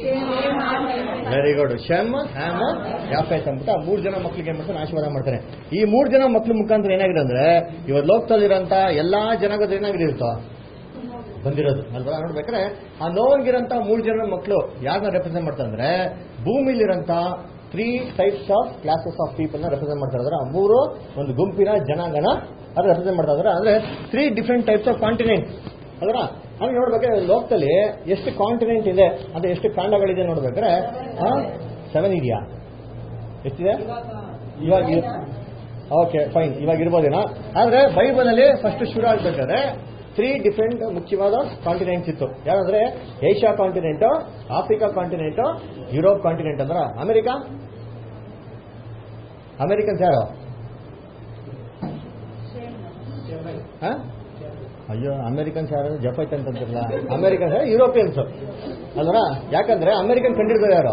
very good Shem Ham Japheth ಅಂದ್ಬಿಟ್ಟು ಆ ಮೂರ್ ಜನ ಮಕ್ಳಿಗೆ ಏನ್ ಮಾಡ್ತಾನೆ ಆಶೀರ್ವಾದ ಮಾಡ್ತಾನೆ ಈ ಮೂರ್ ಜನ ಮಕ್ಳ ಮುಖಾಂತರ ಏನಾಗಿದೆ ಅಂದ್ರೆ ಇವತ್ತು ಲೋಕದಲ್ಲಿರೋಂತ ಎಲ್ಲಾ ಜನಗದ ಏನಾಗಿದೆ ಇರುತ್ತೋ ಬಂದಿರೋದು ಅಲ್ವಾ ನೋಡ್ಬೇಕಾದ್ರೆ ಆ ನೋವಂಗಿರಂತ ಮೂರು ಜನ ಮಕ್ಕಳು ಯಾರನ್ನ ರೆಪ್ರೆಸೆಂಟ್ ಮಾಡ್ತಾರೆ ಅಂದ್ರೆ ಭೂಮಿಲಿರಂತ three types of classes of people ನ ರೆಪ್ರೆಸೆಂಟ್ ಮಾಡ್ತಾರೆ ಅಂದ್ರೆ ಆ ಮೂರು ಒಂದು ಗುಂಪಿನ ಜನಾಂಗನ ಅದು ರೆಪ್ರೆಸೆಂಟ್ ಮಾಡ್ತಾ ಇದ್ದಾರೆ ಅಂದ್ರೆ three different types of continent ಅಲ್ವಾ ಹಂಗೆ ನೋಡ್ಬೇಕಾದ್ರೆ ಲೋಕದಲ್ಲಿ ಎಷ್ಟು ಕಾಂಟಿನೆಂಟ್ ಇದೆ ಅಂದ್ರೆ ಎಷ್ಟು ಕಾಂಡಗಳಿದೆ ನೋಡ್ಬೇಕಾದ್ರೆ ಸೆವೆನ್ ಇದೆಯಾ ಎಷ್ಟಿದೆ ಇವಾಗ ಓಕೆ ಫೈನ್ ಇವಾಗ ಇರ್ಬೋದೇನೋ ಆದ್ರೆ ಬೈಬಲ್ ಅಲ್ಲಿ ಫಸ್ಟ್ ಶುರು ಆಗ್ಬೇಕಾದ್ರೆ ತ್ರೀ ಡಿಫ್ರೆಂಟ್ ಮುಖ್ಯವಾದ ಕಾಂಟಿನೆಂಟ್ಸ್ ಇತ್ತು ಯಾರಂದ್ರೆ Asia continent Africa continent Europe continent ಅಂದ್ರ ಅಮೆರಿಕಾ ಅಮೆರಿಕನ್ಸ್ ಯಾರು ಹ? ಅಯ್ಯೋ ಅಮೆರಿಕನ್ಸ್ ಯಾರು ಜಪೈತ್ ಅಂತಂತಿರಲ್ಲ ಅಮೆರಿಕನ್ಸ್ ಯುರೋಪಿಯನ್ಸ್ ಅಲ್ವರ ಯಾಕಂದ್ರೆ ಅಮೆರಿಕನ್ ಕಂಡಿಡ್ತಾರೆ ಯಾರು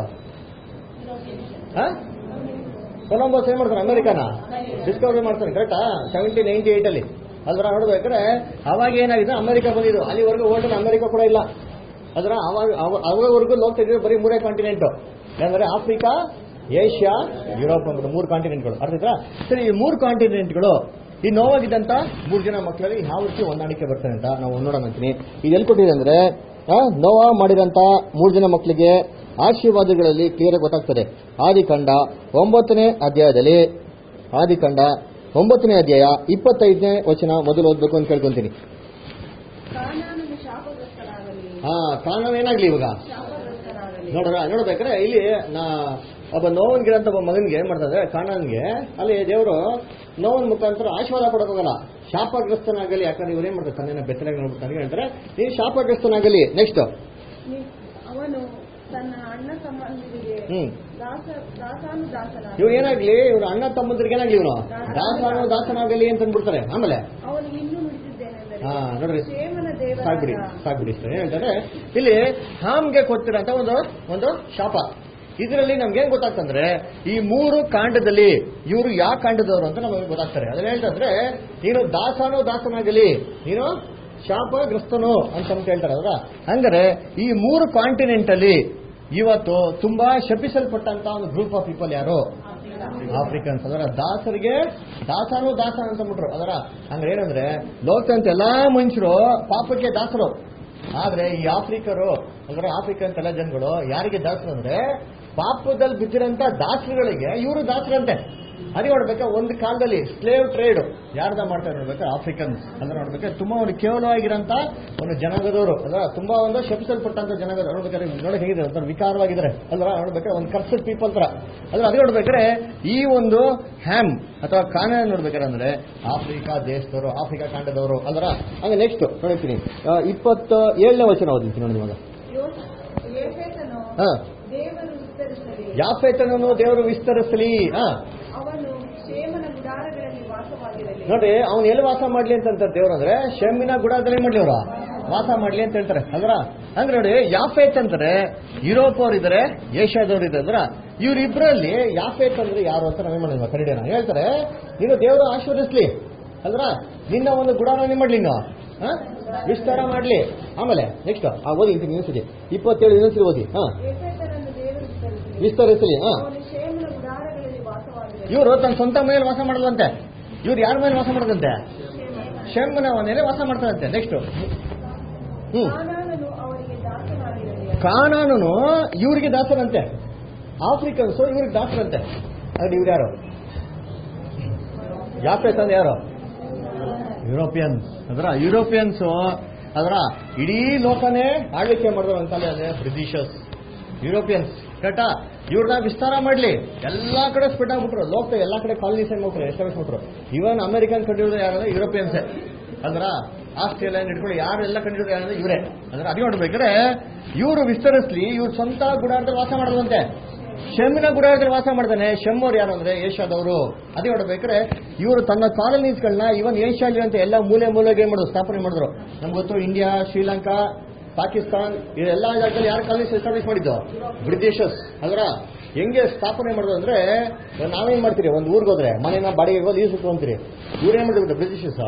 ಕೊಲಂಬಸ್ ಏನ್ ಮಾಡ್ತಾನೆ ಅಮೆರಿಕನ ಡಿಸ್ಕವರಿ ಮಾಡ್ತಾನೆ ಕರೆಕ್ಟಾ ಸೆವೆಂಟೀನ್ ನೈನ್ಟಿ ಏಟ್ ಅಲ್ಲಿ ಅದ್ರ ನೋಡ್ಬೇಕಾದ್ರೆ ಅವಾಗ ಏನಾಗಿದೆ ಅಮೆರಿಕ ಬಂದಿದ್ದು ಅಲ್ಲಿವರೆಗೂ ಓಲ್ಡ್ ಅಮೆರಿಕ ಕೂಡ ಇಲ್ಲ ಅದರ ಅವಾಗ ಅವ- ಅವಾಗವರೆಗೂ ಲೋಕ ಇದ್ರೆ ಬರೀ ಮೂರೇ ಕಾಂಟಿನೆಂಟ್ ಅಂದ್ರೆ ಆಫ್ರಿಕಾ ಏಷ್ಯಾ ಯುರೋಪ್ ಅಂತ ಮೂರು ಕಾಂಟಿನೆಂಟ್ಗಳು ಅರ್ಥಾಯ್ತಾ ಸರಿ ಈ ಮೂರು ಕಾಂಟಿನೆಂಟ್ಗಳು ಈ ನೋವಾಗಿದ್ದಂತ ಮೂರು ಜನ ಮಕ್ಕಳಲ್ಲಿ ಯಾವ ರೀತಿ ಹೊಂದಾಣಿಕೆ ಬರ್ತಾರೆ ಅಂತ ನಾವು ನೋಡೋಣ ಅಂತೀನಿ ಇದು ಎಲ್ಲಿ ಕೊಟ್ಟಿದೆ ಅಂದ್ರೆ ಆ, ನೋವಾ ಮಾಡಿದಂತ ಮೂರು ಜನ ಮಕ್ಕಳಿಗೆ ಆಶೀರ್ವಾದಗಳಲ್ಲಿ ಕ್ಲಿಯರ್ ಗೊತ್ತಾಗ್ತದೆ ಆದಿಕಾಂಡ ಒಂಬತ್ತನೇ ಅಧ್ಯಾಯದಲ್ಲಿ ಆದಿಕಾಂಡ ಒಂಬತ್ತನೇ ಅಧ್ಯಾಯ ಇಪ್ಪತ್ತೈದನೇ ವಚನ ಮೊದಲು ಓದ್ಬೇಕು ಅಂತ ಕೇಳ್ಕೊಂತೀನಿ ಕಾನಾನನು ಶಾಪಗ್ರಸ್ತನಾಗಲಿ ಹಾ ಕಾರಣವೇನಾಗ್ಲಿ ಇವಾಗ ಶಾಪಗ್ರಸ್ತನಾಗಲಿ ನೋಡ್ರ ನೋಡ್ಬೇಕಾದ್ರೆ ಇಲ್ಲಿ ನಾ ಒಬ್ಬ ನೋವನ್ಗಿರಂತ ಒಬ್ಬ ಮಗನಿಗೆ ಏನ್ ಮಾಡ್ತಾರೆ ಕಾಣನ್ಗೆ ಅಲ್ಲಿ ದೇವರು ನೋವನ್ ಮುಖಾಂತರ ಆಶೀರ್ವಾದ ಕೊಡೋಕ್ಕಾಗಲ್ಲ ಶಾಪಗ್ರಸ್ತನಾಗಲಿ ಯಾಕಂದ್ರೆ ಇವ್ರು ಏನ್ ಮಾಡ್ತಾರೆ ತನ್ನ ಬೆತ್ತಲಾಗಿ ನೋಡ್ಬಿಟ್ಟು ಹೇಳ್ತಾರೆ ನೀನು ಶಾಪಗ್ರಸ್ತನಾಗಲಿ ನೆಕ್ಸ್ಟ್ ನಿ- ಅವನು ತನ್ನ ಅಣ್ಣ ತಮ್ಮಂದಿರಿಗೆ ಹ್ಮ್ ದಾಸ ದಾಸಾನು ದಾಸನಾಗಲಿ ಇವ್ರು ಏನಾಗ್ಲಿ ಇವ್ರ ಅಣ್ಣ ತಮ್ಮಂದ್ರಿಗೆ ಏನಾಗ್ಲಿ ಇವನು ದಾಸನೋ ದಾಸನಾಗಲಿ ಅಂತ ಅಂದ್ಬಿಡ್ತಾರೆ ಆಮೇಲೆ ಅವನಿಗೆ ಇನ್ನೂ ನುಡಿದಿದ್ದೇನೆಂದರೆ ಹಾ ನೋಡ್ರಿ ಕ್ಷೇಮನ ಸಾಕ್ಬಿಡಿ ದೇವರಾದ ಸಾಕ್ಬಿಡಿ ಇಷ್ಟ ಹೇಳ್ತಾರೆ ಇಲ್ಲಿ ಹಾಮ್ಗೆ ಕೊಟ್ಟಿರಂತ ಒಂದು ಒಂದು ಶಾಪ ಇದರಲ್ಲಿ ನಮ್ಗೆ ಏನ್ ಗೊತ್ತಾಗ್ತಂದ್ರೆ ಈ ಮೂರು ಕಾಂಡದಲ್ಲಿ ಇವರು ಯಾವ ಕಾಂಡದವರು ಅಂತ ನಮಗೆ ಗೊತ್ತಾಗ್ತಾರೆ ಅದ್ರ ಹೇಳ್ತಂದ್ರೆ ನೀನು ದಾಸನೋ ದಾಸನಾಗಲಿ ನೀನು ಶಾಪಗ್ರಸ್ತನು ಅಂತ ಅಂತ ಹೇಳ್ತಾರೆ ಅದ್ರ ಹಂಗಾರೆ ಈ ಮೂರು ಕಾಂಟಿನೆಂಟ್ ಅಲ್ಲಿ ಇವತ್ತು ತುಂಬಾ ಶಪಿಸಲ್ಪಟ್ಟಂತ ಒಂದು ಗ್ರೂಪ್ ಆಫ್ ಪೀಪಲ್ ಯಾರು ಆಫ್ರಿಕನ್ಸ್ ಅದರ ದಾಸರಿಗೆ ದಾಸನು ದಾಸ ಅಂತ ಬಿಟ್ರು ಅದರ ಅಂದ್ರೆ ಏನಂದ್ರೆ ಲೋಕದಂತ ಎಲ್ಲಾ ಮನುಷ್ಯರು ಪಾಪಕ್ಕೆ ದಾಸರು ಆದ್ರೆ ಈ ಆಫ್ರಿಕರು ಅಂದ್ರೆ ಆಫ್ರಿಕನ್ ಎಲ್ಲ ಜನಗಳು ಯಾರಿಗೆ ದಾಸರು ಅಂದ್ರೆ ಪಾಪದಲ್ಲಿ ಬಿದ್ದಿರಂತ ದಾಸರುಗಳಿಗೆ ಇವರು ದಾಸರಂತೆ ಅದೇ ನೋಡ್ಬೇಕಾ ಒಂದು ಕಾಲದಲ್ಲಿ ಸ್ಲೇವ್ ಟ್ರೇಡ್ ಯಾರ್ದ ಮಾಡ್ತಾರೆ ನೋಡ್ಬೇಕಾ ಆಫ್ರಿಕನ್ಸ್ ಅಂದ್ರೆ ನೋಡ್ಬೇಕಾ ತುಂಬಾ ಒಂದು ಕೇವಲವಾಗಿರಂತ ಒಂದು ಜನಾಂಗದವರು ಅಲ್ವಾ ತುಂಬಾ ಒಂದು ಶಪಿಸಲ್ಪಟ್ಟಂತ ಜನಾಂಗದವರು ನೋಡ್ಬೇಕಾದ್ರೆ ನೋಡಿ ಹೇಗಿದೆ ಒಂಥರ ವಿಕಾರವಾಗಿದ್ದಾರೆ ಅಲ್ವಾ ನೋಡ್ಬೇಕಾದ್ರೆ ಒಂದು ಕರ್ಸಡ್ ಪೀಪಲ್ ತರ ಅಲ್ವಾ ಅದೇ ನೋಡ್ಬೇಕಾದ್ರೆ ಈ ಒಂದು ಹ್ಯಾಮ್ ಅಥವಾ ಕಾನ ನೋಡ್ಬೇಕಾದ್ರೆ ಅಂದ್ರೆ ಆಫ್ರಿಕಾ ದೇಶದವರು ಆಫ್ರಿಕಾ ಖಂಡದವರು ಅಲ್ವಾ ಹಂಗೆ ನೆಕ್ಸ್ಟ್ ನೋಡ್ತೀನಿ ಇಪ್ಪತ್ತ ಏಳನೇ ವಚನ ಓದಿರ್ತೀನಿ ನೋಡಿ ಇವಾಗ ಯೋಸ್- ಯೇಫೆತನು ಹಾ ದೇವರು ವಿಸ್ತರಿಸಲಿ ಯಾಫೇತನನ್ನು ದೇವರು ವಿಸ್ತರಿಸಲಿ ಹಾ ಅವನು ಕ್ಷೇಮನ ಗುಡಾರಗಳಲ್ಲಿ ವಾಸವಾಗಿರಲಿ ನೋಡ್ರಿ ಅವ್ನು ಎಲ್ಲಿ ವಾಸ ಮಾಡ್ಲಿ ಅಂತ ದೇವ್ರು ಅಂದ್ರೆ ಶೆಮ್ಮಿನ ಗುಡದಲ್ಲಿ ಮಾಡ್ಲಿ ಅವ್ರ ವಾಸ ಮಾಡ್ಲಿ ಅಂತ ಹೇಳ್ತಾರೆ ಅಂದ್ರ ಅಂದ್ರೆ ನೋಡಿ ಯಾಫೇತ್ ಅಂತಾರೆ ಯುರೋಪ್ ಅವ್ರು ಇದಾರೆ ಏಷ್ಯಾದವ್ರು ಇದ್ದಾರೆ ಅಂದ್ರ ಇವ್ರಿಬ್ರಲ್ಲಿ ಯಾಫೇತ್ ಅಂದ್ರೆ ಯಾರು ಅಂತ ನಾವೇ ಮಾಡಿದ್ವಿ ಕನ್ನಡಿಯನ ಹೇಳ್ತಾರೆ ನೀನು ದೇವರು ಆಶೀರ್ವದಿಸ್ಲಿ ಅಲ್ರ ನಿನ್ನ ಒಂದು ಗುಡಾರ ಏನ್ ಮಾಡ್ಲಿ ನೀನು ಹ? ವಿಸ್ತಾರ ಮಾಡ್ಲಿ ಆಮೇಲೆ ನೆಕ್ಸ್ಟ್ ಆ ಓದಿ ಇಂತೀನಿ ಇನ್ನೊಂದ್ಸತಿ ಇಪ್ಪತ್ತೇಳು ಇನ್ನೊಂದ್ಸರಿ ಓದಿ ಹಾ ಯೇಫೆತನನ್ನು ದೇವರು ವಿಸ್ತರಿಸಲಿ ವಿಸ್ತರಿಸಲಿ ಹಾ ಅವನು ಕ್ಷೇಮನ ಗುಡಾರಗಳಲ್ಲಿ ವಾಸವಾಗಿರಲಿ ಇವರು ತನ್ನ ಸ್ವಂತ ಮೇಲೆ ವಾಸ ಮಾಡದಂತೆ ಇವ್ರು ಯಾರ ಮೇಲೆ ವಾಸ ಮಾಡೋದಂತೆ ಶೆಮ್ಮನ ಮೇಲೆ ವಾಸ ಮಾಡ್ತಾರಂತೆ ನೆಕ್ಸ್ಟ್ ಹ್ಮ್ ಕಾನಾನನು ಅವರಿಗೆ ದಾಸನಾಗಿರಲಿ ಕಾನಾನು ಇವ್ರಿಗೆ ದಾಸರಂತೆ ಆಫ್ರಿಕನ್ಸ್ ಇವ್ರಿಗೆ ದಾಸರಂತೆ ಅದ್ರ ಇವ್ರು ಯಾರು ಯಾಪೇತ್ ಅಂದ್ರೆ ಯಾರು ಯುರೋಪಿಯನ್ಸ್ ಅದರ ಯುರೋಪಿಯನ್ಸ್ ಅದರ ಇಡೀ ಲೋಕನೇ ಆಳ್ವಿಕೆ ಮಾಡಿದ್ರು ಅಂತಲೇ ಅಂದ್ರೆ ಬ್ರಿಟಿಷರ್ಸ್ ಯುರೋಪಿಯನ್ಸ್ ಕರೆಕ್ಟಾ ಇವ್ರನ್ನ ವಿಸ್ತಾರ ಮಾಡ್ಲಿ ಎಲ್ಲಾ ಕಡೆ ಸ್ಪ್ರೆಡ್ ಆಗ್ಬಿಟ್ರು ಲೋಕ ಎಲ್ಲಾ ಕಡೆ ಕಾಲನೀಸ್ ಮಾಡ್ಬಿಟ್ರು ಎಸ್ಟಾಬ್ಲಿಷ್ ಮಾಡ್ಬಿಟ್ರು ಇವನ್ ಅಮೆರಿಕನ್ ಕಂಡಿರೋದು ಯಾರಂದ್ರೆ ಯುರೋಪಿಯನ್ಸೇ ಅಂದ್ರ ಆಸ್ಟ್ರೇಲಿಯಾ ಹಿಡ್ಕೊಂಡು ಯಾರೆಲ್ಲ ಕಂಡಿರೋದು ಯಾರಂದ್ರೆ ಇವರೇ ಅಂದ್ರೆ ಅದೇ ನೋಡ್ಬೇಕಾದ್ರೆ ಇವರು ವಿಸ್ತರಿಸ್ಲಿ ಇವ್ರ ಸ್ವಂತ ಗುಡಾರದಲ್ಲಿ ವಾಸ ಮಾಡೋದಂತೆ ಶೆಮ್ಮಿನ ಗುಡಾರದಲ್ಲಿ ವಾಸ ಮಾಡ್ತಾನೆ ಶೆಮ್ ಅವ್ರು ಯಾರು ಅಂದ್ರೆ ಏಷ್ಯಾದವರು ಅದೇ ನೋಡ್ಬೇಕಾದ್ರೆ ಇವರು ತನ್ನ ಕಾಲನೀಸ್ಗಳನ್ನ ಇವನ್ ಏಷ್ಯಾಲಿ ಅಂತ ಎಲ್ಲ ಮೂಲೆ ಮೂಲೆಗೆ ಏನ್ ಮಾಡಿದ್ರು ಸ್ಥಾಪನೆ ಮಾಡಿದ್ರು ನಮ್ಗೆ ಗೊತ್ತು ಇಂಡಿಯಾ ಶ್ರೀಲಂಕಾ ಪಾಕಿಸ್ತಾನ್ ಇದೆಲ್ಲ ಜಾಗದಲ್ಲಿ ಯಾರು ಕಾಲನೀಸ್ ಎಸ್ಟಾಬ್ಲಿಷ್ ಮಾಡಿದ್ದು ಬ್ರಿಟಿಷರ್ಸ್ ಅದರ ಹೆಂಗೆ ಸ್ಥಾಪನೆ ಮಾಡೋದು ಅಂದ್ರೆ ಇವಾಗ ನಾವೇನ್ ಮಾಡ್ತೀರಿ ಒಂದು ಊರಿಗೆ ಹೋದ್ರೆ ಮನೆನ ಬಾಡಿಗೆ ಹೋಗಿ ಲೀಸ್ ಅಂತೀರಿ ಇವ್ರೇನ್ ಮಾಡಿದ್ರು ಬ್ರಿಟಿಷರ್ಸ್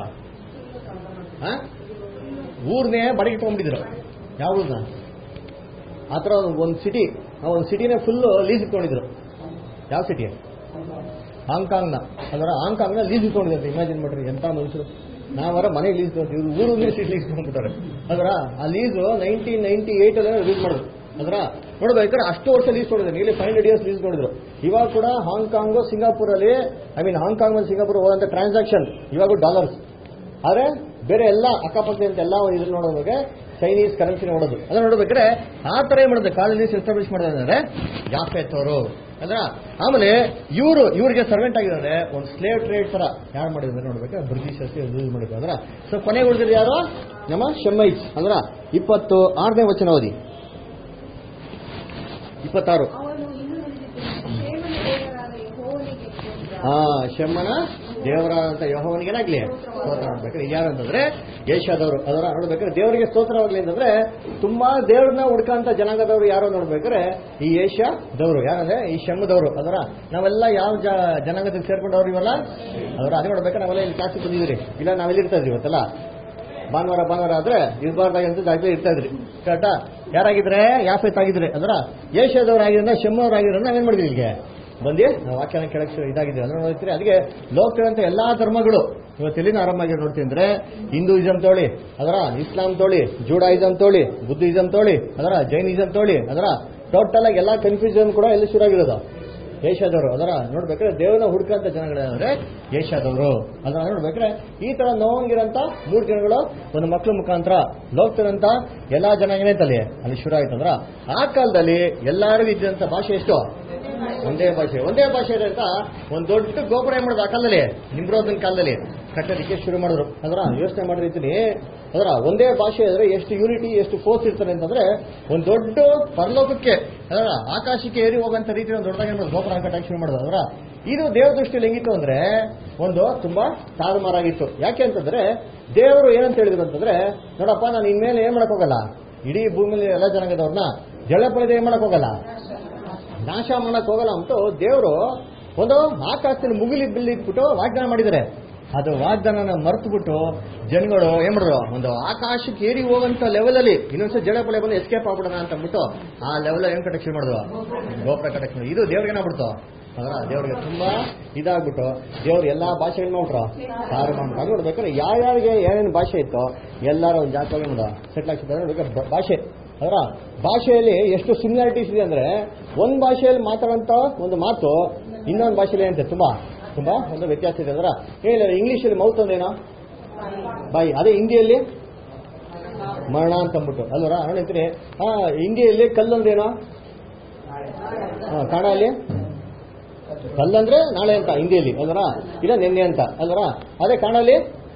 ಊರ್ನೇ ಬಾಡಿಗೆ ತಗೊಂಡ್ಬಿಟ್ಟಿದ್ರು ಯಾವ ಊರ್ನ ಆ ಥರ ಒಂದು ಸಿಟಿ ಒಂದು ಸಿಟಿನೇ ಫುಲ್ ಲೀಸ್ ಇಟ್ಕೊಂಡಿದ್ರು ಯಾವ ಸಿಟಿ ಹಾಂಗ್ಕಾಂಗ್ನ ಅದರ ಹಾಂಗ್ಕಾಂಗ್ನ ಲೀಸ್ ಇಟ್ಕೊಂಡಿದ್ದಾರೆ ಇಮ್ಯಾಜಿನ್ ಮಾಡ್ರಿ ಎಂತ ಮನುಷ್ಯರು ನಾವರ ಮನೆ ಲೀಸ್ ತಗೊಂತೀವಿ ಇವ್ರು ಊರು ಸಿಟಿ ಲೀಸ್ ತಗೊಂಡ್ಬಿಟ್ಟಾರೆ ಅದರ ಆ ಲೀಸು ನೈನ್ಟೀನ್ ನೈನ್ಟಿ ಏಟ್ ಅಲ್ಲಿ ರಿಲೀಸ್ ಮಾಡಿದ್ರು ಅದರ ನೋಡ್ಬೇಕಾದ್ರೆ ಅಷ್ಟು ವರ್ಷ ಲೀಸ್ ನೋಡಿದ್ರು ನೀಲಿ ಫೈವ್ ಹಂಡ್ರೆಡ್ ಇಯರ್ಸ್ ಲೀಸ್ ನೋಡಿದ್ರು ಇವಾಗ ಕೂಡ ಹಾಂಗ್ಕಾಂಗು ಸಿಂಗಾಪುರಲ್ಲಿ ಐ ಮೀನ್ ಹಾಂಗ್ಕಾಂಗ್ ಮತ್ತು ಸಿಂಗಾಪುರ್ ಹೋದಂತ ಟ್ರಾನ್ಸಾಕ್ಷನ್ ಇವಾಗ ಡಾಲರ್ಸ್ ಆದ್ರೆ ಬೇರೆ ಎಲ್ಲ ಅಕ್ಕಪಕ್ಕದಂತ ಎಲ್ಲ ಇದ್ರ ನೋಡೋದಾಗ ಚೈನೀಸ್ ಕರೆನ್ಸಿ ನೋಡೋದು ಅದನ್ನ ನೋಡ್ಬೇಕಾದ್ರೆ ಆ ತರ ಏನ್ ಮಾಡೋದು ಕಾಲನೀಸ್ ಎಸ್ಟಾಬ್ಲಿಷ್ ಮಾಡೋದಂದ್ರೆ ಜಾಫೆತ್ ಅವರು ಅದ್ರ ಆಮೇಲೆ ಇವರು ಇವ್ರಿಗೆ ಸರ್ವೆಂಟ್ ಆಗಿದ್ದಾರೆ ಒಂದು ಸ್ಲೇವ್ ಟ್ರೇಡ್ ತರ ಯಾರು ಮಾಡಿದ್ರೆ ನೋಡ್ಬೇಕು ಬ್ರಿಟಿಷರ್ಸ್ ಯೂಸ್ ಮಾಡಿದ್ರು ಅಂದ್ರ ಸೊ ಕೊನೆಗೆ ಉಳಿದಿದ್ದು ಯಾರು ನಮ್ಮ ಶೆಮ್ಮೈಟ್ಸ್ ಅಂದ್ರ ಇಪ್ಪತ್ತು ಆರನೇ ವಚನ ಓದಿ ಇಪ್ಪತ್ತಾರು ಅವನು ಇನ್ನು ನುಡಿದಿದ್ದನು ಕ್ಷೇಮನ ದೇವರಾದ ಯೆಹೋವನಿಗೆ ಸ್ತೋತ್ರ. ಆ ಶಮ್ಮನ ದೇವರಾದಂತ ಯಹೋವನಿಗೆ ಏನಾಗ್ಲಿ ಸ್ತೋತ್ರ ಮಾಡ್ಬೇಕಾದ್ರೆ ಯಾರು ಅಂತಂದ್ರೆ ಏಷ್ಯಾದವರು ಅದರ ನೋಡ್ಬೇಕಾದ್ರೆ ದೇವರಿಗೆ ಸ್ತೋತ್ರವಾಗ್ಲಿ ಅಂತಂದ್ರೆ ತುಂಬಾ ದೇವ್ರನ್ನ ಹುಡ್ಕಂತ ಜನಾಂಗದವರು ಯಾರು ನೋಡ್ಬೇಕಾದ್ರೆ ಈ ಏಷ್ಯಾದವರು ಯಾರಂದ್ರೆ ಈ ಶಮ್ಮದವರು ಅದರ ನಾವೆಲ್ಲ ಯಾವ ಜ- ಜನಾಂಗದಲ್ಲಿ ಸೇರ್ಕೊಂಡವ್ರು ಇವಲ್ಲ ಅದರ ಅದೇ ನೋಡ್ಬೇಕಾದ್ರೆ ನಾವೆಲ್ಲ ಇಲ್ಲಿ ಕ್ಲಾಸಿಗೆ ಬಂದಿದ್ರಿ ಇಲ್ಲ ನಾವೆಲ್ಲಿ ಇರ್ತಾ ಇದ್ರಿ ಇವತ್ತೆಲ್ಲ ಭಾನುವಾರ ಭಾನುವಾರ ಆದ್ರೆ ಇರ್ಬಾರ್ದಾಗ ಅಂತ ಜಾಗದಲ್ಲಿ ಇರ್ತಾ ಇದ್ರಿ ಕರೆಕ್ಟಾ ಯಾರಾಗಿದ್ರೆ ಯಾಫೆತ್ ಆಗಿದ್ರೆ ಅದರ ಏಷ್ಯಾದವ್ರು ಆಗಿದ್ರೆ ಶಮ್ಮವ್ರು ಆಗಿದ್ರೆ ನಾವೇನ್ ಮಾಡಿದ್ವಿ ಇಲ್ಲಿಗೆ ಬಂದು ನಾವು ವಾಕ್ಯನ ಕೆಳಗೆ ಶು- ಇದಾಗಿದೆ ಅಂದ್ರೆ ನೋಡ್ತೀರಿ ಅದಕ್ಕೆ ಲೋಕದಂತ ಎಲ್ಲಾ ಧರ್ಮಗಳು ಇವತ್ತು ಎಲ್ಲಿನ ಆರಾಮಾಗಿ ನೋಡ್ತೀನಿ ಅಂದ್ರೆ ಹಿಂದೂಯಿಸಂ ತೋಳಿ ಅದರ ಇಸ್ಲಾಂ ತೋಳಿ ಜೂಡಾಯಿಸಂ ತೋಳಿ ಬುದ್ಧಿಸಂ ತೋಳಿ ಅದರ ಜೈನಿಸಂ ತೋಳಿ ಅದರ ಟೋಟಲ್ ಆಗಿ ಎಲ್ಲಾ ಕನ್ಫ್ಯೂಷನ್ ಕೂಡ ಎಲ್ಲಿ ಶುರು ಆಗಿರೋದು ಏಷ್ಯಾದವರು ಅದರ ನೋಡ್ಬೇಕಾದ್ರೆ ದೇವನ ಹುಡುಕಂತ ಜನಗಳಂದ್ರೆ ಏಷ್ಯಾದವರು ಅದರ ನೋಡ್ಬೇಕಾದ್ರೆ ಈ ತರ ನೋವಂಗಿರಂತ ಮೂರು ಜನಗಳು ಒಂದು ಮಕ್ಳ ಮುಖಾಂತರ ಲೋಕದಂತ ಎಲ್ಲಾ ಜನ ಏನೈತಲ್ಲಿ ಅಲ್ಲಿ ಶುರು ಆಯ್ತು ಅಂದ್ರ ಆ ಕಾಲದಲ್ಲಿ ಎಲ್ಲರಿಗೂ ಇದ್ದಂತ ಭಾಷೆ ಎಷ್ಟು ಒಂದೇ ಭಾಷೆ ಒಂದೇ ಭಾಷೆ ಇದೆ ಅಂತ ಒಂದ್ ದೊಡ್ಡ ಗೋಪುರ ಏನ್ ಮಾಡೋದು ಆ ಕಾಲದಲ್ಲಿ ನಿಮ್ರೋದನ್ ಕಾಲದಲ್ಲಿ ಕಟ್ಟೋದಕ್ಕೆ ಶುರು ಮಾಡಿದ್ರು ಅದರ ಯೋಚನೆ ಮಾಡಿರ್ತೀನಿ ಅದರ ಒಂದೇ ಭಾಷೆ ಇದ್ರೆ ಎಷ್ಟು ಯೂನಿಟಿ ಎಷ್ಟು ಫೋರ್ಸ್ ಇರ್ತಾರೆ ಅಂತಂದ್ರೆ ಒಂದ್ ದೊಡ್ಡ ಪರಲೋಕಕ್ಕೆ ಅದರ ಆಕಾಶಕ್ಕೆ ಏರಿ ಹೋಗಂತ ರೀತಿ ಒಂದು ದೊಡ್ಡದಾಗಿ ಏನ್ ಮಾಡೋದು ಗೋಪುರ ಕಟ್ಟಕ್ಕೆ ಶುರು ಮಾಡೋದು ಅದರ ಇದು ದೇವ್ರ ದೃಷ್ಟಿಯಲ್ಲಿ ಹೆಂಗಿತ್ತು ಅಂದ್ರೆ ಒಂದು ತುಂಬಾ ತಾರುಮಾರಾಗಿತ್ತು ಯಾಕೆ ಅಂತಂದ್ರೆ ದೇವರು ಏನಂತ ಹೇಳಿದ್ರು ಅಂತಂದ್ರೆ ನೋಡಪ್ಪ ನಾನು ಇನ್ಮೇಲೆ ಏನ್ ಮಾಡಕ್ ಹೋಗಲ್ಲ ಇಡೀ ಭೂಮಿಯಲ್ಲಿ ಎಲ್ಲ ಜನಾಂಗದವ್ರನ್ನ ಜಳಪಳದೆ ಏನ್ ಮಾಡಕ್ ಹೋಗಲ್ಲ ನಾಶ ಮಾಡಕ್ ಹೋಗಲ್ಲ ಅಂತ ದೇವರು ಒಂದು ಆಕಾಶದಲ್ಲಿ ಮುಗಿಲಿ ಬಿಲ್ಲಿಟ್ಬಿಟ್ಟು ವಾಗ್ದಾನ ಮಾಡಿದ್ದಾರೆ ಅದು ವಾಗ್ದಾನನ ಮರೆತು ಬಿಟ್ಟು ಜನಗಳು ಏನ್ ಮಾಡಿದ್ರು ಒಂದು ಆಕಾಶಕ್ಕೆ ಏರಿ ಹೋಗಂತ ಲೆವೆಲ್ ಅಲ್ಲಿ ಇನ್ನೊಂದ್ಸಲ ಜಳ ಪಳೆ ಬಂದು ಎಸ್ಕೇಪ್ ಆಗ್ಬಿಡೋಣ ಅಂತ ಅಂದ್ಬಿಟ್ಟು ಆ ಲೆವೆಲ್ ಏನ್ ಕಟ್ಟಕ್ಕೆ ಶುರು ಮಾಡಿದ್ರು ಗೋಪುರ ಕಟ್ಟಕ್ಕೆ ಶುರು- ಇದು ದೇವ್ರಿಗೆ ಏನಾಗ್ಬಿಡ್ತು ಅದರ ದೇವ್ರಿಗೆ ತುಂಬಾ ಇದಾಗ್ಬಿಟ್ಟು ದೇವ್ರು ಎಲ್ಲಾ ಭಾಷೆಗಳನ್ನ ನೋಡ್ರು ಸಾರು ಮಾಡ್ಕೊಂಡು ನೋಡ್ಬೇಕಾದ್ರೆ ಯಾರ್ಯಾರಿಗೆ ಏನೇನು ಭಾಷೆ ಇತ್ತೋ ಎಲ್ಲಾರು ಒಂದು ಜಾಗವಾಗಿ ನೋಡ ಸೆಟ್ಲ್ ಆಗ್ತಿದ್ದಾರೆ ನೋಡ್ಬೇಕಾದ್ರೆ ಬ- ಭಾಷೆ ಅದರ ಭಾಷೆಯಲ್ಲಿ ಎಷ್ಟು ಸಿಮಿಲಾರಿಟೀಸ್ ಇದೆ ಅಂದ್ರೆ ಒಂದ್ ಭಾಷೆಯಲ್ಲಿ ಮಾತಾಡೋಂತ ಒಂದು ಮಾತು ಇನ್ನೊಂದು ಭಾಷೆಯಲ್ಲಿ ಏನಂತೆ ತುಂಬಾ ತುಂಬಾ ಒಂದು ವ್ಯತ್ಯಾಸ ಇದೆ ಅದರ ಹೇಳಿ ಇಂಗ್ಲಿಷಲ್ಲಿ ಮೌತ್ ಅಂದೇನೋ ಬಾಯಿ ಅದೇ ಹಿಂದಿಯಲ್ಲಿ ಮರಣ ಅಂತ ಅಂದ್ಬಿಟ್ಟು ಅಲ್ವರ ಹೇಳ್ತೀನಿ ಹಾ ಹಿಂದಿಯಲ್ಲಿ ಕಲ್ಲು ಅಂದ್ರೇನೋ ಹಾ ಕನ್ನಡಲ್ಲಿ ಕಲ್ಲಂದ್ರೆ ನಾಳೆ ಅಂತ ಹಿಂದಿಯಲ್ಲಿ ಅಲ್ವರ ಇಲ್ಲ ನಿನ್ನೆ ಅಂತ ಅಲ್ವರ ಅದೇ ಕನ್ನಡಲ್ಲಿ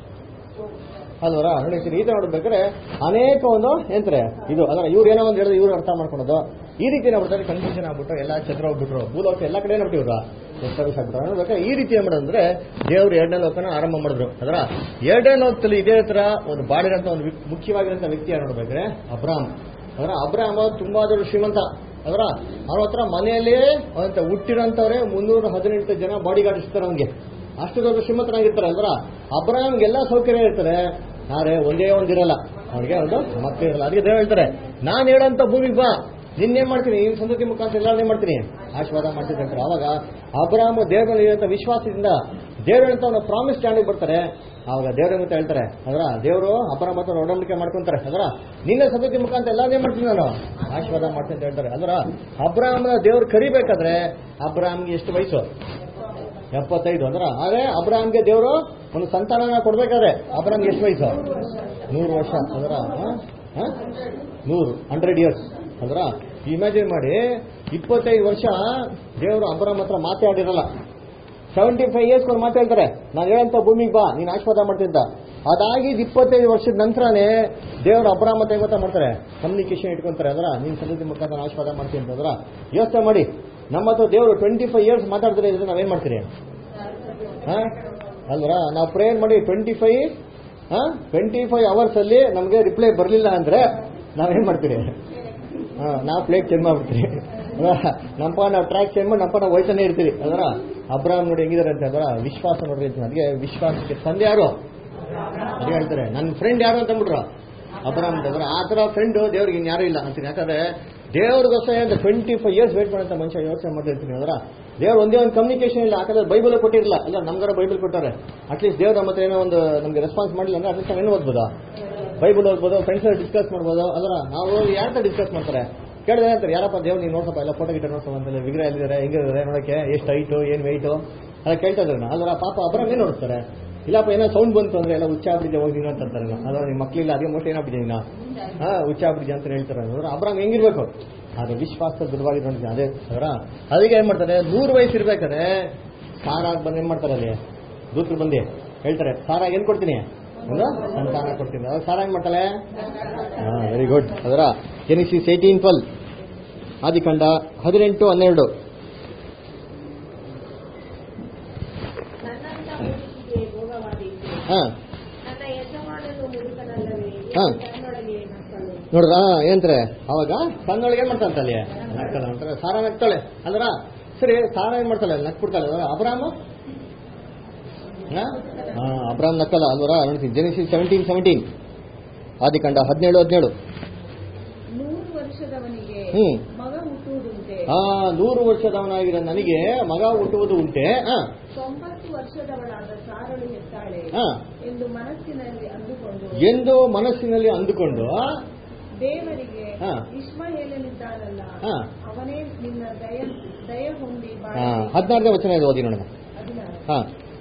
ಅಲ್ವರ ಹೇಳ್ತೀನಿ ಈ ತರ ನೋಡ್ಬೇಕಾದ್ರೆ ಅನೇಕ ಒಂದು ಏನಂತಾರೆ ಇದು ಅದರ ಇವ್ರು ಏನೋ ಒಂದು ಹೇಳಿದ್ರೆ ಇವ್ರು ಅರ್ಥ ಮಾಡ್ಕೊಳೋದು ಈ ರೀತಿ ಏನಾಗ್ಬಿಡ್ತಾರೆ ಕನ್ಫ್ಯೂಷನ್ ಆಗ್ಬಿಟ್ಟು ಎಲ್ಲ ಚದ್ರ ಹೋಗ್ಬಿಟ್ರು ಭೂಲೋಕ ಎಲ್ಲ ಕಡೆ ಏನಾಗ್ಬಿಟ್ಟು ಇವ್ರು ಎಸ್ಟಾಬ್ಲಿಷ್ ಆಗ್ಬಿಟ್ರು ನೋಡ್ಬೇಕಾದ್ರೆ ಈ ರೀತಿ ಏನ್ ಮಾಡೋದಂದ್ರೆ ದೇವ್ರು ಎರಡನೇ ಲೋಕನ ಆರಂಭ ಮಾಡಿದ್ರು ಅದರ ಎರಡನೇ ಲೋಕದಲ್ಲಿ ಇದೇ ತರ ಒಂದು ಬಾಡಿರಂತ ಒಂದು ವಿ- ಮುಖ್ಯವಾಗಿರಂತ ವ್ಯಕ್ತಿ ಯಾರು ನೋಡ್ಬೇಕಾದ್ರೆ ಅಬ್ರಾಮ್ ಅದರ ಅಬ್ರಾಮ್ ತುಂಬಾ ದೊಡ್ಡ ಶ್ರೀಮಂತ ಅದರ ಅವನ ಹತ್ರ ಮನೆಯಲ್ಲೇ ಅಂತ ಹುಟ್ಟಿರೋಂಥವ್ರೆ ಮುನ್ನೂರ ಹದಿನೆಂಟು ಜನ ಬಾಡಿ ಗಾರ್ಡ್ ಇರ್ತಾರೆ ಅವನಿಗೆ ಅಷ್ಟು ದೊಡ್ಡ ಶ್ರೀಮಂತನಾಗಿರ್ತಾರೆ ಅಲ್ವರ ಅಬ್ರಾಮ್ಗೆಲ್ಲ ಸೌಕರ್ಯ ಇರ್ತಾರೆ ಆದ್ರೆ ಒಂದೇ ಒಂದಿರಲ್ಲ ಅವ್ರಿಗೆ ಒಂದು ಮಕ್ಕಳು ಇರಲ್ಲ ಅದಕ್ಕೆ ದೇವ್ರು ಹೇಳ್ತಾರೆ ನಾನು ಹೇಳಂತ ಭೂಮಿಗೆ ಬಾ ನಿನ್ನೇನ್ ಮಾಡ್ತೀನಿ ನಿನ್ ಸಂತತಿ ಮುಖಾಂತರ ಎಲ್ಲಾರನ್ನೇ ಮಾಡ್ತೀನಿ ಆಶೀರ್ವಾದ ಮಾಡ್ತೀನಿ ಅಂತಾರೆ ಅವಾಗ ಅಬ್ರಾಮ್ ದೇವರಲ್ಲಿ ಇರುವಂತ ವಿಶ್ವಾಸದಿಂದ ದೇವ್ರ ಅಂತ ಒಂದು ಪ್ರಾಮಿಸ್ ಸ್ಟ್ಯಾಂಡಿಗೆ ಬರ್ತಾರೆ ಅವಾಗ ದೇವ್ರ ಅಂತ ಹೇಳ್ತಾರೆ ಅದರ ದೇವರು ಅಬ್ರಾಮ್ ಹತ್ರ ಒಡಂಬಡಿಕೆ ಮಾಡ್ಕೊಂತಾರೆ ಅದರ ನಿನ್ನ ಸಂತತಿ ಮುಖಾಂತರ ಎಲ್ಲಾರನ್ನೇ ಮಾಡ್ತೀನಿ ನಾನು ಆಶೀರ್ವಾದ ಮಾಡ್ತೀನಿ ಅಂತ ಹೇಳ್ತಾರೆ ಅದರ ಅಬ್ರಾಮ್ನ ದೇವ್ರು ಕರಿಬೇಕಾದ್ರೆ ಅಬ್ರಾಮ್ಗೆ ಎಷ್ಟು ವಯಸ್ಸು ಎಪ್ಪತ್ತೈದು ಅಂದ್ರ ಆದ್ರೆ ಅಬ್ರಾಮ್ಗೆ ದೇವರು ಒಂದು ಸಂತಾನನ ಕೊಡ್ಬೇಕಾದ್ರೆ ಅಬ್ರಾಮ್ಗೆ ಎಷ್ಟು ವಯಸ್ಸು ನೂರು ವರ್ಷ ಅಂದ್ರ ಹ? ಹ? ನೂರು ಹಂಡ್ರೆಡ್ ಇಯರ್ಸ್ ಅಂದ್ರ ಇಮ್ಯಾಜಿನ್ ಮಾಡಿ ಇಪ್ಪತ್ತೈದು ವರ್ಷ ದೇವರು ಅಬ್ರಾಮ್ ಹತ್ರ ಮಾತಾಡಿರಲ್ಲ ಸೆವೆಂಟಿ ಫೈವ್ ಇಯರ್ಸ್ ಒಂದು ಮಾತಾಡ್ತಾರೆ ನಾನು ಹೇಳಂತ ಭೂಮಿಗೆ ಬಾ ನೀನು ಆಶೀರ್ವಾದ ಮಾಡ್ತೀನಿ ಅಂತ ಅದಾಗಿದ್ ಇಪ್ಪತ್ತೈದು ವರ್ಷದ ನಂತರನೇ ದೇವರು ಅಬ್ರಾಮ್ ಮತ್ತೆ ಗೊತ್ತಾ ಮಾಡ್ತಾರೆ ಕಮ್ಯುನಿಕೇಶನ್ ಇಟ್ಕೊಂತಾರೆ ಅದರ ನೀನ್ ಸಂತತಿ ಮುಖಾಂತರ ಆಶೀರ್ವಾದ ಮಾಡ್ತೀನಿ ಅಂತಂದ್ರ ಯೋಚನೆ ಮಾಡಿ ನಮ್ಮ ಹತ್ರ ದೇವರು ಟ್ವೆಂಟಿ ಫೈವ್ ಇಯರ್ಸ್ ಮಾತಾಡ್ತಾರೆ ಇದ್ರೆ ನಾವೇನ್ ಮಾಡ್ತೀರಿ ಹಾ ಅಲ್ವರ ನಾವು ಪ್ರೇಯರ್ ಮಾಡಿ ಟ್ವೆಂಟಿ ಫೈವ್ ಹಾ ಟ್ವೆಂಟಿ ಫೈವ್ ಅವರ್ಸ್ ಅಲ್ಲಿ ನಮಗೆ ರಿಪ್ಲೈ ಬರಲಿಲ್ಲ ಅಂದ್ರೆ ನಾವೇನ್ ಮಾಡ್ತೀರಿ ಹಾ ನಾವು ಪ್ಲೇಟ್ ಚೇಂಜ್ ಮಾಡ್ಬಿಡ್ತೀರಿ ನಮ್ಮಪ್ಪ ನಾವು ಟ್ರ್ಯಾಕ್ ಚೇಂಜ್ ಮಾಡಿ ನಮ್ಮಪ್ಪ ನಾವು ವಯಸ್ಸನ್ನೇ ಇರ್ತೀವಿ ಅದರ ಅಬ್ರಾಮ್ ನೋಡಿ ಹೆಂಗಿದಾರೆ ಅಂತ ಅದರ ವಿಶ್ವಾಸ ನೋಡ್ರಿ ಅಂತ ಅದಕ್ಕೆ ವಿಶ್ವಾಸಕ್ಕೆ ತಂದೆ ಯಾರು ಅದೇ ಹೇಳ್ತಾರೆ ನನ್ನ ಫ್ರೆಂಡ್ ಯಾರು ಅಂತ ಅಂದ್ಬಿಟ್ರು ಅಬ್ರಾಮ್ ಅಂದ್ರೆ ಆ ತರ ಫ್ರೆಂಡ್ ದೇವ್ರಿಗೆ ಇನ್ಯಾರು ಇಲ್ಲ ಅಂತೀನಿ ಯಾಕಂದ್ರೆ ದೇವ್ರಿಗೋಸ್ಕರ ಅಂತ ಟ್ವೆಂಟಿ ಫೈವ್ ಇಯರ್ಸ್ ವೇಟ್ ಮಾಡಂತ ಮನುಷ್ಯ ಯೋಚನೆ ಮಾಡ್ತಿರ್ತೀನಿ ಅದರ ದೇವ್ರು ಒಂದೇ ಒಂದು ಕಮ್ಯುನಿಕೇಶನ್ ಇಲ್ಲ ಯಾಕಂದ್ರೆ ಬೈಬಲ್ ಕೊಟ್ಟಿರಲ್ಲ ಅಲ್ಲ ನಮ್ಗಾರ ಬೈಬಲ್ ಕೊಟ್ಟಾರೆ ಅಟ್ಲೀಸ್ಟ್ ದೇವ್ರ ನಮ್ಮ ಹತ್ರ ಏನೋ ಒಂದು ನಮ್ಗೆ ರೆಸ್ಪಾನ್ಸ್ ಮಾಡಿಲ್ಲ ಅಂದ್ರೆ ಅಟ್ಲೀಸ್ಟ್ ಏನು ಓದ್ಬೋದಾ ಬೈಬಲ್ ಓದ್ಬೋದು ಫ್ರೆಂಡ್ಸ್ ಡಿಸ್ಕಸ್ ಮಾಡ್ಬೋದು ಅದರ ನಾವು ಯಾರ ಡಿಸ್ಕಸ್ ಮಾಡ್ತಾರೆ ಕೇಳಿದ್ರೆ ಅಂತಾರೆ ಯಾರಪ್ಪ ದೇವ್ರು ನೀವು ನೋಡ್ಸಪ್ಪ ಎಲ್ಲ ಫೋಟೋ ಗಿಟ ನೋಡ್ಸಪ್ಪ ಅಂತಲ್ಲ ವಿಗ್ರಹ ಎಲ್ಲಿದ್ದಾರೆ ಹೆಂಗಿದ್ದಾರೆ ನೋಡಕ್ಕೆ ಎಷ್ಟು ಹೈಟು ಏನು ವೆಯ್ಟು ಅಲ್ಲ ಕೇಳ್ತಾ ಇದ್ದಾರೆ ಅಲ್ವರ ಪಾಪ ಅಬ್ರಾಮ್ ಏನು ನೋಡ್ತಾರೆ ಇಲ್ಲಪ್ಪ ಏನೋ ಸೌಂಡ್ ಬಂತು ಅಂದ್ರೆ ಎಲ್ಲ ಹುಚ್ಚಾಬಿಡಿದೆ ಹೋಗಿ ಅಂತ ಅಂತಾರೆ ಅದ್ರ ನಿಮ್ಮ ಮಕ್ಳಿಲ್ಲ ಅದೇ ಮೋಸ್ಟ್ ಏನಾಗ್ಬಿಟ್ಟಿದೆ ಇನ್ನ ಹಾ ಹುಚ್ಚಾಬಿಡಿದೆ ಅಂತ ಹೇಳ್ತಾರೆ ಅಂದ್ರೆ ಅಬ್ರಾಮ್ ಹೆಂಗಿರ್ಬೇಕು ಅದು ವಿಶ್ವಾಸ ದೃಢವಾಗಿ ನೋಡಿದ್ವಿ ಅದೇ ಅವರ ಅದಕ್ಕೆ ಏನ್ ಮಾಡ್ತಾರೆ ನೂರು ವಯಸ್ಸು ಇರ್ಬೇಕಾದ್ರೆ ಸಾರಾಗ್ ಬಂದು ಏನ್ ಮಾಡ್ತಾರೆ ಅಲ್ಲಿ ದೂತರು ಬಂದು ಹೇಳ್ತಾರೆ ಸಾರಾ ಏನ್ ಕೊಡ್ತೀನಿ ಒಂದು ಸಂತಾನ ಕೊಡ್ತೀನಿ ಅವಾಗ ಸಾರಾ ಏನ್ ಮಾಡ್ತಾಳೆ ಹಾ ವೆರಿ ಗುಡ್ ಅದರ ಜೆನಿಸಿಸ್ ಏಯ್ಟೀನ್ ಟ್ವೆಲ್ ಆದಿಕಾಂಡ ಹದಿನೆಂಟು ಹನ್ನೆರಡು ನನ್ನಂತ ಮುದುಕಿಗೆ ಭೋಗವಾದೀತು ಹಾ ನನ್ನ ಯಜಮಾನನು ಮುದುಕನಲ್ಲವೇ ಹಾ. ತನ್ನೊಳಗೆ ನಕ್ಕಳು ನೋಡ್ರ ಏನಂತಾರೆ ಅವಾಗ ಸಣ್ಣೊಳಗೆ ಏನ್ ಮಾಡ್ತಾಳೆ ಅಲ್ಲಿ ನಗ್ತಾಳೆ ಅಂತಾರೆ ಸಾರ ನಗ್ತಾಳೆ ಅಂದ್ರ ಸರಿ ಸಾರ ಏನ್ ಮಾಡ್ತಾಳೆ ನಕ್ಬಿಡ್ತಾಳೆ ಅಲ್ವಾ? ಅಬ್ರಾಮ ಹಾ ಹಾ, ಅಬ್ರಾಮ್ ನಕ್ಕಲ್ಲ ಅಲ್ವರ ನೋಡ್ತೀನಿ ಜೆನಿಸಿ ಸೆವೆಂಟೀನ್ ಸೆವೆಂಟೀನ್ ಆದಿಕಾಂಡ ಹದಿನೇಳು ಹದಿನೇಳು ನೂರು ವರ್ಷದವನಿಗೆ ಹ್ಮ್. ಮಗ ಹುಟ್ಟುವುದುಂಟೆ ಆ ನೂರು ವರ್ಷದವನಾಗಿರೋ ನನಗೆ ಮಗ ಹುಟ್ಟುವುದು ಉಂಟೆ ಹಾ ತೊಂಬತ್ತು ವರ್ಷದವಳಾದ ಸಾರಳು ಹೆತ್ತಾಳೆ ಹಾ ಎಂದು ಮನಸ್ಸಿನಲ್ಲಿ ಅಂದುಕೊಂಡು ಎಂದು ಮನಸ್ಸಿನಲ್ಲಿ ಅಂದುಕೊಂಡು ದೇವರಿಗೆ ಹಾ. ಇಸ್ಮಾಯೇಲನಿದ್ದಾನಲ್ಲ ಹಾ. ಅವನೇ ನಿನ್ನ ದಯ ದಯ ಹೊಂದಿ ಹಾ ಬಾಳಿ ಹದಿನಾರನೇ ವಚನ ಇದು ಓದಿ ನೋಡೋಣ ಹದಿನಾರು. ಹಾ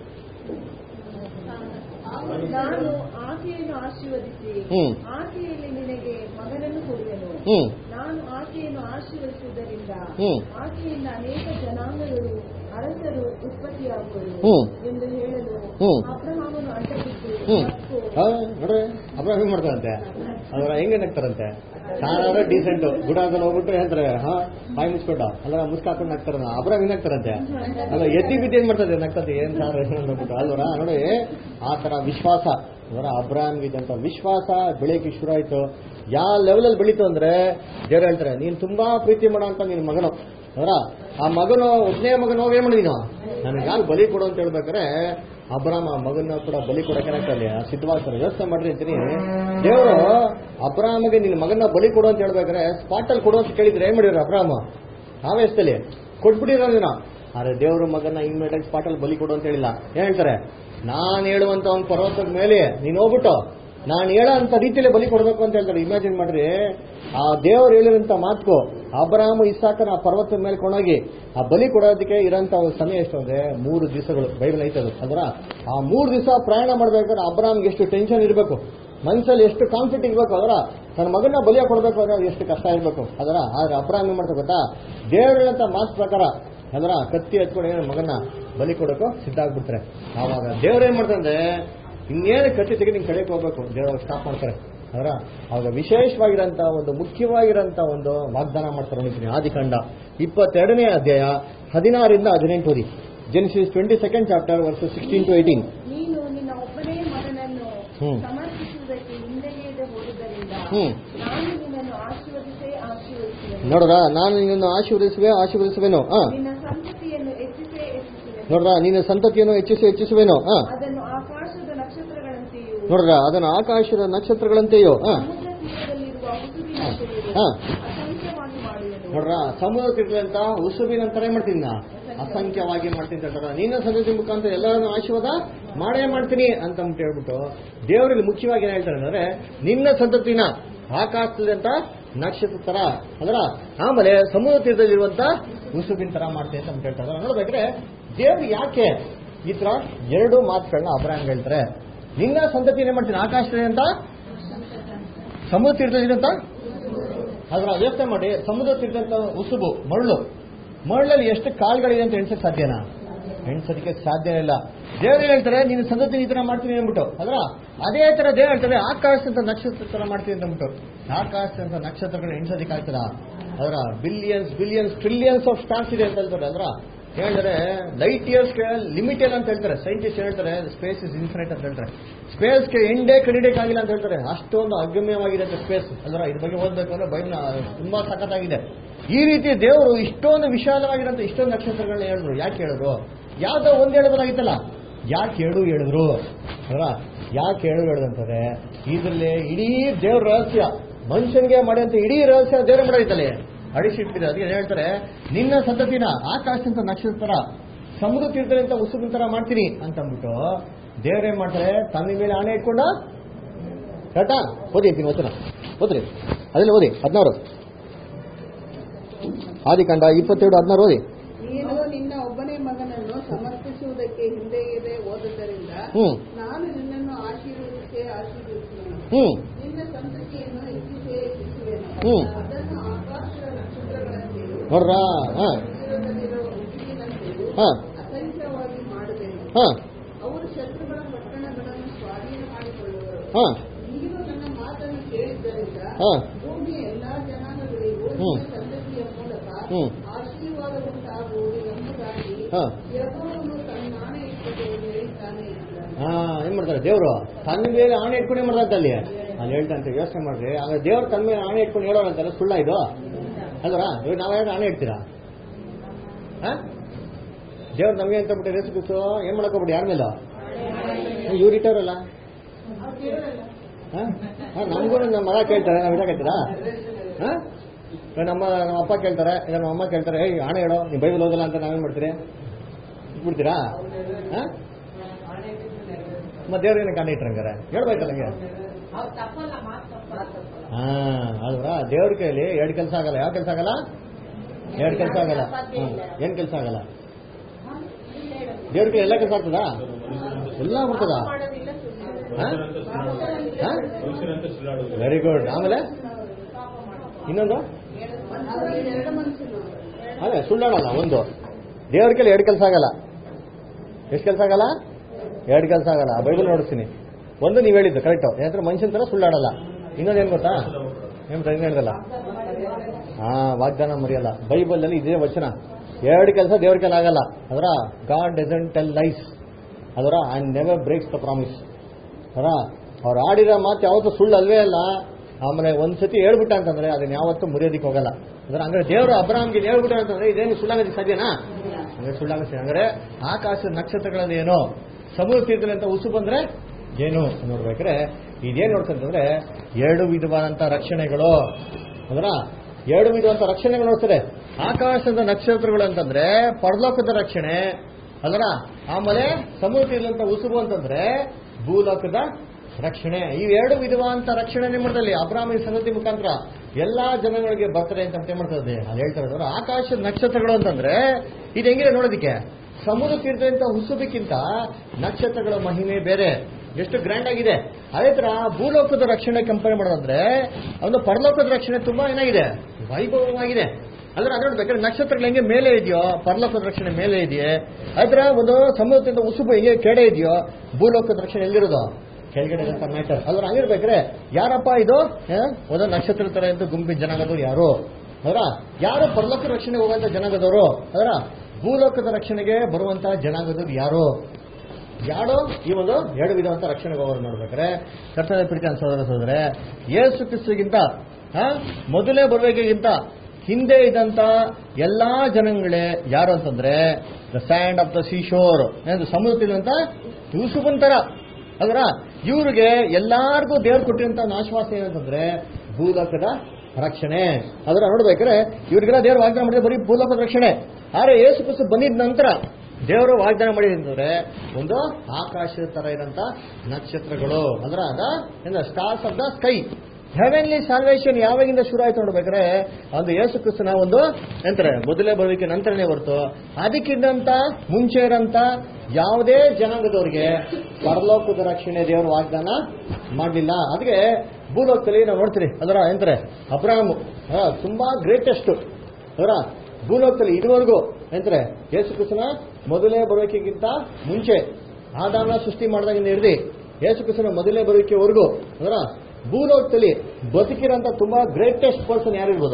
ನಾನು ಆಕೆಯನ್ನು ಆಶೀರ್ವದಿಸಿ ಹ್ಮ್. ಆಕೆಯಲ್ಲಿ ನಿನಗೆ ಮಗನನ್ನು ಕೊಡುವೆನು ಹ್ಮ್ ನಾನು ಆಕೆಯನ್ನು ಆಶೀರ್ವದಿಸುವುದರಿಂದ ಹ್ಮ್. ಆಕೆಯಿಂದ ಅನೇಕ ಜನಾಂಗಗಳು ಅರಸರು ಉತ್ಪತ್ತಿಯಾಗುವರು ಹ್ಮ್. ಎಂದು ಹೇಳಲು ಹ್ಮ್. ಅಬ್ರಹಾಮನು ಅಡ್ಡಬಿದ್ದು ಹ್ಮ್ ನಕ್ಕು, ಹಾ, ನೋಡ್ರಿ ಅಬ್ರಾಮ್ ಹೆಂಗ್ ಮಾಡ್ತಾರಂತೆ ಅದರ ಹೆಂಗೆ ನಗ್ತಾರಂತೆ ಸಾರಾದ್ರೆ ಡೀಸೆಂಟ್ ಗುಡಾದಲ್ಲಿ ಹೋಗ್ಬಿಟ್ಟು ಹೇಳ್ತಾರೆ ಹಾ ಬಾಯಿ ಮುಚ್ಕೊಟ್ಟ ಅಲ್ಲ ಮುಸ್ಕಾಕೊಂಡು ನಗ್ತಾರ ಅಬ್ರಾಮ್ ಹೆಂಗ್ ನಗ್ತಾರಂತೆ ಅಲ್ಲ ಎದ್ದಿ ಬಿದ್ದು ಏನ್ ಮಾಡ್ತದೆ ನಗ್ತದೆ ಏನ್ ಸಾರ ಅಂದ್ಬಿಟ್ಟು ಅಲ್ವರ ನೋಡಿ ಆ ತರ ವಿಶ್ವಾಸ ಅವರ ಅಬ್ರಾಮ್ಗೆ ಇದ್ದಂತ ವಿಶ್ವಾಸ ಬೆಳೆಯಕ್ಕೆ ಶುರು ಆಯ್ತು ಯಾವ ಲೆವೆಲಲ್ಲಿ ಬೆಳೀತು ಅಂದ್ರೆ ದೇವ್ರು ಹೇಳ್ತಾರೆ ನೀನ್ ತುಂಬಾ ಪ್ರೀತಿ ಮಾಡೋ ಅಂತ ನಿನ್ ಮಗನು ಅವರ ಆ ಮಗನು ಒಬ್ಬನೇ ಮಗನು ಹೋಗಿ ಏನ್ ಮಾಡಿದೀನೋ ನನಗೆ ಯಾರು ಬಲಿ ಕೊಡು ಅಂತ ಹೇಳ್ಬೇಕಾರೆ ಅಬ್ರಾಮ ಆ ಮಗನ ಕೂಡ ಬಲಿ ಕೊಡಕ್ಕೆ ಸಿದ್ಧವಾಗ್ತಾರೆ ಯೋಚನೆ ಮಾಡ್ರಿ ಅಂತೀನಿ ದೇವರು ಅಬ್ರಾಮಗೆ ನಿನ್ನ ಮಗನ ಬಲಿ ಕೊಡು ಅಂತ ಹೇಳ್ಬೇಕಾರೆ ಸ್ಪಾಟ್ ಅಲ್ಲಿ ಕೊಡು ಅಂತ ಕೇಳಿದ್ರೆ ಏನ್ ಮಾಡಿದ್ರು ಅಬ್ರಾಮ ಆವೇಶದಲ್ಲಿ ಕೊಟ್ಬಿಟ್ಟಿರೋ ನೀನು ಆದ್ರೆ ದೇವ್ರ ಮಗನ ಇಮ್ಮಿಡಿಯೇಟ್ ಸ್ಪಾಟ್ ಅಲ್ಲಿ ಬಲಿ ಕೊಡು ಅಂತ ಹೇಳಿಲ್ಲ ಏನ್ ಹೇಳ್ತಾರೆ ನಾನ್ ಹೇಳುವಂತ ಒಂದು ಪರ್ವತದ ಮೇಲೆ ನೀನ್ ಹೋಗ್ಬಿಟ್ಟು ನಾನು ಹೇಳೋ ಅಂತ ರೀತಿಯಲ್ಲಿ ಬಲಿ ಕೊಡಬೇಕು ಅಂತ ಹೇಳ್ತಾರೆ ಇಮ್ಯಾಜಿನ್ ಮಾಡ್ರಿ ಆ ದೇವರು ಹೇಳಿರಂತ ಮಾತು ಅಬ್ರಾಹ್ಮ ಇಸಾಕನ ಆ ಪರ್ವತದ ಮೇಲೆ ಕೊಂಡೋಗಿ ಆ ಬಲಿ ಕೊಡೋದಕ್ಕೆ ಇರೋಂಥ ಒಂದು ಸಮಯ ಎಷ್ಟು ಅಂದ್ರೆ ಮೂರು ದಿವಸಗಳು ಬೈಬಲ್ ಐತೆ ಅದು ಅದರ ಆ ಮೂರು ದಿವಸ ಪ್ರಯಾಣ ಮಾಡ್ಬೇಕಾದ್ರೆ ಅಬ್ರಾಹ್ಮ್ಗೆ ಎಷ್ಟು ಟೆನ್ಷನ್ ಇರಬೇಕು ಮನಸ್ಸಲ್ಲಿ ಎಷ್ಟು ಕಾನ್ಫಿಡೆಂಟ್ ಇರಬೇಕು ಅದರ ತನ್ನ ಮಗನ ಬಲಿಯ ಕೊಡಬೇಕು ಅಂದ್ರೆ ಅದು ಎಷ್ಟು ಕಷ್ಟ ಇರಬೇಕು ಅದರ ಆದ್ರೆ ಅಬ್ರಾಹ್ಮ್ ಏನ್ ಮಾಡ್ತಾರೆ ಗೊತ್ತಾ ದೇವರಂತ ಮಾತು ಪ್ರಕಾರ ಅದರ ಕತ್ತಿ ಹಚ್ಕೊಂಡು ಏನೋ ಮಗನ ಬಲಿ ಕೊಡೋಕೆ ಸಿದ್ಧ ಆಗ್ಬಿಡ್ತಾರೆ ಆವಾಗ ದೇವ್ರು ಏನ್ ಮಾಡ್ತಾರೆ ಅಂದ್ರೆ ಇನ್ನೇನು ಕತ್ತಿ ತೆಗೆದು ನಿಮ್ ಕಡೆಗೆ ಹೋಗ್ಬೇಕು ದೇವರು ಸ್ಟಾಪ್ ಮಾಡ್ತಾರೆ ಅದರ ಆವಾಗ ವಿಶೇಷವಾಗಿರೋಂಥ ಒಂದು ಮುಖ್ಯವಾಗಿರೋಂಥ ಒಂದು ವಾಗ್ದಾನ ಮಾಡ್ತಾರೆ ನೋಡ್ತೀನಿ ಆದಿಕಾಂಡ ಇಪ್ಪತ್ತೆರಡನೇ ಅಧ್ಯಾಯ ಹದಿನಾರಿಂದ ಹದಿನೆಂಟು ಓದಿ Genesis twenty second chapter verse sixteen to eighteen ನೀನು ನಿನ್ನ ಒಬ್ಬನೇ ಮಗನನ್ನು ಹ್ಮ್. ಸಮರ್ಪಿಸುವುದಕ್ಕೆ ಹಿಂದೆಗೆಯದೆ ಹೋದುದರಿಂದ ಹ್ಮ್. ನಾನು ನಿನ್ನನ್ನು ಆಶೀರ್ವದಿಸೇ ಆಶೀರ್ವದಿಸುವೆನು ನೋಡ್ರ ನಾನು ನಿನ್ನನ್ನು ಆಶೀರ್ವದಿಸುವೆ ಆಶೀರ್ವದಿಸುವೆನು ಹಾ ನಿನ್ನ ಸಂತತಿಯನ್ನು ಹೆಚ್ಚಿಸೇ ಹೆಚ್ಚಿಸುವೆನು ನೋಡ್ರ ನಿನ್ನ ಸಂತತಿಯನ್ನು ಹೆಚ್ಚಿಸಿ ಹೆಚ್ಚಿಸುವೆನು ಹಾ ಅದನ್ನು ಆಕಾಶದ ನಕ್ಷತ್ರಗಳಂತೆಯೂ ನೋಡ್ರ ಅದನ್ನು ಆಕಾಶದ ನಕ್ಷತ್ರಗಳಂತೆಯೋ ಹಾ ಸಮುದ್ರ ತೀರದಲ್ಲಿರುವ ಹುಸುವಿನಂತೆಯೂ ಹಾ. ಅಸಂಖ್ಯವಾಗಿ ಮಾಡುವೆನು ನೋಡ್ರ ಸಮುದ್ರ ತೀರದಂತ ಉಸುಬಿನಂತರ ಏನ್ ಮಾಡ್ತೀನಿ ನಾ ಅಸಂಖ್ಯವಾಗಿ ಮಾಡ್ತೀನಿ ಅಂತ ಹೇಳ್ತಾರ ನಿನ್ನ ಸಂತತಿ ಮುಖಾಂತರ ಎಲ್ಲರನ್ನು ಆಶೀರ್ವಾದ ಮಾಡೇ ಮಾಡ್ತೀನಿ ಅಂತ ಅಂದ್ಬಿಟ್ಟು ಹೇಳ್ಬಿಟ್ಟು ದೇವರಲ್ಲಿ ಮುಖ್ಯವಾಗಿ ಏನ್ ಹೇಳ್ತಾರೆ ಅಂದ್ರೆ ನಿನ್ನ ಸಂತತಿನ ಆಕಾಶದಂತ ನಕ್ಷತ್ರ ತರ ಅದರ ಆಮೇಲೆ ಸಮುದ್ರ ತೀರದಲ್ಲಿರುವಂತ ಉಸುಬಿನ ತರ ಮಾಡ್ತೀನಿ ಅಂತ ಅಂದ್ಬಿಟ್ಟು ಹೇಳ್ತಾರೆ ಅದನ್ನ ನೋಡ್ಬೇಕ್ರೆ ದೇವ್ರು ಯಾಕೆ ಈ ತರ ಎರಡು ಮಾತುಗಳನ್ನ ಅಪರಾಂಗ ಹೇಳ್ತಾರೆ ನಿನ್ನ ಸಂತತಿ ಏನ್ ಮಾಡ್ತೀನಿ ಆಕಾಶದಲ್ಲಿ ಅಂತ ಸಮುದ್ರ ತೀರದಲ್ಲಿರುವಂತ ಅದರ ಯೋಚನೆ ಮಾಡಿ ಸಮುದ್ರ ತೀರದಂತ ಉಸುಬು ಮರಳು ಮರಳಲ್ಲಿ ಎಷ್ಟು ಕಾಳುಗಳಿದೆ ಅಂತ ಎಣ್ಸಕ್ ಸಾಧ್ಯನಾ ಎಣ್ಸೋದಕ್ಕೆ ಸಾಧ್ಯ ಇಲ್ಲ ದೇವ್ರು ಹೇಳ್ತಾರೆ ನೀನು ಸಂತತಿ ಈ ತರ ಮಾಡ್ತೀನಿ ಅಂದ್ಬಿಟ್ಟು ಅದ್ರ ಅದೇ ತರ ದೇವ್ರು ಹೇಳ್ತಾರೆ ಆಕಾಶದಂತ ನಕ್ಷತ್ರ ತರ ಮಾಡ್ತೀನಿ ಅಂತ ಅಂದ್ಬಿಟ್ಟು ಆಕಾಶದಂತ ನಕ್ಷತ್ರಗಳು ಎಣ್ಸೋದಕ್ಕೆ ಆಗ್ತದ ಅದರ billions billions trillions of stars ಇದೆ ಅಂತ ಹೇಳ್ತಾರೆ ಅದ್ರ ಹೇಳಿದ್ರೆ ಲೈಟ್ ಇಯರ್ಸ್ ಲಿಮಿಟ್ ಇಲ್ಲ ಅಂತ ಹೇಳ್ತಾರೆ ಸೈಂಟಿಸ್ಟ್ ಹೇಳ್ತಾರೆ ಸ್ಪೇಸ್ ಇಸ್ ಇನ್ಫಿನಿಟ್ ಅಂತ ಹೇಳ್ತಾರೆ ಸ್ಪೇಸ್ಗೆ ಎಂಡೇ ಕಡಿಡೇಕ್ ಆಗಿಲ್ಲ ಅಂತ ಹೇಳ್ತಾರೆ ಅಷ್ಟೊಂದು ಅಗಮ್ಯವಾಗಿದೆ ಅಂತ ಸ್ಪೇಸ್ ಅಲ್ವಾ ಇದ್ರ ಬಗ್ಗೆ ಓದ್ಬೇಕು ಅಂದ್ರೆ ಬೈಬಲ್ ತುಂಬಾ ಸಖತ್ತಾಗಿದೆ ಈ ರೀತಿ ದೇವರು ಇಷ್ಟೊಂದು ವಿಶಾಲವಾಗಿರೋಂಥ ಇಷ್ಟೊಂದು ನಕ್ಷತ್ರಗಳನ್ನ ಹೇಳಿದ್ರು ಯಾಕೆ ಹೇಳಿದ್ರು ಯಾವ್ದೋ ಒಂದ್ ಹೇಳಬಹುದಾಗಿತ್ತಲ್ಲ ಯಾಕೆ ಹೇಳು ಹೇಳಿದ್ರು ಅಲ್ವಾ ಯಾಕೆ ಹೇಳು ಹೇಳಿದಂತಾರೆ ಇದ್ರಲ್ಲಿ ಇಡೀ ದೇವ್ರ ರಹಸ್ಯ ಮನುಷ್ಯನಿಗೆ ಮಾಡಿದಂತ ಇಡೀ ರಹಸ್ಯ ದೇವ್ರ ಮಾಡೋದಿತ್ತಲ್ಲಿ ಅಡಿಸಿಟ್ಟಿದೆ ಅದಕ್ಕೆ ಏನ್ ಹೇಳ್ತಾರೆ ನಿನ್ನ ಸಂತತಿನ ಆಕಾಶದಂತ ನಕ್ಷತ್ರ ಸಮುದ್ರ ತೀರ್ಥದಂತ ಉಸುಬಿನ ತರ ಮಾಡ್ತೀನಿ ಅಂತ ಅಂದ್ಬಿಟ್ಟು ದೇವ್ರೇನ್ ಮಾಡ್ತಾರೆ ತನ್ನ ಮೇಲೆ ಆಣೆ ಇಟ್ಕೊಂಡ ಕರೆಕ್ಟಾ ಓದಿ ಅಂತೀನಿ ವಚನ ಓದ್ರಿ ಅದ್ರಲ್ಲಿ ಓದಿ ಹದಿನಾರು ಆದಿಕಾಂಡ ಇಪ್ಪತ್ತೆರಡು ಹದಿನಾರು ಓದಿ ನೀನು ನಿನ್ನ ಒಬ್ಬನೇ ಮಗನನ್ನು ಸಮರ್ಪಿಸುವುದಕ್ಕೆ ಹಿಂದೆಯದೆ ಹೋದುದರಿಂದ ಹ್ಮ್ ನಾನು ನಿನ್ನನ್ನು ಆಶೀರ್ವದಿಸೇ ಆಶೀರ್ವದಿಸುವೆನು ಹ್ಮ್ ನಿನ್ನ ಸಂತತಿಯನ್ನು ಹೆಚ್ಚಿಸೇ ಹೆಚ್ಚಿಸುವೆನು ಹ್ಮ್. ಅದನ್ನು ಆಕಾಶದ ನಕ್ಷತ್ರಗಳಂತೆಯೂ ನೋಡ್ರಾ ಹಾ ತೀರದಲ್ಲಿರುವ ಉಸುಕಿನಂತೆಯೂ ಹಾ ಅಸಂಖ್ಯವಾಗಿ ಮಾಡುವೆನು ಹಾ ಅವರು ಶತ್ರುಗಳ ಪಟ್ಟಣಗಳನ್ನು ಸ್ವಾಧೀನ ಮಾಡಿಕೊಳ್ಳುವರು ಹಾ ನೀನು ನನ್ನ ಮಾತನ್ನು ಕೇಳಿದ್ದರಿಂದ ಹಾ ಭೂಮಿಯ ಎಲ್ಲಾ ಜನಾಂಗಗಳಿಗೂ ಹ್ಮ್. ನಿನ್ನ ಸಂತತಿಯ ಮೂಲಕ ಹ್ಮ್. ಆಶೀರ್ವಾದ ಉಂಟಾಗುವುದು ಎಂಬುದಾಗಿ ಹಾ. ಯೆಹೋವನು ತನ್ನ ಆಣೆ ಇಟ್ಟುಕೊಂಡು ಹೇಳಿದ್ದಾನೆ ಎಂದನು. ಹಾ ಏನ್ ಮಾಡ್ತಾರೆ ದೇವರು ತನ್ನ ಮೇಲೆ ಆಣೆ ಇಟ್ಕೊಂಡು ಏನ್ ಮಾಡ್ತಾರೆ ಅಲ್ಲಿ ಅಲ್ಲಿ ಹೇಳ್ತಂತೆ ಯೋಚನೆ ಮಾಡ್ರಿ ಆಗ ದೇವ್ರು ತನ್ನ ಮೇಲೆ ಆಣೆ ಇಟ್ಕೊಂಡು ಹೇಳೋರಂತಲ್ಲ ಸುಳ್ಳ ಇದು ಅಲ್ವರಾ ಇವಾಗ ನಾವೇನಾದ್ರು ಆಣೆ ಇಡ್ತೀರಾ ಹಾ ದೇವ್ರು ನಮಗೆ ಅಂತ ಬಿಟ್ಟು ರೆಸಿಪಿಸು ಏನ್ ಮಾಡಕೋಬಿಡಿ ಯಾರ ಮೇಲೆ ಇವ್ರು ಇಟ್ಟವ್ರಲ್ಲ ಹಾ ಹಾ, ನಮಗೂ ನಮ್ಮ ಮಗ ಕೇಳ್ತಾರೆ ನಾವು ಇಡಕತ್ತೀರಾ ಹಾ ಇವಾಗ ನಮ್ಮ ನಮ್ಮ ಅಪ್ಪ ಕೇಳ್ತಾರೆ ಇಲ್ಲ ನಮ್ಮ ಅಮ್ಮ ಕೇಳ್ತಾರೆ ಏಯ್ ಆಣೆ ಹೇಳೋ ನೀವು ಬೈಬಲ್ ಓದಲ್ಲ ಅಂತ ನಾವೇನ್ ಮಾಡ್ತೀರಿ ಬಿಡ್ತೀರಾ ಹಾ ಮತ್ತೆ ದೇವ್ರ ಏನಕ್ಕೆ ಆಣೆ ಇಟ್ರಂಗಾರೆ ಹೇಳ್ಬೇಕಲ್ಲ ನಂಗೆ ಅವ್ರು ತಪ್ಪಲ್ಲ ಮಾತು ತಪ್ಪಲ್ಲ ಹಾ ಅಲ್ವಾ ದೇವ್ರ ಕೈಲಿ ಎರಡು ಕೆಲಸ ಆಗಲ್ಲ ಯಾವ ಕೆಲಸ ಆಗಲ್ಲ ಎರಡು ಕೆಲಸ ಆಗಲ್ಲ ಹ್ಮ್. ಏನ್ ಕೆಲಸ ಆಗಲ್ಲ ದೇವ್ರ ಕೈ ಎಲ್ಲ ಕೆಲಸ ಆಗ್ತದಾ ಎಲ್ಲ ಆಗ್ಬಿಡ್ತದ ಮಾಡೋದಿಲ್ಲ ಸುಳ್ಳು ಮನುಷ್ಯರಂತ ಸುಳ್ಳಾಡುವುದು ವೆರಿ ಗುಡ್ ಆಮೇಲೆ ಇನ್ನೊಂದು ಮನುಷ್ಯರಲ್ಲಿ ಎರಡು ಮನುಷ್ಯನು ಅದೇ ಸುಳ್ಳಾಡಲ್ಲ ಒಂದು ದೇವ್ರ ಕೈಲಿ ಎರಡು ಕೆಲಸ ಆಗಲ್ಲ ಎಷ್ಟು ಕೆಲಸ ಆಗಲ್ಲ ಎರಡು ಕೆಲಸ ಆಗಲ್ಲ ಬೈಬಲ್ ನೋಡಿಸ್ತೀನಿ ಒಂದು ನೀವು ಹೇಳಿದ್ದು ಕರೆಕ್ಟ್ ಏನಂದ್ರೆ ಮನುಷ್ಯನ ತರ ಸುಳ್ಳಾಡಲ್ಲ ಇನ್ನೊಂದು ಏನ್ ಗೊತ್ತಾ ಏನ್ ಹೆಂಗ್ ಹೇಳ್ದಲ್ಲ ಹಾ ವಾಗ್ದಾನ ಮರೆಯಲ್ಲ ಬೈಬಲ್ ಅಲ್ಲಿ ಇದೇ ವಚನ ಎರಡು ಕೆಲಸ ದೇವ್ರ ಕೈಲಿ ಆಗಲ್ಲ ಅದರ ಗಾಡ್ ಡಸಂಟ್ ಟೆಲ್ ಲೈಸ್ ಅದರ and never breaks the promise ಅದರ ಅವ್ರು ಆಡಿರೋ ಮಾತು ಯಾವತ್ತೂ ಸುಳ್ಳು ಅಲ್ವೇ ಅಲ್ಲ ಆಮೇಲೆ ಒಂದ್ಸತಿ ಹೇಳ್ಬಿಟ್ಟ ಅಂತಂದ್ರೆ ಅದನ್ನ ಯಾವತ್ತೂ ಮುರಿಯೋದಿಕ್ ಹೋಗಲ್ಲ ಅಂದ್ರೆ ಹಂಗಾರೆ ದೇವರು ಅಬ್ರಾಮ್ಗೆ ಹೇಳ್ಬಿಟ್ಟ ಅಂತಂದ್ರೆ ಇದೇನು ಸುಳ್ಳಾಗೋದಕ್ಕೆ ಸಾಧ್ಯನಾ ಹಂಗಾರೆ ಸುಳ್ಳಾಗುತ್ತೆ ಹಂಗಾರೆ ಆಕಾಶದ ನಕ್ಷತ್ರಗಳಲ್ಲಿ ಏನೋ ಸಮುದ್ರ ತೀರ್ಥದಲ್ಲಿ ಅಂತ ಉಸು ಬಂದ್ರೆ ಏನು ನೋಡ್ಬೇಕ್ರೆ ಇದೇನ್ ನೋಡ್ತಂತಂದ್ರೆ ಎರಡು ವಿಧವಾದಂತ ರಕ್ಷಣೆಗಳು ಅಂದ್ರ ಎರಡು ವಿಧವಾದಂತ ರಕ್ಷಣೆಗಳು ನೋಡ್ತಾರೆ ಆಕಾಶದ ನಕ್ಷತ್ರಗಳು ಅಂತಂದ್ರೆ ಪರಲೋಕದ ರಕ್ಷಣೆ ಅದರ ಆಮೇಲೆ ಸಮುದ್ರ ತೀರದಂತ ಉಸುಬು ಅಂತಂದ್ರೆ ಭೂಲೋಕದ ರಕ್ಷಣೆ ಇವೆರಡು ವಿಧವಾದಂತ ರಕ್ಷಣೆ ನಿಮ್ಮದಲ್ಲಿ ಅಬ್ರಾಹ್ಮಿ ಸಂಗತಿ ಮುಖಾಂತರ ಎಲ್ಲಾ ಜನಗಳಿಗೆ ಬರ್ತಾರೆ ಅಂತ ಅಂತ ಮಾಡ್ತದೆ ಅದು ಹೇಳ್ತಾ ಇರೋದು ಆಕಾಶದ ನಕ್ಷತ್ರಗಳು ಅಂತಂದ್ರೆ ಇದು ಹೆಂಗಿದೆ ನೋಡೋದಿಕ್ಕೆ ಸಮುದ್ರ ತೀರ್ಥದಂತ ಹುಸುಬಿಕ್ಕಿಂತ ನಕ್ಷತ್ರಗಳ ಮಹಿಮೆ ಬೇರೆ ಎಷ್ಟು ಗ್ರ್ಯಾಂಡ್ ಆಗಿದೆ ಅದೇ ತರ ಭೂಲೋಕದ ರಕ್ಷಣೆ ಕಂಪೇರ್ ಮಾಡೋದಂದ್ರೆ ಒಂದು ಪರಲೋಕದ ರಕ್ಷಣೆ ತುಂಬಾ ಏನಾಗಿದೆ ವೈಭವವಾಗಿದೆ ಅಂದ್ರೆ ಅದ್ರ ಬೇಕಾದ್ರೆ ನಕ್ಷತ್ರಗಳು ಹೆಂಗೆ ಮೇಲೆ ಇದೆಯೋ ಪರಲೋಕದ ರಕ್ಷಣೆ ಮೇಲೆ ಇದೆಯೇ ಅದರ ಒಂದು ಸಮುದ್ರದಿಂದ ಉಸುಬು ಹೆಂಗೆ ಕೆಡೆ ಇದೆಯೋ ಭೂಲೋಕದ ರಕ್ಷಣೆ ಎಲ್ಲಿರೋದು ಕೆಳಗಡೆ ಇರೋ ಮ್ಯಾಟರ್ ಅದ್ರ ಹಂಗಿರ್ಬೇಕ್ರೆ ಯಾರಪ್ಪ ಇದು ಆ? ಒಂದು ನಕ್ಷತ್ರ ತರ ಅಂತ ಗುಂಪಿನ ಜನಾಂಗದವ್ರು ಯಾರು ಅದರ ಯಾರು ಪರಲೋಕ ರಕ್ಷಣೆ ಹೋಗುವಂತ ಜನಾಂಗದವರು ಅದರ ಭೂಲೋಕದ ರಕ್ಷಣೆಗೆ ಬರುವಂತ ಜನಾಂಗದವ್ರು ಯಾರು ಯಾರು ಈ ಒಂದು ಎರಡು ವಿಧವಂತ ರಕ್ಷಣೆಗೆ ಹೋಗೋರು ನೋಡ್ಬೇಕಾರೆ ಕರ್ತವ್ಯ ಪ್ರೀತಿ ಅನ್ಸೋದ್ರ ಸೋದ್ರೆ ಯೇಸು ಕ್ರಿಸ್ತಗಿಂತ ಆ, ಮೊದಲೇ ಬರುವಿಕೆಗಿಂತ ಹಿಂದೆ ಇದ್ದಂತ ಎಲ್ಲಾ ಜನಗಳೇ ಯಾರು ಅಂತಂದ್ರೆ the sand of the seashore ಎಂದು ಸಮುದ್ರದಂತ ಯೂಸುಫನ್ ಅದರ ಇವ್ರಿಗೆ ಎಲ್ಲಾರ್ಗೂ ದೇವ್ರು ಕೊಟ್ಟಿರುವಂತ ನಾಶವಾಸ ಏನಂತಂದ್ರೆ ಭೂಲೋಕದ ರಕ್ಷಣೆ ಅದರ ನೋಡ್ಬೇಕಾದ್ರೆ ಇವ್ರಿಗೆಲ್ಲ ದೇವ್ರು ವಾಗ್ದಾನ ಮಾಡಿದ್ರೆ ಬರೀ ಭೂಲೋಕದ ರಕ್ಷಣೆ ಆದ್ರೆ ಯೇಸು ಕ್ರಿಸ್ತು ಬಂದಿದ ನಂತರ ದೇವರು ವಾಗ್ದಾನ ಮಾಡಿದ್ರೆ ಒಂದು ಆಕಾಶದ ತರ ಇರೋಂತ ನಕ್ಷತ್ರಗಳು ಅಂದ್ರೆ ಅದ stars of the sky heavenly salvation ಯಾವಾಗಿಂದ ಶುರು ಆಯ್ತು ನೋಡ್ಬೇಕಾದ್ರೆ ಒಂದು ಯೇಸು ಕ್ರಿಸ್ತನ ಒಂದು ಎಂತಾರೆ ಮೊದಲೇ ಬರುವಿಕೆ ನಂತರನೇ ಹೊರತು ಅದಕ್ಕಿದ್ದಂತ ಮುಂಚೆ ಇರೋಂತ ಯಾವುದೇ ಜನಾಂಗದವ್ರಿಗೆ ಪರಲೋಕದ ರಕ್ಷಣೆ ದೇವರು ವಾಗ್ದಾನ ಮಾಡಲಿಲ್ಲ ಅದಕ್ಕೆ ಭೂಲೋಕದಲ್ಲಿ ನಾವು ನೋಡ್ತೀರಿ ಅದರ ಎಂತಾರೆ ಅಬ್ರಾಹ್ಮ್ ಆ, ತುಂಬಾ ಗ್ರೇಟೆಸ್ಟ್ ಅವರ ಭೂಲೋಕದಲ್ಲಿ ಇದುವರೆಗೂ ಎಂತಾರೆ ಯೇಸು ಕ್ರಿಸ್ತನ ಮೊದಲೇ ಬರುವಿಕೆಗಿಂತ ಮುಂಚೆ ಆದಾಮನ ಸೃಷ್ಟಿ ಮಾಡಿದಾಗಿಂದ ಹಿಡಿದು ಯೇಸು ಕ್ರಿಸ್ತನ ಮೊದಲೇ ಬರುವಿಕೆವರೆಗೂ ಅದರ ಭೂಲೋಕದಲ್ಲಿ ಬದುಕಿರೋಂಥ ತುಂಬಾ ಗ್ರೇಟೆಸ್ಟ್ ಪರ್ಸನ್ ಯಾರಿರ್ಬೋದು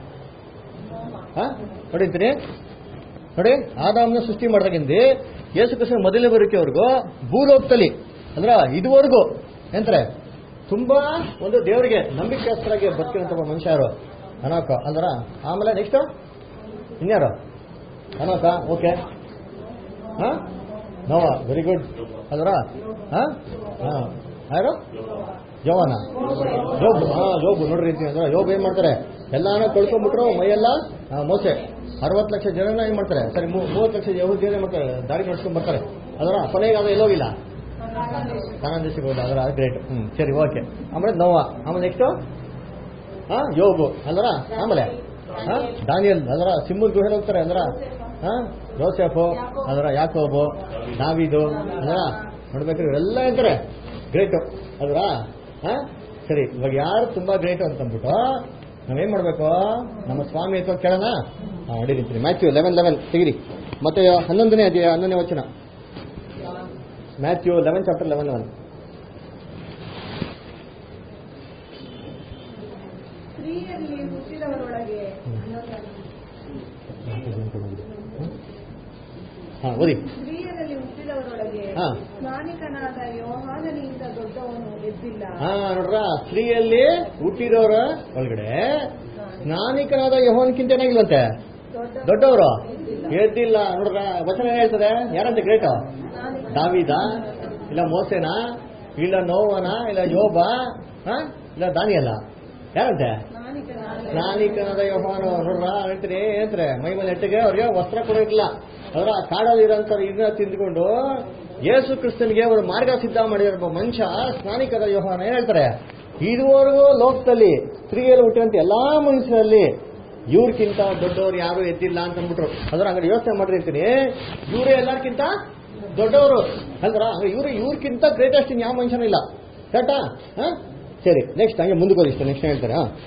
ಹಾ ನೋಡಿರ್ತೀನಿ ನೋಡಿ ಆದಾಮನ ಸೃಷ್ಟಿ ಮಾಡಿದಾಗಿಂದ ಯೇಸು ಕ್ರಿಸ್ತನ ಮೊದಲನೇ ಬರುವಿಕೆವರೆಗೂ ಭೂಲೋಕದಲ್ಲಿ ಅಂದ್ರ ಇದುವರೆಗೂ ಎಂತಾರೆ ತುಂಬಾ ಒಂದು ದೇವರಿಗೆ ನಂಬಿಕೆಸ್ತರಾಗಿ ಬದುಕಿರೋಂಥ ಒಬ್ಬ ಮನುಷ್ಯ ಯಾರು ಅನೋಕ ಅಂದ್ರ ಆಮೇಲೆ ನೆಕ್ಸ್ಟ್ ಇನ್ಯಾರು ಅನೋಕ ಓಕೆ ಹಾ ನೋವಾ ವೆರಿ ಗುಡ್ ಅಲ್ರ ಹಾ ಹಾ ಯಾರು ಜೋವನ ಜೋಬ್ ಹಾ ಜೋಬ್ ನೋಡ್ರಿ ಅಂತೀವಿ ಅಂದ್ರೆ ಜೋಬ್ ಏನ್ ಮಾಡ್ತಾರೆ ಎಲ್ಲಾನು ಕಳ್ಕೊಂಡ್ಬಿಟ್ರು ಮೈಯೆಲ್ಲ ಆ, ಮೋಸೆ ಅರವತ್ತು ಲಕ್ಷ ಜನನ ಏನ್ ಮಾಡ್ತಾರೆ ಸರಿ ಮೂ- ಮೂವತ್ತು ಲಕ್ಷ ಯಹೂದ್ ಜನ ಮಾಡ್ತಾರೆ ದಾರಿ ನಡ್ಸ್ಕೊಂಡ್ ಬರ್ತಾರೆ ಅದರ ಕೊನೆಗೆ ಅದು ಎಲ್ಲೋಗಿಲ್ಲ ಕಾನಾನ್ ದೇಶಕ್ಕೆ ಹೋದ ಅದರ ಗ್ರೇಟ್ ಹ್ಮ್ ಸರಿ ಓಕೆ ಆಮೇಲೆ ನೋವಾ ಆಮೇಲೆ ನೆಕ್ಸ್ಟ್ ಹಾ ಯೋಗು ಅಲ್ರ ಆಮೇಲೆ ಹಾ ದಾನಿಯಲ್ ಅದರ ಸಿಂಬಲ್ ಗುಹೆ ಹೋಗ್ತಾರೆ ಅಂದ್ರ ಹಾ ಜೋಸೆಫು ಅದರ ಯಾಕೋಬು ನಾವಿದು ಅದರ ನೋಡ್ಬೇಕ್ರಿ ಇವರೆಲ್ಲ ಇರ್ತಾರೆ ಗ್ರೇಟು ಅಲ್ರ ಹಾ ಸರಿ ಇವಾಗ ಯಾರು ತುಂಬಾ ಗ್ರೇಟು ಅಂತಂದ್ಬಿಟ್ಟು ನಾವೇನ್ ಮಾಡ್ಬೇಕು ನಮ್ಮ ಸ್ವಾಮಿ ಅಥವಾ ಕೇಳೋಣ ಹಾ ಹೊಡಿತೀನಿ ಮ್ಯಾಥ್ಯೂ ಲೆವೆನ್ ಲೆವೆನ್ ತೆಗಿರಿ ಮತ್ತೆ ಹನ್ನೊಂದನೇ ಅಧ್ಯಾಯ ಹನ್ನೊಂದನೇ ವಚನ Matthew eleven chapter eleven eleven ಸ್ತ್ರೀಯಲ್ಲಿ ಹುಟ್ಟಿದವರೊಳಗೆ ಹಾ ಓದಿ ಸ್ತ್ರೀಯರಲ್ಲಿ ಹುಟ್ಟಿದವರೊಳಗೆ ಹಾ. ಸ್ನಾನಿಕನಾದ ಯೋಹಾನನಿಂದ ದೊಡ್ಡವನು ಎದ್ದಿಲ್ಲ ಹಾ ನೋಡ್ರ ಸ್ತ್ರೀಯಲ್ಲಿ ಹುಟ್ಟಿರೋರ ಒಳಗಡೆ ಸ್ನಾನಿಕನಾದ ಯಹೋನ್ಕಿಂತ ಏನಾಗಿಲ್ವಂತೆ ದೊಡ್ಡ ದೊಡ್ಡವರು ಎದ್ದಿಲ್ಲ ನೋಡ್ರ ವಚನ ಏನ್ ಹೇಳ್ತದೆ ಯಾರಂತೆ ಗ್ರೇಟ್ ದಾವಿದ ಇಲ್ಲ ಮೋಸೆನ ಇಲ್ಲ ನೋವನ ಇಲ್ಲ ಯೋಬ ಹಾ? ಇಲ್ಲ ದಾನಿಯಲ್ಲ ಯಾರಂತೆ ಸ್ನಾನಿಕನಾದ ಸ್ನಾನಿಕನಾದ ಯೋಹಾನು ನೋಡ್ರ ಹೇಳ್ತೀರಿ ಏನಂತಾರೆ ಮೈ ಮೇಲೆ ನೆಟ್ಟಿಗೆ ಅವ್ರಿಗೆ ವಸ್ತ್ರ ಕೊಡೋಕ್ಕಿಲ್ಲ ಅವರ ಕಾಡಲ್ಲಿರೋಂಥ ಇದನ್ನ ತಿಂದ್ಕೊಂಡು ಯೇಸು ಕ್ರಿಸ್ತನ್ಗೆ ಒಂದು ಮಾರ್ಗ ಸಿದ್ಧ ಮಾಡಿರೋ ಮನುಷ್ಯ ಸ್ನಾನಿಕದ ಯೋಹಾನ ಏನ್ ಹೇಳ್ತಾರೆ ಇದುವರೆಗೂ ಲೋಕದಲ್ಲಿ ಸ್ತ್ರೀಯಲ್ಲಿ ಹುಟ್ಟಿದಂತ ಎಲ್ಲಾ ಮನುಷ್ಯರಲ್ಲಿ ಇವ್ರಕ್ಕಿಂತ ದೊಡ್ಡವ್ರು ಯಾರು ಎದ್ದಿಲ್ಲ ಅಂತ ಅಂದ್ಬಿಟ್ರು ಅದ್ರ ಹಂಗಾರೆ ಯೋಚನೆ ಮಾಡ್ರಿ ಅಂತೀನಿ ಇವರೇ ಎಲ್ಲರಿಗಿಂತ ದೊಡ್ಡವರು ಅಂದ್ರ ಇವ್ರು ಇವ್ರಕ್ಕಿಂತ ಗ್ರೇಟೆಸ್ಟ್ ಯಾವ ಮನುಷ್ಯನೂ ಇಲ್ಲ ಕರೆಕ್ಟಾ ಹಾ ಸರಿ ನೆಕ್ಸ್ಟ್ ಹಂಗೆ ಮುಂದಕ್ಕೆ ಹೋಗಿ ಇಷ್ಟ ನೆಕ್ಸ್ಟ್ ಹೇಳ್ತಾರೆ ಹಾ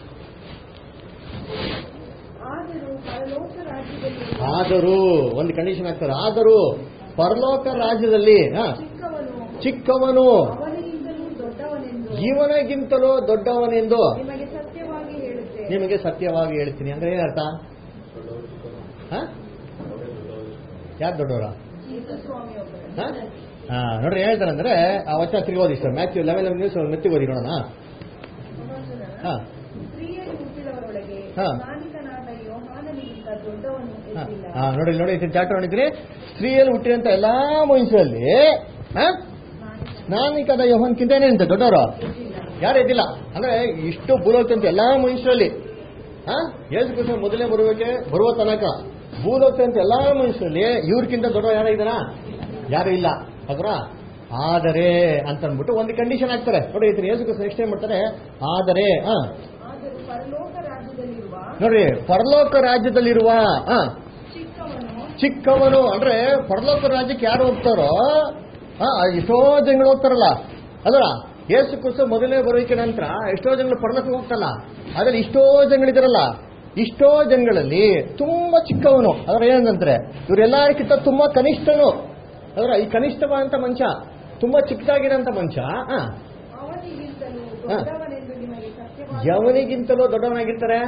ಆದರೂ ಪರಲೋಕ ರಾಜ್ಯದಲ್ಲಿ ಆದರೂ ಒಂದು ಕಂಡೀಷನ್ ಹಾಕ್ತಾರೆ ಆದರೂ ಪರಲೋಕ ರಾಜ್ಯದಲ್ಲಿ ಹ, ಚಿಕ್ಕವನು ಚಿಕ್ಕವನು ಅವನಿಗಿಂತಲೂ ದೊಡ್ಡವನೆಂದು ಜೀವನಗಿಂತಲೂ ದೊಡ್ಡವನೆಂದು ನಿಮಗೆ ಸತ್ಯವಾಗಿ ಹೇಳುತ್ತೇನೆ ನಿಮಗೆ ಸತ್ಯವಾಗಿ ಹೇಳ್ತೀನಿ ಅಂದ್ರೆ ಏನರ್ಥ ಹ? ಯಾರು ದೊಡ್ಡವರ ಯೇಸು ಸ್ವಾಮಿ ಒಬ್ಬರೇ. ಹ? ಹಾ ನೋಡ್ರಿ ಹೇಳ್ತಾರೆ ಅಂದ್ರೆ ಆ ವಚನ ತಿರುಗಿ ಓದಿ ಸರ್ ಮ್ಯಾಥ್ಯೂ ಲೆವೆನ್ ನ್ಯೂಸ್ ಮೆತ್ತಿಗೆ ಓದಿ ನೋಡೋಣ ಹಾ ಸ್ತ್ರೀಯಲ್ಲಿ ಹುಟ್ಟಿದವರೊಳಗೆ ಹಾ. ಸ್ನಾನಿಕನಾದ ಯೋಹಾನನಿಗಿಂತ ದೊಡ್ಡವನು ಹಾ, ಎದ್ದಿಲ್ಲ ಹಾ ನೋಡಿ ನೋಡಿ ಚಾಪ್ಟರ್ ನೋಡಿದ್ರಿ ಸ್ತ್ರೀಯಲ್ಲಿ ಹುಟ್ಟಿದಂತ ಎಲ್ಲಾ ಮನುಷ್ಯರಲ್ಲಿ ಹ? ಸ್ನಾನಿಕದ ಯೋಹನ್ಕಿಂತ ಏನೇನಂತೆ ದೊಡ್ಡವರು ಯಾರು ಎದ್ದಿಲ್ಲ ಅಂದ್ರೆ ಇಷ್ಟು ಭೂಲೋಕದಂತ ಎಲ್ಲಾ ಮನುಷ್ಯರಲ್ಲಿ ಹ? ಯೇಸು ಕೃಷ್ಣ ಮೊದಲೇ ಬರುವಕ್ಕೆ ಬರುವ ತನಕ ಭೂಲೋಕದಂತ ಎಲ್ಲಾ ಮನುಷ್ಯರಲ್ಲಿ ಇವ್ರಕ್ಕಿಂತ ದೊಡ್ಡವ ಯಾರು ಇದ್ದಾರಾ ಯಾರು ಇಲ್ಲ ಅದ್ರ ಆದರೆ ಅಂತ ಅಂದ್ಬಿಟ್ಟು ಒಂದು ಕಂಡೀಷನ್ ಹಾಕ್ತಾರೆ ನೋಡಿ ಇದನ್ನ ಯೇಸು ಕ್ರಿಸ್ತ ನೆಕ್ಸ್ಟ್ ಏನ್ ಮಾಡ್ತಾರೆ ಆದರೆ ಹಾ ಆದರೂ ಪರಲೋಕ ರಾಜ್ಯದಲ್ಲಿರುವ ನೋಡ್ರಿ ಪರಲೋಕ ರಾಜ್ಯದಲ್ಲಿರುವ ಹಾ ಚಿಕ್ಕವನು ಚಿಕ್ಕವನು ಅಂದ್ರೆ ಪರಲೋಕ ರಾಜ್ಯಕ್ಕೆ ಯಾರು ಹೋಗ್ತಾರೋ ಆ, ಎಷ್ಟೋ ಜನಗಳು ಹೋಗ್ತಾರಲ್ಲ ಅದರ ಯೇಸು ಕ್ರಿಸ್ತ ಮೊದಲನೇ ಬರುವಿಕೆ ನಂತರ ಎಷ್ಟೋ ಜನಗಳು ಪರಲೋಕ ಹೋಗ್ತಲ್ಲ ಅದ್ರಲ್ಲಿ ಇಷ್ಟೋ ಜನಗಳಿದಾರಲ್ಲ ಇಷ್ಟೋ ಜನಗಳಲ್ಲಿ ತುಂಬಾ ಚಿಕ್ಕವನು ಅದರ ಏನಂದ್ರೆ ಇವರೆಲ್ಲರಿಗಿಂತ ತುಂಬಾ ಕನಿಷ್ಠನು ಅದರ ಈ ಕನಿಷ್ಠವಾದಂತ ಮನುಷ್ಯ ತುಂಬಾ ಚಿಕ್ಕದಾಗಿರೋಂಥ ಮನುಷ್ಯ ಆ, ಅವನಿಗಿಂತಲೂ ಹಾ. ದೊಡ್ಡವನೆಂದು ನಿಮಗೆ ಸತ್ಯವಾದ ಯವನಿಗಿಂತಲೂ ದೊಡ್ಡವನಾಗಿರ್ತಾರೆ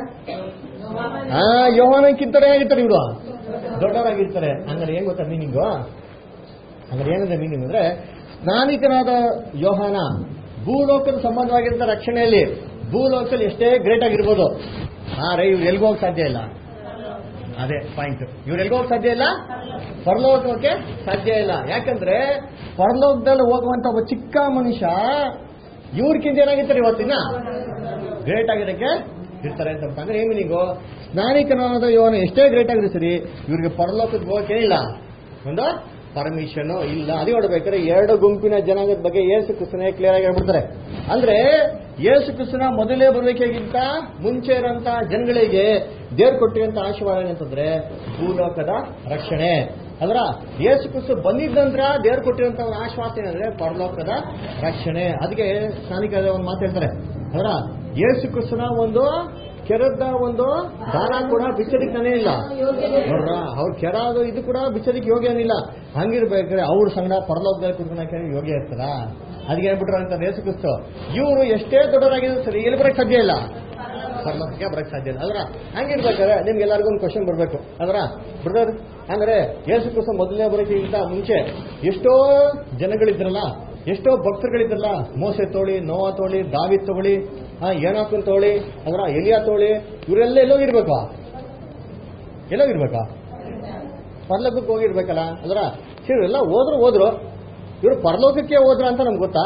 ಆ ಯೋಹಾನಕ್ಕಿಂತಲೇ ಆಗಿರ್ತಾರೆ ಇವರು ದೊಡ್ಡವರಾಗಿರ್ತಾರೆ ಹಂಗಾರೆ ಏನ್ ಗೊತ್ತಾ ಮೀನಿಂಗು ಹಂಗಾರೆ ಏನಂದ್ರೆ ಮೀನಿಂಗ್ ಅಂದ್ರೆ ಸ್ನಾನಿಕನಾದ ಯೋಹಾನ ಭೂಲೋಕದ ಸಂಬಂಧವಾಗಿದ್ದ ರಕ್ಷಣೆಯಲ್ಲಿ ಭೂಲೋಕದಲ್ಲಿ ಎಷ್ಟೇ ಗ್ರೇಟ್ ಆಗಿರ್ಬೋದು ಆದ್ರೆ ಇವ್ರು ಎಲ್ಗೂ ಹೋಗಕ್ ಸಾಧ್ಯ ಇಲ್ಲ ಅದೇ ಪಾಯಿಂಟ್ ಇವ್ರು ಎಲ್ಗೂ ಹೋಗಕ್ ಸಾಧ್ಯ ಇಲ್ಲ ಪರಲೋಕಕ್ಕೆ ಸಾಧ್ಯ ಇಲ್ಲ ಯಾಕಂದ್ರೆ ಪರಲೋಕದಲ್ಲಿ ಹೋಗುವಂತ ಒಬ್ಬ ಚಿಕ್ಕ ಮನುಷ್ಯ ಇವ್ರಕ್ಕಿಂತ ಏನಾಗಿರ್ತಾರೆ ಇವತ್ತಿನ ಗ್ರೇಟ್ ಆಗಿರಕ್ಕೆ ಇರ್ತಾರೆ ಅಂತ ಅಂದ್ರೆ ಏನ್ ಮೀನಿಂಗು ಸ್ನಾನಿಕನಾದ ಯೋನ ಎಷ್ಟೇ ಗ್ರೇಟ್ ಆಗಿದ್ರು ಸರಿ ಇವ್ರಿಗೆ ಪರಲೋಕಕ್ಕೆ ಹೋಗಕ್ಕೆ ಇಲ್ಲ ಒಂದು ಪರ್ಮಿಷನ್ ಇಲ್ಲ ಅದೇ ನೋಡ್ಬೇಕಾದ್ರೆ ಎರಡು ಗುಂಪಿನ ಜನಾಂಗದ ಬಗ್ಗೆ ಏಸು ಕ್ರಿಸ್ತನೇ ಕ್ಲಿಯರ್ ಆಗಿ ಹೇಳ್ಬಿಡ್ತಾರೆ ಅಂದ್ರೆ ಯೇಸು ಕ್ರಿಸ್ತನ ಮೊದಲೇ ಬರಬೇಕಾಗಿಂತ ಮುಂಚೆ ಇರೋಂತ ಜನಗಳಿಗೆ ದೇವ್ರು ಕೊಟ್ಟಿರೋಂತ ಆಶೀರ್ವಾದ ಏನಂತಂದ್ರೆ ಭೂಲೋಕದ ರಕ್ಷಣೆ ಅದರ ಯೇಸು ಕ್ರಿಸ್ತು ಬಂದಿದ್ದ ನಂತರ ದೇವ್ರು ಕೊಟ್ಟಿರೋಂತ ಒಂದು ಆಶ್ವಾಸ ಏನಂದ್ರೆ ಪರಲೋಕದ ರಕ್ಷಣೆ ಅದಕ್ಕೆ ಸ್ಥಾನಿಕ ಒಂದು ಮಾತು ಹೇಳ್ತಾರೆ ಅದರ ಯೇಸು ಕ್ರಿಸ್ತನ ಒಂದು ಕೆರದ ಒಂದು ದಾನ ಕೂಡ ಬಿಚ್ಚದಿಕ್ಕಾನೇ ಇಲ್ಲ ನೋಡ್ರ ಅವ್ರ ಕೆರಾದು ಇದು ಕೂಡ ಬಿಚ್ಚದಿಕ್ ಯೋಗ್ಯ ಏನಿಲ್ಲ ಹಂಗಿರ್ಬೇಕಾದ್ರೆ ಅವ್ರ ಸಂಗಡ ಪರಲೋಕದಲ್ಲಿ ಕುತ್ಕೊಳಕ್ಕೆ ಯೋಗ್ಯ ಇರ್ತಾರ ಅದಕ್ಕೆ ಏನ್ಬಿಟ್ರ ಅಂತ ಯೇಸು ಕ್ರಿಸ್ತು ಇವರು ಎಷ್ಟೇ ದೊಡ್ಡವರಾಗಿದ್ರು ಸರಿ ಎಲ್ಲಿ ಬರಕ್ ಸಾಧ್ಯ ಇಲ್ಲ ಪರಲೋಕಕ್ಕೆ ಬರಕ್ ಸಾಧ್ಯ ಇಲ್ಲ ಅದರ ಹಂಗಿರ್ಬೇಕಾದ್ರೆ ನಿಮ್ಗೆ ಎಲ್ಲರಿಗೂ ಒಂದು ಕ್ವಶನ್ ಬರಬೇಕು ಅದರ ಬ್ರದರ್ ಅಂದ್ರೆ ಯೇಸು ಕ್ರಿಸ್ತ ಮೊದಲನೇ ಬರೋಕ್ಕಿಂತ ಮುಂಚೆ ಎಷ್ಟೋ ಜನಗಳಿದ್ರಲ್ಲ ಎಷ್ಟೋ ಭಕ್ತರುಗಳಿದ್ರಲ್ಲ ಮೋಸೆ ತೋಳಿ ನೋವಾ ತೋಳಿ ದಾವಿ ತಗೊಳ್ಳಿ ಏನಾಕನ್ ತೋಳಿ ಅದರ ಎಲಿಯಾ ತೋಳಿ ಇವರೆಲ್ಲ ಎಲ್ಲೋಗಿರ್ಬೇಕು ಎಲ್ಲೋಗಿರ್ಬೇಕಾ ಪರಲೋಕಕ್ಕೆ ಹೋಗಿರ್ಬೇಕಲ್ಲ ಅದರ ಸರಿ ಎಲ್ಲ ಹೋದ್ರು ಹೋದ್ರು ಇವರು ಪರಲೋಕಕ್ಕೆ ಹೋದ್ರ ಅಂತ ನಮ್ಗೆ ಗೊತ್ತಾ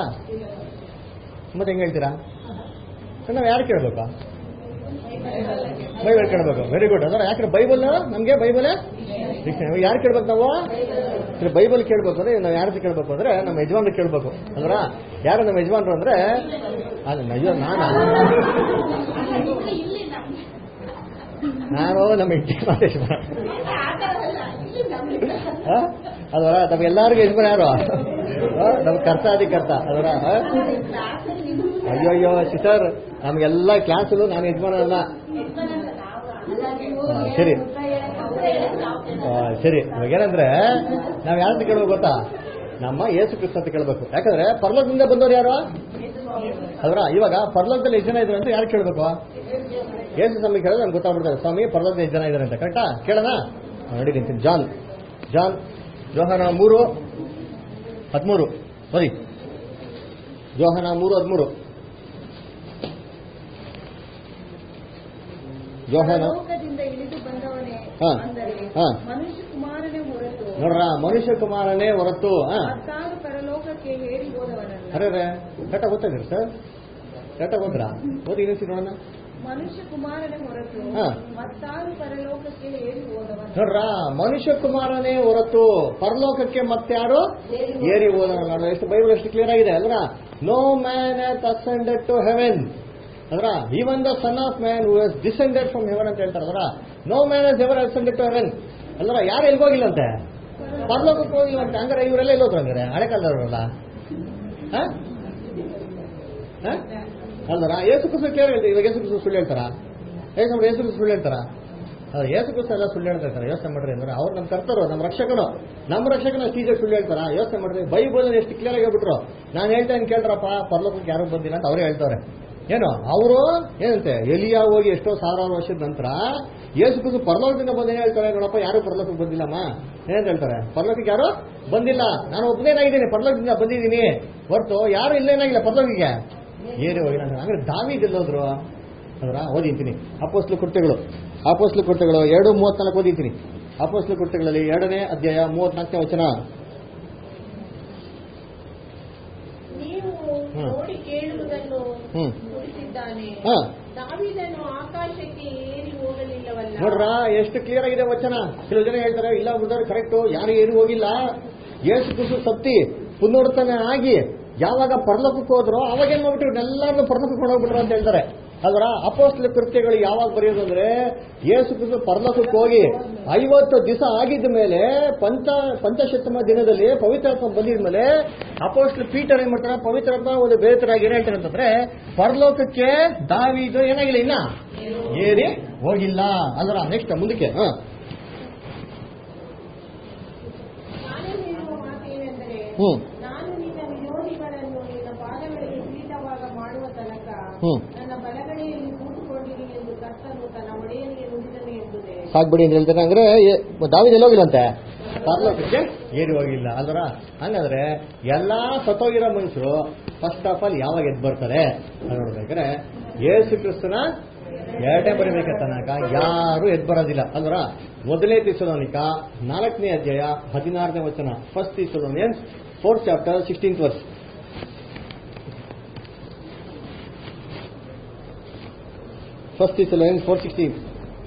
ಮತ್ತೆ ಹೆಂಗ್ ಹೇಳ್ತೀರಾ ನಾವು ಯಾರು ಕೇಳ್ಬೇಕಾ ಬೈಬಲ್ ಕೇಳಬೇಕು ವೆರಿ ಗುಡ್ ಅದರ ಯಾಕೆ ಬೈಬಲ್ ನಮಗೆ ಬೈಬಲ್ ಯಾರು ಕೇಳ್ಬೇಕು ನಾವು ಸರಿ, ಬೈಬಲ್ ಕೇಳ್ಬೇಕು ಅಂದ್ರೆ ನಾವು ಯಾರ ಕೇಳ್ಬೇಕು ಅಂದ್ರೆ ನಮ್ಮ ಯಜಮಾನ್ರು ಕೇಳ್ಬೇಕು ಅಲ್ರ ಯಾರು ನಮ್ಮ ಯಜಮಾನ್ರು ಅಂದ್ರೆ ಅಲ್ಲ ಅಯ್ಯೋ ನಾನು ನಾನು ನಮ್ಮ ಹೆಂಡತಿ ಮಾತ್ರ ಯಜಮಾನ ಆ? ಅದರ ನಮ್ಗೆಲ್ಲರಿಗೂ ಯಜಮಾನ ಯಾರು ಆ? ನಮ್ಮ ಕರ್ತಾಧಿಕರ್ತ ಅದರ ಆ? ಅಯ್ಯೋ ಅಯ್ಯೋ ಸಿಸ್ಟರ್ ನಮ್ಗೆಲ್ಲ ಕ್ಲಾಸಲ್ಲೂ ನಾನು ಯಜಮಾನ ಅಲ್ಲ ಆ, ಸರಿ ಆ, ಸರಿ ಇವಾಗ ಏನಂದ್ರೆ ನಾವ್ ಯಾರಂತ ಕೇಳ್ಬೇಕು ಗೊತ್ತಾ ನಮ್ಮ ಯೇಸು ಕ್ರಿಸ್ತ ಅಂತ ಕೇಳ್ಬೇಕು ಯಾಕಂದ್ರೆ ಪರ್ಲೋಕದಿಂದ ಬಂದವ್ರು ಯಾರು ಅದ್ರ ಇವಾಗ ಪರ್ಲೋಕದಲ್ಲಿ ಎಷ್ಟು ಜನ ಇದ್ರು ಅಂತ ಯಾರು ಕೇಳ್ಬೇಕು ಯೇಸು ಸ್ವಾಮಿ ಕೇಳಿದ್ರೆ ನಮ್ಗೆ ಗೊತ್ತಾಗ್ಬಿಡ್ತಾರೆ ಸ್ವಾಮಿ ಪರ್ಲೋಕದಲ್ಲಿ ಎಷ್ಟು ಜನ ಇದ್ದಾರೆ ಅಂತ ಕರೆಕ್ಟಾ ಕೇಳೋಣ ನೋಡಿ ನಿಂತೀನಿ ಜಾನ್ ಜಾನ್ ಜೋಹನ ಮೂರು ಹದಿಮೂರು ಸರಿ ಜೋಹನ ಮೂರು ಹದಿಮೂರು ಜೋಹನ ಲೋಕದಿಂದ ಇಳಿದು ಬಂದವನೇ ಹಾ. ಅಂದರೆ ಹಾ. ಮನುಷ್ಯ ಕುಮಾರನೇ ಹೊರತು ನೋಡ್ರ ಮನುಷ್ಯ ಕುಮಾರನೇ ಹೊರತು ಹಾ ಮತ್ತಾರು ಪರಲೋಕಕ್ಕೆ ಹೇರಿ ಹೋದವನಲ್ಲ ಅರೆ ರೇ ಕರೆಕ್ಟಾಗಿ ಗೊತ್ತಾಗಿರಿ ಸರ್ ಕರೆಕ್ಟಾಗಿ ಗೊತ್ತಾ ಓದಿ ಇನ್ನೊಂದ್ಸಿ ನೋಡೋಣ ಮನುಷ್ಯ ಕುಮಾರನೇ ಹೊರತು ಹಾ. ಮತ್ತಾರು ಪರಲೋಕಕ್ಕೆ ಹೇರಿ ಹೋದವನ ನೋಡ್ರ ಮನುಷ್ಯ ಕುಮಾರನೇ ಹೊರತು ಪರಲೋಕಕ್ಕೆ ಮತ್ತಾರು ಏರಿ ಹೋದನ ನೋಡ್ರ ಎಷ್ಟು ಬೈಬಲ್ ಎಷ್ಟು ಕ್ಲಿಯರ್ ಆಗಿದೆ ಅಲ್ರ no man hath ascended to heaven ಅದ್ರ even the son of man who has descended from heaven ಅಂತ ಹೇಳ್ತಾರೆ ಅದ್ರ no man has ever ascended to heaven ಅಲ್ರ ಯಾರು ಎಲ್ಗೋಗಿಲ್ಲಂತೆ ಪರಲೋಕಕ್ಕೆ ಹೋಗಿಲ್ಲಂತೆ ಹಂಗಾರೆ ಇವರೆಲ್ಲ ಎಲ್ಲೋದ್ರು ಹಂಗಾರೆ ಹಳೆ ಕಾಲದವರಲ್ಲ ಅಲ್ದರ ಏಸು ಕುಸು ಕೇಳಿ ಹೇಳ್ತಾರೆ ಇವಾಗ ಏಸು ಕುಸು ಸುಳ್ಳು ಹೇಳ್ತಾರ ಏಸು ಅವ್ರು ಏಸು ಕುಸು ಸುಳ್ಳು ಹೇಳ್ತಾರ ಅದು ಏಸು ಕುಸು ಎಲ್ಲ ಸುಳ್ಳು ಹೇಳ್ತಾ ಇರ್ತಾರೆ ಯೋಚನೆ ಮಾಡ್ರಿ ಅಂದ್ರೆ ಅವ್ರು ನಮ್ಮ ಕರ್ತರು ನಮ್ಮ ರಕ್ಷಕನು ನಮ್ಮ ರಕ್ಷಕನ ಸೀಜೆ ಸುಳ್ಳು ಹೇಳ್ತಾರ ಯೋಚನೆ ಮಾಡ್ರಿ ಬೈಬಲ್ ಎಷ್ಟು ಕ್ಲಿಯರ್ ಆಗಿ ಹೇಳ್ಬಿಟ್ರು ನಾನು ಹೇಳ್ತೇನೆ ಕೇಳ್ರಪ್ಪ ಪರಲೋಕಕ್ಕೆ ಯಾರು ಬಂದಿಲ್ಲ ಅಂತ ಅವರೇ ಹೇಳ್ತಾರೆ ಏನು ಅವರು ಏನಂತೆ ಎಲಿಯಾ ಹೋಗಿ ಎಷ್ಟೋ ಸಾವಿರಾರು ವರ್ಷದ ನಂತರ ಯೇಸು ಕುಸು ಪರಲೋಕದಿಂದ ಬಂದೇನೆ ಹೇಳ್ತಾರೆ ನೋಡಪ್ಪ ಯಾರು ಪರಲೋಕಕ್ಕೆ ಬಂದಿಲ್ಲಮ್ಮ ಏನಂತ ಹೇಳ್ತಾರೆ ಪರಲೋಕಕ್ಕೆ ಯಾರು ಬಂದಿಲ್ಲ ನಾನು ಒಬ್ಬನೇನಾಗಿದ್ದೀನಿ ಪರಲೋಕದಿಂದ ಬಂದಿದ್ದೀನಿ ಹೊರತು ಯಾರು ಇಲ್ಲೇನಾಗಿಲ್ಲ ಪರಲೋಕಿಗೆ ಏರಿ ಹೋಗಿಲ್ಲ ಅಂತ ಅಂದ್ರೆ ದಾವಿದೆಲ್ಲೋದ್ರು ಅದರ ಓದಿಂತೀನಿ ಅಪೋಸ್ಲು ಕೃತ್ಯಗಳು ಅಪೋಸ್ಲು ಕೃತ್ಯಗಳು ಎರಡು ಮೂವತ್ನಾಲ್ಕು ಓದಿಂತೀನಿ ಅಪೋಸ್ಲು ಕೃತ್ಯಗಳಲ್ಲಿ ಎರಡನೇ ಅಧ್ಯಾಯ ಮೂವತ್ನಾಲ್ಕನೇ ವಚನ ನೀವು ಹ್ಮ್. ನೋಡಿ ಕೇಳುವುದನ್ನು ಹ್ಮ್ ಕುರಿತಿದ್ದಾನೆ ಹಾ ದಾವಿದನು ಆಕಾಶಕ್ಕೆ ಏರಿ ಹೋಗಲಿಲ್ಲವಲ್ಲ ನೋಡ್ರ ಎಷ್ಟು ಕ್ಲಿಯರ್ ಆಗಿದೆ ವಚನ ಕೆಲವು ಜನ ಹೇಳ್ತಾರೆ ಇಲ್ಲ ಬಿಡ್ತಾರೆ ಕರೆಕ್ಟ್ ಯಾರು ಏನು ಹೋಗಿಲ್ಲ ಯೇಸು ಕುಸು ಸತ್ತಿ ಪುನರುತ್ಥಾನ ಆಗಿ ಯಾವಾಗ ಪರಲೋಕಕ್ಕೆ ಹೋದ್ರು ಅವಾಗ ಏನ್ ಮಾಡ್ಬಿಟ್ರು ಎಲ್ಲರನ್ನು ಪರಲೋಕಕ್ಕೆ ಹೋಗ್ಬಿಟ್ರು ಅಂತ ಹೇಳ್ತಾರೆ ಅದರ ಅಪೋಸ್ಲ ಕೃತ್ಯಗಳು ಯಾವಾಗ ಬರೆಯೋದು ಅಂದ್ರೆ ಯೇಸು ಕ್ರಿಸ್ತ ಪರಲೋಕಕ್ಕೆ ಹೋಗಿ ಐವತ್ತು ದಿವಸ ಆಗಿದ್ದ ಮೇಲೆ ಪಂಚ ಪಂಚಶತಮ ದಿನದಲ್ಲಿ ಪವಿತ್ರಾತ್ಮ ಬಂದಿದ ಮೇಲೆ ಅಪೋಸ್ಲ ಪೀಟರ್ ಏನ್ ಮಾಡ್ತಾರೆ ಪವಿತ್ರಾತ್ಮ ಒಂದು ಬೇತರಾಗಿ ಏನ್ ಹೇಳ್ತಾರೆ ಅಂತಂದ್ರೆ ಪರಲೋಕಕ್ಕೆ ದಾವಿದು ಏನಾಗಿಲ್ಲ ಇನ್ನ ಏರಿ ಹೋಗಿಲ್ಲ ಅದರ ನೆಕ್ಸ್ಟ್ ಮುಂದಕ್ಕೆ ಹ ನಾನು ಹೇಳುವ ಮಾತೇನೆಂದರೆ ಹ್ಮ್ ನಾನು ನಿನ್ನ ವಿರೋಧಿಗಳನ್ನು ನಿನ್ನ ಪಾದಗಳಿಗೆ ಪೀಠವಾಗ ಮಾಡುವ ತನಕ ಹ್ಮ್. ನನ್ನ ಬಲಗಡೆಯಲ್ಲಿ ಕೂತುಕೊಂಡಿರಿ ಎಂದು ಕರ್ತನು ತನ್ನ ಒಡೆಯನಿಗೆ ನುಡಿದನು ಎಂಬುದೇ ಸಾಕ್ಬಿಡಿ ಅಂತ ಹೇಳ್ತಾರೆ ಅಂದ್ರೆ ದಾವಿದ ಹೋಗಿಲ್ಲಂತೆ ಪರಲೋಕಕ್ಕೆ ಏರಿ ಹೋಗಿಲ್ಲ ಅಲ್ವರ ಹಂಗಂದ್ರೆ ಎಲ್ಲಾ ಸತ್ತೋಗಿರೋ ಮನುಷ್ಯರು ಫಸ್ಟ್ ಆಫ್ ಆಲ್ ಯಾವಾಗ ಎದ್ದು ಬರ್ತಾರೆ ಅಂತ ನೋಡ್ಬೇಕಾದ್ರೆ ಯೇಸು ಕ್ರಿಸ್ತನ ಎರಡನೇ ಬರಬೇಕ ತನಕ ಯಾರು ಎದ್ದು ಬರೋದಿಲ್ಲ ಅಲ್ವರ ಮೊದಲನೇ ತಿಸಲೋನಿಕ ನಾಲ್ಕನೇ ಅಧ್ಯಾಯ ಹದಿನಾರನೇ ವಚನ first Thessalonians fourth chapter sixteenth verse first Thessalonians four sixteen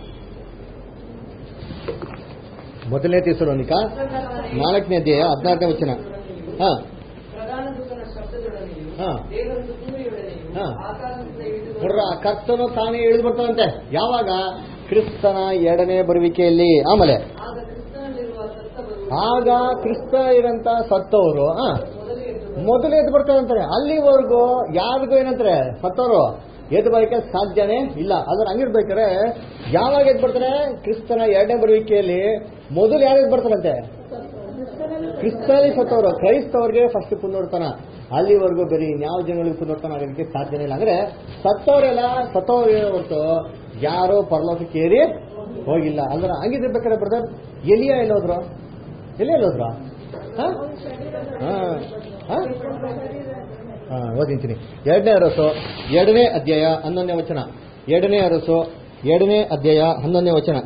ಮೊದಲನೇ ತಿಸಲೋನಿಕ ನಾಲ್ಕನೇ ಅಧ್ಯಾಯ ಹದಿನಾರನೇ ವಚನ ಹಾ ಪ್ರಧಾನ ದೂತನ ಶಬ್ದದೊಡನೆಯೂ ಹಾ. ದೇವರ ತುತ್ತೂರಿಯೊಡನೆಯೂ ಹಾ. ಆಕಾಶದಿಂದ ಇಳಿದು ನೋಡ್ರ ಕರ್ತನು ತಾನೇ ಇಳಿದು ಬರ್ತಾನಂತೆ ಯಾವಾಗ ಕ್ರಿಸ್ತನ ಎರಡನೇ ಬರುವಿಕೆಯಲ್ಲಿ ಆಮೇಲೆ ಆಗ ಕ್ರಿಸ್ತನಲ್ಲಿರುವ ಸತ್ತವರು ಆಗ ಕ್ರಿಸ್ತ ಇರಂತ ಸತ್ತವರು ಹಾ ಮೊದಲು ಎದ್ದು ಮೊದಲು ಎದ್ದು ಬರ್ತಾರಂತಾರೆ ಅಲ್ಲಿವರೆಗೂ ಯಾರಿಗೂ ಏನಂತಾರೆ ಸತ್ತವರು ಎದ್ದು ಬರೋಕೆ ಸಾಧ್ಯನೇ ಇಲ್ಲ ಅದ್ರ ಹಂಗಿರ್ಬೇಕಾದ್ರೆ ಯಾವಾಗ ಎದ್ದು ಬರ್ತಾರೆ ಕ್ರಿಸ್ತನ ಎರಡನೇ ಬರುವಿಕೆಯಲ್ಲಿ ಮೊದಲು ಯಾರು ಎದ್ದು ಬರ್ತಾರಂತೆ ಕ್ರಿಸ್ತನಲ್ಲಿ ಸತ್ತವರು ಕ್ರೈಸ್ತವ್ರಿಗೆ ಫಸ್ಟ್ ಪುನರುತ್ಥಾನ ಅಲ್ಲಿವರೆಗೂ ಬೇರೆ ಇನ್ಯಾವ ಜನಗಳಿಗೆ ಪುನರುತ್ಥಾನ ಆಗೋದಕ್ಕೆ ಸಾಧ್ಯನೇ ಇಲ್ಲ ಅಂದ್ರೆ ಸತ್ತವರೆಲ್ಲ ಸತ್ತವ್ರು ಹೊರತು ಯಾರೋ ಪರಲೋಕಕ್ಕೆ ಏರಿ ಹೋಗಿಲ್ಲ ಅಂದ್ರೆ ಹಂಗಿದ್ಬೇಕಾದ್ರೆ ಬ್ರದರ್ ಎಲಿಯ ಎಲ್ಲೋದ್ರು ಎಲ್ಲಿ ಎಲ್ಲೋದ್ರು ಹಾ ಹಾ ಹಾ ಹಾ ಓದಿಂತೀನಿ ಎರಡನೇ ಅರಸು ಎರಡನೇ ಅಧ್ಯಾಯ ಹನ್ನೊಂದನೇ ವಚನ ಎರಡನೇ ಅರಸು ಎರಡನೇ ಅಧ್ಯಾಯ ಹನ್ನೊಂದನೇ ವಚನ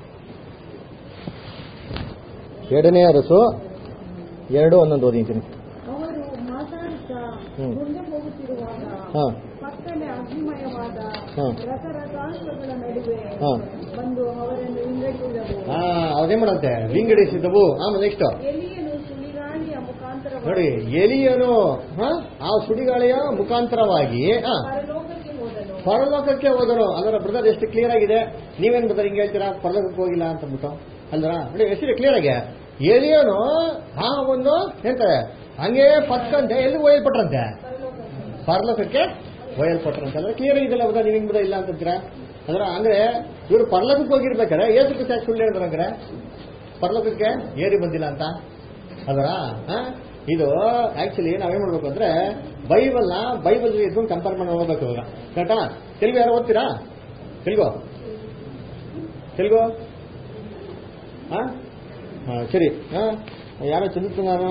ಎರಡನೇ ಅರಸು ಎರಡು ಹನ್ನೊಂದು ಓದಿಂತೀನಿ ಅವರು ಮಾತಾಡುತ್ತಾ ಹ್ಮ್. ಮುಂದೆ ಹೋಗುತ್ತಿರುವಾಗ ಹಾ ಪಕ್ಕನೆ ಅಗ್ನಿಮಯವಾದ ಹಾ. ರಥರಥಾಶ್ವಗಳ ನಡುವೆ ಹಾ. ಬಂದು ಅವರನ್ನು ವಿಂಗಡಿಸಿದವು ಹಾ ಅದೇ ಮಾಡಂತೆ ವಿಂಗಡಿಸಿದವು ಆಮೇಲೆ ನೆಕ್ಸ್ಟ್ ಎಲಿಯನು ಸುಳಿಗಾಳಿಯ ಮುಖಾಂತರ ನೋಡಿ ಎಲಿಯನು ಹಾ, ಆ ಸುಡಿಗಾಳಿಯ ಮುಖಾಂತರವಾಗಿ ಹಾ, ಪರಲೋಕಕ್ಕೆ ಹೋದನು ಪರಲೋಕಕ್ಕೆ ಹೋದನು ಅದರ ಬ್ರದರ್ ಎಷ್ಟು ಕ್ಲಿಯರ್ ಆಗಿದೆ ನೀವೇನ್ ಬ್ರದರ್ ಹಿಂಗೆ ಹೇಳ್ತೀರಾ ಪರಲೋಕಕ್ಕೆ ಹೋಗಿಲ್ಲ ಅಂತ ಅಂದ್ಬಿಟ್ಟು ಅಲ್ದ್ರ ನೋಡಿ ಎಷ್ಟು ಕ್ಲಿಯರ್ ಆಗಿ ಎಲಿಯನು ಆ ಒಂದು ಹೇಳ್ತಾರೆ ಹಂಗೆ ಪಕ್ಕಂತೆ ಎಲ್ಲಿ ಒಯ್ಯಲ್ಪಟ್ರಂತೆ ಪರಲೋಕಕ್ಕೆ ಒಯ್ಯಲ್ಪಟ್ರಂತೆ ಅಂದ್ರೆ ಕ್ಲಿಯರ್ ಇದೆಲ್ಲ ಬ್ರದರ್ ನೀವು ಹಿಂಗ್ ಇಲ್ಲ ಅಂತೀರಾ ಅಂದ್ರೆ ಅಂದ್ರೆ ಇವರು ಪರಲೋಕಕ್ಕೆ ಹೋಗಿರ್ಬೇಕಾರೆ ಏಸು ಯಾಕೆ ಸುಳ್ಳು ಹೇಳಿದ್ರು ಅಂದ್ರೆ ಪರಲೋಕಕ್ಕೆ ಏರಿ ಬಂದಿಲ್ಲ ಅಂತ ಅದರ ಇದು ಆಕ್ಚುಲಿ ನಾವೇನ್ ಮಾಡ್ಬೇಕು ಅಂದ್ರೆ ಬೈಬಲ್ನ ಬೈಬಲ್ ಇದ್ಕೊಂಡು ಕಂಪೇರ್ ಮಾಡಿ ನೋಡ್ಬೇಕು ಇವಾಗ ಕರೆಕ್ಟಾ ತೆಲುಗು ಯಾರು ಓದ್ತೀರಾ ತೆಲುಗು ತೆಲುಗು ಹಾ ಹಾ, ಸರಿ ಹಾ ಯಾರೋ ಚಂದ್ರನಾರ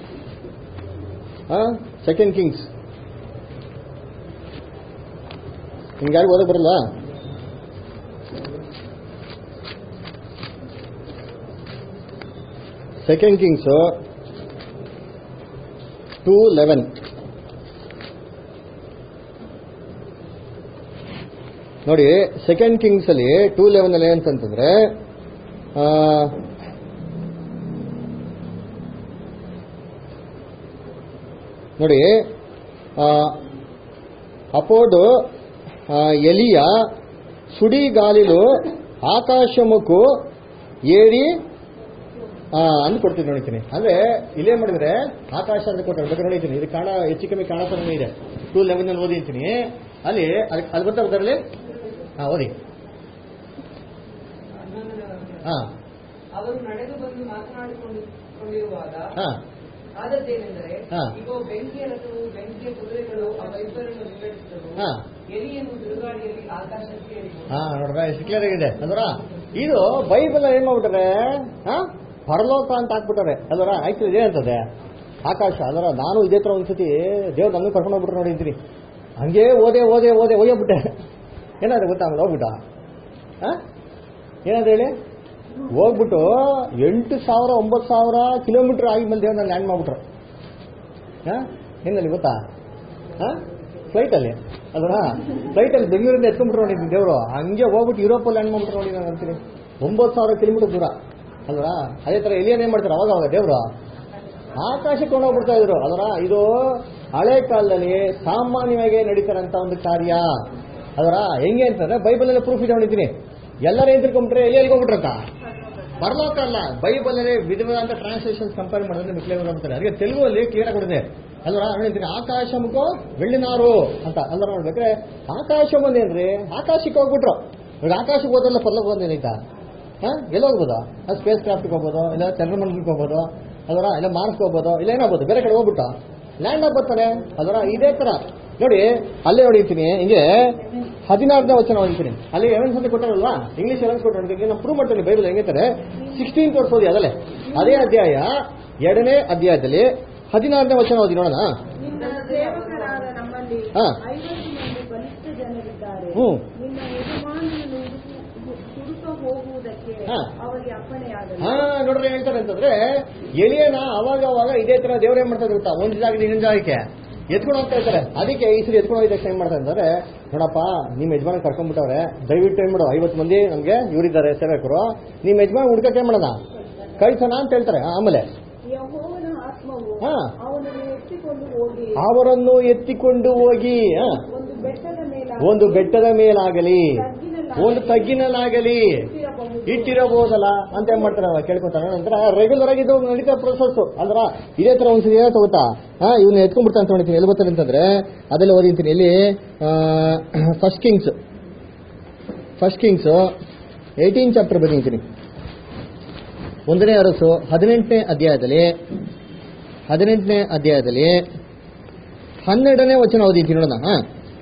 ಹಾ ಸೆಕೆಂಡ್ ಕಿಂಗ್ಸ್ ನಿಮ್ಗೆ ಯಾರಿಗೂ ಓದಕ್ ಬರಲ್ಲ ಸೆಕೆಂಡ್ ಕಿಂಗ್ಸ್ ಟೂ ಲೆವೆನ್ ನೋಡಿ ಸೆಕೆಂಡ್ ಕಿಂಗ್ಸ್ ಅಲ್ಲಿ ಟೂ ಲೆವೆನ್ ಅಲ್ಲಿ ಏನಂತಂದ್ರೆ ಆ, ನೋಡಿ ಆ, ಅಪೋಡು ಆ, ಎಲಿಯ ಸುಡಿಗಾಲಿಲು ಆಕಾಶಮುಖು ಏರಿ ಆ, ಅಂದು ಕೊಡ್ತೀನಿ ನೋಡಿದ್ದೀನಿ ಅಂದ್ರೆ ಇಲ್ಲೇನ್ ಮಾಡಿದ್ರೆ ಆಕಾಶ ಅಂತ ಕೊಟ್ಟರೆ ಬೇಕಾದ್ರೆ ನೋಡಿದ್ದೀನಿ ಇದು ಕಾಣ ಹೆಚ್ಚು ಕಮ್ಮಿ ಕಾಣತಾನೆ ಇದೆ ಟೂ ಲೆವೆನ್ ಅಲ್ಲಿ ಓದಿರ್ತೀನಿ ಅಲ್ಲಿ ಅಲ್ಲಿ ಅಲ್ಲಿ ಬರ್ತಾ ಅದರಲ್ಲಿ ಹಾ ಓದಿ ಹಾ ಅವರು ನಡೆದು ಬಂದು ಮಾತನಾಡಿಕೊಂಡು ಕೊಂಡಿರುವಾಗ ಹಾ ಆದದ್ದೇನೆಂದರೆ ಹಾ. ಇಗೋ ಬೆಂಕಿಯ ರಥವು ಬೆಂಕಿಯ ಕುದುರೆಗಳು ಅವ ಇಬ್ಬರನ್ನು ವಿಂಗಡಿಸಿದವು ಹಾ. ಎಲಿಯನ್ನು ಬಿರುಗಾಳಿಯಲ್ಲಿ ಆಕಾಶಕ್ಕೆ ಏರಿದವು ಹಾ ನೋಡ್ರ ಎಷ್ಟು ಕ್ಲಿಯರ್ ಆಗಿದೆ ಅಲ್ವರ ಇದು ಬೈಬಲ್ ಏನ್ ಮಾಡ್ಬಿಟ್ರೆ ಹಾ ಪರಲೋಕ ಅಂತ ಹಾಕ್ಬಿಟ್ಟಾರೆ ಅಲ್ವರ ಆಕ್ಚುಲಿ ಏನಂತದೆ ಆಕಾಶ ಅದರ ನಾನು ಇದೇ ತರ ಒಂದ್ಸತಿ ದೇವ್ರು ನಮಗೆ ಕರ್ಕೊಂಡು ಹೋಗ್ಬಿಟ್ರೆ ನೋಡಿದ್ರಿ ಹಂಗೆ ಓದೆ ಓದೆ ಓದೆ ಒಯ್ಯೋಗ್ಬಿಟ್ಟೆ ಏನಾದ್ರೆ ಗೊತ್ತಾ ಆಮೇಲೆ ಹೋಗ್ಬಿಟ್ಟ ಹಾ ಏನಾದ್ರು ಹೇಳಿ ಹೋಗ್ಬಿಟ್ಟು ಎಂಟು ಸಾವಿರ ಒಂಬತ್ತು ಸಾವಿರ ಕಿಲೋಮೀಟರ್ ಆಗಿದ್ಮೇಲೆ ದೇವ್ರನ್ನ ಲ್ಯಾಂಡ್ ಮಾಡ್ಬಿಟ್ರು ಹಾ ಏನಲ್ಲಿ ಗೊತ್ತಾ ಹಾ ಫ್ಲೈಟಲ್ಲಿ ಅಲ್ವಾ ಫ್ಲೈಟಲ್ಲಿ ಬೆಂಗಳೂರಿಂದ ಎತ್ಕೊಂಡ್ಬಿಟ್ರು ನೋಡಿದ್ದೀನಿ ದೇವರು ಹಂಗೆ ಹೋಗ್ಬಿಟ್ಟು ಯುರೋಪಲ್ಲಿ ಲ್ಯಾಂಡ್ ಮಾಡ್ಬಿಟ್ರು ನೋಡಿ ನಾನು ಅಂತೀನಿ ಒಂಬತ್ತು ಸಾವಿರ ಕಿಲೋಮೀಟರ್ ದೂರ ಅಲ್ವಾ ಅದೇ ಥರ ಎಲಿಯನ್ ಏನ್ ಮಾಡ್ತಾರೆ ಅವಾಗ ಅವಾಗ ದೇವರು ಆಕಾಶಕ್ಕೆ ಕೊಂಡೋಗ್ಬಿಡ್ತಾ ಇದ್ರು ಅದರ ಇದು ಹಳೆ ಕಾಲದಲ್ಲಿ ಸಾಮಾನ್ಯವಾಗಿ ನಡೀತಾರಂತ ಒಂದು ಕಾರ್ಯ ಅದರ ಹೆಂಗೆ ಅಂತಂದ್ರೆ ಬೈಬಲ್ ಎಲ್ಲ ಪ್ರೂಫ್ ಇದೆ ಹೊಡಿತೀನಿ ಎಲ್ಲರೂ ಏನ್ ತಿಳ್ಕೊಂಬಿಟ್ರೆ ಎಲ್ಲಿ ಎಲ್ಕೊಂಡ್ಬಿಟ್ರಂತ ಪರಲೋಕ ಅಲ್ಲ ಬೈಬಲ್ ಅಲ್ಲಿ ವಿಧವಾದ ಟ್ರಾನ್ಸ್ಲೇಷನ್ ಕಂಪೇರ್ ಮಾಡಿದ್ರೆ ಮಿಕ್ಲೆ ಬರ್ತಾರೆ ಅದಕ್ಕೆ ತೆಲುಗು ಅಲ್ಲಿ ಕ್ಲಿಯರ್ ಕೊಡಿದೆ ಅಲ್ವಾ ಹೇಳ್ತೀನಿ ಆಕಾಶಮುಖೋ ಬೆಳ್ಳಿನಾರು ಅಂತ ಅಲ್ವ ನೋಡ್ಬೇಕ್ರೆ ಆಕಾಶ ಬಂದೇನ್ರಿ ಆಕಾಶಕ್ಕೆ ಹೋಗ್ಬಿಟ್ರು ಇವಾಗ ಆಕಾಶಕ್ಕೆ ಹೋದಲ್ಲ ಪರ್ಲೋಕ ಬಂದೇನೈತಾ ಹಾ ಎಲ್ಲಿ ಹೋಗ್ಬೋದು ಸ್ಪೇಸ್ ಕ್ರಾಫ್ಟ್ಗೆ ಹೋಗ್ಬೋದು ಇಲ್ಲ ಚಂದ್ರಮಂಡಲಕ್ಕೆ ಹೋಗ್ಬೋದು ಅದರ ಇಲ್ಲ ಮಾರ್ಸ್ಗೆ ಹೋಗ್ಬೋದು ಇಲ್ಲ ಏನಾಗ್ಬೋದು ಬೇರೆ ಕಡೆ ಹೋಗ್ಬಿಟ್ಟು ಲ್ಯಾಂಡ್ ಆಗ್ಬೋತಾನೆ ಅದರ ಇದೇ ತರ ನೋಡಿ ಅಲ್ಲೇ ಹೊಡಿತೀನಿ ಹಿಂಗೆ ಹದಿನಾರನೇ ವಚನ ಹೊಡಿತೀನಿ ಅಲ್ಲಿ ಎವೆನ್ಸ್ ಅಂತ ಕೊಟ್ಟಾರಲ್ವಾ ಇಂಗ್ಲಿಷ್ ಎವೆನ್ಸ್ ಕೊಟ್ಟು ನಾವು ಪ್ರೂವ್ ಮಾಡ್ತೀನಿ ಬೈಬಲ್ ಹೆಂಗಿರ್ತಾರೆ ಸಿಕ್ಸ್ಟೀನ್ ತೋರಿಸೋದು ಅದಲ್ಲೇ ಅದೇ ಅಧ್ಯಾಯ ಎರಡನೇ ಅಧ್ಯಾಯದಲ್ಲಿ ಹದಿನಾರನೇ ವಚನ ಓದಿ ನೋಡೋಣ ನಿನ್ನ ಸೇವಕರಾದ ನಮ್ಮಲ್ಲಿ ಹಾ. ಐವತ್ತು ಮಂದಿ ಬಲಿಷ್ಠ ಜನರಿದ್ದಾರೆ ಹ್ಮ್. ನಿನ್ನ ಯಜಮಾನನನ್ನು ಹುಡುಕ ಹೋಗುವುದಕ್ಕೆ ಹಾ. ಅವರಿಗೆ ಅಪ್ಪಣೆಯಾಗಲಿ ಹಾ ನೋಡ್ರಿ ಹೇಳ್ತಾರೆ ಅಂತಂದ್ರೆ ಎಲಿಯನ ಅವಾಗ ಅವಾಗ ಇದೇ ತರ ದೇವ್ರೇನ್ ಮಾಡ್ತಾರೆ ಗೊತ್ತಾ ಒಂದ್ ಜಾಗ ಇನ್ನೊಂದ್ ಜಾಗಕ್ಕೆ ಎತ್ಕೊಂಡು ಹೋಗ್ತಾ ಇರ್ತಾರೆ ಅದಕ್ಕೆ ಈ ಸರಿ ಎತ್ಕೊಂಡು ಹೋಗಿದ ತಕ್ಷಣ ಏನ್ ಮಾಡ್ತಾರೆ ಅಂದ್ರೆ ನೋಡಪ್ಪ ನಿಮ್ ಯಜಮಾನ ಕರ್ಕೊಂಡ್ಬಿಟ್ಟವ್ರೆ ದಯವಿಟ್ಟು ಏನ್ ಮಾಡು ಐವತ್ತು ಮಂದಿ ನಮ್ಗೆ ಇವರಿದ್ದಾರೆ ಸೇವಕರು ನಿಮ್ ಯಜಮಾನ ಹುಡ್ಕಕ್ಕೆ ಏನ್ ಮಾಡೋಣ ಕಳ್ಸೋಣ ಅಂತ ಹೇಳ್ತಾರೆ ಆಮೇಲೆ ಯಹೋವನ ಆತ್ಮವು ಹಾ. ಅವನನ್ನು ಎತ್ತಿಕೊಂಡು ಹೋಗಿ ಅವರನ್ನು ಎತ್ತಿಕೊಂಡು ಹೋಗಿ ಹಾ, ಒಂದು ಬೆಟ್ಟದ ಮೇಲೆ ಒಂದು ಬೆಟ್ಟದ ಮೇಲಾಗಲಿ ತಗ್ಗಿನಲ್ಲಾಗಲಿ ಒಂದು ತಗ್ಗಿನಲ್ಲಾಗಲಿ ಇಟ್ಟಿರಬಹುದು. ಇಟ್ಟಿರಬಹುದಲ್ಲ ಅಂತ ಏನ್ ಮಾಡ್ತಾರೆ ಅವ ಕೇಳ್ಕೊತಾರೆ ನಂತರ ರೆಗ್ಯುಲರ್ ಆಗಿ ಇದು ನಡೀತಾ ಪ್ರೊಸೆಸ್ ಅಲ್ರ ಇದೇ ತರ ಒಂದ್ಸರಿ ಏನಾಯ್ತು ಗೊತ್ತಾ ಹಾ ಇವ್ನ ಎತ್ಕೊಂಡ್ಬಿಡ್ತಾ ಅಂತ ನೋಡ್ತೀನಿ ಎಲ್ಲಿ ಬರ್ತಾರೆ ಅಂತಂದ್ರೆ ಅದೆಲ್ಲ ಓದಿರ್ತೀನಿ ಇಲ್ಲಿ first Kings first Kings eighteen chapter ಬಂದಿದ್ದೀನಿ ಒಂದನೇ ಅರಸು ಹದಿನೆಂಟನೇ ಅಧ್ಯಾಯದಲ್ಲಿ ಹದಿನೆಂಟನೇ ಅಧ್ಯಾಯದಲ್ಲಿ ಹನ್ನೆರಡನೇ ವಚನ ಓದಿದ್ದೀನಿ ನೋಡೋಣ ಹಾ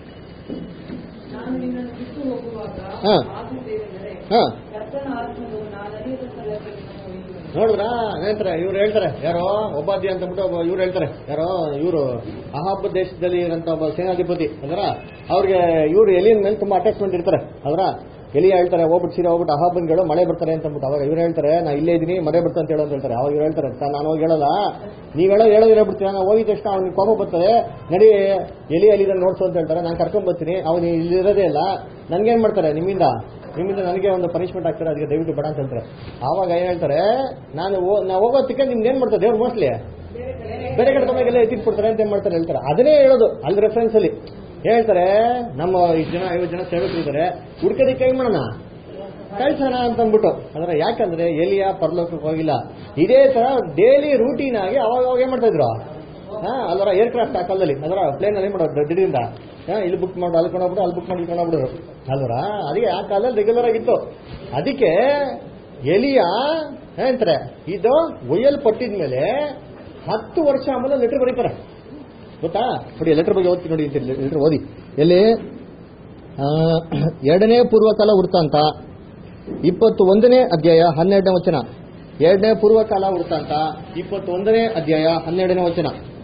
ನಾನು ನಿನ್ನನ್ನು ಬಿಟ್ಟು ಹೋಗುವಾಗ ಹಾ. ಆಗುತ್ತೇನೆಂದರೆ ಹಾ ಕರ್ತನ ಆತ್ಮವು ನಾನು ಅರಿಯದ ಸ್ಥಳಕ್ಕೆ ನಿನ್ನನ್ನು ಒಯ್ಯುವನು. ನೋಡಿದ್ರ ಹೇಳ್ತಾರೆ ಇವ್ರು ಹೇಳ್ತಾರೆ ಯಾರೋ ಒಬ್ಬಾದ್ಯ ಅಂತ ಬಿಟ್ಟು ಒಬ್ಬ ಇವ್ರು ಹೇಳ್ತಾರೆ ಯಾರೋ ಇವರು ಅಹಾಬ್ ದೇಶದಲ್ಲಿ ಇರೋಂಥ ಒಬ್ಬ ಸೇನಾಧಿಪತಿ ಅದರ ಅವ್ರಿಗೆ ಇವ್ರು ಎಲಿಯನ್ ಮೇಲೆ ತುಂಬಾ ಅಟ್ಯಾಚ್ಮೆಂಟ್ ಇರ್ತಾರೆ ಅದರ ಎಲಿ ಹೇಳ್ತಾರೆ ಹೋಗ್ಬಿಟ್ಟು ಸೀರೆ ಹೋಗ್ಬಿಟ್ಟು ಅಹಾಬನ್ ಹೇಳೋ ಮಳೆ ಬರ್ತಾರೆ ಅಂತ ಅಂದ್ಬಿಟ್ಟು ಅವಾಗ ಇವ್ರು ಹೇಳ್ತಾರೆ ನಾ ಇಲ್ಲೇ ಇದೀನಿ ಮಳೆ ಬರ್ತಾ ಅಂತ ಹೇಳೋ ಅಂತ ಹೇಳ್ತಾರೆ ಅವಾಗ ಇವ್ರು ಹೇಳ್ತಾರೆ "ಸರ್, ನಾನು ಹೋಗಿ ಹೇಳಲ್ಲ ನೀವ್ ಹೇಳೋ ಹೇಳೋದು ಹೇಳ್ಬಿಡ್ತೀನಿ ನಾನು ಹೋಗಿದ ತಕ್ಷಣ ಅವ್ನಿಗೆ ಕೋಪ ಬರ್ತದೆ ನಡಿ ಎಲಿ ಅಲ್ಲಿದ್ರೆ ನೋಡ್ಸು ಅಂತ ಹೇಳ್ತಾರೆ ನಾನು ಕರ್ಕೊಂಡ್ ಬರ್ತೀನಿ ಅವ್ನು ಇಲ್ಲಿರೋದೇ ಇಲ್ಲ ನನ್ಗೇನ್ ಮಾಡ್ತಾರೆ ನಿಮ್ಮಿಂದ ನಿಮ್ಮಿಂದ ನನಗೆ ಒಂದು ಪನಿಷ್ಮೆಂಟ್ ಆಗ್ತಾರೆ ಅದಕ್ಕೆ ದಯವಿಟ್ಟು ಬೇಡ ಅಂತ ಹೇಳ್ತಾರೆ ಆವಾಗ ಏನ್ ಹೇಳ್ತಾರೆ ನಾನು ಹೋ- ನಾ ಹೋಗೋದಕ್ಕೆ ನಿಮ್ಗೆ ಏನ್ ಮಾಡ್ತಾರೆ ದೇವ್ರು ಮೋಸ್ಟ್ಲಿ ಬೇರೆ ಕಡೆ ತಗೊಂಡಾಗೆಲ್ಲ ಎತ್ತಿಟ್ಬಿಡ್ತಾರೆ ಅಂತ ಏನ್ ಮಾಡ್ತಾರೆ ಹೇಳ್ತಾರೆ ಅದನ್ನೇ ಹೇಳೋದು ಅಲ್ಲಿ ರೆಫರೆನ್ಸ್ ಅಲ್ಲಿ ಹೇಳ್ತಾರೆ ನಮ್ಮ ಇಷ್ಟು ಜನ ಐವತ್ತು ಜನ ಸೇವಕರು ಇದ್ದಾರೆ ಹುಡ್ಕೋದಕ್ಕೆ ಹೆಂಗ್ ಮಾಡೋಣ ಕಳ್ಸೋಣ ಅಂತ ಅಂದ್ಬಿಟ್ಟು ಅಂದ್ರೆ ಯಾಕಂದ್ರೆ ಎಲಿಯ ಪರಲೋಕಕ್ಕೆ ಹೋಗಿಲ್ಲ ಇದೇ ತರ ಡೈಲಿ ರೂಟೀನ್ ಆಗಿ ಅವಾಗ ಅವಾಗ ಏನ್ ಮಾಡ್ತಾ ಇದ್ರು ಹಾ ಅಲ್ಲರ ಏರ್ಕ್ರಾಫ್ಟ್ ಆ ಕಾಲದಲ್ಲಿ ಅದರ ಪ್ಲೇನ್ ಅಲ್ಲಿ ಮಾಡೋದು ದಿಢೀರಿಂದ ಹಾ, ಇಲ್ಲಿ ಬುಕ್ ಮಾಡಿ ಅಲ್ಲಿ ಕೊಂಡೋಗ್ಬಿಡು ಅಲ್ಲಿ ಬುಕ್ ಮಾಡಿ ಇಲ್ಲಿ ಕೊಂಡೋಗ್ಬಿಡೋರು ಅಲ್ವರ ಅದಕ್ಕೆ ಆ ಕಾಲದಲ್ಲಿ ರೆಗ್ಯುಲರ್ ಆಗಿತ್ತು ಅದಕ್ಕೆ ಎಲಿಯ ಹೇಳ್ತಾರೆ ಇದು ಒಯ್ಯಲ್ಪಟ್ಟಿದ್ಮೇಲೆ ಹತ್ತು ವರ್ಷ ಆಮೇಲೆ ಲೆಟರ್ ಬರೀತಾರೆ ಗೊತ್ತಾ ನೋಡಿ ಲೆಟರ್ ಬಗ್ಗೆ ಓದ್ತೀನಿ ನೋಡಿ ಲೆಟರ್ ಓದಿ ಎಲ್ಲಿ ಆ, ಎರಡನೇ ಪೂರ್ವಕಾಲ ವೃತ್ತಾಂತ ಇಪ್ಪತ್ತು ಒಂದನೇ ಅಧ್ಯಾಯ ಹನ್ನೆರಡನೇ ವಚನ ಎರಡನೇ ಪೂರ್ವಕಾಲ ವೃತ್ತಾಂತ ಇಪ್ಪತ್ತೊಂದನೇ ಅಧ್ಯಾಯ ಹನ್ನೆರಡನೇ ವಚನ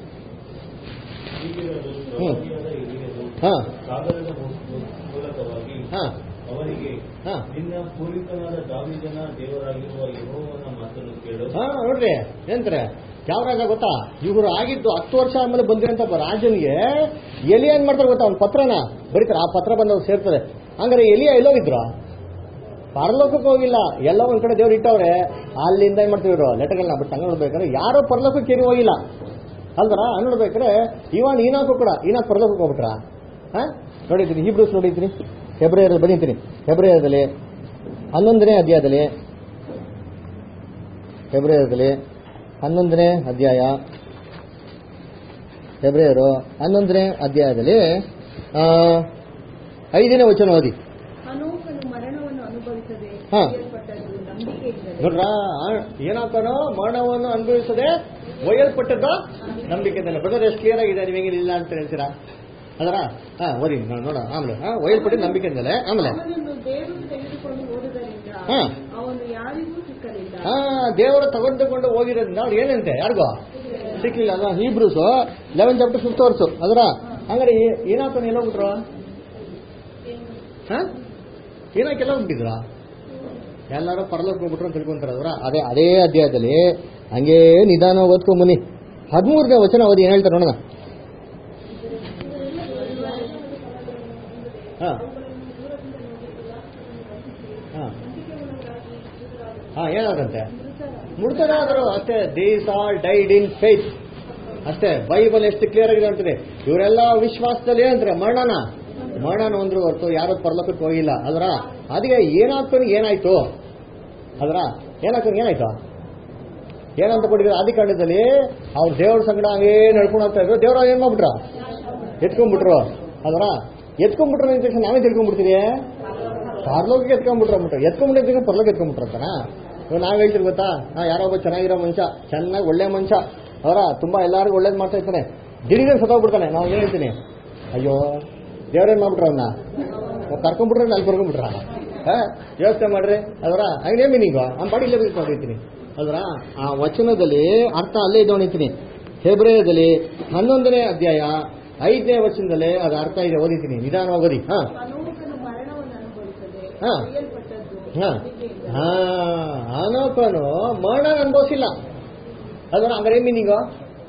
ಹೀಗಿರಲು ಹ್ಮ್. ಪ್ರವಾದಿಯಾದ ಹಿರಿಯರು ಹಾ ಕಾಗದದ ಮೂಲಕವಾಗಿ ಹಾ ಅವರಿಗೆ ಹಾ ನಿನ್ನ ಪೂರ್ವಿಕನಾದ ದಾವಿದನ ದೇವರಾಗಿರುವ ಯೆಹೋವನ ಮಾತನ್ನು ಕೇಳು ಹಾ ನೋಡ್ರಿ ಏನಂತಾರೆ ಯಾವ ರಾಜ ಗೊತ್ತಾ ಇವರು ಆಗಿದ್ದು ಹತ್ತು ವರ್ಷ ಆದ್ಮೇಲೆ ಬಂದಿರೋಂಥ ಒಬ್ಬ ರಾಜನಿಗೆ ಎಲಿ ಏನ್ ಮಾಡ್ತಾರೆ ಗೊತ್ತಾ ಅವ್ನ ಪತ್ರನ ಬರೀತಾರೆ ಆ ಪತ್ರ ಬಂದವ್ರು ಸೇರ್ತದೆ ಹಂಗಾರೆ ಎಲಿಯ ಎಲ್ಲೋಗಿದ್ರು ಪರಲೋಕಕ್ಕೆ ಹೋಗಿಲ್ಲ ಎಲ್ಲ ಒಂದ್ ಕಡೆ ದೇವ್ರು ಇಟ್ಟವ್ರೆ ಅಲ್ಲಿಂದ ಏನ್ ಮಾಡ್ತೀವಿ ಇವರು ಲೆಟರ್ಗಳನ್ನ ಬಿಟ್ಟು ಹಂಗ ನೋಡ್ಬೇಕಾದ್ರೆ ಯಾರೋ ಪರಲೋಕಕ್ಕೆ ಏರಿ ಹೋಗಿಲ್ಲ ಅಲ್ದರ ಹಂಗ್ ನೋಡ್ಬೇಕಾದ್ರೆ ಇವಾನ್ ಈನಾಕು ಕೂಡ ಈನಾಕ್ ಪರಲೋಕಕ್ಕೆ ಹೋಗ್ಬಿಟ್ರ ಹಾ ನೋಡಿದ್ದೀನಿ ಹೀಬ್ರೂಸ್ ನೋಡಿದ್ದೀನಿ ಫೆಬ್ರವರಿ ಬರೀತೀನಿ ಫೆಬ್ರವರಿಯಲ್ಲಿ ಹನ್ನೊಂದನೇ ಅಧ್ಯಾಯದಲ್ಲಿ ಫೆಬ್ರವರಿಯಲ್ಲಿ ಹನ್ನೊಂದನೇ ಅಧ್ಯಾಯ ಫೆಬ್ರವರಿ ಹನ್ನೊಂದನೇ ಅಧ್ಯಾಯದಲ್ಲಿ ಆ, ಐದನೇ ವಚನ ಓದಿ ಹನೋಕನು ಮರಣವನ್ನು ಅನುಭವಿಸದೆ ಹಾ. ಒಯ್ಯಲ್ಪಟ್ಟದ್ದು ನಂಬಿಕೆಯಿಂದಲೇ ನೋಡ್ರ ಏನಾಕನೋ ಮರಣವನ್ನು ಅನುಭವಿಸದೆ ಒಯ್ಯಲ್ಪಟ್ಟದ್ದು ನಂಬಿಕೆಯಿಂದಲೇ ಬ್ರದರ್ ಎಷ್ಟು ಕ್ಲಿಯರ್ ಆಗಿದೆ ನೀವು ಹೆಂಗಿಲ್ಲ ಅಂತ ಹೇಳ್ತೀರಾ ಅದರ ಹಾ ಓದಿ ನೋ- ನೋಡ ಆಮೇಲೆ ಹಾ ಒಯ್ಯಲ್ಪಟ್ಟಿದ್ದು ನಂಬಿಕೆಯಿಂದಲೇ ಆಮೇಲೆ ಅವನನ್ನು ದೇವರು ತೆಗೆದುಕೊಂಡು ಹೋದುದರಿಂದ ಹಾ. ಅವನು ಯಾರಿಗೂ ಸಿಕ್ಕಲಿಲ್ಲ ಹಾ ದೇವರು ತಗೊಂಡುಕೊಂಡು ಹೋಗಿರೋದ್ರಿಂದ ಅವ್ರು ಏನಂತೆ ಯಾರಿಗೋ ಸಿಕ್ಲಿಲ್ಲ ಅದ Hebrews eleven chapter fifth verse ಅದರ ಹಂಗಾರೆ ಏನಾಗ್ತಾನೆ ಎಲ್ಲ ಹೋಗ್ಬಿಟ್ರು ಹಾ ಏನಾಕೆಲ್ಲ ಹೋಗ್ಬಿಟ್ಟಿದ್ರ ಎಲ್ಲರೂ ಪರಲೋಕ ಹೋಗ್ಬಿಟ್ರು ಅಂತ ತಿಳ್ಕೊಂತಾರೆ ಅದರ ಅದೇ ಅದೇ ಅಧ್ಯಾಯದಲ್ಲಿ ಹಂಗೇ ನಿಧಾನ ಓದ್ಕೊಂಡ್ ಬನ್ನಿ ಹದಿಮೂರನೇ ವಚನ ಓದಿ ಏನ್ ಹೇಳ್ತಾರೆ ನೋಡೋಣ ಹಾ ಹಾ ಹಾ ಏನಾದಂತೆ ಮುಡ್ತದಾದ್ರು ಅಷ್ಟೇ these all died in faith ಅಷ್ಟೇ ಬೈಬಲ್ ಎಷ್ಟು ಕ್ಲಿಯರ್ ಆಗಿದೆ ಅಂತಾರೆ ಇವರೆಲ್ಲ ವಿಶ್ವಾಸದಲ್ಲಿ ಏನಂತಾರೆ ಮರಣನ ಮರಣನ ಒಂದ್ರು ಹೊರತು ಯಾರು ಪರಲೋಕಕ್ಕೆ ಹೋಗಿಲ್ಲ ಅದರ ಅದಕ್ಕೆ ಏನಾಗ್ತಾನೆ ಏನಾಯ್ತು ಅದರ ಏನಾಗ್ತಾನೆ ಏನಾಯ್ತು ಏನಂತ ಕೊಟ್ಟಿದ್ದಾರೆ ಆದಿಕಾಂಡದಲ್ಲಿ ಅವ್ರ ದೇವ್ರ ಸಂಗಡ ಹಂಗೇ ನಡ್ಕೊಂಡು ಹೋಗ್ತಾ ಇದ್ರು ದೇವ್ರ ಏನ್ ಮಾಡ್ಬಿಟ್ರ ಎತ್ಕೊಂಡ್ಬಿಟ್ರು ಅದರ ಎತ್ಕೊಂಡ್ಬಿಟ್ರು ಅಂದ ತಕ್ಷಣ ನಾವೇ ತಿಳ್ಕೊಂಡ್ಬಿಡ್ತೀವಿ ಪಾರ್ಲೋಕಿಗೆ ಎತ್ಕೊಂಡ್ಬಿಟ್ರು ಅಂದ್ಬಿಟ್ರು ಎತ್ಕೊಂಡ್ಬಿಟ್ಟಿದ್ರೆ ಪರ್ಲೋಕ್ ಎತ್ಕೊಂಡ್ಬಿಟ್ರಂತಾನ ಇವಾಗ ನಾವ್ ಹೇಳ್ತೀವಿ ಗೊತ್ತಾ ನಾ ಯಾರೋ ಒಬ್ಬ ಚೆನ್ನಾಗಿರೋ ಮನುಷ್ಯ ಚೆನ್ನಾಗಿ ಒಳ್ಳೆ ಮನುಷ್ಯ ಅವರ ತುಂಬಾ ಎಲ್ಲಾರಿಗೂ ಒಳ್ಳೇದ್ ಮಾಡ್ತಾ ಇರ್ತಾನೆ ದಿಢೀರ್ ಸತ್ತೋಗ್ಬಿಡ್ತಾನೆ ನಾವು ಏನ್ ಹೇಳ್ತೀನಿ ಅಯ್ಯೋ ದೇವ್ರೇನ್ ಮಾಡ್ಬಿಟ್ರ ಅವನ್ನ ಕರ್ಕೊಂಡ್ಬಿಟ್ರೆ ಅಲ್ಲಿ ಬರ್ಕೊಂಡ್ಬಿಟ್ರ ಯೋಚನೆ ಮಾಡ್ರಿ ಅದರ ಹಂಗೇ ಮೀನಿಂಗು ನಮ್ಮ ಪಾಡಿ ಇಲ್ಲೇ ಬೇಕು ಮಾಡಿರ್ತೀನಿ ಅದರ ಆ ವಚನದಲ್ಲಿ ಅರ್ಥ ಅಲ್ಲೇ ಇದ್ದವಣಿತೀನಿ ಹೆಬ್ರೇಯದಲ್ಲಿ ಹನ್ನೊಂದನೇ ಅಧ್ಯಾಯ ಐದನೇ ವಚನದಲ್ಲಿ ಅದು ಅರ್ಥ ಇದೆ ಓದಿತೀನಿ ನಿಧಾನವಾಗಿ ಓದಿ ಹಾ ಅನೂಕನು ಮರಣವನ್ನು ಅನುಭವಿಸದೆ ಹಾ. ಒಯ್ಯಲ್ಪಟ್ಟದ್ದು ಹಾ ನಂಬಿಕೆಯಿಂದ. ಹಾ ಅನೋಕನು ಮರಣ ಅನುಭವಿಸಿಲ್ಲ ಅದರ ಹಂಗಾರೆ ಮೀನಿಂಗು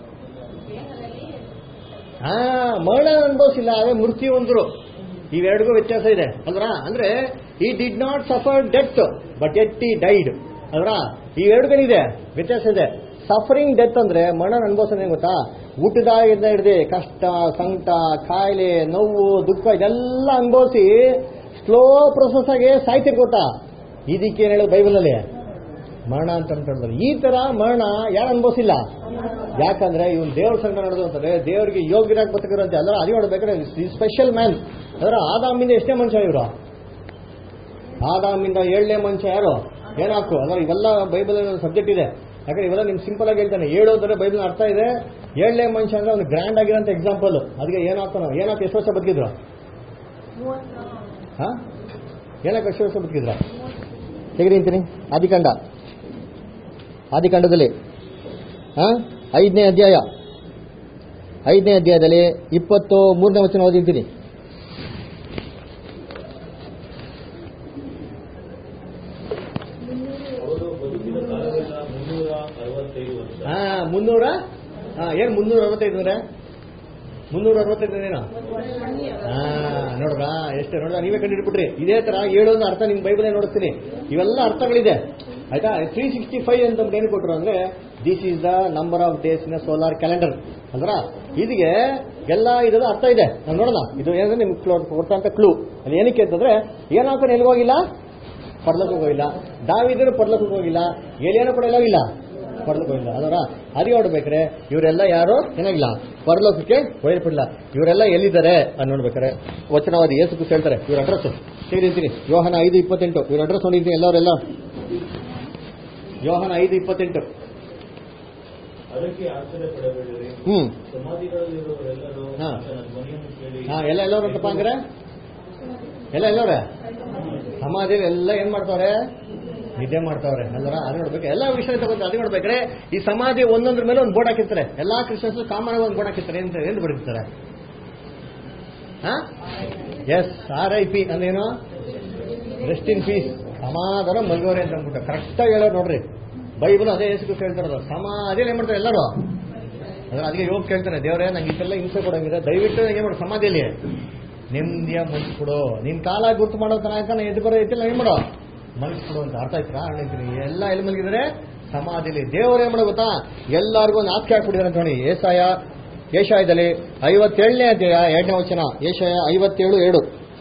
ಹಾ ಮರಣ ಅನುಭವಿಸಿಲ್ಲ ಅದೇ ಮೃತ್ಯು ಒಂದ್ರು ಇವೆರಡಿಗೂ ವ್ಯತ್ಯಾಸ ಇದೆ ಅಲ್ರ ಅಂದ್ರೆ he did not suffer death but yet he died ಅಲ್ರ ಇವೆರಡುಗಳಿದೆ ವ್ಯತ್ಯಾಸ ಇದೆ ಸಫರಿಂಗ್ ಡೆತ್ ಅಂದ್ರೆ ಮರಣ ಅನುಭವಿಸೋದೇ ಗೊತ್ತಾ ಊಟದಾಗಿಂದ ಹಿಡ್ದು ಕಷ್ಟ ಸಂಕಟ ಕಾಯಿಲೆ ನೋವು ದುಃಖ ಇದೆಲ್ಲ ಅನುಭವಿಸಿ ಸ್ಲೋ ಪ್ರೊಸೆಸ್ ಆಗಿ ಸಾಯ್ತಿರ್ ಗೊತ್ತಾ ಇದಕ್ಕೇನು ಹೇಳೋದು ಬೈಬಲಲ್ಲಿ ಮರಣ ಅಂತ ಅನ್ಕೊಂಡ್ರೆ ಈ ತರ ಮರಣ ಯಾರು ಅನುಭವಿಸಿಲ್ಲ ಯಾಕಂದ್ರೆ ಇವನ್ ದೇವ್ರ ಸಂಘ ನಡೆದು ಅಂತಂದ್ರೆ ದೇವರಿಗೆ ಯೋಗ್ಯರಾಗಿ ಬದುಕಿರಂತೆ ಅಲ್ಲ ಅದೇ ನೋಡ್ಬೇಕಾದ್ರೆ ಸ್ಪೆಷಲ್ ಮ್ಯಾನ್ ಅದರ ಆದಾಮಿಂದ ಎಷ್ಟೇ ಮನುಷ್ಯ ಇವರು ಆದಾಮಿಂದ ಏಳನೇ ಮನುಷ್ಯ ಯಾರು ಏನಾಕು ಅಂದ್ರೆ ಇವೆಲ್ಲ ಬೈಬಲ್ ಸಬ್ಜೆಕ್ಟ್ ಇದೆ ಯಾಕಂದ್ರೆ ಇವೆಲ್ಲ ನಿಮ್ಗೆ ಸಿಂಪಲ್ ಆಗಿ ಹೇಳ್ತಾನೆ ಹೇಳೋದ್ರೆ ಬೈಬಲ್ ಅರ್ಥ ಇದೆ ಏಳನೇ ಮನುಷ್ಯ ಅಂದ್ರೆ ಒಂದು ಗ್ರ್ಯಾಂಡ್ ಆಗಿರೋಂಥ ಎಕ್ಸಾಂಪಲ್ ಅದಕ್ಕೆ ಏನಾಗ್ತಾನೋ ಏನಾಕ ಎಷ್ಟು ವರ್ಷ ಬದುಕಿದ್ರು ಹಾ ಏನಕ್ಕೆ ಎಷ್ಟು ವರ್ಷ ಬದುಕಿದ್ರ ತೆಗೆದಿಂತೀನಿ ಆದಿಕಾಂಡ ಆದಿಕಾಂಡದಲ್ಲಿ ಹಾ ಐದನೇ ಅಧ್ಯಾಯ ಐದನೇ ಅಧ್ಯಾಯದಲ್ಲಿ ಇಪ್ಪತ್ತು ಮೂರನೇ ವಚನ ಓದಿದ್ದೀನಿ ಅವರು ಬದುಕಿದ ಕಾಲವೆಲ್ಲ ಮುನ್ನೂರ ಅರವತ್ತೈದು ವರ್ಷ ಹಾ ಮುನ್ನೂರ ಹಾ ಏನ್ ಮುನ್ನೂರ ಅರವತ್ತೈದು ಅಂದ್ರೆ ಮುನ್ನೂರ ಅರವತ್ತೈದು ಏನೋ ಹಾ ನೋಡ್ರ ಎಷ್ಟು ನೋಡ್ರ ನೀವೇ ಕಂಡಿಡ್ಬಿಟ್ರಿ ಇದೇ ತರ ಹೇಳೋದು ಅರ್ಥ ನಿಮ್ ಬೈಬಲ್ ನೋಡಿಸ್ತೀನಿ ಇವೆಲ್ಲ ಅರ್ಥಗಳಿದೆ ಆಯ್ತಾ ತ್ರೀ ಸಿಕ್ಸ್ಟಿ ಫೈವ್ ಅಂತ ಏನು ಕೊಟ್ಟರು ಅಂದ್ರೆ this is the number of days in solar calendar ಅಂದ್ರ ಇದಕ್ಕೆ ಎಲ್ಲ ಇದರ ಅರ್ಥ ಇದೆ ನಾವು ನೋಡೋಣ ಇದು ಏನಂದ್ರೆ ನಿಮ್ಗೆ ಕೊಡ್ತಂತ ಕ್ಲೂ ಅದು ಏನಕ್ಕೆ ಅಂತಂದ್ರೆ ಏನಾಗ್ತಾನೆ ಎಲ್ಲಿಗೋಗಿಲ್ಲ ಪರ್ಲಕ್ಕೆ ಹೋಗಿಲ್ಲ ದಾವಿದರು ಪರ್ಲಕ್ಕೆ ಹೋಗಿಲ್ಲ ಏಲಿಯಾನು ಕೂಡ ಎಲ್ಲೋಗಿಲ್ಲ ಪರ್ಲಕ್ಕೆ ಹೋಗಿಲ್ಲ ಅದರ ಅದೇ ನೋಡ್ಬೇಕಾರೆ ಇವರೆಲ್ಲ ಯಾರು ಏನಾಗಿಲ್ಲ ಪರಲೋಕಕ್ಕೆ ಒಯ್ಯಲ್ಪಡಿಲ್ಲ ಇವರೆಲ್ಲ ಎಲ್ಲಿದ್ದಾರೆ ಅಂತ ನೋಡ್ಬೇಕಾರೆ ವಚನವಾದಿ ಏಸು ಕ್ರಿಸ್ತ ಹೇಳ್ತಾರೆ ಇವ್ರ ಅಡ್ರೆಸ್ ಹೇಳಿರ್ತೀನಿ ಯೋಹನ ಐದು ಇಪ್ಪತ್ತೆಂಟು ಇವ್ರ ಅಡ್ರೆಸ್ ನೋಡಿದ್ದೀನಿ ಎಲ್ಲವರೆಲ್ಲ ಯೋಹನ ಐದು ಇಪ್ಪತ್ತೆಂಟು ಅದಕ್ಕೆ ಆಶ್ಚರ್ಯ ಪಡಬೇಡಿರಿ ಹ್ಮ್ ಸಮಾಧಿಗಳಲ್ಲಿರುವವರೆಲ್ಲರೂ ಹಾ. ಆತನ ಧ್ವನಿಯನ್ನು ಕೇಳಿ ಹಾ ಎಲ್ಲ ಎಲ್ಲವ್ರಂತಪ್ಪ ಅಂದ್ರೆ ಎಲ್ಲ ಎಲ್ಲವ್ರೆ ಸಮಾಧಿಯಲ್ಲಿ ಎಲ್ಲ ಏನ್ ಮಾಡ್ತಾವ್ರೆ ನಿದ್ದೆ ಮಾಡ್ತಾವ್ರೆ ಅಲ್ವರ ಅದು ನೋಡ್ಬೇಕು ಎಲ್ಲ ವಿಷಯ ತಗೊಂಡು ಅದು ನೋಡ್ಬೇಕ್ರೆ ಈ ಸಮಾಧಿ ಒಂದೊಂದ್ರ ಮೇಲೆ ಒಂದು ಬೋರ್ಡ್ ಹಾಕಿರ್ತಾರೆ ಎಲ್ಲಾ ಕ್ರಿಶ್ಚಿಯನ್ಸ್ ಕಾಮನ್ ಆಗಿ ಒಂದು ಬೋರ್ಡ್ ಹಾಕಿರ್ತಾರೆ ಅಂತ ಎಂದು ಬರೀತಾರೆ ಎಸ್ ಆರ್ ಐ ಪಿ ಅಂದೇನು ರೆಸ್ಟ್ ಇನ್ ಪೀಸ್ ಸಮಾಧಾನ ಮಲ್ಗೋರೆ ಅಂತ ಅಂದ್ಬಿಟ್ಟು ಕರೆಕ್ಟಾಗಿ ಹೇಳೋರು ನೋಡ್ರಿ ಬೈಬಲ್ ಅದೇ ಹೆಸರು ಕೇಳ್ತಾರದು ಸಮಾಧಿಯಲ್ಲಿ ಏನ್ ಮಾಡ್ತಾರೆ ಎಲ್ಲರೂ ಅದ್ರ ಅದಕ್ಕೆ ಯೋಗ ಕೇಳ್ತಾನೆ ದೇವರೇ ನಂಗೆ ಇಷ್ಟೆಲ್ಲ ಹಿಂಸೆ ಕೊಡಂಗಿದೆ ದಯವಿಟ್ಟು ನಂಗೆ ಏನ್ ಮಾಡು ಸಮಾಧಿಯಲ್ಲಿ ನೆಮ್ಮದಿಯ ಮನ್ಸು ಕೊಡು ನಿನ್ ಕಾಲ ಗುರ್ತು ಮಾಡೋ ತನಕ ನಾನು ಎದ್ದು ಬರೋ ಐತಿಲ್ಲ ಏನ್ ಮಾಡೋ ಮನ್ಸು ಕೊಡು ಅಂತ ಅರ್ಥ ಆಯ್ತಾ ಹೇಳ್ತೀನಿ ಎಲ್ಲ ಎಲ್ಲಿ ಮಲಗಿದ್ರೆ ಸಮಾಧಿಲಿ ದೇವರು ಏನ್ ಮಾಡೋ ಗೊತ್ತಾ ಎಲ್ಲಾರ್ಗೂ ಒಂದು ಆಪ್ಕೆ ಹಾಕ್ಬಿಟ್ಟಿದ್ದಾರೆ ಅಂತ ನೋಡಿ ಏಸಾಯ ಏಷಾಯದಲ್ಲಿ ಐವತ್ತೇಳನೇ ಅಧ್ಯಾಯ ಎರಡನೇ ವಚನ ಏಷಾಯ ಐವತ್ತೇಳು ಏಳು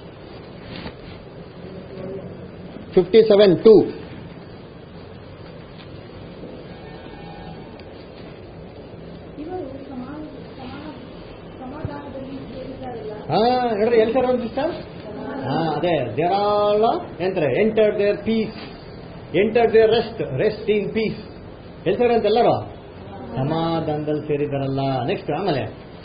ಫಿಫ್ಟಿ ಸೆವೆನ್ ಟೂ ಇವರು ಸಮಾನ ಸಮಾನ ಸಮಾಧಾನದಲ್ಲಿ ಸೇರಿದ್ದಾರಲ್ಲ ಹಾ ನೋಡ್ರಿ ಎಲ್ಲಿ ಸರ್ ಸಿಸ್ಟರ್ ಹಾ ಅದೇ ದೇರ್ ಆಲ್ ಎಂತಾರೆ enter their peace enter their rest rest in peace ಎಲ್ಲಿ ಸರ್ ಅಂತ ಎಲ್ಲರೂ ಸಮಾಧಾನದಲ್ಲಿ ಸೇರಿದಾರಲ್ಲ ನೆಕ್ಸ್ಟ್ ಆಮೇಲೆ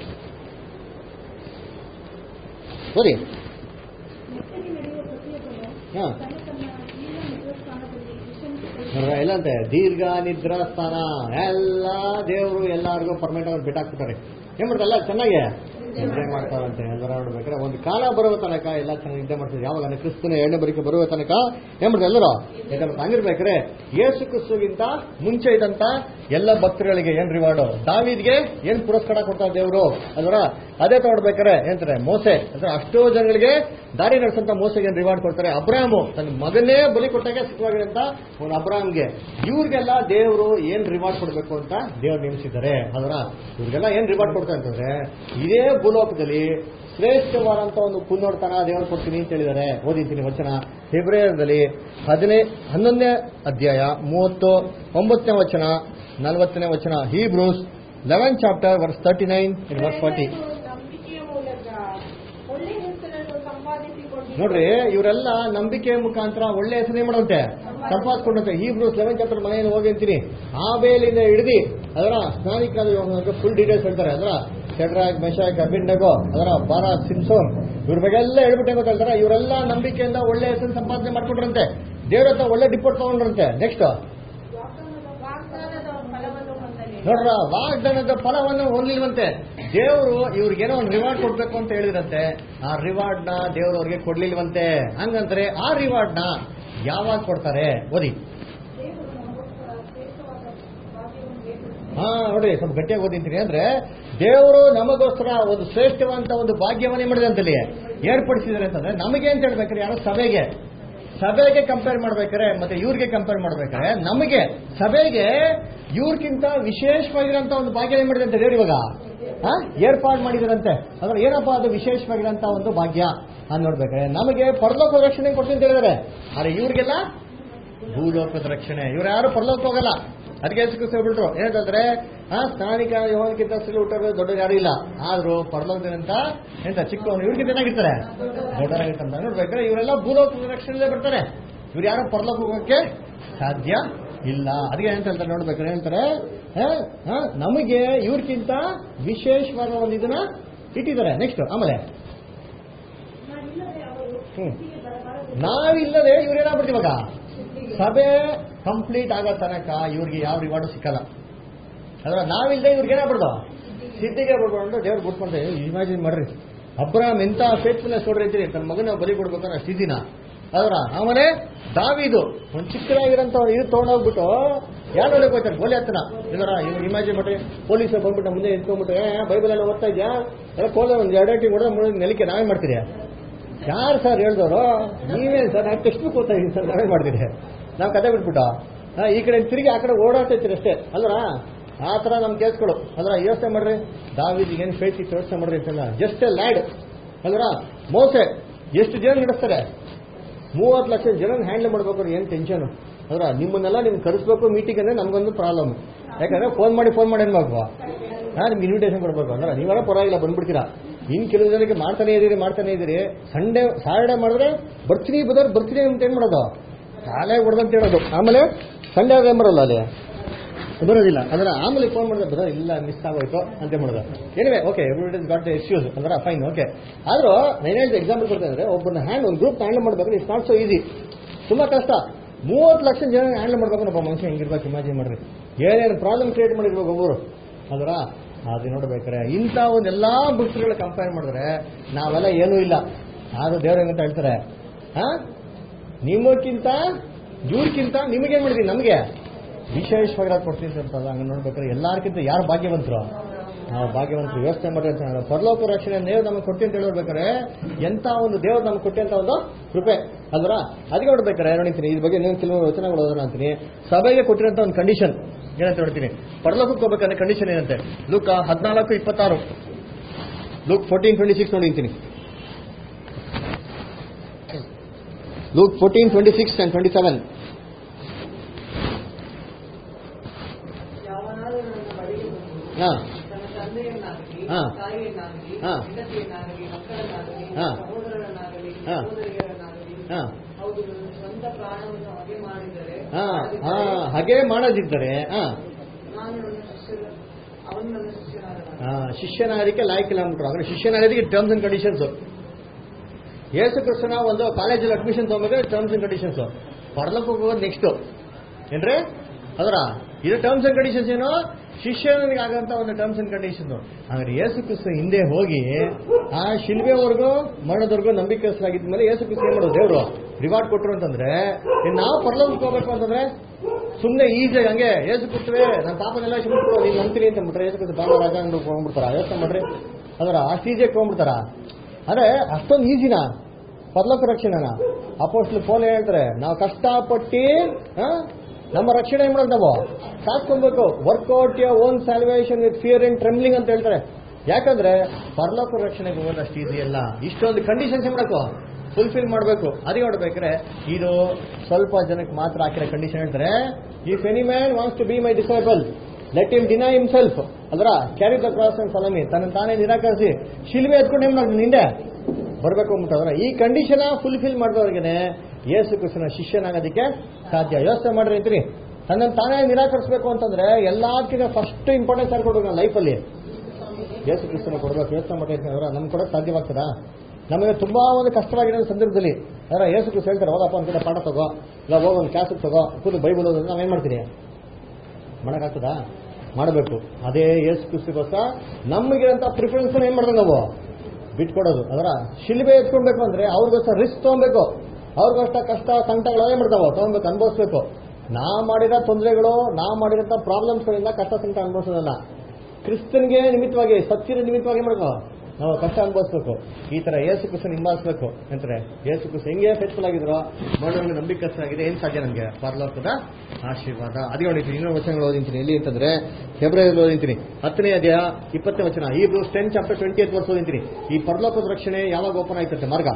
ಸರಿ ಮೆತ್ತಗೆ ನಡೆಯುವ ಪ್ರತಿಯೊಬ್ಬನು ಹಾ ತನ್ನ ತನ್ನ ಜೀವ ನಿದ್ರಾಸ್ಥಾನದಲ್ಲಿ ವಿಶ್ರಮಿಸಿಕೊಳ್ಳುತ್ತಾನೆ. ನೋಡ್ರ ಎಲ್ಲ ಅಂತೆ ದೀರ್ಘ ನಿದ್ರಾ ಸ್ಥಾನ ಎಲ್ಲ ದೇವರು ಎಲ್ಲಾರ್ಗೂ ಪರ್ಮನೆಂಟ್ ಆಗಿ ಬಿಟ್ಟಾಕ್ಬಿಟ್ಟಾರೆ ಏನ್ ಮಾಡ್ತಾರೆ ಎಲ್ಲ ಚೆನ್ನಾಗಿ ನಿದ್ರೆ ಮಾಡ್ತಾರಂತೆ ಅದರ ನೋಡ್ಬೇಕಾದ್ರೆ ಒಂದು ಕಾಲ ಬರುವ ತನಕ ಎಲ್ಲ ಚೆನ್ನಾಗಿ ನಿದ್ದೆ ಮಾಡ್ತಾರೆ ಯಾವಾಗ ಅಂದ್ರೆ ಕ್ರಿಸ್ತನ ಎರಡನೇ ಬರಿಕೆ ಬರುವ ತನಕ ಏನ್ ಮಾಡ್ತಾರೆ ಎಲ್ಲರೂ ಯಾಕಂದ್ರೆ ಹಂಗಿರ್ಬೇಕಾದ್ರೆ ಯೇಸು ಕ್ರಿಸ್ತುಗಿಂತ ಮುಂಚೆ ಇದ್ದಂತ ಎಲ್ಲ ಭಕ್ತರುಗಳಿಗೆ ಏನ್ ರಿವಾರ್ಡು ದಾವಿದ್ಗೆ ಏನ್ ಪುರಸ್ಕಾರ ಕೊಡ್ತಾರೆ ದೇವರು ಅದರ ಅದೇ ತಗೊಡ್ಬೇಕಾರೆ ಏನಂತಾರೆ ಮೋಸೆ ಅಂದ್ರೆ ಅಷ್ಟೋ ಜನಗಳಿಗೆ ದಾರಿ ನಡೆಸಂತ ಮೋಸೆಗೆ ಏನ್ ರಿವಾರ್ಡ್ ಕೊಡ್ತಾರೆ ಅಬ್ರಾಹಮು ತನ್ನ ಮಗನೇ ಬಲಿ ಕೊಟ್ಟಾಗ ಸಿಕ್ಕವಾಗಿರಂತ ಒಂದು ಅಬ್ರಾಹ್ಮ್ಗೆ ಇವ್ರಿಗೆಲ್ಲ ದೇವರು ಏನ್ ರಿವಾರ್ಡ್ ಕೊಡ್ಬೇಕು ಅಂತ ದೇವ್ರು ನೇಮಿಸಿದ್ದಾರೆ ಅದರ ಇವ್ರಿಗೆಲ್ಲ ಏನ್ ರಿವಾರ್ಡ್ ಕೊಡ್ತಾರೆ ಅಂತಂದ್ರೆ ಇದೇ ಭೂಲೋಕದಲ್ಲಿ ಶ್ರೇಷ್ಠವಾದಂತ ಒಂದು ಪುನೋಡ್ತನ ದೇವರು ಕೊಡ್ತೀನಿ ಅಂತ ಹೇಳಿದ್ದಾರೆ ಓದಿದ್ದೀನಿ ವಚನ ಫೆಬ್ರವರಿಯಲ್ಲಿ ಹದಿನೈ ಹನ್ನೊಂದನೇ ಅಧ್ಯಾಯ ಮೂವತ್ತು ಒಂಬತ್ತನೇ ವಚನ ನಲವತ್ತನೇ ವಚನ Hebrews eleven chapter verse thirty nine verse forty ನಂಬಿಕೆಯ ಮೂಲಕ ಒಳ್ಳೆ ಹೆಸರನ್ನು ಸಂಪಾದಿಸಿಕೊಂಡು ನೋಡ್ರಿ ಇವರೆಲ್ಲ ನಂಬಿಕೆ ಮುಖಾಂತರ ಒಳ್ಳೆ ಹೆಸರೇ ಮಾಡುವಂತೆ ಸಂಪಾದಿಸ್ಕೊಂಡಂತೆ ಈ ಬ್ರೂಸ್ ಲೆವೆನ್ ಚಾಪ್ಟರ್ ಮನೆಯಲ್ಲಿ ಹೋಗಿ ಅಂತೀನಿ ಆ ಬೇಲಿಂದ ಹಿಡಿದು ಅದರ ಸ್ನಾನಿಕಾದ ಫುಲ್ ಡೀಟೇಲ್ಸ್ ಹೇಳ್ತಾರೆ ಅದರ ಶೆಡ್ರಾಗ್ ಮೆಶಾಕ್ ಅಬಿಂಡಗೋ ಅದರ ಭಾರತ್ ಸಿಮ್ಸೋನ್ ಇವ್ರ ಬಗ್ಗೆ ಎಲ್ಲ ಹೇಳ್ಬಿಟ್ಟೆ ಗೊತ್ತಾಗ್ತಾರೆ ಇವರೆಲ್ಲ ನಂಬಿಕೆಯಿಂದ ಒಳ್ಳೆ ಹೆಸರು ಸಂಪಾದನೆ ಮಾಡ್ಕೊಂಡ್ರಂತೆ ದೇವ್ರ ಹತ್ರ ಒಳ್ಳೆ ಡಿಪೋರ್ಟ್ ತಗೊಂಡ್ರಂತೆ ನೆಕ್ಸ್ಟ್ ವಾಗ್ದಾನದ ಫಲವನ್ನು ಹೊಂದಲಿ ನೋಡ್ರ ವಾಗ್ದಾನದ ಫಲವನ್ನು ಹೊಂದಿಲ್ವಂತೆ ದೇವರು ಇವ್ರಿಗೇನೋ ಒಂದು ರಿವಾರ್ಡ್ ಕೊಡ್ಬೇಕು ಅಂತ ಹೇಳಿದ್ರಂತೆ ಆ ರಿವಾರ್ಡ್ ನ ದೇವರು ಅವ್ರಿಗೆ ಕೊಡ್ಲಿಲ್ವಂತೆ ಹಂಗಂದ್ರೆ ಆ ರಿವಾರ್ಡ್ ನ ಯಾವಾಗ ಕೊಡ್ತಾರೆ ಓದಿ ಹಾ ನೋಡ್ರಿ ಸ್ವಲ್ಪ ಗಟ್ಟಿಯಾಗಿ ಓದಿಂತೀನಿ ಅಂದ್ರೆ ದೇವರು ನಮಗೋಸ್ಕರ ಒಂದು ಶ್ರೇಷ್ಠವಂತ ಒಂದು ಭಾಗ್ಯವನ್ನೇ ಮಾಡಿದೆ ಅಂತಲ್ಲಿ ಏರ್ಪಡಿಸಿದ್ದಾರೆ ಅಂತಂದ್ರೆ ನಮಗೆ ಅಂತ ಹೇಳ್ಬೇಕಾದ್ರೆ ಯಾರೋ ಸಭೆಗೆ ಸಭೆಗೆ ಕಂಪೇರ್ ಮಾಡ್ಬೇಕಾರೆ ಮತ್ತೆ ಇವ್ರಿಗೆ ಕಂಪೇರ್ ಮಾಡ್ಬೇಕಾರೆ ನಮಗೆ ಸಭೆಗೆ ಇವ್ರಿಗಿಂತ ವಿಶೇಷವಾಗಿರೋಂತ ಒಂದು ಭಾಗ್ಯ ಏನ್ ಮಾಡಿದೆ ಅಂತ ದೇವ್ರು ಇವಾಗ ಹಾ ಏರ್ಪಾಡು ಮಾಡಿದಾರಂತೆ ಅಂದ್ರೆ ಏನಪ್ಪ ಅದು ವಿಶೇಷವಾಗಿರೋಂತ ಒಂದು ಭಾಗ್ಯ ಅಂತ ನೋಡ್ಬೇಕಾರೆ ನಮಗೆ ಪರಲೋಕ ರಕ್ಷಣೆ ಕೊಡ್ತೀನಿ ಅಂತ ಹೇಳಿದಾರೆ ಆದ್ರೆ ಇವ್ರಿಗೆಲ್ಲ ಭೂಲೋಕದ ರಕ್ಷಣೆ ಇವ್ರು ಯಾರು ಪರಲೋಕ ಹೋಗಲ್ಲ ಅದಕ್ಕೆ ಹೆಸರು ಹೇಳ್ಬಿಟ್ರು ಏನಂತಂದ್ರೆ ಆ ಸ್ಥಾನಿಕ ಯೋಹನ್ಕಿಂತ ಸಿಲು ಹುಟ್ಟೋರು ದೊಡ್ಡ ಯಾರು ಇಲ್ಲ ಆದ್ರೂ ಪರಲೋಕದಂತ ಎಂತ ಚಿಕ್ಕವನು ಇವ್ರಿಗೆ ಏನಾಗಿರ್ತಾರೆ ದೊಡ್ಡವರಾಗಿರ್ತಾರೆ ನೋಡ್ಬೇಕಾದ್ರೆ ಇವರೆಲ್ಲ ಭೂಲೋಕದ ರಕ್ಷಣೆಯಲ್ಲೇ ಬರ್ತಾರೆ ಇವ್ರು ಯಾರು ಪರಲೋಕ ಹೋಗೋಕೆ ಸಾಧ್ಯ ಇಲ್ಲ ಅದಕ್ಕೆ ಏನಂತ ಹೇಳ್ತಾರೆ ನೋಡ್ಬೇಕಾದ್ರೆ ಏನಂತಾರೆ ಆ, ಆ, ನಮಗೆ ಇವ್ರಿಗಿಂತ ವಿಶೇಷವಾದ ಒಂದು ಇದನ್ನ ಇಟ್ಟಿದ್ದಾರೆ ನೆಕ್ಸ್ಟ್ ಆಮೇಲೆ ನಾನಿಲ್ಲದೆ ಅವರು ಹ್ಮ್ ಹೀಗೆ ಬರಬಾರದು ನಾವಿಲ್ಲದೆ ಇವ್ರೇನಾಗ್ಬಿಡ್ತೀವಿ ಇವಾಗ ಸಭೆ ಕಂಪ್ಲೀಟ್ ಆಗೋ ತನಕ ಇವ್ರಿಗೆ ಯಾವ ರಿವಾರ್ಡು ಸಿಕ್ಕಲ್ಲ ಅದ್ರ ನಾವಿಲ್ಲದೆ ಇವ್ರಿಗೆ ಏನಾಗ್ಬಿಡ್ದು ಸಿದ್ಧಿಗೆ ಬರ್ಕೊಂಡು ದೇವ್ರು ಬಿಟ್ಕೊಂಡ್ರೆ ಇಮ್ಯಾಜಿನ್ ಮಾಡ್ರಿ ಅಬ್ರಾಮ್ ಎಂತ ಫೇತ್ಫುಲ್ನೆಸ್ ನೋಡ್ರಿ ಅಂತೀರಿ ತನ್ನ ಮಗನ ಬಲಿ ಕೊಡ್ಬೇಕಾದ್ರೆ ಅಷ್ಟು ಇದೀನ ಅದರ ಆಮೇಲೆ ದಾವಿದು ಒಂದು ಚಿಕ್ಕದಾಗಿರೋಂಥ ಇದು ತೊಗೊಂಡೋಗ್ಬಿಟ್ಟು ಯಾರು ನೋಡಕ್ ಹೋಗ್ತಾರೆ ಗೋಲಿ ಹತ್ತನ ಇದರ ಇವ್ರು ಇಮ್ಯಾಜಿನ್ ಮಾಡ್ರಿ ಪೊಲೀಸ್ ಬಂದ್ಬಿಟ್ಟು ಮುಂದೆ ನಿಂತ್ಕೊಂಡ್ಬಿಟ್ಟು ಏ ಬೈಬಲ್ ಎಲ್ಲ ಓದ್ತಾ ಇದ್ಯಾ ಎಲ್ಲ ಕೋಲ ಒಂದು ಎರಡು ಟೀಮ್ ಹೊಡೆದ ಮುಗಿದ ನೆಲಕ್ಕೆ ನಾವೇ ಮಾಡ್ತೀರಿ ಯಾರು ಸರ್ ಹೇಳ್ದವರು ನೀವೇನು ಸರ್ ನಾನು ಟೆಕ್ಸ್ಟ್ ಬುಕ್ ಓದ್ತಾ ಇದ್ದೀನಿ ಸರ್ ನಾವೇ ಮಾಡ್ತೀನಿ ನಾವು ಕತೆ ಬಿಟ್ಬಿಟ್ಟು ಹಾ, ಈ ಕಡೆ ತಿರುಗಿ ಆ ಕಡೆ ಓಡಾಡ್ತೈತೀರಿ ಅಷ್ಟೇ ಅಲ್ವಾ ಆ ಥರ ನಮ್ಮ ಕೇಸ್ಗಳು ಅಲ್ವಾ ಯೋಚನೆ ಮಾಡ್ರಿ ದಾವಿದ್ ಏನು ಫೇಸ್ ಇತ್ತು ಯೋಚನೆ ಮಾಡ್ರಿ ಅಂತಲ್ಲ ಜಸ್ಟ್ ಎ ಲ್ಯಾಡ್ ಅಲ್ವಾ ಮೋಸೆ ಎಷ್ಟು ಜನ ನಡೆಸ್ತಾರೆ ಮೂವತ್ತು ಲಕ್ಷ ಜನ ಹ್ಯಾಂಡಲ್ ಮಾಡ್ಬೇಕು ಏನು ಟೆನ್ಷನ್ ಅದ್ರ ನಿಮ್ಮನ್ನೆಲ್ಲ ನಿಮ್ಗೆ ಕರೆಸ್ಬೇಕು ಮೀಟಿಂಗ್ ಅಂದ್ರೆ ನಮ್ಗೊಂದು ಪ್ರಾಬ್ಲಮ್ ಯಾಕಂದ್ರೆ ಫೋನ್ ಮಾಡಿ ಫೋನ್ ಮಾಡಿ ಏನ್ಬೇಕು ಹಾ ನಿಮ್ಗೆ ಇನ್ವಿಟೇಷನ್ ಕೊಡ್ಬೇಕು ಅಂದ್ರೆ ನೀವೆಲ್ಲ ಪರವಾಗಿಲ್ಲ ಬಂದ್ಬಿಡ್ತೀರಾ ಇನ್ ಕೆಲವು ಜನಕ್ಕೆ ಮಾಡ್ತಾನೆ ಇದೀರಿ ಮಾಡ್ತಾನೆ ಇದೀರಿ ಸಂಡೇ ಸಾಟರ್ಡೆ ಮಾಡಿದ್ರೆ ಬರ್ತೀನಿ ಬದರ್ ಬರ್ತೀನಿ ಅಂತ ಏನ್ ಮಾಡೋದು ಕಾಲೇ ಹೊಡೆದಂತ ಹೇಳೋದು ಆಮೇಲೆ ಸಂಡೇ ಆದ್ರೆ ಏನ್ ಬರಲ್ಲ ಅಲ್ಲಿ ಬರೋದಿಲ್ಲ ಅಂದ್ರೆ ಆಮೇಲೆ ಫೋನ್ ಮಾಡಿದ್ರೆ ಬರೋ ಇಲ್ಲ ಮಿಸ್ ಆಗೋಯ್ತು ಅಂತ ಮಾಡೋದು anyway okay every got issues ಅಂದ್ರೆ ಫೈನ್ ಓಕೆ ಆದ್ರೂ ನಾನು ಹೇಳಿದ ಎಕ್ಸಾಂಪಲ್ ಕೊಡ್ತೇನೆ ಅಂದ್ರೆ ಒಬ್ಬನ ಹ್ಯಾಂಡ್ ಒಂದು ಗ್ರೂಪ್ ಹ್ಯಾಂಡಲ್ ಮಾಡ್ಬೇಕಾದ್ರೆ ಇಟ್ಸ್ ನಾಟ್ ಸೊ ಈಸಿ ತುಂಬಾ ಕಷ್ಟ ಮೂವತ್ತು ಲಕ್ಷ ಜನ ಹ್ಯಾಂಡಲ್ ಮಾಡ್ಬೇಕು ಒಬ್ಬ ಮನುಷ್ಯ ಹೆಂಗಿರ್ಬೇಕು ಇಮ್ಯಾಜಿನ್ ಮಾಡ್ರಿ ಏನೇನು ಪ್ರಾಬ್ಲಮ್ ಕ್ರಿಯೇಟ್ ಮಾಡಿರ್ಬೇಕು ಒಬ್ಬರು ಅದರ ಅದು ನೋಡ್ಬೇಕಾರೆ ಇಂಥ ಒಂದು ಎಲ್ಲಾ ಬುಕ್ಸ್ಗಳ ಕಂಪೇರ್ ಮಾಡಿದ್ರೆ ನಾವೆಲ್ಲ ಏನೂ ಇಲ್ಲ ಆದ್ರೂ ದೇವ್ರ ಹೆಂಗಂತ ಹೇಳ್ತಾರೆ ಹಾ ನಿಮಗಿಂತ ಇವ್ರಿಗಿಂತ ನಿಮಗೇನ್ ಮಾಡಿದೀನಿ ನಮಗೆ ವಿಶೇಷವಾಗಿರೋದು ಕೊಡ್ತೀನಿ ಅಂತಲ್ಲ ಹಂಗ ನೋಡ್ಬೇಕಾದ್ರೆ ಎಲ್ಲಾರ್ಕಿಂತ ಯಾರು ಭಾಗ್ಯವಂತರು ನಾವು ಭಾಗ್ಯವಂತರು ಯೋಚನೆ ಮಾಡಿ ಅಂತ ಹೇಳೋದು. ಪರಲೋಕ ರಕ್ಷಣೆ ದೇವ್ರು ನಮಗೆ ಕೊಟ್ಟಿ ಅಂತ ಹೇಳ್ಬೇಕಾದ್ರೆ ಎಂತ ಒಂದು ದೇವ್ರು ನಮ್ಗೆ ಕೊಟ್ಟಿ ಅಂತ ಒಂದು ಕೃಪೆ ಅಲ್ವರ ಅದಕ್ಕೆ ನೋಡ್ಬೇಕಾರೆ ನೋಡಿತೀನಿ ಇದ್ರ ಬಗ್ಗೆ ಇನ್ನೊಂದು ಕೆಲವು ವಚನಗಳು ಓದೋಣ ಅಂತೀನಿ ಸಭೆಗೆ ಕೊಟ್ಟಿರೋಂಥ ಒಂದು ಕಂಡೀಷನ್ ಏನಂತ ನೋಡ್ತೀನಿ ಪರಲೋಕಕ್ಕೆ ಹೋಗ್ಬೇಕಂದ್ರೆ ಕಂಡೀಷನ್ ಏನಂತೆ ಲೂಕ ಹದಿನಾಲ್ಕು ಇಪ್ಪತ್ತಾರು ಲೂಕ್ ಫೋರ್ಟೀನ್ ಟ್ವೆಂಟಿ ಸಿಕ್ಸ್ ನೋಡಿದ್ದೀನಿ Luke fourteen twenty six and twenty seven ಯಾವನಾದರೂ ನನ್ನ ಬಳಿಗೆ ಬಂದು ಹಾ ತನ್ನ ತಂದೆಯನ್ನಾಗಲಿ ಹಾ. ತಾಯಿಯನ್ನಾಗಲಿ ಹಾ. ಹೆಂಡತಿಯನ್ನಾಗಲಿ ಮಕ್ಕಳನ್ನಾಗಲಿ ಹಾ. ಸಹೋದರರನ್ನಾಗಲಿ ಹಾ. ಸಹೋದರಿಯರನ್ನಾಗಲಿ ಹಾ. ಹೌದು ನನ್ನ ಸ್ವಂತ ಪ್ರಾಣವನ್ನು ಹಾಗೆ ಮಾಡಿದರೆ ಹಾ ಮಾಡಿದರೆ ಹಾ ಹಾಗೆ ಮಾಡೋದಿದ್ದರೆ ಹಾ ನಾನು ನನ್ನ ಶಿಷ್ಯರ ಅವನು ನನ್ನ ಶಿಷ್ಯನಾದ ಆ, ಶಿಷ್ಯನಾಗಲಿಕ್ಕೆ ಲಾಯಕ್ಕಿಲ್ಲ ಅಂದ್ಬಿಟ್ರು ಅಂದ್ರೆ ಶಿಷ್ಯನಾಗೋದಕ್ಕೆ ಟರ್ಮ್ಸ್ ಅಂಡ್ ಕಂಡೀಷನ್ಸ್ ಯೇಸು ಕೃಷ್ಣನ ಒಂದು ಕಾಲೇಜಲ್ಲಿ ಅಡ್ಮಿಷನ್ ತಗೊಂಡ್ರೆ ಟರ್ಮ್ಸ್ ಅಂಡ್ ಕಂಡೀಷನ್ಸ್ ಪರಲೋಕ ಹೋಗೋದು ನೆಕ್ಸ್ಟ್ ಏನ್ರಿ ಅದರ ಇದು ಟರ್ಮ್ಸ್ ಅಂಡ್ ಕಂಡೀಷನ್ಸ್ ಏನು ಶಿಷ್ಯನಿಗೆ ಆಗಂತ ಒಂದು ಟರ್ಮ್ಸ್ ಅಂಡ್ ಕಂಡೀಷನ್ ಹಾಗಾದ್ರೆ ಯೇಸು ಕ್ರಿಸ್ತ ಹಿಂದೆ ಹೋಗಿ ಆ ಶಿಲ್ಬೆವರೆಗೂ ಮರಣದವರೆಗೂ ನಂಬಿಕೆಸ್ತಾಗಿದ್ದ ಮೇಲೆ ಯೇಸು ಕ್ರಿಸ್ತ ಏನ್ ಮಾಡೋದು ದೇವರು ರಿವಾರ್ಡ್ ಕೊಟ್ಟರು ಅಂತಂದ್ರೆ ಇನ್ ನಾವು ಪರಲೋಕಕ್ಕೆ ಹೋಗ್ಬೇಕು ಅಂತಂದ್ರೆ ಸುಮ್ಮನೆ ಈಸಿಯಾಗಿ ಹಂಗೆ ಯೇಸು ಕ್ರಿಸ್ತವೇ ನನ್ನ ಪಾಪನೆಲ್ಲ ಕ್ಷಮಿಸ್ಬಿಡು ನೀನು ನಂಬ್ತೀನಿ ಅಂತ ಬಿಟ್ರೆ ಯೇಸು ಕ್ರಿಸ್ತ ಬಾಳ ರಾಜ ಅಂಗಡಿ ಹೋಗ್ಬಿಡ್ತಾರ ಯೋಚನೆ ಮಾಡ್ರಿ ಅದರ ಅಷ್ಟು ಈಸಿಯಾಗಿ ಹೋಗ್ಬಿಡ್ತಾರ ಅಂದ್ರೆ ಅಷ್ಟೊಂದು ಈಸಿನಾ ಪರಲೋಕ ರಕ್ಷಣೆನ ಅಪೋಸ್ಟ್ಲು ಪೋಲೆ ಹೇಳ್ತಾರೆ ನಾವು ಕಷ್ಟಪಟ್ಟು ಆ, ನಮ್ಮ ರಕ್ಷಣೆ ಏನ್ ಮಾಡೋದು ನಾವು ಸಾಕ್ಕೊಬೇಕು work out your own salvation with fear and trembling ಅಂತ ಹೇಳ್ತಾರೆ ಯಾಕಂದ್ರೆ ಪರಲೋಕ ರಕ್ಷಣೆಗೆ ಹೋಗೋದು ಅಷ್ಟು ಈಸಿ ಅಲ್ಲ ಇಷ್ಟೊಂದು ಕಂಡೀಷನ್ಸ್ ಏನ್ ಮಾಡಬೇಕು ಫುಲ್ಫಿಲ್ ಮಾಡಬೇಕು ಅದಕ್ಕೆ ನೋಡ್ಬೇಕಾದ್ರೆ ಇದು ಸ್ವಲ್ಪ ಜನಕ್ಕೆ ಮಾತ್ರ ಹಾಕಿರೋ ಕಂಡೀಷನ್ ಹೇಳ್ತಾರೆ if any man wants to be my disciple let him deny himself ಅಲ್ರ carry the cross and follow me ತನ್ನ ತಾನೇ ನಿರಾಕರಿಸಿ ಶಿಲ್ವೆ ಎತ್ಕೊಂಡು ಏನ್ ಮಾಡ್ತೀನಿ ಹಿಂದೆ ಬರ್ಬೇಕು ಅಂದ್ಬಿಟ್ಟವ್ರ ಈ ಕಂಡೀಷನ್ ಫುಲ್ಫಿಲ್ ಮಾಡಿದವ್ರಿಗೆ ಯೇಸು ಕೃಷ್ಣನ ಶಿಷ್ಯನಾಗೋದಕ್ಕೆ ಸಾಧ್ಯ ಯೋಚನೆ ಮಾಡ್ರಿ ಐತ್ರಿ ತನ್ನನ್ನು ತಾನೇ ನಿರಾಕರಿಸಬೇಕು ಅಂತಂದ್ರೆ ಎಲ್ಲದಕ್ಕಿಂತ ಫಸ್ಟ್ ಇಂಪಾರ್ಟೆನ್ಸ್ ಯಾರು ಕೊಡ್ಬೇಕು ಲೈಫಲ್ಲಿ ಯೇಸು ಕ್ರಿಸ್ತನ ಕೊಡ್ಬೇಕು ಯೋಚನೆ ಮಾಡ್ತಾ ಅವರ ನಮ್ಗೆ ಕೊಡೋಕೆ ಸಾಧ್ಯವಾಗ್ತದಾ ನಮಗೆ ತುಂಬಾ ಒಂದು ಕಷ್ಟವಾಗಿರೋ ಸಂದರ್ಭದಲ್ಲಿ ಅವರ ಯೇಸು ಕ್ರಿಸ್ತ ಹೇಳ್ತಾರೆ ಹೋಗಪ್ಪ ಒಂದು ಕಡೆ ಪಾಠ ತಗೋ ಇಲ್ಲ ಹೋಗೋ ಒಂದು ಕ್ಲಾಸಿಗೆ ತಗೋ ಕೂತು ಬೈಬಲ್ ಓದೋದು ನಾವೇನ್ ಮಾಡ್ತೀನಿ ಮಾಡೋಕ್ಕಾಗ್ತದಾ ಮಾಡಬೇಕು ಅದೇ ಯೇಸು ಕ್ರಿಸ್ತಗೋಸ್ಕರ ನಮಗಿರಂತ ಪ್ರಿಫರೆನ್ಸ್ ಏನ್ ಮಾಡೋದು ನಾವು ಬಿಟ್ಕೊಡೋದು ಅದರ ಶಿಲ್ಬೆ ಎತ್ಕೊಳ್ಬೇಕು ಅಂದ್ರೆ ಅವ್ರಿಗೋಸ್ಕರ ರಿಸ್ಕ್ ತಗೊಬೇಕು ಅವ್ರಿಗೋಸ್ಕರ ಕಷ್ಟ ಸಂಕಟಗಳು ಏನ್ ಮಾಡ್ತಾವ ತಗೊಬೇಕು ಅನುಭವಿಸ್ಬೇಕು ನಾ ಮಾಡಿರೋ ತೊಂದರೆಗಳು ನಾ ಮಾಡಿರೋ ಪ್ರಾಬ್ಲಮ್ಸ್ಗಳಿಂದ ಕಷ್ಟ ಸಂಕಟ ಅನುಭವಿಸೋದಲ್ಲ ಕ್ರಿಸ್ತನ್ಗೆ ನಿಮಿತ್ತವಾಗಿ ಸತ್ಯದ ನಿಮಿತ್ತವಾಗಿ ಏನ್ ಮಾಡ್ಕೋ ನಾವು ಕಷ್ಟ ಅನುಭವಿಸ್ಬೇಕು ಈ ತರ ಏಸು ಕೃಷ್ಣ ಹಿಂಬಾಲಿಸ್ಬೇಕು ಅಂತಾರೆ ಏಸು ಕೃಷ್ಣ ಹೆಂಗೆ ಫೇಸ್ಫುಲ್ ಆಗಿದ್ರು ಮಾಡೋರಿಗೆ ನಂಬಿಕಸ್ಥರಾಗಿದೆ ಏನ್ ಸಾಧ್ಯ ನಮಗೆ ಪರಲೋಕದ ಆಶೀರ್ವಾದ ಅದೇ ನೋಡಿದ್ದೀನಿ ಇನ್ನೊಂದು ವಚನಗಳು ಓದಿಂತೀನಿ ಎಲ್ಲಿ ಅಂತಂದ್ರೆ ಫೆಬ್ರವರಿ ಓದಿಂತೀನಿ ಹತ್ತನೇ ಅಧ್ಯಾಯ ಇಪ್ಪತ್ತನೇ ವಚನ Hebrews ten chapter twenty eight verse ಓದಿಂತೀನಿ ಈ ಪರಲೋಕದ ರಕ್ಷಣೆ ಯಾವಾಗ ಓಪನ್ ಆಯ್ತಂತೆ ಮಾರ್ಗ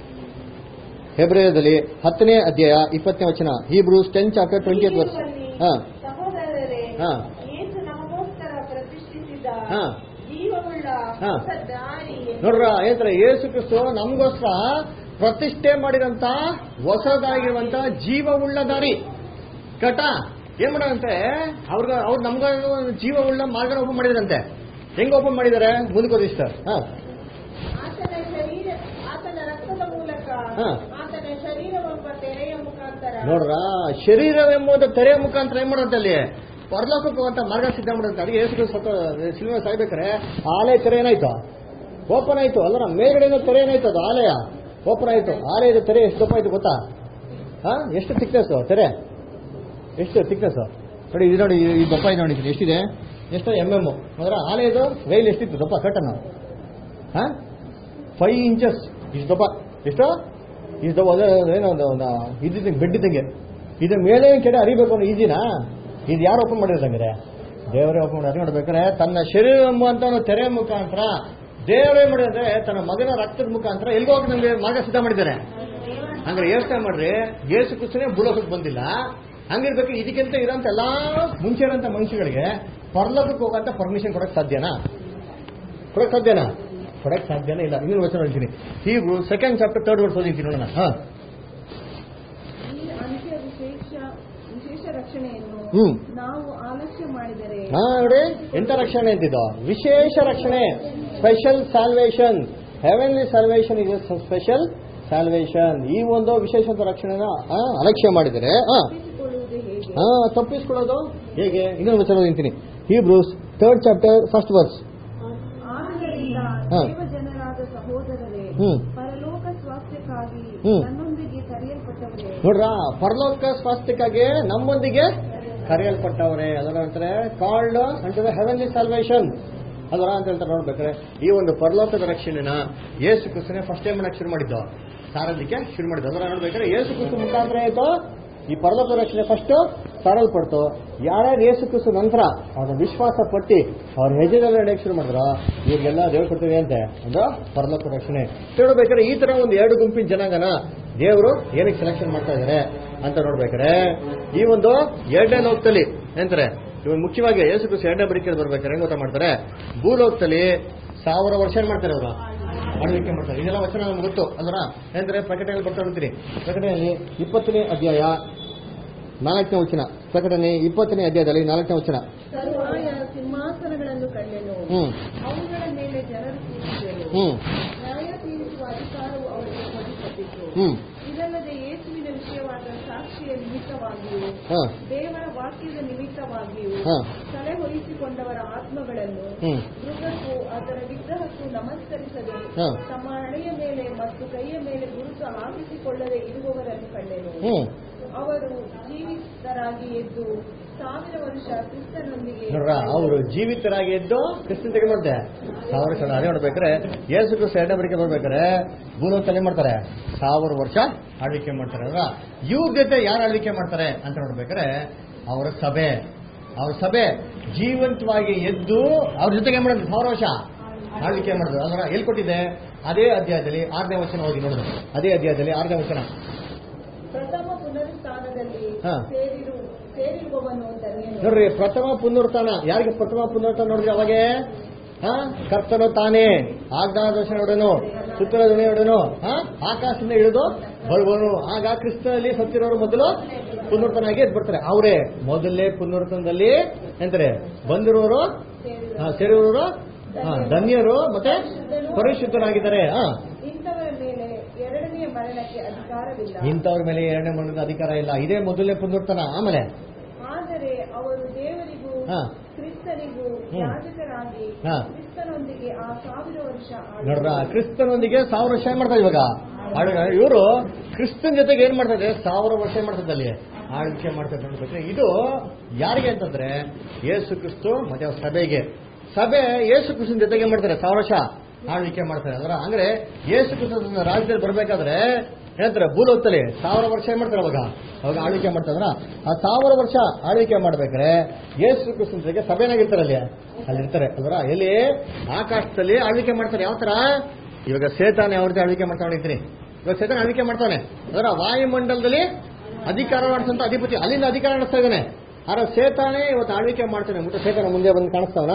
ಫೆಬ್ರವರಿಯಲ್ಲಿ ಹತ್ತನೇ ಅಧ್ಯಾಯ ಇಪ್ಪತ್ತನೇ ವಚನ Hebrews ten chapter twenty eight verse ಹಾ ಸಹೋದರರೇ ಹಾ. ಯೇಸು ನಮಗೋಸ್ಕರ ಪ್ರತಿಷ್ಠಿಸಿದ ಹಾ. ಜೀವವುಳ್ಳ ಹಾ. ಹೊಸ ದಾರಿ ನೋಡ್ರ ಹೇಳ್ತಾರೆ ಯೇಸು ಕ್ರಿಸ್ತು ನಮಗೋಸ್ಕರ ಪ್ರತಿಷ್ಠೆ ಮಾಡಿದಂತ ಹೊಸದಾಗಿರುವಂತ ಜೀವವುಳ್ಳ ದಾರಿ ಕಟ ಏನ್ ಮಾಡಂತೆ ಅವ್ರಿಗೆ ಅವ್ರು ನಮ್ಗ ಜೀವವುಳ್ಳ ಮಾರ್ಗ ಓಪನ್ ಮಾಡಿದ್ರಂತೆ ಹೆಂಗ್ ಓಪನ್ ಮಾಡಿದ್ದಾರೆ ಮುಂದಕ್ಕೆ ಓದಿ ಸರ್ ಹಾ ಆತನ ಶರೀರ ಆತನ ರಕ್ತದ ಮೂಲಕ ಹಾ. ಆತನ ಶರೀರವೆಂಬ ತೆರೆಯ ಮುಖಾಂತರ ನೋಡ್ರ ಶರೀರವೆಂಬುದು ತೆರೆಯ ಮುಖಾಂತರ ಏನ್ ಮಾಡಂತೆ ಅಲ್ಲಿ ಪರಲೋಕಕ್ಕೆ ಹೋಗುವಂತ ಮಾರ್ಗ ಸಿದ್ಧ ಮಾಡಂತೆ ಅದಕ್ಕೆ ಯೇಸು ಕ್ರಿಸ್ತು ಸತ್ತ ಸಿಲ್ವೆ ಸಾಯ್ಬೇಕಾರೆ ಆಲಯ ತೆರೆ ಏನಾಯ್ತು ಓಪನ್ ಆಯ್ತು ಅಲ್ಲ ಮೇಲ್ಗಡೆಯಿಂದ ತೆರೆ ಏನಾಯ್ತು ಅದು ಆಲಯ ಓಪನ್ ಆಯ್ತು ಆಲಯದ ತೆರೆ ಎಷ್ಟು ದಪ್ಪ ಆಯ್ತು ಗೊತ್ತಾ ಹಾ ಎಷ್ಟು ಥಿಕ್ನೆಸ್ ತೆರೆ ಎಷ್ಟು ಥಿಕ್ನೆಸ್ ನೋಡಿ ಇದು ನೋಡಿ ಈ ದಪ್ಪ ಇದೆ ನೋಡಿ ಇದು ಎಷ್ಟಿದೆ ಎಷ್ಟು ಎಮ್ ಎಮ್ ಅಂದ್ರೆ ಆಲಯದ ರೈಲ್ ಎಷ್ಟಿತ್ತು ದಪ್ಪ ಕಟ್ಟನ ಹಾ ಫೈವ್ ಇಂಚಸ್ ಇಷ್ಟು ದಪ್ಪ ಎಷ್ಟು ಇಷ್ಟು ದಪ್ಪ ಅದೇ ಏನೋ ಒಂದು ಒಂದು ಇದ್ದಿದ್ದಂಗೆ ಬೆಡ್ ಇದ್ದಂಗೆ ಇದು ಮೇಲೆ ಕೆಡೆ ಅರಿಬೇಕು ಅನ್ನೋ ಈಜಿನಾ ಇದು ಯಾರು ಓಪನ್ ಮಾಡಿದಂಗೆ ದೇವರೇ ಓಪನ್ ಮಾಡಿ ನೋಡ್ಬೇಕಾದ್ರೆ ತನ್ನ ಶರೀರ ಎಂಬುವಂತ ಒಂದು ತೆರೆ ಮುಖಾಂತರ ದೇವರೇ ಮಾಡಿದ್ರೆ ತನ್ನ ಮಗನ ರಕ್ತದ ಮುಖಾಂತರ ಎಲ್ಗೋ ಹೋಗಿ ನಮಗೆ ಮಾರ್ಗ ಸಿದ್ಧ ಮಾಡಿದ್ದಾರೆ ಹಂಗಾರೆ ಯೋಚನೆ ಮಾಡ್ರಿ ಯೇಸು ಕ್ರಿಸ್ತನೇ ಭೂಲೋಕಕ್ಕೆ ಬಂದಿಲ್ಲ ಹಂಗಿರ್ಬೇಕು ಇದಕ್ಕಿಂತ ಇರೋಂಥ ಎಲ್ಲಾ ಮುಂಚೆ ಇರೋಂಥ ಮನುಷ್ಯಗಳಿಗೆ ಪರಲೋಕಕ್ಕೆ ಹೋಗಂತ ಪರ್ಮಿಷನ್ ಕೊಡಕ್ ಸಾಧ್ಯನಾ ಕೊಡಕ್ ಸಾಧ್ಯನಾ ಕೊಡಕ್ ಸಾಧ್ಯನೇ ಇಲ್ಲ ಇನ್ನೊಂದು ವಚನ ಹೇಳ್ತೀನಿ ಹೀಗೂ ಸೆಕೆಂಡ್ ಚಾಪ್ಟರ್ ಥರ್ಡ್ ವರ್ಸ್ ಓದಿದ್ದೀನಿ ನೋಡೋಣ ಹಾ ಈ ಅಂತ್ಯ ವಿಶೇಷ ವಿಶೇಷ ರಕ್ಷಣೆಯನ್ನು ಹ್ಮ್. ನಾವು ಆಲಸ್ಯ ಮಾಡಿದರೆ ಹಾ ನೋಡಿ ಎಂತ ರಕ್ಷಣೆ ಅಂತಿದ್ದು ವಿಶೇಷ ರಕ್ಷಣೆ special salvation heavenly salvation is special salvation ಈ ಒಂದು ವಿಶೇಷ ರಕ್ಷಣೆನ ಆ, ಅಲಕ್ಷ್ಯ ಮಾಡಿದರೆ ಹಾ ತಪ್ಪಿಸಿಕೊಳ್ಳುವುದು ಹೇಗೆ ಹಾ ತಪ್ಪಿಸ್ಕೊಳ್ಳೋದು ಹೇಗೆ ಇನ್ನೊಂದು ವಚನ ಓದಿಂತೀನಿ Hebrews third chapter first verse ಆದ್ದರಿಂದ ಹಾ. ದೇವಜನರಾದ ಸಹೋದರರೇ ಹ್ಮ್. ಪರಲೋಕ ಸ್ವಾಸ್ಥ್ಯಕ್ಕಾಗಿ ಹ್ಮ್. ನನ್ನೊಂದಿಗೆ ಕರೆಯಲ್ಪಟ್ಟವರೇ ನೋಡ್ರ ಪರಲೋಕ ಸ್ವಾಸ್ಥ್ಯಕ್ಕಾಗಿ ನಮ್ಮೊಂದಿಗೆ ಕರೆಯಲ್ಪಟ್ಟವರೇ ಅದರ ಅಂತಾರೆ ಕಾಲ್ಡ್ ಅಂಟು ಹೆವೆನ್ಲಿ ಸಾಲ್ವೇಷನ್ ಅದರ ಅಂತ ಹೇಳ್ತಾರೆ ನೋಡ್ಬೇಕಾದ್ರೆ ಈ ಒಂದು ಪರಲೋಕದ ರಕ್ಷಣೆನ ಯೇಸು ಕ್ರಿಸ್ತನೇ ಫಸ್ಟ್ ಟೈಮ್ ಮಾಡಕ್ಕೆ ಶುರು ಮಾಡಿದ್ದು ಸಾರಲಿಕ್ಕೆ ಶುರು ಮಾಡಿದ್ದು ಅದರ ನೋಡ್ಬೇಕಾದ್ರೆ ಯೇಸು ಕ್ರಿಸ್ತು ಮುಖಾಂತರ ಆಯ್ತು ಈ ಪರಲೋಕದ ರಕ್ಷಣೆ ಫಸ್ಟ್ ಸಾರಲ್ಪಡ್ತು ಯಾರ್ಯಾರು ಯೇಸು ಕ್ರಿಸ್ತು ನಂತರ ಅವ್ರ ವಿಶ್ವಾಸ ಪಟ್ಟಿ ಅವ್ರ ಹೆಜ್ಜೆದಲ್ಲಿ ನಡೆಯಕ್ಕೆ ಶುರು ಮಾಡಿದ್ರ ಇವ್ರಿಗೆಲ್ಲ ದೇವ್ರು ಕೊಡ್ತೀವಿ ಅಂತೆ ಒಂದು ಪರಲೋಕ ರಕ್ಷಣೆ ನೋಡ್ಬೇಕಾದ್ರೆ ಈ ತರ ಒಂದು ಎರಡು ಗುಂಪಿನ ಜನಾಂಗನ ದೇವರು ಏನಕ್ಕೆ ಸೆಲೆಕ್ಷನ್ ಮಾಡ್ತಾ ಇದಾರೆ ಅಂತ ನೋಡ್ಬೇಕಾದ್ರೆ ಈ ಒಂದು ಎರಡನೇ ಲೋಕದಲ್ಲಿ ಎಂತಾರೆ ಇವಾಗ ಮುಖ್ಯವಾಗಿ ಯೇಸು ಕ್ರಿಸ್ತು ಎರಡನೇ ಬರಿಕೆ ಬರ್ಬೇಕಾದ್ರೆ ಹೆಂಗ್ ಗೊತ್ತಾ ಮಾಡ್ತಾರೆ ಭೂಲೋಕದಲ್ಲಿ ಸಾವಿರ ವರ್ಷ ಏನ್ ಮಾಡ್ತಾರೆ ಅವರು ಆಳ್ವಿಕೆ ಮಾಡ್ತಾರೆ ಇದೆಲ್ಲ ವಚನ ನಮ್ಗೆ ಗೊತ್ತು ಅಲ್ವರ ಏನಂದ್ರೆ ಪ್ರಕಟಣೆಯಲ್ಲಿ ಬರ್ತಾ ಇರ್ತೀರಿ ಪ್ರಕಟಣೆಯಲ್ಲಿ ಇಪ್ಪತ್ತನೇ ಅಧ್ಯಾಯ ನಾಲ್ಕನೇ ವಚನ ಪ್ರಕಟಣೆ ಇಪ್ಪತ್ತನೇ ಅಧ್ಯಾಯದಲ್ಲಿ ನಾಲ್ಕನೇ ವಚನ ತರುವಾಯ ಸಿಂಹಾಸನಗಳನ್ನು ಕಂಡೆನು ಹ್ಮ್ ಅವುಗಳ ಮೇಲೆ ಜನರು ಕೂತಿದ್ದರು ಹ್ಮ್ ನ್ಯಾಯ ತೀರಿಸುವ ಅಧಿಕಾರವು ಅವರಿಗೆ ಕೊಡಲ್ಪಟ್ಟಿತು ಹ್ಮ್ ಇದಲ್ಲದೆ ಯೇಸುವಿನ ವಿಷಯವಾದ ಸಾಕ್ಷಿ ಭಾಷೆಯ ನಿಮಿತ್ತವಾಗಿಯೂ ಹಾ ದೇವರ ವಾಕ್ಯದ ನಿಮಿತ್ತವಾಗಿಯೂ ಹಾ ತಲೆ ಹೊರಿಸಿಕೊಂಡವರ ಆತ್ಮಗಳನ್ನು ಹ್ಮ್ ಮೃಗಕ್ಕೂ ಅದರ ವಿಗ್ರಹಕ್ಕೂ ನಮಸ್ಕರಿಸದೆ ಹಾ. ತಮ್ಮ ಹಣೆಯ ಮೇಲೆ ಮತ್ತು ಕೈಯ ಮೇಲೆ ಗುರುತು ಹಾಕಿಸಿಕೊಳ್ಳದೆ ಇರುವವರನ್ನು ಕಂಡೆನು ಹ್ಮ್ ಅವರು ಜೀವಿತರಾಗಿ ಎದ್ದು ಸಾವಿರ ವರ್ಷ ಕ್ರಿಸ್ತನೊಂದಿಗೆ ನೋಡ್ರ ಅವರು ಜೀವಿತರಾಗಿ ಎದ್ದು ಕ್ರಿಸ್ತನ್ ತೆಗೆ ಮಾಡ್ತೆ ಸಾವಿರ ಸಲ ಅದೇ ನೋಡ್ಬೇಕಾರೆ ಯೇಸು ಕ್ರಿಸ್ತ ಎರಡನೇ ಬರಿಕೆ ಬರ್ಬೇಕಾರೆ ಭೂಲೋಕದಲ್ಲಿ ಮಾಡ್ತಾರೆ ಸಾವಿರ ವರ್ಷ ಆಳ್ವಿಕೆ ಮಾಡ್ತಾರೆ ಅಲ್ವಾ ಇವ್ರ ಜೊತೆ ಯಾರು ಆಳ್ವಿಕೆ ಮಾಡ್ತಾರೆ ಅಂತ ನೋಡ್ಬೇಕಾರೆ ಅವರ ಸಭೆ ಅವ್ರ ಸಭೆ ಜೀವಂತವಾಗಿ ಎದ್ದು ಅವ್ರ ಜೊತೆಗೆ ಏನ್ ಮಾಡೋದು ಸಾವಿರ ವರ್ಷ ಆಳ್ವಿಕೆ ಮಾಡೋದು ಅಲ್ವಾ ಎಲ್ಲಿ ಕೊಟ್ಟಿದೆ ಅದೇ ಅಧ್ಯಾಯದಲ್ಲಿ ಆರನೇ ವಚನ ಹೋಗಿ ನೋಡಿದ್ರು ಅದೇ ಅಧ್ಯಾಯದಲ್ಲಿ ಆರನೇ ವಚನ ಪ್ರಥಮ ಪುನರುತ್ಥಾನದಲ್ಲಿ ಹಾ. ಸೇರಿರು ಸೇರಿರುವವನು ಧನ್ಯನು ನೋಡ್ರಿ ಪ್ರಥಮ ಪುನರುತ್ಥಾನ ಯಾರಿಗೆ ಪ್ರಥಮ ಪುನರುತ್ಥಾನ ನೋಡ್ರಿ ಅವಾಗೆ ಹಾ ಕರ್ತನು ತಾನೇ ಆಜ್ಞಾದರ್ಶನ ಹೊಡೆನು ಸುತ್ತಲ ಧ್ವನಿ ಹೊಡೆನು ಹಾ ಆಕಾಶದಿಂದ ಇಳಿದು ಬರುವನು ಆಗ ಕ್ರಿಸ್ತನಲ್ಲಿ ಸತ್ತಿರೋರು ಮೊದಲು ಪುನರುತ್ಥಾನಾಗಿ ಎದ್ದು ಬರ್ತಾರೆ ಅವರೇ ಮೊದಲೇ ಪುನರುತ್ಥಾನದಲ್ಲಿ ಎಂತಾರೆ ಬಂದಿರೋರು ಹಾ, ಸೇರಿರೋರು ಹಾ, ಧನ್ಯರು ಮತ್ತೆ ಪರಿಶುದ್ಧರಾಗಿದ್ದಾರೆ ಹಾ ಇಂಥವರ ಮೇಲೆ ಎರಡನೆಯ ಮರಣಕ್ಕೆ ಅಧಿಕಾರವಿಲ್ಲ ಇಂಥವ್ರ ಮೇಲೆ ಎರಡನೇ ಮರಣದ ಅಧಿಕಾರ ಇಲ್ಲ ಇದೇ ಮೊದಲನೇ ಪುನರುತ್ಥಾನ ಆಮೇಲೆ ಆದರೆ ಅವರು ದೇವರಿಗೂ ಹಾ. ಕ್ರಿಸ್ತನಿಗೂ ಹ್ಮ್. ಯಾಜಕರಾಗಿ ಹಾ. ಕ್ರಿಸ್ತನೊಂದಿಗೆ ಆ ಸಾವಿರ ವರ್ಷ ಆಳಿದರು. ನೋಡ್ರ ಕ್ರಿಸ್ತನೊಂದಿಗೆ ಸಾವಿರ ವರ್ಷ ಏನ್ ಮಾಡ್ತಾರೆ ಇವಾಗ ಇವರು ಕ್ರಿಸ್ತನ್ ಜೊತೆಗೆ ಏನ್ ಮಾಡ್ತಾರೆ ಸಾವಿರ ವರ್ಷ ಏನ್ ಮಾಡ್ತಾರೆ ಅಲ್ಲಿ ಆಳ್ವಿಕೆ ಮಾಡ್ತಾರೆ ನೋಡ್ಬೇಕು ಇದು ಯಾರಿಗೆ ಅಂತಂದ್ರೆ ಯೇಸು ಕ್ರಿಸ್ತು ಮತ್ತೆ ಅವ್ರ ಸಭೆಗೆ ಸಭೆ ಯೇಸು ಕ್ರಿಸ್ತನ್ ಜೊತೆಗೆ ಏನ್ ಮಾಡ್ತಾರೆ ಸಾವಿರ ವರ್ಷ ಆಳ್ವಿಕೆ ಮಾಡ್ತಾರೆ ಅದರ ಅಂದ್ರೆ ಯೇಸು ಕ್ರಿಸ್ತನ ರಾಜ್ಯದಲ್ಲಿ ಬರ್ಬೇಕಾದ್ರೆ ಹೇಳ್ತಾರೆ ಭೂಲೋಕದಲ್ಲಿ ಸಾವಿರ ವರ್ಷ ಏನ್ ಮಾಡ್ತಾರೆ ಅವಾಗ ಅವಾಗ ಆಳ್ವಿಕೆ ಮಾಡ್ತಾರ ಆ ಸಾವಿರ ವರ್ಷ ಆಳ್ವಿಕೆ ಮಾಡ್ಬೇಕಾದ್ರೆ ಯೇಸು ಕ್ರಿಸ್ತನ ಜೊತೆಗೆ ಸಭೆನಾಗಿರ್ತಾರೆ ಅಲ್ಲಿ ಅಲ್ಲಿ ಇರ್ತಾರೆ ಅಲ್ವರ ಎಲ್ಲಿ ಆಕಾಶದಲ್ಲಿ ಆಳ್ವಿಕೆ ಮಾಡ್ತಾರೆ ಯಾವ ತರ ಇವಾಗ ಸೇತಾನೆ ಯಾವ ರೀತಿ ಆಳ್ವಿಕೆ ಮಾಡ್ತಾ ಹೊಡಿತೀನಿ ಇವಾಗ ಸೇತಾನ ಆಳ್ವಿಕೆ ಮಾಡ್ತಾನೆ ಅದರ ವಾಯುಮಂಡಲದಲ್ಲಿ ಅಧಿಕಾರ ಮಾಡಿಸಂತ ಅಧಿಪತಿ ಅಲ್ಲಿಂದ ಅಧಿಕಾರ ನಡೆಸ್ತಾ ಇದ್ದಾನೆ ಆದ್ರೆ ಸೇತಾನೆ ಇವತ್ತು ಆಳ್ವಿಕೆ ಮಾಡ್ತಾನೆ ಅಂದ್ಬಿಟ್ಟು ಸೇತಾನ ಮುಂದೆ ಬಂದು ಕಾಣಿಸ್ತಾವನ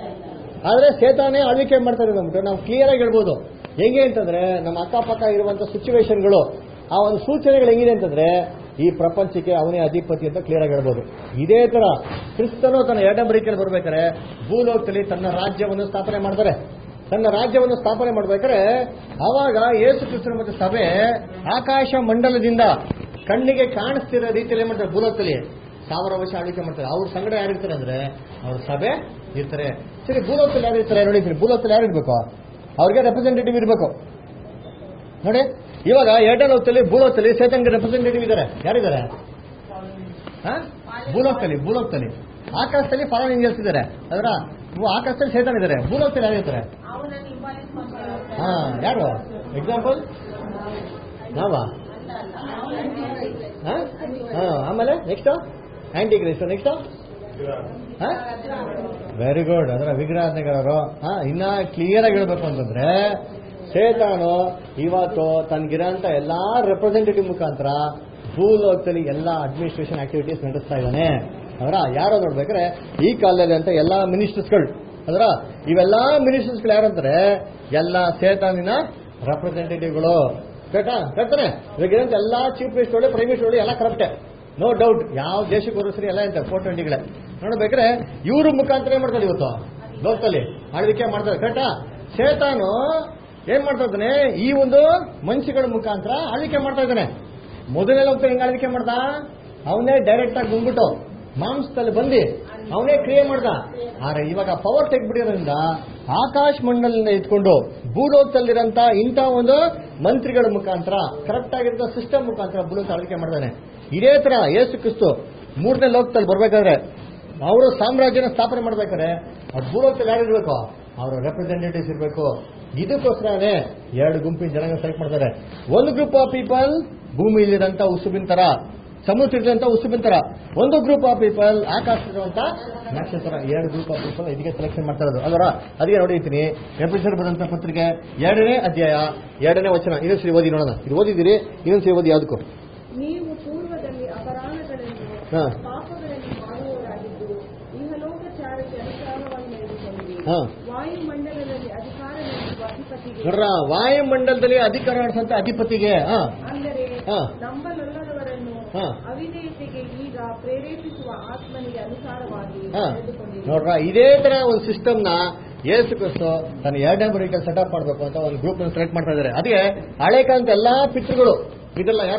ಆದ್ರೆ ಸೇತಾನೆ ಆಳ್ವಿಕೆ ಮಾಡ್ತಾರೆ ಅಂದ್ಬಿಟ್ಟು ನಾವು ಕ್ಲಿಯರ್ ಆಗಿ ಹೇಳ್ಬೋದು ಹೆಂಗೆ ಅಂತಂದ್ರೆ ನಮ್ಮ ಅಕ್ಕಪಕ್ಕ ಇರುವಂತ ಸಿಚುವೇಶನ್ಗಳು ಆ ಒಂದು ಸೂಚನೆಗಳು ಹೆಂಗಿದೆ ಅಂತಂದ್ರೆ ಈ ಪ್ರಪಂಚಕ್ಕೆ ಅವನೇ ಅಧಿಪತಿ ಅಂತ ಕ್ಲಿಯರ್ ಆಗಿ ಹೇಳ್ಬೋದು ಇದೇ ತರ ಕ್ರಿಸ್ತನು ತನ್ನ ಎರಡನೇ ಬರಿಕೆಯಲ್ಲಿ ಬರ್ಬೇಕಾದ್ರೆ ಭೂಲೋಕದಲ್ಲಿ ತನ್ನ ರಾಜ್ಯವನ್ನು ಸ್ಥಾಪನೆ ಮಾಡ್ತಾರೆ ತನ್ನ ರಾಜ್ಯವನ್ನು ಸ್ಥಾಪನೆ ಮಾಡ್ಬೇಕಾದ್ರೆ ಅವಾಗ ಯೇಸು ಕ್ರಿಸ್ತನ ಮತ್ತು ಸಭೆ ಆಕಾಶ ಮಂಡಲದಿಂದ ಕಣ್ಣಿಗೆ ಕಾಣಿಸ್ತಿರೋ ರೀತಿಯಲ್ಲಿ ಏನ್ ಮಾಡ್ತಾರೆ ಭೂಲೋಕದಲ್ಲಿ ಸಾವಿರ ವರ್ಷ ಆಳ್ವಿಕೆ ಮಾಡ್ತಾರೆ ಅವ್ರ ಸಂಗಡ ಯಾರಿರ್ತಾರೆ ಅಂದ್ರೆ ಅವ್ರ ಸಭೆ ಇರ್ತಾರೆ ಸರಿ ಭೂಲೋಕದಲ್ಲಿ ಯಾರು ಇರ್ತಾರೆ ನೋಡಿ ಸರಿ ಭೂಲೋಕದಲ್ಲಿ ಯಾರು ಇರ್ಬೇಕು ಅವ್ರಿಗೆ ರೆಪ್ರೆಸೆಂಟೇಟಿವ್ ಇರಬೇಕು ನೋಡಿ ಇವಾಗ ಎರಡನೇ ಲೋಕದಲ್ಲಿ ಭೂಲೋಕದಲ್ಲಿ ಸೇತನ್ಗೆ ರೆಪ್ರೆಸೆಂಟೇಟಿವ್ ಇದ್ದಾರೆ ಯಾರಿದ್ದಾರೆ ಹಾ? ಭೂಲೋಕದಲ್ಲಿ ಭೂಲೋಕದಲ್ಲಿ ಆಕಾಶದಲ್ಲಿ ಫಾರನ್ ಏಂಜಲ್ಸ್ ಇದ್ದಾರೆ ಅದರ ಆಕಾಶದಲ್ಲಿ ಸೇತನ್ ಇದ್ದಾರೆ ಭೂಲೋಕದಲ್ಲಿ ಯಾರಿರ್ತಾರೆ ಅವನನ್ನು ಹಿಂಬಾಲಿಸಿ ಮಾಡ್ತಾರೆ. ಹಾ ಯಾರು ಎಕ್ಸಾಂಪಲ್ ನಾವಾ ಹಾ? ಹಾ, ಆಮೇಲೆ next antichrist next very good ಅದರ ವಿಗ್ರಹಾಧನೆಗಾರರು ಹಾ ಇನ್ನ ಕ್ಲಿಯರ್ ಆಗಿ ಹೇಳ್ಬೇಕು ಅಂತಂದ್ರೆ ಸೇತಾನು ಇವತ್ತು ತನ್ಗಿರೋಂಥ ಎಲ್ಲಾ ರೆಪ್ರೆಸೆಂಟೇಟಿವ್ ಮುಖಾಂತರ ಭೂಲೋಕದಲ್ಲಿ ಎಲ್ಲಾ ಅಡ್ಮಿನಿಸ್ಟ್ರೇಷನ್ ಆಕ್ಟಿವಿಟೀಸ್ ನಡೆಸ್ತಾ ಇದ್ದಾನೆ ಅದರ ಯಾರೋ ನೋಡ್ಬೇಕಾದ್ರೆ ಈ ಕಾಲದಲ್ಲಿ ಅಂತ ಎಲ್ಲಾ ಮಿನಿಸ್ಟರ್ಸ್ಗಳು ಅದರ ಇವೆಲ್ಲಾ ಮಿನಿಸ್ಟರ್ಸ್ಗಳು ಯಾರಂತಾರೆ ಎಲ್ಲ ಸೇತಾನಿನ ರೆಪ್ರೆಸೆಂಟೇಟಿವ್ಗಳು ಕರೆಕ್ಟಾ ಕರೆಕ್ತಾನೆ ಇವಾಗ ಇರೋಂಥ ಎಲ್ಲಾ ಚೀಫ್ ಮಿನಿಸ್ಟರ್ಗಳು ಪ್ರೈಮ್ ಮಿನಿಸ್ಟರ್ಗಳು ಎಲ್ಲ ಕರೆಕ್ಟೆ ನೋ ಡೌಟ್ ಯಾವ ದೇಶಕ್ಕೆ ಹೋದ್ರು ಸರಿ ಎಲ್ಲ ಅಂತ ಫೋರ್ ಟ್ವೆಂಟಿಗಳೇ ನೋಡ್ಬೇಕಾದ್ರೆ ಇವ್ರ ಮುಖಾಂತರ ಏನ್ ಮಾಡ್ತಾರೆ ಇವತ್ತು ಲೋಕದಲ್ಲಿ ಆಳ್ವಿಕೆ ಮಾಡ್ತಾರೆ ಕರೆಕ್ಟಾ ಸೇತಾನು ಏನ್ ಮಾಡ್ತಾ ಇದ್ದಾನೆ ಈ ಒಂದು ಮನುಷ್ಯಗಳ ಮುಖಾಂತರ ಆಳ್ವಿಕೆ ಮಾಡ್ತಾ ಇದ್ದಾನೆ ಮೊದಲನೇ ಲೋಕದಲ್ಲಿ ಹೆಂಗ್ ಆಳ್ವಿಕೆ ಮಾಡ್ದ ಅವನೇ ಡೈರೆಕ್ಟ್ ಆಗಿ ಬಂದ್ಬಿಟ್ಟು ಮಾಂಸದಲ್ಲಿ ಬಂದು ಅವನೇ ಕ್ರಿಯೆ ಮಾಡ್ದ ಆದ್ರೆ ಇವಾಗ ಪವರ್ ತೆಗ್ಬಿಟ್ಟಿರೋದ್ರಿಂದ ಆಕಾಶ ಮಂಡಲದಿಂದ ಇಟ್ಕೊಂಡು ಭೂಲೋಕದಲ್ಲಿರಂತ ಇಂಥ ಒಂದು ಮಂತ್ರಿಗಳ ಮುಖಾಂತರ ಕರೆಕ್ಟ್ ಆಗಿರೋ ಸಿಸ್ಟಮ್ ಮುಖಾಂತರ ಭೂಲೋಕ ಆಳ್ವಿಕೆ ಮಾಡ್ತಾನೆ ಇದೇ ತರ ಯೇಸು ಕ್ರಿಸ್ತು ಮೂರನೇ ಲೋಕದಲ್ಲಿ ಬರ್ಬೇಕಾದ್ರೆ ಅವರು ಸಾಮ್ರಾಜ್ಯನ ಸ್ಥಾಪನೆ ಮಾಡ್ಬೇಕಾದ್ರೆ ಅವ್ರ ಭೂಲೋಕದಲ್ಲಿ ಯಾರು ಇರ್ಬೇಕು ಅವರ ರೆಪ್ರೆಸೆಂಟೇಟಿವ್ಸ್ ಇರಬೇಕು ಇದಕ್ಕೋಸ್ಕರನೇ ಎರಡು ಗುಂಪಿನ ಜನಾಂಗ ಸೆಲೆಕ್ಟ್ ಮಾಡ್ತಾರೆ ಒಂದು ಗ್ರೂಪ್ ಆಫ್ ಪೀಪಲ್ ಭೂಮಿಯಲ್ಲಿರಂತ ಉಸುಬಿನ ತರ ಸಮುದ್ರದಂತ ಉಸುಬಿನ ತರ ಒಂದು ಗ್ರೂಪ್ ಆಫ್ ಪೀಪಲ್ ಆಕಾಶದಂತ ನಕ್ಷತ್ರ ಎರಡು ಗ್ರೂಪ್ ಆಫ್ ಪೀಪಲ್ ಇದಕ್ಕೆ ಸೆಲೆಕ್ಷನ್ ಮಾಡ್ತಾ ಇರೋದು ಅದರ ಅದಕ್ಕೆ ನೋಡಿರ್ತೀನಿ ಎಪಿಸೋಡ್ ಬರುವಂತ ಪತ್ರಿಕೆ ಎರಡನೇ ಅಧ್ಯಾಯ ಎರಡನೇ ವಚನ ಇನ್ನೊಂದು ಸರಿ ಓದಿ ನೋಡೋಣ ಇದು ಓದಿದ್ದೀರಿ ಇನ್ನೊಂದು ಸರಿ ಓದಿ ಯಾವ್ದಕ್ಕೂ ನೀವು ಪೂರ್ವದಲ್ಲಿ ಅಪರಾಧಗಳನ್ನು ಹಾ. ಪಾಪಗಳನ್ನು ಮಾಡುವವರಾಗಿದ್ದು ಇಹಲೋಕಚಾರಕ್ಕೆ ಅನುಸಾರವಾಗಿ ನಡೆದುಕೊಂಡಿರಿ ಹಾ. ವಾಯುಮಂಡಲದಲ್ಲಿ ಅಧಿಕಾರ ನಡೆಸುವ ಅಧಿಪತಿಗೆ ನೋಡ್ರ ವಾಯುಮಂಡಲದಲ್ಲಿ ಅಧಿಕಾರ ನಡೆಸಂತ ಅಧಿಪತಿಗೆ ಹಾ ಅಂದರೆ ಹಾ. ನಂಬಲೊಲ್ಲದವರನ್ನು ಹಾ. ಅವಿಧೇಯತೆಗೆ ಈಗ ಪ್ರೇರೇಪಿಸುವ ಆತ್ಮನಿಗೆ ಅನುಸಾರವಾಗಿ ಹಾ. ನಡೆದುಕೊಂಡಿರಿ ನೋಡ್ರ ಇದೇ ತರ ಒಂದು ಸಿಸ್ಟಮ್ ನ ಯೇಸು ಕ್ರಿಸ್ತು ತನ್ನ ಎರಡನೇ ಬರೀಕೆ ಸೆಟಪ್ ಮಾಡಬೇಕು ಅಂತ ಒಂದು ಗ್ರೂಪ್ ಸೆಲೆಕ್ಟ್ ಮಾಡ್ತಾ ಇದ್ದಾರೆ ಅದಕ್ಕೆ ಹಳೆ ಕಾಲದ ಎಲ್ಲಾ ಪಿತೃಗಳು ಇದೆಲ್ಲ ಯಾರು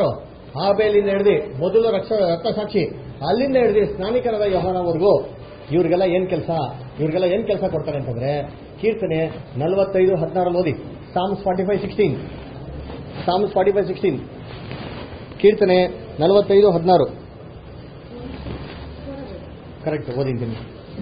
ಆಬೇಲಿಂದ ಹಿಡಿದು ಮೊದಲು ರಕ್ಷ ರಕ್ತಸಾಕ್ಷಿ ಅಲ್ಲಿಂದ ಹಿಡಿದು ಸ್ನಾನಿಕರಾದ ಯೋಹಾನವರೆಗೂ ಇವ್ರಿಗೆಲ್ಲ ಏನ್ ಕೆಲಸ ಇವ್ರಿಗೆಲ್ಲ ಏನ್ ಕೆಲಸ ಕೊಡ್ತಾರೆ ಅಂತಂದ್ರೆ ಕೀರ್ತನೆ ನಲವತ್ತೈದು ಹದಿನಾರು ಓದಿ Psalms forty five sixteen Psalms forty five sixteen ಕೀರ್ತನೆ ನಲವತ್ತೈದು ಹದಿನಾರು ಕರೆಕ್ಟ್ ಓದಿಂತೀನಿ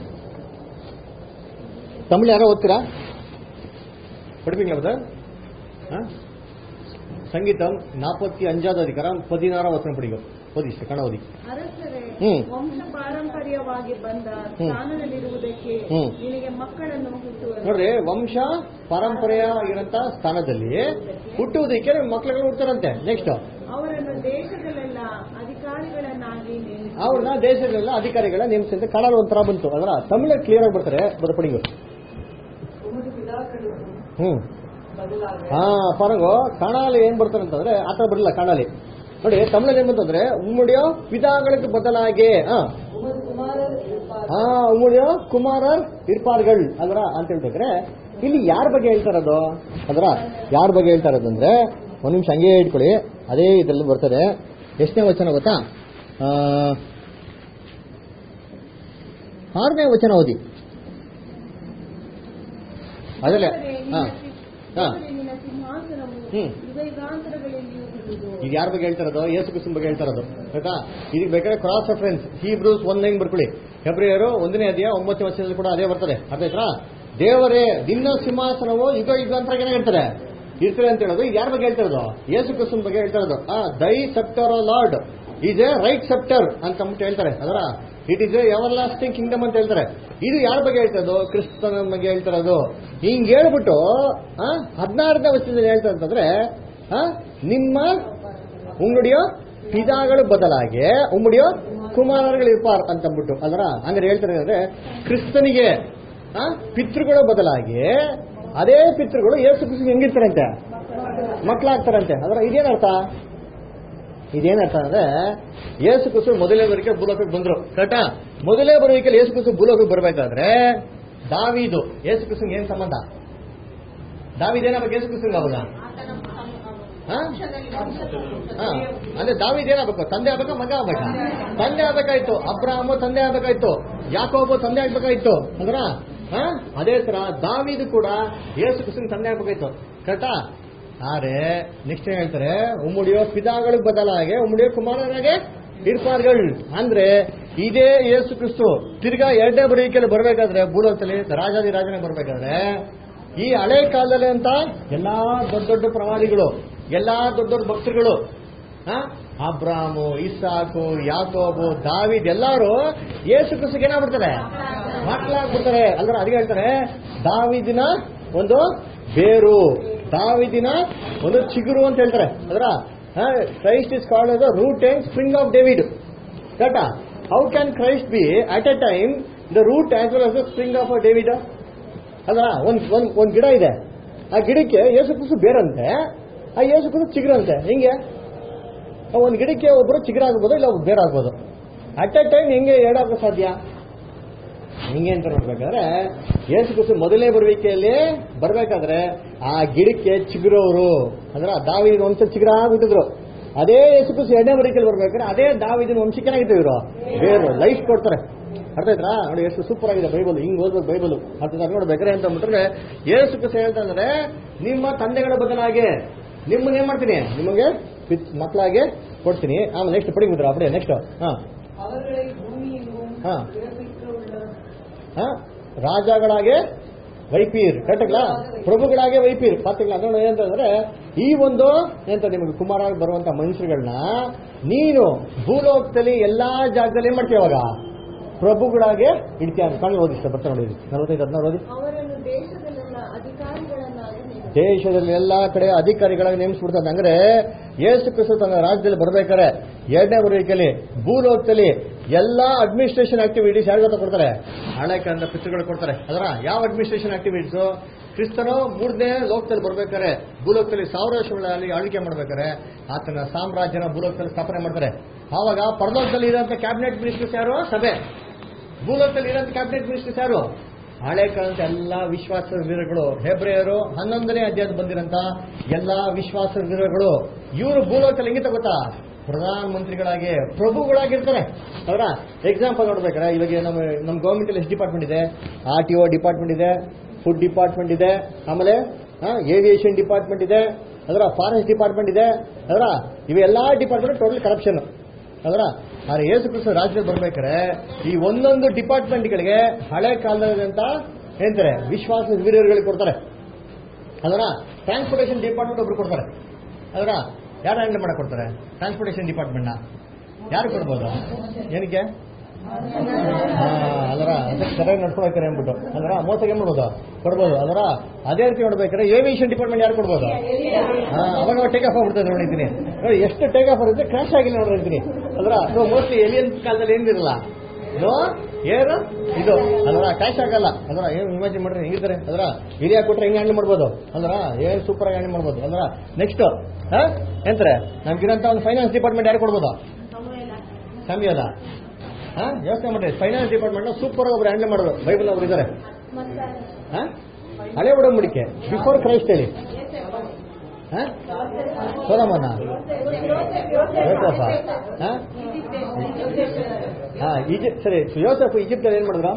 ತಮಿಳು ಯಾರೋ ಓದ್ತೀರಾ படிப்பீங்களா பிரதர் ஆ? சங்கீதம் நாற்பத்தி அஞ்சாவது அதிகாரம் பதினாறாம் வசனம் படிக்கும் ஓದಿ ಕಣ ಓದಿ ಅರಸರೇ ಹ್ಮ್. ವಂಶ ಪಾರಂಪರ್ಯವಾಗಿ ಬಂದ ಹ್ಮ್. ಸ್ಥಾನದಲ್ಲಿರುವುದಕ್ಕೆ ಹ್ಮ್. ನಿನಗೆ ಮಕ್ಕಳನ್ನು ಹುಟ್ಟುವರು ನೋಡ್ರಿ ವಂಶ ಪಾರಂಪರ್ಯ ಇರಂತ ಸ್ಥಾನದಲ್ಲಿ ಹುಟ್ಟುವುದಕ್ಕೆ ಮಕ್ಕಳುಗಳು ಹುಡ್ತಾರಂತೆ ನೆಕ್ಸ್ಟ್ ಅವರನ್ನು ದೇಶದಲ್ಲೆಲ್ಲ ಅಧಿಕಾರಿಗಳನ್ನಾಗಿ ನೇಮಿಸಿ ಅವ್ರನ್ನ ದೇಶದಲ್ಲ ಅಧಿಕಾರಿಗಳ ನೇಮಿಸಿದಂತೆ ಕನ್ನಡ ಒಂಥರ ಬಂತು ಅದರ ತಮಿಳ ಕ್ಲಿಯರ್ ಆಗಿ ಬರ್ತಾರೆ ಬರ ಪಡಿಂಗು உமது பிதாக்களுக்கும் ಹ್ಮ್ பதிலாக ಹಾ ಪರಂಗು ಕಣಾಲಿ ಏನ್ ಬರ್ತಾರೆ ಅಂತಂದ್ರೆ ಆತರ ಬರಲಿಲ್ಲ ಕಣಾಲಿ ನೋಡಿ ತಮಿಳಲ್ಲಿ ಏನ್ ಬಂತಂದ್ರೆ ಉಮ್ಮಡಿಯೋ ಪಿತಾಗಳಿಗೆ ಬದಲಾಗಿ ಹಾ உமது குமாரர் இருப்பார் ಹಾ ಉಮ್ಮಡಿಯೋ ಕುಮಾರರ್ ಇರ್ಪಾರ್ಗಳ್ ಅಲ್ರ ಅಂತ ಹೇಳ್ಬೇಕಾದ್ರೆ ಇಲ್ಲಿ ಯಾರ ಬಗ್ಗೆ ಹೇಳ್ತಾ ಇರೋದು ಅದ್ರ ಯಾರ ಬಗ್ಗೆ ಹೇಳ್ತಾ ಇರೋದು ಅಂದ್ರೆ ಒಂದ್ ನಿಮಿಷ ಹಂಗೆ ಇಟ್ಕೊಳ್ಳಿ ಅದೇ ಇದ್ರಲ್ಲಿ ಬರ್ತದೆ ಎಷ್ಟನೇ ವಚನ ಗೊತ್ತಾ ಆ, ಆರನೇ ವಚನ ಓದಿ ಅದಲ್ಲೇ ಹಾ ಹಾ ನಿನ್ನ ಸಿಂಹಾಸನವು ಹ್ಮ್. ಯುಗಯುಗಾಂತರಗಳಲ್ಲಿಯೂ ಇರುವುದು ಈಗ ಯಾರ ಬಗ್ಗೆ ಹೇಳ್ತಾ ಇರೋದು ಯೇಸು ಕ್ರಿಸ್ತನ ಬಗ್ಗೆ ಹೇಳ್ತಾ ಇರೋದು ಆಯ್ತಾ ಇದಕ್ಕೆ ಬೇಕಾದ್ರೆ ಕ್ರಾಸ್ ರೆಫರೆನ್ಸ್ ಹೀಬ್ರೂಸ್ ಒಂದ್ ಲೈನ್ ಬರ್ಕೊಳ್ಳಿ ಫೆಬ್ರವರಿ ಒಂದನೇ ಅಧ್ಯಾಯ ಒಂಬತ್ತನೇ ವರ್ಷದಲ್ಲಿ ಕೂಡ ಅದೇ ಬರ್ತದೆ ಅರ್ಥ ಆಯ್ತಾ ದೇವರೇ ನಿನ್ನ ಸಿಂಹಾಸನವು ಯುಗ ಯುಗಾಂತರ ಏನಾಗ ಹೇಳ್ತಾರೆ ಇರ್ತದೆ ಅಂತ ಹೇಳೋದು ಇದು ಯಾರ ಬಗ್ಗೆ ಹೇಳ್ತಾ ಇರೋದು ಯೇಸು ಕ್ರಿಸ್ತನ ಬಗ್ಗೆ ಹೇಳ್ತಾ ಇರೋದು ಆ thy sceptre Lord is a right sceptre ಅಂತ ಅಂದ್ಬಿಟ್ಟು ಹೇಳ್ತಾರೆ ಅದರ it is a everlasting kingdom ಅಂತ ಹೇಳ್ತಾರೆ ಇದು ಯಾರ ಬಗ್ಗೆ ಹೇಳ್ತಾ ಇರೋದು ಕ್ರಿಸ್ತನ ಬಗ್ಗೆ ಹೇಳ್ತಾ ಇರೋದು ಹಿಂಗ್ ಹೇಳ್ಬಿಟ್ಟು ಹದಿನಾರನೇ ವರ್ಷದಲ್ಲಿ ಹೇಳ್ತಾ ಅಂತಂದ್ರೆ ಆ, ನಿಮ್ಮ ಉಂಗುಡಿಯೋ ಪಿತಾಗಳು ಬದಲಾಗಿ ಉಮ್ಮಡಿಯೋ ಕುಮಾರಗಳು ಇರ್ಪಾರ್ ಅಂತ ಅಂದ್ಬಿಟ್ಟು ಅದರ ಅಂದ್ರೆ ಹೇಳ್ತಾರೆ ಅಂದ್ರೆ ಕ್ರಿಸ್ತನಿಗೆ ಆ, ಪಿತೃಗಳು ಬದಲಾಗಿ ಅದೇ ಪಿತೃಗಳು ಏಸು ಕ್ರಿಸ್ತ ಹೆಂಗಿರ್ತಾರಂತೆ ಮಕ್ಕಳಾಗ್ತಾರಂತೆ ಅದರ ಇದೇನರ್ಥ ಇದೇನರ್ಥ ಅಂದ್ರೆ ಏಸು ಕುಸು ಮೊದಲೇ ಬರೋಕೆ ಭೂಲೋಕಕ್ಕೆ ಬಂದ್ರು ಕರೆಕ್ಟಾ ಮೊದಲೇ ಬರುವಿಕೆ ಏಸು ಕುಸು ಭೂಲೋಕಕ್ಕೆ ಬರಬೇಕಾದ್ರೆ ದಾವಿದು ಏಸು ಕುಸುಂಗ್ ಏನ್ ಸಂಬಂಧ ದಾವಿದೇನಾಗ ಏಸು ಕುಸುಂಗ್ ಅವಾಗ ಹಾ? ಹಾ. ಅಂದ್ರೆ ದಾವಿದ್ ಏನಾಗಬೇಕು ತಂದೆ ಆಗ್ಬೇಕಾ ಮಗ ಆಗ್ಬೇಕಾ ತಂದೆ ಆಗ್ಬೇಕಾಯ್ತು ಅಬ್ರಾಹ್ಮ ತಂದೆ ಆಗ್ಬೇಕಾಯ್ತು ಯಾಕೋಬು ತಂದೆ ಆಗ್ಬೇಕಾಯ್ತು ಅಂದ್ರ ಹಾ? ಅದೇ ತರ ದಾವಿದು ಕೂಡ ಯೇಸು ಕ್ರಿಸ್ತನ್ ತಂದೆ ಆಗ್ಬೇಕಾಯ್ತು ಕರೆಕ್ಟಾ ಆದ್ರೆ ನೆಕ್ಸ್ಟ್ ಏನ್ ಹೇಳ್ತಾರೆ ಉಮ್ಮುಡಿಯೋ ಪಿತಾಗಳಿಗೆ ಬದಲಾಗಿ ಉಮ್ಮುಡಿಯೋ ಕುಮಾರನಾಗೆ ಇರ್ಪಾರ್ಗಳು ಅಂದ್ರೆ ಇದೇ ಯೇಸು ಕ್ರಿಸ್ತು ತಿರ್ಗಾ ಎರಡನೇ ಬರುವಿಕೆಯಲ್ಲಿ ಬರ್ಬೇಕಾದ್ರೆ ಭೂಲೋಕದಲ್ಲಿ ರಾಜಾದಿ ರಾಜನೇ ಬರ್ಬೇಕಾದ್ರೆ ಈ ಹಳೆ ಕಾಲದಲ್ಲಿ ಅಂತ ಎಲ್ಲಾ ದೊಡ್ಡ ದೊಡ್ಡ ಪ್ರವಾದಿಗಳು ಎಲ್ಲಾ ದೊಡ್ಡ ದೊಡ್ಡ ಭಕ್ತರುಗಳು ಆ, ಅಬ್ರಾಮು ಇಸಾಕು ಯಾಕೋಬು ದಾವಿದ್ ಎಲ್ಲಾರು ಯೇಸು ಕ್ರಿಸ್ತಗೆ ಏನಾಗ್ಬಿಡ್ತಾರೆ ಮಕ್ಕಳಾಗ್ಬಿಡ್ತಾರೆ ಅಲ್ರ ಅದಕ್ಕೆ ಹೇಳ್ತಾರೆ ದಾವಿದಿನ ಒಂದು ಬೇರು ದಾವಿದಿನ ಒಂದು ಚಿಗುರು ಅಂತ ಹೇಳ್ತಾರೆ ಅದರ Christ is called as root and spring of David ಕರೆಕ್ಟಾ how can Christ be at a time the root as well as the spring of David ಅಲ್ಲ ಒಂದ್ ಒಂದ್ ಒಂದ್ ಗಿಡ ಇದೆ ಆ ಗಿಡಕ್ಕೆ ಯೇಸು ಕ್ರಿಸ್ತು ಬೇರಂತೆ ಆ ಯೇಸು ಕ್ರಿಸ್ತು ಚಿಗುರಂತೆ ಹಿಂಗೆ ಆ ಒಂದ್ ಗಿಡಕ್ಕೆ ಒಬ್ರು ಚಿಗುರಾಗ್ಬೋದು ಇಲ್ಲ ಒಬ್ರು ಬೇರಾಗ್ಬೋದು ಅಟ್ ಎ ಟೈಮ್ ಹೆಂಗೆ ಎರಡಾಗೋ ಸಾಧ್ಯ ಹಿಂಗೆ ಅಂತ ನೋಡ್ಬೇಕಾದ್ರೆ ಯೇಸು ಕ್ರಿಸ್ತು ಮೊದಲನೇ ಬರುವಿಕೆಯಲ್ಲಿ ಬರ್ಬೇಕಾದ್ರೆ ಆ ಗಿಡಕ್ಕೆ ಚಿಗುರೋರು ಅಂದ್ರೆ ಆ ದಾವಿದ ವಂಶ ಚಿಗುರಾಗ್ಬಿಟ್ಟಿದ್ರು ಅದೇ ಯೇಸು ಕ್ರಿಸ್ತು ಎರಡನೇ ಬರುವಿಕೆಯಲ್ಲಿ ಬರ್ಬೇಕಾದ್ರೆ ಅದೇ ದಾವಿದಿನ ವಂಶಕ್ಕೆ ಏನಾಗಿತ್ತು ಇವರು ಬೇರು ಲೈಫ್ ಕೊಡ್ತಾರೆ ಅರ್ಥ ಆಯ್ತಾ ನೋಡಿ ಎಷ್ಟು ಸೂಪರ್ ಆಗಿದೆ ಬೈಬಲ್ ಹಿಂಗ್ ಓದ್ಬೇಕು ಬೈಬಲ್ ಅರ್ಥ ಆಯ್ತಾ? ನೋಡ್ಬೇಕಾರೆ ಅಂತ ಅಂದ್ಬಿಟ್ರೆ ಯೇಸು ಕ್ರಿಸ್ತು ಹೇಳ್ತಾ ಅಂದ್ರೆ ನಿಮ್ಮ ತಂದೆಗಳ ಬದಲಾಗಿ ನಿಮ್ಮನ್ನ ಏನ್ ಮಾಡ್ತೀನಿ ನಿಮಗೆ ಪಿತ್- ಮಕ್ಕಳಾಗಿ ಕೊಡ್ತೀನಿ ಆಮೇಲೆ ನೆಕ್ಸ್ಟ್ ಪಡಿ ಬಿಡ್ರ ಅಪ್ಪಡೆ ನೆಕ್ಸ್ಟ್ ಹಾ அவர்களை பூமியெங்கும் ಹಾ பிறப்பித்துள்ள ಹಾ ರಾಜಗಳಾಗೆ ವೈಪೀರ್ ಕರೆಕ್ಟ್ಗಳಾ ಪ್ರಭುಗಳಾಗೆ ವೈಪೀರ್ ಪಾತಿಗಳ ಅದನ್ನು ಏನಂತಂದ್ರೆ ಈ ಒಂದು ಎಂತ ನಿಮಗೆ ಕುಮಾರ ಬರುವಂತ ಮನುಷ್ಯರುಗಳನ್ನ ನೀನು ಭೂಲೋಕದಲ್ಲಿ ಎಲ್ಲಾ ಜಾಗದಲ್ಲಿ ಏನ್ ಮಾಡ್ತೀಯ ಅವಾಗ ಪ್ರಭುಗಳಾಗೆ ಇಡ್ತೀಯ ಅಂತ ಕಣ್ಣು ಓದಿ ಸರ್ ಬರ್ತಾ ನೋಡಿ ನಲವತ್ತೈದು ಹದಿನಾರು ಓದಿ ಅವರನ್ನು ದೇಶದಲ್ಲೆಲ್ಲ ಅಧಿಕಾರಿಗಳನ್ನಾಗಿ ನೇಮಿಸಿ ದೇಶದಲ್ಲಿ ಎಲ್ಲಾ ಕಡೆ ಅಧಿಕಾರಿಗಳಾಗಿ ನೇಮಿಸ್ಬಿಡ್ತಾರೆ ಅಂದ್ರೆ ಯೇಸು ಕ್ರಿಸ್ತು ತನ್ನ ರಾಜ್ಯದಲ್ಲಿ ಬರ್ಬೇಕಾದ್ರೆ ಎರಡನೇ ಬರುವಿಕೆಯಲ್ಲಿ ಭೂಲೋಕದಲ್ಲಿ ಎಲ್ಲಾ ಅಡ್ಮಿನಿಸ್ಟ್ರೇಷನ್ ಆಕ್ಟಿವಿಟೀಸ್ ಯಾರಿಗೊತ್ತ ಕೊಡ್ತಾರೆ ಹಳೆ ಕಾಲದ ಪಿತೃಗಳು ಕೊಡ್ತಾರೆ ಅದರ ಯಾವ ಅಡ್ಮಿನಿಸ್ಟ್ರೇಷನ್ ಆಕ್ಟಿವಿಟೀಸ್ ಕ್ರಿಸ್ತನು ಮೂರನೇ ಲೋಕದಲ್ಲಿ ಬರ್ಬೇಕಾದ್ರೆ ಭೂಲೋಕದಲ್ಲಿ ಸಾವಿರ ವರ್ಷಗಳಲ್ಲಿ ಆಳ್ವಿಕೆ ಮಾಡ್ಬೇಕಾದ್ರೆ ಆತನ ಸಾಮ್ರಾಜ್ಯನ ಭೂಲೋಕದಲ್ಲಿ ಸ್ಥಾಪನೆ ಮಾಡ್ತಾರೆ ಆವಾಗ ಪರಲೋಕದಲ್ಲಿ ಇರೋಂಥ ಕ್ಯಾಬಿನೆಟ್ ಮಿನಿಸ್ಟರ್ಸ್ ಯಾರು ಸಭೆ ಭೂಲೋಕದಲ್ಲಿ ಇರೋಂಥ ಕ್ಯಾಬಿನೆಟ್ ಮಿನಿಸ್ಟರ್ಸ್ ಯಾರು ಹಳೆ ಕಾಲದ ಎಲ್ಲಾ ವಿಶ್ವಾಸ ವೀರಗಳು ಹೆಬ್ರಿಯರು ಹನ್ನೊಂದನೇ ಅಧ್ಯಾಯದ ಬಂದಿರಂತ ಎಲ್ಲಾ ವಿಶ್ವಾಸ ವೀರಗಳು ಇವರು ಭೂಲೋಕದಲ್ಲಿ ಹೆಂಗಿತ ಗೊತ್ತಾ ಪ್ರಧಾನ ಮಂತ್ರಿಗಳಾಗಿ ಪ್ರಭುಗಳಾಗಿರ್ತಾರೆ ಅವರ ಎಕ್ಸಾಂಪಲ್ ನೋಡ್ಬೇಕಾರೆ ಇವಾಗ ನಮ್ಮ ನಮ್ಮ ಗೌರ್ಮೆಂಟ್ ಎಷ್ಟು ಡಿಪಾರ್ಟ್ಮೆಂಟ್ ಇದೆ ಆರ್ ಟಿ ಒ ಡಿಪಾರ್ಟ್ಮೆಂಟ್ ಇದೆ ಫುಡ್ ಡಿಪಾರ್ಟ್ಮೆಂಟ್ ಇದೆ ಆಮೇಲೆ ಏವಿಯೇಷನ್ ಡಿಪಾರ್ಟ್ಮೆಂಟ್ ಇದೆ ಅದರ ಫಾರೆಸ್ಟ್ ಡಿಪಾರ್ಟ್ಮೆಂಟ್ ಇದೆ ಅದರ ಇವೆಲ್ಲಾ ಡಿಪಾರ್ಟ್ಮೆಂಟ್ ಟೋಟಲ್ ಕರಪ್ಷನ್ ಅದರ ಆದ್ರೆ ಯೇಸು ಕ್ರಿಸ್ತ ರಾಜ್ಯದಲ್ಲಿ ಬರ್ಬೇಕಾದ್ರೆ ಈ ಒಂದೊಂದು ಡಿಪಾರ್ಟ್ಮೆಂಟ್ಗಳಿಗೆ ಹಳೆ ಕಾಲದಂತ ಹೇಳ್ತಾರೆ ವಿಶ್ವಾಸ ವೀರರುಗಳಿಗೆ ಕೊಡ್ತಾರೆ ಅದರ ಟ್ರಾನ್ಸ್ಪೋರ್ಟೇಷನ್ ಡಿಪಾರ್ಟ್ಮೆಂಟ್ ಒಬ್ರು ಕೊಡ್ತಾರೆ ಅದರ ಯಾರು ಹ್ಯಾಂಡಲ್ ಮಾಡಕ್ ಕೊಡ್ತಾರೆ ಟ್ರಾನ್ಸ್ಪೋರ್ಟೇಷನ್ ಡಿಪಾರ್ಟ್ಮೆಂಟ್ನ ಯಾರು ಕೊಡ್ಬೋದು ಏನಕ್ಕೆ ಹಾ, ಅದರ ಅದಕ್ಕೆ ಸರಿಯಾಗಿ ನಡ್ಕೊಳಕ್ತಾರೆ ಅಂದ್ಬಿಟ್ಟು ಅದರ ಮೋಸಗೆ ಏನ್ ಮಾಡ್ಬೋದು ಕೊಡ್ಬೋದು ಅದರ ಅದೇ ರೀತಿ ನೋಡ್ಬೇಕಾದ್ರೆ ಏವಿಯೇಷನ್ ಡಿಪಾರ್ಟ್ಮೆಂಟ್ ಯಾರು ಕೊಡ್ಬೋದು ಹಾ, ಅವಾಗ ಟೇಕ್ ಆಫ್ ಆಗ್ಬಿಡ್ತದೆ ನೋಡಿದ್ದೀನಿ ನೋಡಿ ಎಷ್ಟು ಟೇಕ್ ಆಫ್ ಆಗುತ್ತೆ ಕ್ರಾಶ್ ಆಗಿಲ್ಲ ನೋಡಿರ್ತೀನಿ ಅದರ ಸೊ ಮೋಸ್ಟ್ಲಿ ಎಲಿಯನ್ ಕಾಲದಲ್ಲಿ ಏನಿರಲ್ಲ ನೋ ಏನು ಇದು ಅದರ ಕ್ಯಾಶ್ ಆಗಲ್ಲ ಅದರ ಏನು ಇಮ್ಯಾಜಿನ್ ಮಾಡ್ರಿ ಹೆಂಗಿರ್ತಾರೆ ಅದರ ಹಿರಿಯ ಕೊಟ್ರೆ ಹೆಂಗ್ ಹ್ಯಾಂಡಲ್ ಮಾಡ್ಬೋದು ಅಂದ್ರ ಏನ್ ಸೂಪರ್ ಆಗಿ ಹ್ಯಾಂಡಲ್ ಮಾಡ್ಬೋದು ಅಂದ್ರ ನೆಕ್ಸ್ಟ್ ಎಂತಾರೆ ನಮ್ಗಿರಂತ ಒಂದು ಫೈನಾನ್ಸ್ ಡಿಪಾರ್ಟ್ಮೆಂಟ್ ಯಾರು ಕೊಡ್ಬೋದು ಸಮಯದ ಹಾ ಯೋಚನೆ ಮಾಡ್ರಿ ಫೈನಾನ್ಸ್ ಡಿಪಾರ್ಟ್ಮೆಂಟ್ ಸೂಪರ್ ಆಗಿ ಒಬ್ರು ಹ್ಯಾಂಡಲ್ ಮಾಡೋದು ಬೈಬಲ್ ಒಬ್ರು ಇದ್ದಾರೆ ಹಾ ಹಳೆ ಒಡಂಬಡಿಕೆ ಬಿಫೋರ್ ಕ್ರೈಸ್ಟ್ ಹೇಳಿ ಹಾ ಸೋಲಮನ ಯೋಸಫ ಹಾ ಹಾ ಈಜಿಪ್ಟ್ ಸರಿ ಯೋಸಫ್ ಈಜಿಪ್ಟ್ ಏನ್ ಮಾಡಿದ್ರು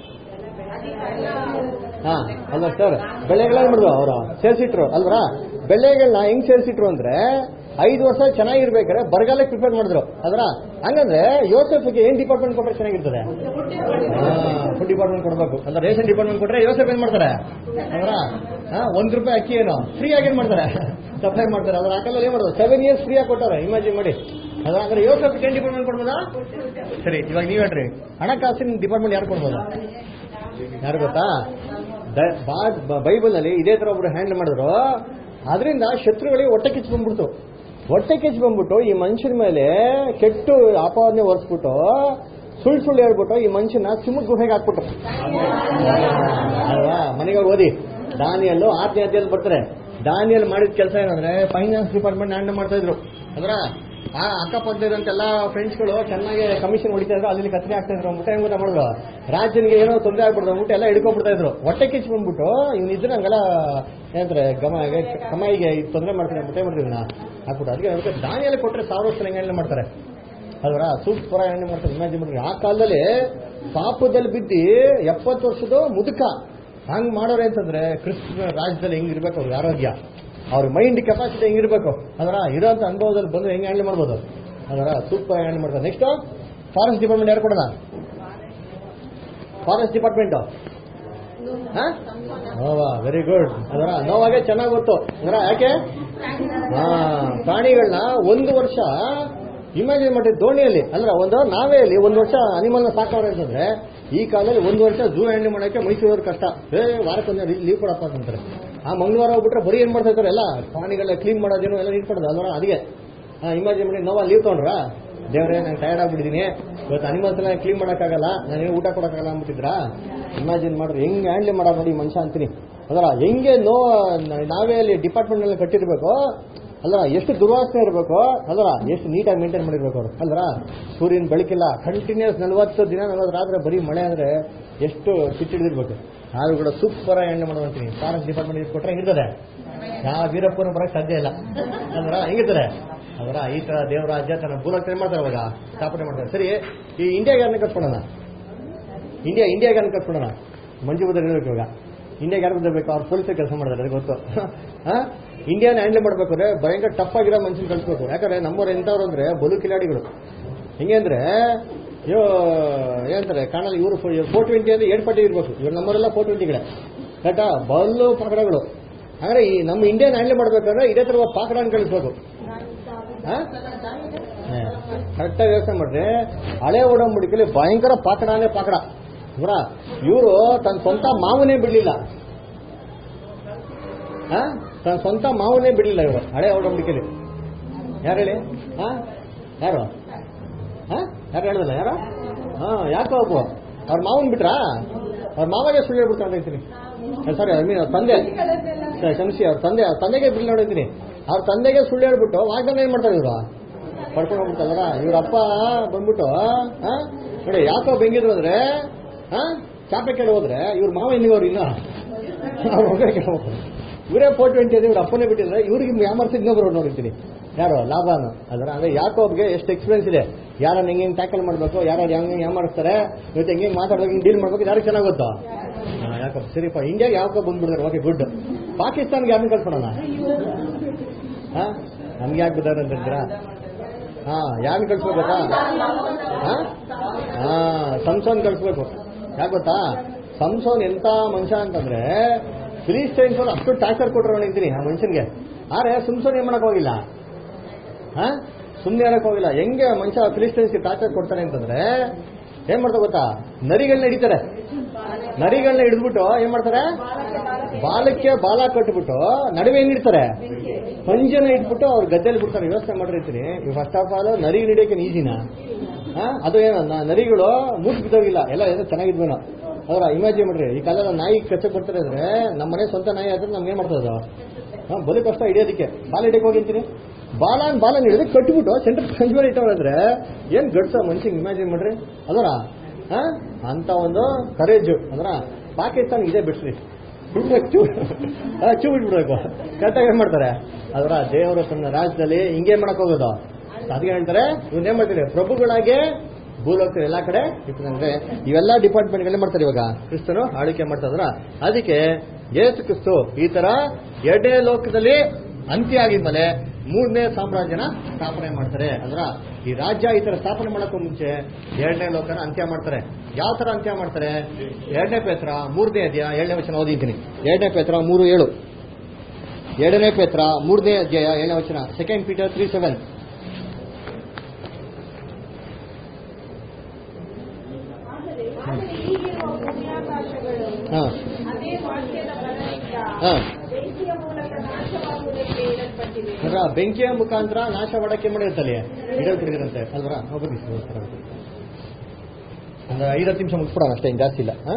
ಹಾ ಅಲ್ಲ ಸರ್ ಬೆಳೆಗಳನ್ನ ಮಾಡಿದ್ರು ಅವರು ಸೇರ್ಸಿಟ್ರು ಅಲ್ವರ ಬೆಳೆಗಳನ್ನ ಹೆಂಗ್ ಸೇರ್ಸಿಟ್ರು ಅಂದ್ರೆ ಐದು ವರ್ಷ ಚೆನ್ನಾಗಿರ್ಬೇಕಾದ್ರೆ ಬರಗಾಲಕ್ಕೆ ಪ್ರಿಪೇರ್ ಮಾಡಿದ್ರು ಅದ್ರ ಹಂಗಂದ್ರೆ ಯೋಸೆಫ್ಗೆ ಏನ್ ಡಿಪಾರ್ಟ್ಮೆಂಟ್ ಕೊಟ್ರೆ ಚೆನ್ನಾಗಿರ್ತದೆ ಫುಡ್ ಡಿಪಾರ್ಟ್ಮೆಂಟ್ ಕೊಡ್ಬೇಕು ಅಲ್ಲ ರೇಷನ್ ಡಿಪಾರ್ಟ್ಮೆಂಟ್ ಕೊಟ್ರೆ ಯೋಸೆಫ್ ಏನ್ ಮಾಡ್ತಾರೆ ಅದ್ರ ಒಂದ್ ರೂಪಾಯಿ ಅಕ್ಕಿ ಏನು ಫ್ರೀ ಆಗಿ ಏನ್ ಮಾಡ್ತಾರೆ ಸಪ್ಲೈ ಮಾಡ್ತಾರೆ ಅದ್ರ ಹಾಕಲ್ಲ ಏನ್ ಮಾಡೋದು ಸೆವೆನ್ ಇಯರ್ಸ್ ಫ್ರೀ ಆಗಿ ಕೊಟ್ಟಾರೆ ಇಮ್ಯಾಜಿನ್ ಮಾಡಿ ಅದ್ರ ಅಂದ್ರೆ ಯೋಸೆಫ್ ಏನ್ ಡಿಪಾರ್ಟ್ಮೆಂಟ್ ಕೊಡ್ಬೋದಾ ಸರಿ ಇವಾಗ ನೀವ್ ಹೇಳ್ರಿ ಹಣಕಾಸಿನ ಡಿಪಾರ್ಟ್ಮೆಂಟ್ ಯಾರು ಕೊಡ್ಬೋದು ಯಾರು ಗೊತ್ತಾ ಬೈಬಲ್ ನಲ್ಲಿ ಇದೇ ತರ ಒಬ್ರು ಹ್ಯಾಂಡಲ್ ಮಾಡಿದ್ರು ಅದರಿಂದ ಶತ್ರುಗಳಿಗೆ ಹೊಟ್ಟೆ ಕಿಚ್ಚು ಬಂದ್ಬಿಡ್ತು ಹೊಟ್ಟೆ ಕಿಚ್ಚು ಬಂದ್ಬಿಟ್ಟು ಈ ಮನುಷ್ಯನ ಮೇಲೆ ಕೆಟ್ಟು ಆಪಾದನೆ ಒರೆಸ್ಬಿಟ್ಟು ಸುಳ್ಳು ಸುಳ್ಳು ಹೇಳ್ಬಿಟ್ಟು ಈ ಮನುಷ್ಯನ ಸಿಂಹದ ಗುಹೆಗೆ ಹಾಕ್ಬಿಟ್ರು ಅಲ್ವಾ ಮನೆಗೆ ಹೋಗಿ ಓದಿ ದಾನಿಯಲ್ಲು ಆರನೇ ಅಧ್ಯಾಯದಲ್ಲಿ ಬರ್ತಾರೆ ದಾನಿಯಲ್ಲಿ ಮಾಡಿದ ಕೆಲಸ ಏನಂದ್ರೆ ಫೈನಾನ್ಸ್ ಡಿಪಾರ್ಟ್ಮೆಂಟ್ ಹ್ಯಾಂಡಲ್ ಮಾಡ್ತಾ ಇದ್ರು ಅದ್ರ ಆ ಅಕ್ಕಪಕ್ಕದಂತ ಎಲ್ಲ ಫ್ರೆಂಡ್ಸ್ಗಳು ಚೆನ್ನಾಗಿ ಕಮಿಷನ್ ಹೊಡಿತಾ ಇದ್ರು ಅಲ್ಲಿ ಕತ್ರಿ ಆಗ್ತಾ ಇದ್ರು ಅಂದ್ಬಿಟ್ಟು ಹೆಂಗ್ ಗೊತ್ತಾ ಮಾಡಿದ್ರು ರಾಜ್ಯನಿಗೆ ಏನೋ ತೊಂದರೆ ಆಗ್ಬಿಡ್ದು ಅಂದ್ಬಿಟ್ಟು ಎಲ್ಲ ಹಿಡ್ಕೊಂಡ್ಬಿಡ್ತಾ ಇದ್ರು ಹೊಟ್ಟೆ ಕಿಚ್ಚು ಬಂದ್ಬಿಟ್ಟು ಇವ್ನ ಇದ್ರೆ ಹಂಗೆಲ್ಲ ಏನಂತಾರೆ ಗಮ ಕಮಾಯಿಗೆ ತೊಂದರೆ ಮಾಡ್ತಾರೆ ಅಂದ್ಬಿಟ್ಟು ಏನ್ ಮಾಡ್ತೀವಿ ನಾ ಹಾಕ್ಬಿಟ್ಟು ಅದಕ್ಕೆ ಅದಕ್ಕೆ ದಾನಿಯಲ್ಲಿ ಕೊಟ್ಟರೆ ಸಾವಿರ ವರ್ಷ ಹೆಂಗೆ ಹ್ಯಾಂಡಲ್ ಮಾಡ್ತಾರೆ ಅಲ್ವರ ಸೂಪರ್ ಆಗಿ ಹ್ಯಾಂಡಲ್ ಮಾಡ್ತಾರೆ ಇಮ್ಯಾಜಿನ್ ಮಾಡ್ರಿ ಆ ಕಾಲದಲ್ಲಿ ಪಾಪದಲ್ಲಿ ಬಿದ್ದು ಎಪ್ಪತ್ತು ವರ್ಷದ ಮುದುಕ ಹಂಗ್ ಮಾಡೋರೆ ಅಂತಂದ್ರೆ ಕ್ರಿಸ್ತನ ರಾಜ್ಯದಲ್ಲಿ ಹೆಂಗಿರ್ಬೇಕು ಅವ್ರ ಆರೋಗ್ಯ ಅವ್ರ ಮೈಂಡ್ ಕೆಪಾಸಿಟಿ ಹೆಂಗಿರ್ಬೇಕು ಅದರ ಇರೋಂಥ ಅನುಭವದಲ್ಲಿ ಬಂದ್ರೆ ಹೆಂಗ್ ಹ್ಯಾಂಡಲ್ ಮಾಡ್ಬೋದು ಅದರ ಸೂಪರ್ ಹ್ಯಾಂಡಲ್ ಮಾಡ್ತಾರೆ ನೆಕ್ಸ್ಟ್ ಫಾರೆಸ್ಟ್ ಡಿಪಾರ್ಟ್ಮೆಂಟ್ ಯಾರು ಕೊಡೋಣ forest department Noah very good ಅದರ ನೋವಾಗೆ ಚೆನ್ನಾಗಿ ಗೊತ್ತು ಅದರ ಯಾಕೆ ಹಾ ಪ್ರಾಣಿಗಳನ್ನ ಒಂದು ವರ್ಷ ಇಮ್ಯಾಜಿನ್ ಮಾಡಿ ದೋಣಿಯಲ್ಲಿ ಅಂದ್ರೆ ಒಂದು ನಾವೆಯಲ್ಲಿ ಒಂದು ವರ್ಷ ಅನಿಮಲ್ನ ಸಾಕವ್ರೆ ಅಂತಂದ್ರೆ ಈ ಕಾಲದಲ್ಲಿ ಒಂದು ವರ್ಷ ಝೂ ಹ್ಯಾಂಡಲ್ ಮಾಡಕ್ಕೆ ಮೈಸೂರವ್ರ ಕಷ್ಟ ಏ ವಾರಕ್ಕೊಂದು ಲೀವ್ ಕೊಡಪ್ಪ ಅಂತಾರೆ ಆ ಮಂಗಳವಾರ ಹೋಗ್ಬಿಟ್ರೆ ಬರೀ ಏನ್ ಮಾಡ್ತಾ ಇದ್ದಾರೆ ಎಲ್ಲ ಪ್ರಾಣಿಗಳನ್ನ ಕ್ಲೀನ್ ಮಾಡೋದೇನು ಎಲ್ಲ ನೀಟ್ ಮಾಡೋದು ಅಲ್ವರ ಅದಕ್ಕೆ ಇಮ್ಯಾಜಿನ್ ಮಾಡಿ ನೋವಾ ಲೀವ್ ತಗೊಂಡ್ರ ದೇವ್ರೆ ನಾನು ಟಯರ್ಡ್ ಆಗ್ಬಿಟ್ಟಿದ್ದೀನಿ ಇವತ್ತು ಅನಿಮಲ್ಸ್ ಎಲ್ಲ ಕ್ಲೀನ್ ಮಾಡೋಕ್ಕಾಗಲ್ಲ ನಾನು ಊಟ ಕೊಡೋಕ್ಕಾಗಲ್ಲ ಅಂದ್ಬಿಟ್ಟಿದ್ರಾ ಇಮ್ಯಾಜಿನ್ ಮಾಡ್ರಿ ಹೆಂಗ್ ಹ್ಯಾಂಡಲ್ ಮಾಡೋದು ನೋಡಿ ಮನುಷ್ಯ ಅಂತೀನಿ ಅದರ ಹೆಂಗೆ ನೋ ನಾವೇ ಅಲ್ಲಿ ಡಿಪಾರ್ಟ್ಮೆಂಟ್ ನಲ್ಲಿ ಕಟ್ಟಿರ್ಬೇಕು ಅಲ್ರ ಎಷ್ಟು ದುರ್ವಾಸನೆ ಇರಬೇಕು ಅಲ್ರ ಎಷ್ಟು ನೀಟಾಗಿ ಮೇಂಟೈನ್ ಮಾಡಿರ್ಬೇಕು ಅವರು ಅಲ್ರ ಸೂರ್ಯನ ಬೆಳಕಿಲ್ಲ ಕಂಟಿನ್ಯೂಸ್ ನಲ್ವತ್ತು ದಿನ ನಲ್ವತ್ತು ರಾತ್ರಿ ಬರೀ ಮಳೆ ಅಂದ್ರೆ ಎಷ್ಟು ಸಿಟ್ಟಿಡಿದಿರ್ಬೇಕು ಆದ್ರೂ ಕೂಡ ಸೂಪರ್ ಆಗಿ ಹ್ಯಾಂಡಲ್ ಮಾಡ್ತೀನಿ ಫಾರೆಸ್ಟ್ ಡಿಪಾರ್ಟ್ಮೆಂಟ್ ಕೊಟ್ರೆ ಹೆಂಗಿರ್ತದೆ ಯಾವ ವೀರಪ್ಪನ ಬರಕ್ ಸಾಧ್ಯ ಇಲ್ಲ ಅಲ್ರ ಹೆಂಗಿರ್ತದೆ ಅವರ ಈ ತರ ದೇವರಾಜ್ಯ ತನ್ನ ಭೂಲೋಕ ಏನ್ ಮಾಡ್ತಾರೆ ಅವಾಗ ಸ್ಥಾಪನೆ ಮಾಡ್ತಾರೆ ಸರಿ ಈ ಇಂಡಿಯಾಗೆ ಯಾರನ್ನ ಕಟ್ಕೊಳೋಣ ಇಂಡಿಯಾ ಇಂಡಿಯಾಗೆ ಯಾರನ್ನ ಕಟ್ಕೊಳೋಣ ಮಂಜು ಬದಲು ಇರ್ಬೇಕು ಇವಾಗ ಇಂಡಿಯಾಗೆ ಯಾರು ಬಂದಿರ್ಬೇಕು ಅವ್ರು ಪೊಲೀಸ್ ಕೆಲಸ ಮಾಡ್ತಾರೆ ಅದು ಗೊತ್ತು ಹಾ ಇಂಡಿಯಾನ ಹ್ಯಾಂಡಲ್ ಮಾಡ್ಬೇಕು ಅಂದ್ರೆ ಭಯಂಕರ ಟಫ್ ಆಗಿರೋ ಮನುಷ್ಯನ ಕಳಿಸ್ಬೇಕು ಯಾಕಂದ್ರೆ ನಮ್ಮವ್ರು ಎಂತವ್ರು ಅಂದ್ರೆ ಬಲು ಕಿಲಾಡಿಗಳು ಹೆಂಗೆ ಅಂದ್ರೆ ಇವ್ ಏನಂತಾರೆ ಕಾಣಲ್ಲ ಇವರು ಫೋರ್ ಟ್ವೆಂಟಿ ಅಂದ್ರೆ ಏಟ್ ಪಟ್ಟಿ ಇರ್ಬೇಕು ಇವ್ರು ನಮ್ಮವರೆಲ್ಲ ಫೋರ್ ಟ್ವೆಂಟಿಗಳೇ ಕರೆಕ್ಟಾ ಬಲ್ಲು ಪಾಕಡಗಳು ಅಂದ್ರೆ ಈ ನಮ್ಮ ಇಂಡಿಯಾನ ಹ್ಯಾಂಡಲ್ ಮಾಡ್ಬೇಕಂದ್ರೆ ಇದೇ ತರ ಪಾಕಡನ್ ಕಳಿಸ್ಬೇಕು ಕರೆಕ್ಟಾಗಿ ಯೋಚನೆ ಮಾಡ್ರಿ ಹಳೆ ಒಡಂಬಡಿಕೆಯಲ್ಲಿ ಭಯಂಕರ ಪಾಕಡನೇ ಪಾಕಡ ಇವರ ಇವರು ತನ್ನ ಸ್ವಂತ ಮಾವನೇ ಬಿಡ್ಲಿಲ್ಲ ಆ? ತನ್ನ ಸ್ವಂತ ಮಾವನೇ ಬಿಡ್ಲಿಲ್ಲ ಇವರು ಹಳೆ ಒಡಂಬಡಿಕೆಯಲ್ಲಿ ಯಾರು ಹೇಳಿ ಹಾ ಯಾರು ಹಾ ಯಾರು ಹೇಳಿದಲ್ಲ ಯಾರು ಹಾ ಯಾಕೋ ಒಬ್ಬ ಅವ್ರ ಮಾವನ್ ಬಿಟ್ರಾ ಅವ್ರ ಮಾವಾಗೆ ಸುಳ್ಳು ಹೇಳ್ಬಿಡ್ತಾ ಹೊಡೈತೀನಿ ಸಾರಿ ಐ ಮೀನ್ ಅವ್ರ ತಂದೆ ಸರಿ, ಕ್ಷಮಿಸಿ ಅವ್ರ ತಂದೆ ಅವ್ರ ತಂದೆಗೆ ಬಿಲ್ ನೋಡಿದ್ದೀನಿ ಅವ್ರ ತಂದೆಗೆ ಸುಳ್ಳು ಹೇಳ್ಬಿಟ್ಟು ವಾಗ್ದಾನ ಏನ್ ಮಾಡ್ತಾರೆ ಇವರು ಪಡ್ಕೊಂಡು ಹೋಗ್ಬಿಡ್ತಲ್ರ ಇವ್ರ ಅಪ್ಪ ಬಂದ್ಬಿಟ್ಟು ಆ, ನೋಡಿ ಯಾಕೋ ಬೆಂಗಿದ್ರು ಅಂದ್ರೆ ಆ ಚಾಪೆ ಕೆಳ ಹೋದ್ರೆ ಇವ್ರ ಮಾವ ಇನ್ನಿವ್ರು ಇನ್ನ ಅವ್ರ ಹೊಗೆ ಕೆಳ ಹೋಗ್ತಾರೆ ಇವರೇ ಫೋರ್ ಟ್ವೆಂಟಿ ಇದೆ ಇವ್ರ ಅಪ್ಪನೇ ಬಿಟ್ಟಿದ್ರೆ ಇವ್ರಿಗೆ ಯಾಮರ್ಸಿ ಇನ್ನೊಬ್ರು ನೋಡಿರ್ತೀನಿ ಯಾರು ಲಾಭಾನು ಅದರ ಅಂದ್ರೆ ಯಾಕೋಬ್ಗೆ ಎಷ್ಟು ಎಕ್ಸ್ಪೀರಿಯನ್ಸ್ ಇದೆ ಯಾರನ್ನ ಹೆಂಗೆ ಟ್ಯಾಕಲ್ ಮಾಡಬೇಕು ಯಾರು ಹೆಂಗೆ ಯಾಮಾರಿಸ್ತಾರೆ ಇವತ್ತು ಹೆಂಗೆ ಮಾತಾಡ್ಬೇಕು ಹಿಂಗೆ ಡೀಲ್ ಮಾಡ್ಬೇಕು ಯಾರಿಗೆ ಚೆನ್ನಾಗಿ ಗೊತ್ತಾ ಹಾ, ಯಾಕಪ್ಪ ಸರಿಪ್ಪ ಇಂಡಿಯಾಗೆ ಯಾಕೋ ಬಂದ್ಬಿಡ್ತಾರೆ ಓಕೆ ಗುಡ್ ಪಾಕಿಸ್ತಾನ್ಗೆ ಯಾರನ್ನ ಕಳ್ಸ್ಕೊಳೋಣ ಹಾ ನಮ್ಗೆ ಯಾಕೆ ಬಿದ್ದಾರೆ ಅಂತಿದ್ದೀರಾ ಹಾ ಯಾರನ್ನ ಕಳ್ಸ್ಬೇಕು ಗೊತ್ತಾ ಹಾ ಹಾ ಸಂಸೋನ್ ಕಳ್ಸ್ಬೇಕು ಯಾಕೆ ಗೊತ್ತಾ ಸಂಸೋನ್ ಎಂತ ಮನುಷ್ಯ ಅಂತಂದ್ರೆ ಫಿಲಿಸ್ಟೈನ್ಸ್ ಅವ್ರು ಅಷ್ಟು ಟಾರ್ಚರ್ ಕೊಟ್ಟರು ನಿಂತೀನಿ ಆ ಮನುಷ್ಯನ್ಗೆ ಆದ್ರೆ ಸಂಸೋನ್ ಏನ್ ಮಾಡಕ್ ಹೋಗಿಲ್ಲ ಹಾ ಸುಮ್ಮನೆ ಇರಕ್ ಹೋಗಿಲ್ಲ ಹೆಂಗೆ ಮನುಷ್ಯ ಫಿಲಿಸ್ಟೈನ್ಸ್ಗೆ ಟಾರ್ಚರ್ ಕೊಡ್ತಾನೆ ಅಂತಂದ್ರೆ ಏನ್ ಮಾಡ್ತಾರೆ ಗೊತ್ತಾ ನರಿಗಳನ್ನ ಹಿಡಿತಾರೆ ನರಿಗಳನ್ನ ಹಿಡಿದ್ಬಿಟ್ಟು ಏನ್ ಮಾಡ್ತಾರೆ ಬಾಲಕ್ಕೆ ಬಾಲ ಕಟ್ಬಿಟ್ಟು ನಡುವೆ ಹೆಂಗ್ ಇಡ್ತಾರೆ ಪಂಜನ ಇಟ್ಬಿಟ್ಟು ಅವ್ರ ಗದ್ದೆಲಿ ಬಿಡ್ತಾರೆ ಯೋಚನೆ ಮಾಡಿರ್ತೀನಿ ಫಸ್ಟ್ ಆಫ್ ಆಲ್ ನರಿ ಹಿಡಿಯೋಕೆ ಈಜಿನ ಅದು ಏನು ನ- ನರಿಗಳು ಮೂಟ್ ಬಿದ್ದೋಗಿಲ್ಲ ಎಲ್ಲ ಏನೋ ಚೆನ್ನಾಗಿದ್ವೇನೋ ಅವರ ಇಮ್ಯಾಜಿನ್ ಮಾಡ್ರಿ ಈ ಕಾಲದ ನಾಯಿ ಕಚ್ಚಕ್ ಬರ್ತಾರೆ ಅಂದ್ರೆ ನಮ್ಮ ಮನೆ ಸ್ವಂತ ನಾಯಿ ಆದ್ರೆ ನಮ್ಗೆ ಏನ್ ಮಾಡ್ತದ ಹಾ ಬಲಿ ಕಷ್ಟ ಹಿಡಿಯೋದಕ್ಕೆ ಬಾಲ ಹಿಡಿಯಕ್ಕೆ ಹೋಗಿರ್ತೀನಿ ಬಾಲನ್ ಬಾಲನ್ ಹಿಡಿದು ಕಟ್ಬಿಟ್ಟು ಸೆಂಟರ್ ಪಂಚ್ ಮೇಲೆ ಇಟ್ಟವ್ರೆ ಏನ್ ಗಡ್ಸ ಮನ್ಸಿಗೆ ಇಮ್ಯಾಜಿನ್ ಮಾಡ್ರಿ ಅದರ ಹಾ ಅಂತ ಒಂದು ಕರೇಜ್ ಅಂದ್ರ ಪಾಕಿಸ್ತಾನ ಇದೇ ಬಿಡ್ಸ್ರಿ ಚೂ ಚೂ ಬಿಟ್ಬಿಡ್ಬೇಕು ಕರೆಕ್ಟಾಗಿ ಏನ್ ಮಾಡ್ತಾರೆ ಅದರ ದೇವರ ತನ್ನ ರಾಜ್ಯದಲ್ಲಿ ಹಿಂಗೆ ಮಾಡಕ್ ಹೋಗೋದು ಅದಕ್ಕೆ ಹೇಳ್ತಾರೆ ಇವನ್ ಏನ್ ಮಾಡ್ತಾರೆ ಪ್ರಭುಗಳಾಗೆ ಭೂಲೋಕ ಎಲ್ಲಾ ಕಡೆ ಇಟ್ಕೊಂಡ್ರೆ ಇವೆಲ್ಲ ಡಿಪಾರ್ಟ್ಮೆಂಟ್ ಏನ್ ಮಾಡ್ತಾರೆ ಇವಾಗ ಕ್ರಿಸ್ತನು ಆಳ್ವಿಕೆ ಮಾಡ್ತಾರ ಅದಕ್ಕೆ ಯೇಸು ಕ್ರಿಸ್ತು ಈ ತರ ಎರಡನೇ ಲೋಕದಲ್ಲಿ ಅಂತ್ಯ ಆಗಿದ್ಮೇಲೆ ಮೂರನೇ ಸಾಮ್ರಾಜ್ಯನ ಸ್ಥಾಪನೆ ಮಾಡ್ತಾರೆ ಅಂದ್ರ ಈ ರಾಜ್ಯ ಈ ತರ ಸ್ಥಾಪನೆ ಮಾಡಕ್ಕೂ ಮುಂಚೆ ಎರಡನೇ ಲೋಕನ ಅಂತ್ಯ ಮಾಡ್ತಾರೆ ಯಾವ ತರ ಅಂತ್ಯ ಮಾಡ್ತಾರೆ ಎರಡನೇ ಪೇತ್ರ ಮೂರನೇ ಅಧ್ಯಾಯ ಏಳನೇ ವಚನ ಓದಿದ್ದೀನಿ ಎರಡನೇ ಪೇತ್ರ ಮೂರು ಏಳು ಎರಡನೇ ಪೇತ್ರ ಮೂರನೇ ಅಧ್ಯಾಯ ಏಳನೇ ವಚನ ಸೆಕೆಂಡ್ ಪೀಟರ್ ತ್ರೀ ಸೆವೆನ್ ಆದರೆ ಆದರೆ ಈಗಿರುವ ಪುಣ್ಯಾಕಾಶಗಳು ಹಾ ಅದೇ ವಾಕ್ಯದ ಬಲದಿಂದ ಹಾ ಬೆಂಕಿಯ ಮೂಲಕ ನಾಶವಾಗುವುದಕ್ಕೆ ಇಡಲ್ಪಟ್ಟಿವೆ ಅದರ ಬೆಂಕಿಯ ಮುಖಾಂತರ ನಾಶ ಮಾಡಕ್ಕೆ ಮಾಡಿರುತ್ತಲ್ಲಿ ಇಡಲ್ಪಡಿದಿರಂತೆ ಅಲ್ವರ ಹೋಗಿ ಅಂದ್ರೆ ಐದತ್ತು ನಿಮಿಷ ಮುಗಿಸ್ಬಿಡೋಣ ಅಷ್ಟೇ ಇನ್ನು ಜಾಸ್ತಿ ಇಲ್ಲ ಹಾ?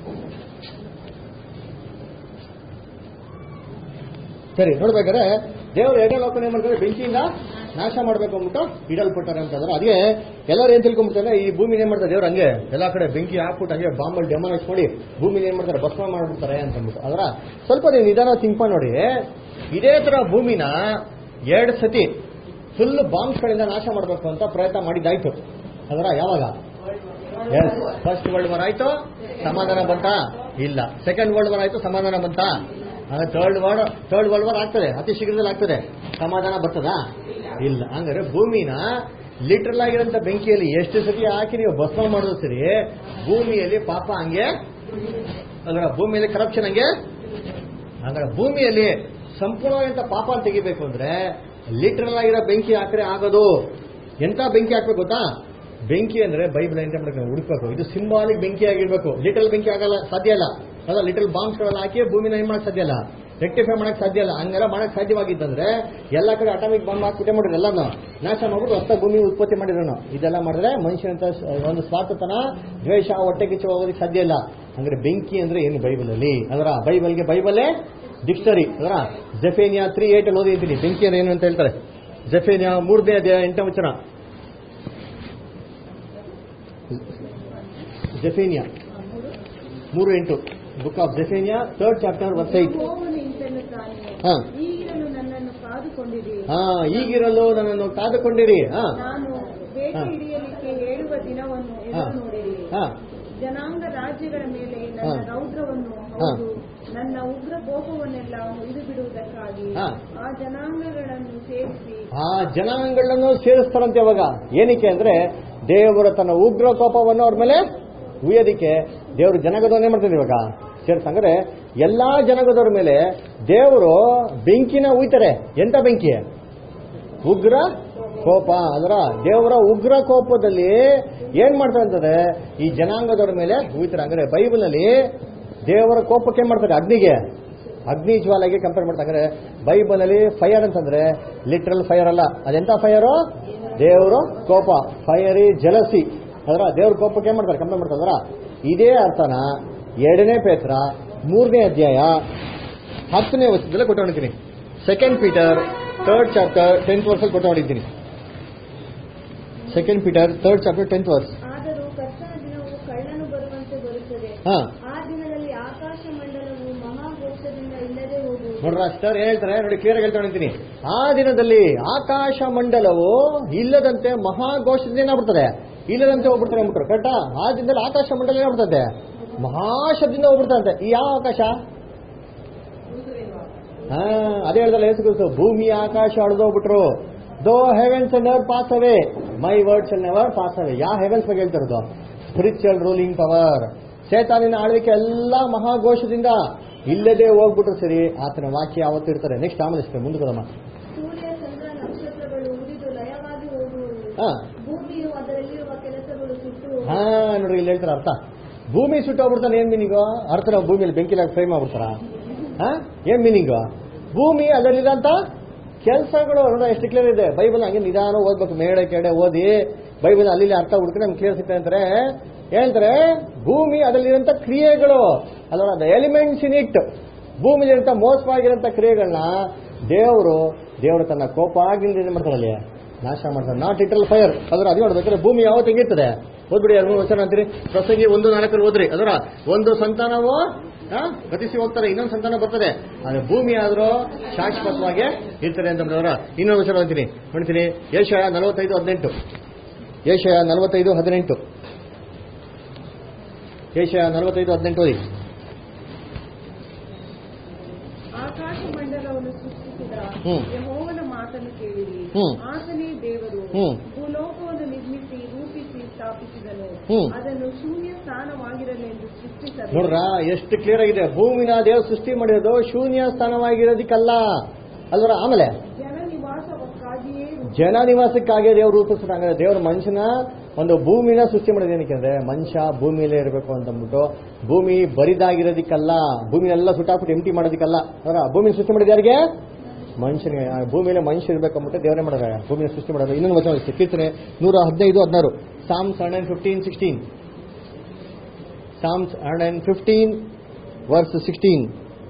ಸರಿ ನೋಡ್ಬೇಕಾದ್ರೆ ದೇವರು ಎರಡನೇ ಲೋಕನ ಏನ್ ಮಾಡ್ತಾರೆ ಬೆಂಕಿಯಿಂದ ನಾಶ ಮಾಡ್ಬೇಕು ಅಂದ್ಬಿಟ್ಟು ಇಡಲ್ಪಟ್ಟಾರೆ ಅಂತಂದ್ರೆ ಅದೇ ಎಲ್ಲರೂ ಏನ್ ತಿಳ್ಕೊಂಡ್ಬಿಡ್ತಾರೆ ಈ ಭೂಮಿ ಏನ್ ಮಾಡ್ತಾರೆ ದೇವ್ರು ಹಂಗೆ ಎಲ್ಲಾ ಕಡೆ ಬೆಂಕಿ ಹಾಕ್ಬಿಟ್ಟು ಹಂಗೆ ಬಾಂಬಲ್ಲಿ ಡೆಮಾಲಿಷ್ ಮಾಡಿ ಭೂಮಿನ ಏನ್ ಮಾಡ್ತಾರೆ ಭಸ್ಮ ಮಾಡ್ಬಿಡ್ತಾರೆ ಅಂತ ಅಂದ್ಬಿಟ್ಟು ಅದರ ಸ್ವಲ್ಪ ನೀವು ನಿಧಾನ ಥಿಂಕ್ ಮಾಡಿ ನೋಡಿ ಇದೇ ತರ ಭೂಮಿನ ಎರಡು ಸತಿ ಫುಲ್ ಬಾಂಬ್ಸ್ಗಳಿಂದ ನಾಶ ಮಾಡಬೇಕು ಅಂತ ಪ್ರಯತ್ನ ಮಾಡಿದ್ದಾಯ್ತು ಅದರ ಯಾವಾಗ ಎಸ್ ಫಸ್ಟ್ ವರ್ಲ್ಡ್ ವಾರ್ ಆಯ್ತು ಸಮಾಧಾನ ಬಂತಾ ಇಲ್ಲ ಸೆಕೆಂಡ್ ವರ್ಲ್ಡ್ ವಾರ್ ಆಯ್ತು ಸಮಾಧಾನ ಬಂತಾ third world third world war ಆಗ್ತದೆ ಅತಿ ಶೀಘ್ರದಲ್ಲಿ ಆಗ್ತದೆ ಸಮಾಧಾನ ಬರ್ತದಾ ಇಲ್ಲ ಹಂಗಾರೆ ಭೂಮಿನ ಲಿಟ್ರಲ್ ಆಗಿರೋಂಥ ಬೆಂಕಿಯಲ್ಲಿ ಎಷ್ಟು ಸತಿ ಹಾಕಿ ನೀವು ಭಸ್ಮ ಮಾಡೋದು ಸರಿ ಭೂಮಿಯಲ್ಲಿ ಪಾಪ ಹಂಗೆ ಅದರ ಭೂಮಿಯಲ್ಲಿ ಕರಪ್ಷನ್ ಹಂಗೆ ಹಾಗಾದ್ರೆ ಭೂಮಿಯಲ್ಲಿ ಸಂಪೂರ್ಣವಾದಂತ ಪಾಪ ತೆಗಿಬೇಕು ಅಂದ್ರೆ ಲಿಟ್ರಲ್ ಆಗಿರೋ ಬೆಂಕಿ ಹಾಕ್ರೆ ಆಗೋದು ಎಂತ ಬೆಂಕಿ ಹಾಕ್ಬೇಕು ಗೊತ್ತಾ ಬೆಂಕಿ ಅಂದ್ರೆ ಬೈಬಲ್ ಎಂತ ಮಾಡಬೇಕು ಹುಡುಕ್ಬೇಕು ಇದು ಸಿಂಬಾಲಿಕ್ ಬೆಂಕಿ ಆಗಿರ್ಬೇಕು ಲಿಟಲ್ ಬೆಂಕಿ ಆಗಲ್ಲ ಸಾಧ್ಯ ಇಲ್ಲ ಅದ ಲಿಟಲ್ ಬಾಂಬ್ಸ್ ಗಳನ್ನ ಹಾಕಿ ಭೂಮಿನ ಏನ್ ಮಾಡಕ್ ಸಾಧ್ಯ ಇಲ್ಲ ರೆಕ್ಟಿಫೈ ಮಾಡಕ್ ಸಾಧ್ಯ ಇಲ್ಲ ಹಂಗೆಲ್ಲ ಮಾಡಕ್ ಸಾಧ್ಯವಾಗಿತ್ತಂದ್ರೆ ಎಲ್ಲ ಕಡೆ ಅಟಾಮಿಕ್ ಬಾಂಬ್ ಹಾಕ್ಬಿಟ್ಟೆ ಮಾಡಿದ್ರು ಎಲ್ಲಾನು ನಾಶ ಮಾಡ್ಬಿಟ್ಟು ಹೊಸ ಭೂಮಿ ಉತ್ಪತ್ತಿ ಮಾಡಿರೋನು ಇದೆಲ್ಲ ಮಾಡಿದ್ರೆ ಮನುಷ್ಯನಂತ ಸ- ಒಂದು ಸ್ವಾರ್ಥತನ ದ್ವೇಷ ಹೊಟ್ಟೆ ಕಿಚ್ಚು ಹೋಗೋದಕ್ಕೆ ಸಾಧ್ಯ ಇಲ್ಲ ಅಂದ್ರೆ ಬೆಂಕಿ ಅಂದ್ರೆ ಏನು ಬೈಬಲ್ ಅಲ್ಲಿ ಅದರ ಬೈಬಲ್ಗೆ ಬೈಬಲೇ ಡಿಕ್ಷನರಿ ಅದರ ಜಫೇನಿಯಾ ತ್ರೀ ಏಟ್ ಅಲ್ಲಿ ಓದಿದ್ದೀನಿ ಬೆಂಕಿ ಅಂದ್ರೆ ಏನು ಅಂತ ಹೇಳ್ತಾರೆ ಜಫೇನಿಯಾ ಮೂರನೇ ಅಧ್ಯಾಯ ಎಂಟನೇ ವಚನ ಜಫೇನಿಯಾ ಮೂರು ಎಂಟು book of Zephaniah third chapter verse eight ಯೆಹೋವನು ಇಂತೆನ್ನುತ್ತಾನೆ ಹಾ ಈಗಿರಲು ನನ್ನನ್ನು ಕಾದುಕೊಂಡಿರಿ ಹಾ ಈಗಿರಲು ನನ್ನನ್ನು ಕಾದುಕೊಂಡಿರಿ ಹಾ ನಾನು ಬೇಟೆ ಹಾ. ಹಿಡಿಯಲಿಕ್ಕೆ ಹೇಳುವ ದಿನವನ್ನು ಹಾ. ಎದುರು ನೋಡಿರಿ ಹಾ ಜನಾಂಗ ರಾಜ್ಯಗಳ ಮೇಲೆ ನನ್ನ ಹಾ. ರೌದ್ರವನ್ನು ಹಾ. ಹೌದು ನನ್ನ ಉಗ್ರ ಕೋಪವನ್ನೆಲ್ಲ ಮುರಿದು ಬಿಡುವುದಕ್ಕಾಗಿ ಹಾ. ಆ ಜನಾಂಗಗಳನ್ನು ಸೇರಿಸಿ ಆ ಜನಾಂಗಗಳನ್ನು ಸೇರಿಸ್ತಾರಂತೆ ಅವಾಗ ಏನಕ್ಕೆ ಅಂದ್ರೆ ದೇವರ ತನ್ನ ಉಗ್ರ ಕೋಪವನ್ನು ಅವ್ರ ಮೇಲೆ ಉಯ್ಯೋದಿಕ್ಕೆ ದೇವರು ಜನಗದವನ್ನೇ ಮಾಡ್ತಾರೆ ಇವಾಗ ಸೇರ್ಸಂದ್ರೆ ಎಲ್ಲಾ ಜನಗದವ್ರ ಮೇಲೆ ದೇವರು ಬೆಂಕಿನ ಉಯ್ತಾರೆ ಎಂತ ಬೆಂಕಿ ಉಗ್ರ ಕೋಪ ಅದರ ದೇವರ ಉಗ್ರ ಕೋಪದಲ್ಲಿ ಏನ್ ಮಾಡ್ತಾರೆ ಅಂತಂದ್ರೆ ಈ ಜನಾಂಗದವ್ರ ಮೇಲೆ ಉಯ್ತಾರೆ ಅಂದ್ರೆ ಬೈಬಲ್ ನಲ್ಲಿ ದೇವರ ಕೋಪಕ್ಕೆ ಏನ್ ಮಾಡ್ತಾರೆ ಅಗ್ನಿಗೆ ಅಗ್ನಿ ಜ್ವಾಲೆಗೆ ಕಂಪೇರ್ ಮಾಡ್ತಾರೆ ಅಂದ್ರೆ ಬೈಬಲ್ ಅಲ್ಲಿ ಫೈರ್ ಅಂತಂದ್ರೆ ಲಿಟ್ರಲ್ ಫೈರ್ ಅಲ್ಲ ಅದೆಂತ ಫೈರು ದೇವರು ಕೋಪ ಫೈರಿ ಜಲಸಿ ಅದರ ದೇವ್ರ ಕೋಪಕ್ಕೆ ಏನ್ ಮಾಡ್ತಾರೆ ಕಂಪೇರ್ ಮಾಡ್ತಾರೆ ಅದರ ಇದೇ ಅರ್ಥನ ಎರಡನೇ ಪೇತ್ರ ಮೂರನೇ ಅಧ್ಯಾಯ ಹತ್ತನೇ ವರ್ಷದಲ್ಲೇ ಕೊಟ್ಟುಕೊಂಡಿದ್ದೀನಿ second Peter third chapter tenth ವರ್ಷಲ್ಲಿ ಕೊಟ್ಟುಕೊಂಡಿದ್ದೀನಿ second Peter third chapter tenth verse ಆದರೂ ಕರ್ತನ ದಿನವು ಕಳ್ಳನು ಬರುವಂತೆ ಬರುತ್ತದೆ ಹಾ ಆ ದಿನದಲ್ಲಿ ಆಕಾಶ ಮಂಡಲವು ಮಹಾಘೋಷದಿಂದ ಇಲ್ಲದೆ ಹೋಗುವುದು ನೋಡ್ರ ಸ್ಟಾರ್ ಏನ್ ಹೇಳ್ತಾರೆ ನೋಡಿ ಕ್ಲಿಯರ್ ಹೇಳ್ತಾ ಹೇಳ್ತೀನಿ ಆ ದಿನದಲ್ಲಿ ಆಕಾಶ ಮಂಡಲವು ಇಲ್ಲದಂತೆ ಮಹಾಘೋಷದಿಂದ ಏನಾಗ್ಬಿಡ್ತದೆ ಇಲ್ಲದಂತೆ ಹೋಗ್ಬಿಡ್ತಾರೆ ಅಂದ್ಬಿಟ್ರು ಕರೆಕ್ಟಾ ಆ ದಿನದಲ್ಲಿ ಆಕಾಶ ಮಂಡಲ ಏನಾಗ್ಬಿಡ್ತದೆ ಮಹಾಶಬ್ದಿಂದ ಹೋಗ್ಬಿಡ್ತಂತೆ ಈ ಯಾವ ಆಕಾಶ ಹಾ ಅದೇ ಹೇಳ್ದಲ್ಲ ಯೇಸು ಕ್ರಿಸ್ತು ಭೂಮಿ ಆಕಾಶ ಅಳ್ದೋಗ್ಬಿಟ್ರು though heavens never pass away my words never pass away ಯಾವ ಹೆವೆನ್ಸ್ ಬಗ್ಗೆ ಹೇಳ್ತಿರೋದು ಸ್ಪಿರಿಚುವಲ್ ರೂಲಿಂಗ್ ಪವರ್ ಸೇತಾನಿನ ಆಳ್ವಿಕೆ ಎಲ್ಲ ಮಹಾಘೋಷದಿಂದ ಇಲ್ಲದೆ ಹೋಗ್ಬಿಟ್ರು ಸರಿ ಆತನ ವಾಕ್ಯ ಯಾವತ್ತೂ ಇರ್ತಾರೆ ನೆಕ್ಸ್ಟ್ ಆಮೇಲೆ ಇಷ್ಟೇ ಮುಂದೆ ಬರಮ್ಮ ಸೂರ್ಯ ಚಂದ್ರ ನಕ್ಷತ್ರಗಳು ಉರಿದು ಲಯವಾಗಿ ಹೋಗುವುದು ಹಾ ಭೂಮಿಯು ಅದರಲ್ಲಿರುವ ಕೆಲಸಗಳು ಸುಟ್ಟು ಹಾ ನೋಡ್ರಿ ಇಲ್ಲಿ ಹೇಳ್ತಾರೆ ಅರ್ಥ ಭೂಮಿ ಸುಟ್ಟೋಗ್ಬಿಡ್ತಾನೆ ಏನ್ ಮೀನಿಂಗು ಅರ್ಥ ನಾವು ಭೂಮಿಯಲ್ಲಿ ಬೆಂಕಿಲಾಗ ಫ್ರೈ ಮಾಡ್ಬಿಡ್ತಾರ ಹಾ ಏನ್ ಮೀನಿಂಗು ಭೂಮಿ ಅದರಲ್ಲಿರೋಂಥ ಕೆಲಸಗಳು ನೋಡ ಎಷ್ಟು ಕ್ಲಿಯರ್ ಇದೆ ಬೈಬಲ್ ಹಂಗೆ ನಿಧಾನ ಓದ್ಬೇಕು ಮೇಡೆ ಕೆಡೆ ಓದಿ ಬೈಬಲ್ ಅಲ್ಲಿ ಇಲ್ಲಿ ಅರ್ಥ ಹುಡುಕಿ ನಮ್ಗೆ ಕ್ಲಿಯರ್ ಸಿಗ್ತದೆ ಅಂತಾರೆ ಹೇಳ್ತಾರೆ ಭೂಮಿ ಅದರಲ್ಲಿರೋಂಥ ಕ್ರಿಯೆಗಳು ಅದರ ಎಲಿಮೆಂಟ್ಸ್ ಇನ್ ಇಟ್ ಭೂಮಿಲಿರೋಂಥ ಮೋಸವಾಗಿರೋಂಥ ಕ್ರಿಯೆಗಳನ್ನ ದೇವರು ದೇವರು ತನ್ನ ಕೋಪ ಆಗಿಲ್ಲದೆ ಏನ್ ಮಾಡ್ತಾರೆ ಅಲ್ಲಿ ನಾಶ ಮಾಡ್ತಾರೆ ನಾಟ್ ಇಟಲ್ ಫೈರ್ ಅದರ ಅದು ನೋಡ್ಬೇಕಾದ್ರೆ ಭೂಮಿ ಯಾವತ್ತು ಹೆಂಗಿರ್ತದೆ ಓದ್ಬಿಡಿ ಎರಡು ಮೂರು ವಚನ ಅಂತೀರಿ ಪ್ರಸಂಗಿ ಒಂದು ನಾಲ್ಕಲ್ಲಿ ಓದ್ರಿ ಅದರ ಒಂದು ಸಂತಾನವು ಆ, ಗತಿಸಿ ಹೋಗ್ತಾರೆ ಇನ್ನೊಂದು ಸಂತಾನ ಬರ್ತದೆ ಆದ್ರೆ ಭೂಮಿ ಆದ್ರೂ ಶಾಶ್ವತವಾಗಿ ಇರ್ತಾರೆ ಅಂತ ಅವರ ಇನ್ನೊಂದು ವಚನ ಅಂತೀನಿ ನೋಡ್ತೀನಿ ಏಷಯ ನಲವತ್ತೈದು ಹದಿನೆಂಟು ಏಷಯ ನಲವತ್ತೈದು ಹದಿನೆಂಟು ಏಷಯ ನಲವತ್ತೈದು ಹದಿನೆಂಟು ಓದಿ ಆಕಾಶ ಮಂಡಲವನ್ನು ಸೃಷ್ಟಿಸಿದ ಹ್ಮ್. ಯೆಹೋವನ ಮಾತನ್ನು ಕೇಳಿರಿ ಹ್ಮ್. ಆತನೇ ದೇವರು ಹ್ಮ್. ಭೂಲೋಕವನ್ನು ನಿರ್ಮಿಸಿ ರೂಪಿಸಿ ಸ್ಥಾಪಿಸಿದನು ಹ್ಮ್. ಅದನ್ನು ಶೂನ್ಯ ಸ್ಥಾನವಾಗಿರಲೆಂದು ಸೃಷ್ಟಿಸಲು ನೋಡ್ರ ಎಷ್ಟು ಕ್ಲಿಯರ್ ಆಗಿದೆ ಭೂಮಿನ ದೇವರು ಸೃಷ್ಟಿ ಮಾಡಿರೋದು ಶೂನ್ಯ ಸ್ಥಾನವಾಗಿರೋದಕ್ಕಲ್ಲ ಅಲ್ವರ ಆಮೇಲೆ ಜನ ನಿವಾಸಕ್ಕಾಗಿಯೇ ಜನ ನಿವಾಸಕ್ಕಾಗಿ ದೇವರು ರೂಪಿಸ್ತಾರೆ ದೇವರು ಮನುಷ್ಯನ ಒಂದು ಭೂಮಿನ ಸೃಷ್ಟಿ ಮಾಡಿದ ಏನಕ್ಕೆ ಅಂದ್ರೆ ಮನುಷ್ಯ ಭೂಮಿಯಲ್ಲೇ ಇರಬೇಕು ಅಂತ ಅಂದ್ಬಿಟ್ಟು ಭೂಮಿ ಬರಿದಾಗಿರೋದಕ್ಕಲ್ಲ ಭೂಮಿನೆಲ್ಲ ಸುಟ್ಟಾಕ್ಬಿಟ್ಟು ಎಂಟಿ ಮಾಡೋದಕ್ಕಲ್ಲ ಅವರ ಭೂಮಿ ಸೃಷ್ಟಿ ಮಾಡಿದ ಯಾರಿಗೆ ಮನುಷ್ಯನಿಗೆ ಆ ಭೂಮಿಯಲ್ಲಿ ಮನುಷ್ಯ ಇರಬೇಕು ಅಂದ್ಬಿಟ್ಟು ದೇವರೇ ಮಾಡಿದ್ರೆ ಭೂಮಿನ ಸೃಷ್ಟಿ ಮಾಡೋದು ಇನ್ನೊಂದು ವಚನ ಇದೆ. ಕೀರ್ತನೆ ನೂರ ಹದಿನೈದು ಹದಿನಾರು Psalms hundred fifteen sixteen Psalms hundred fifteen verse sixteen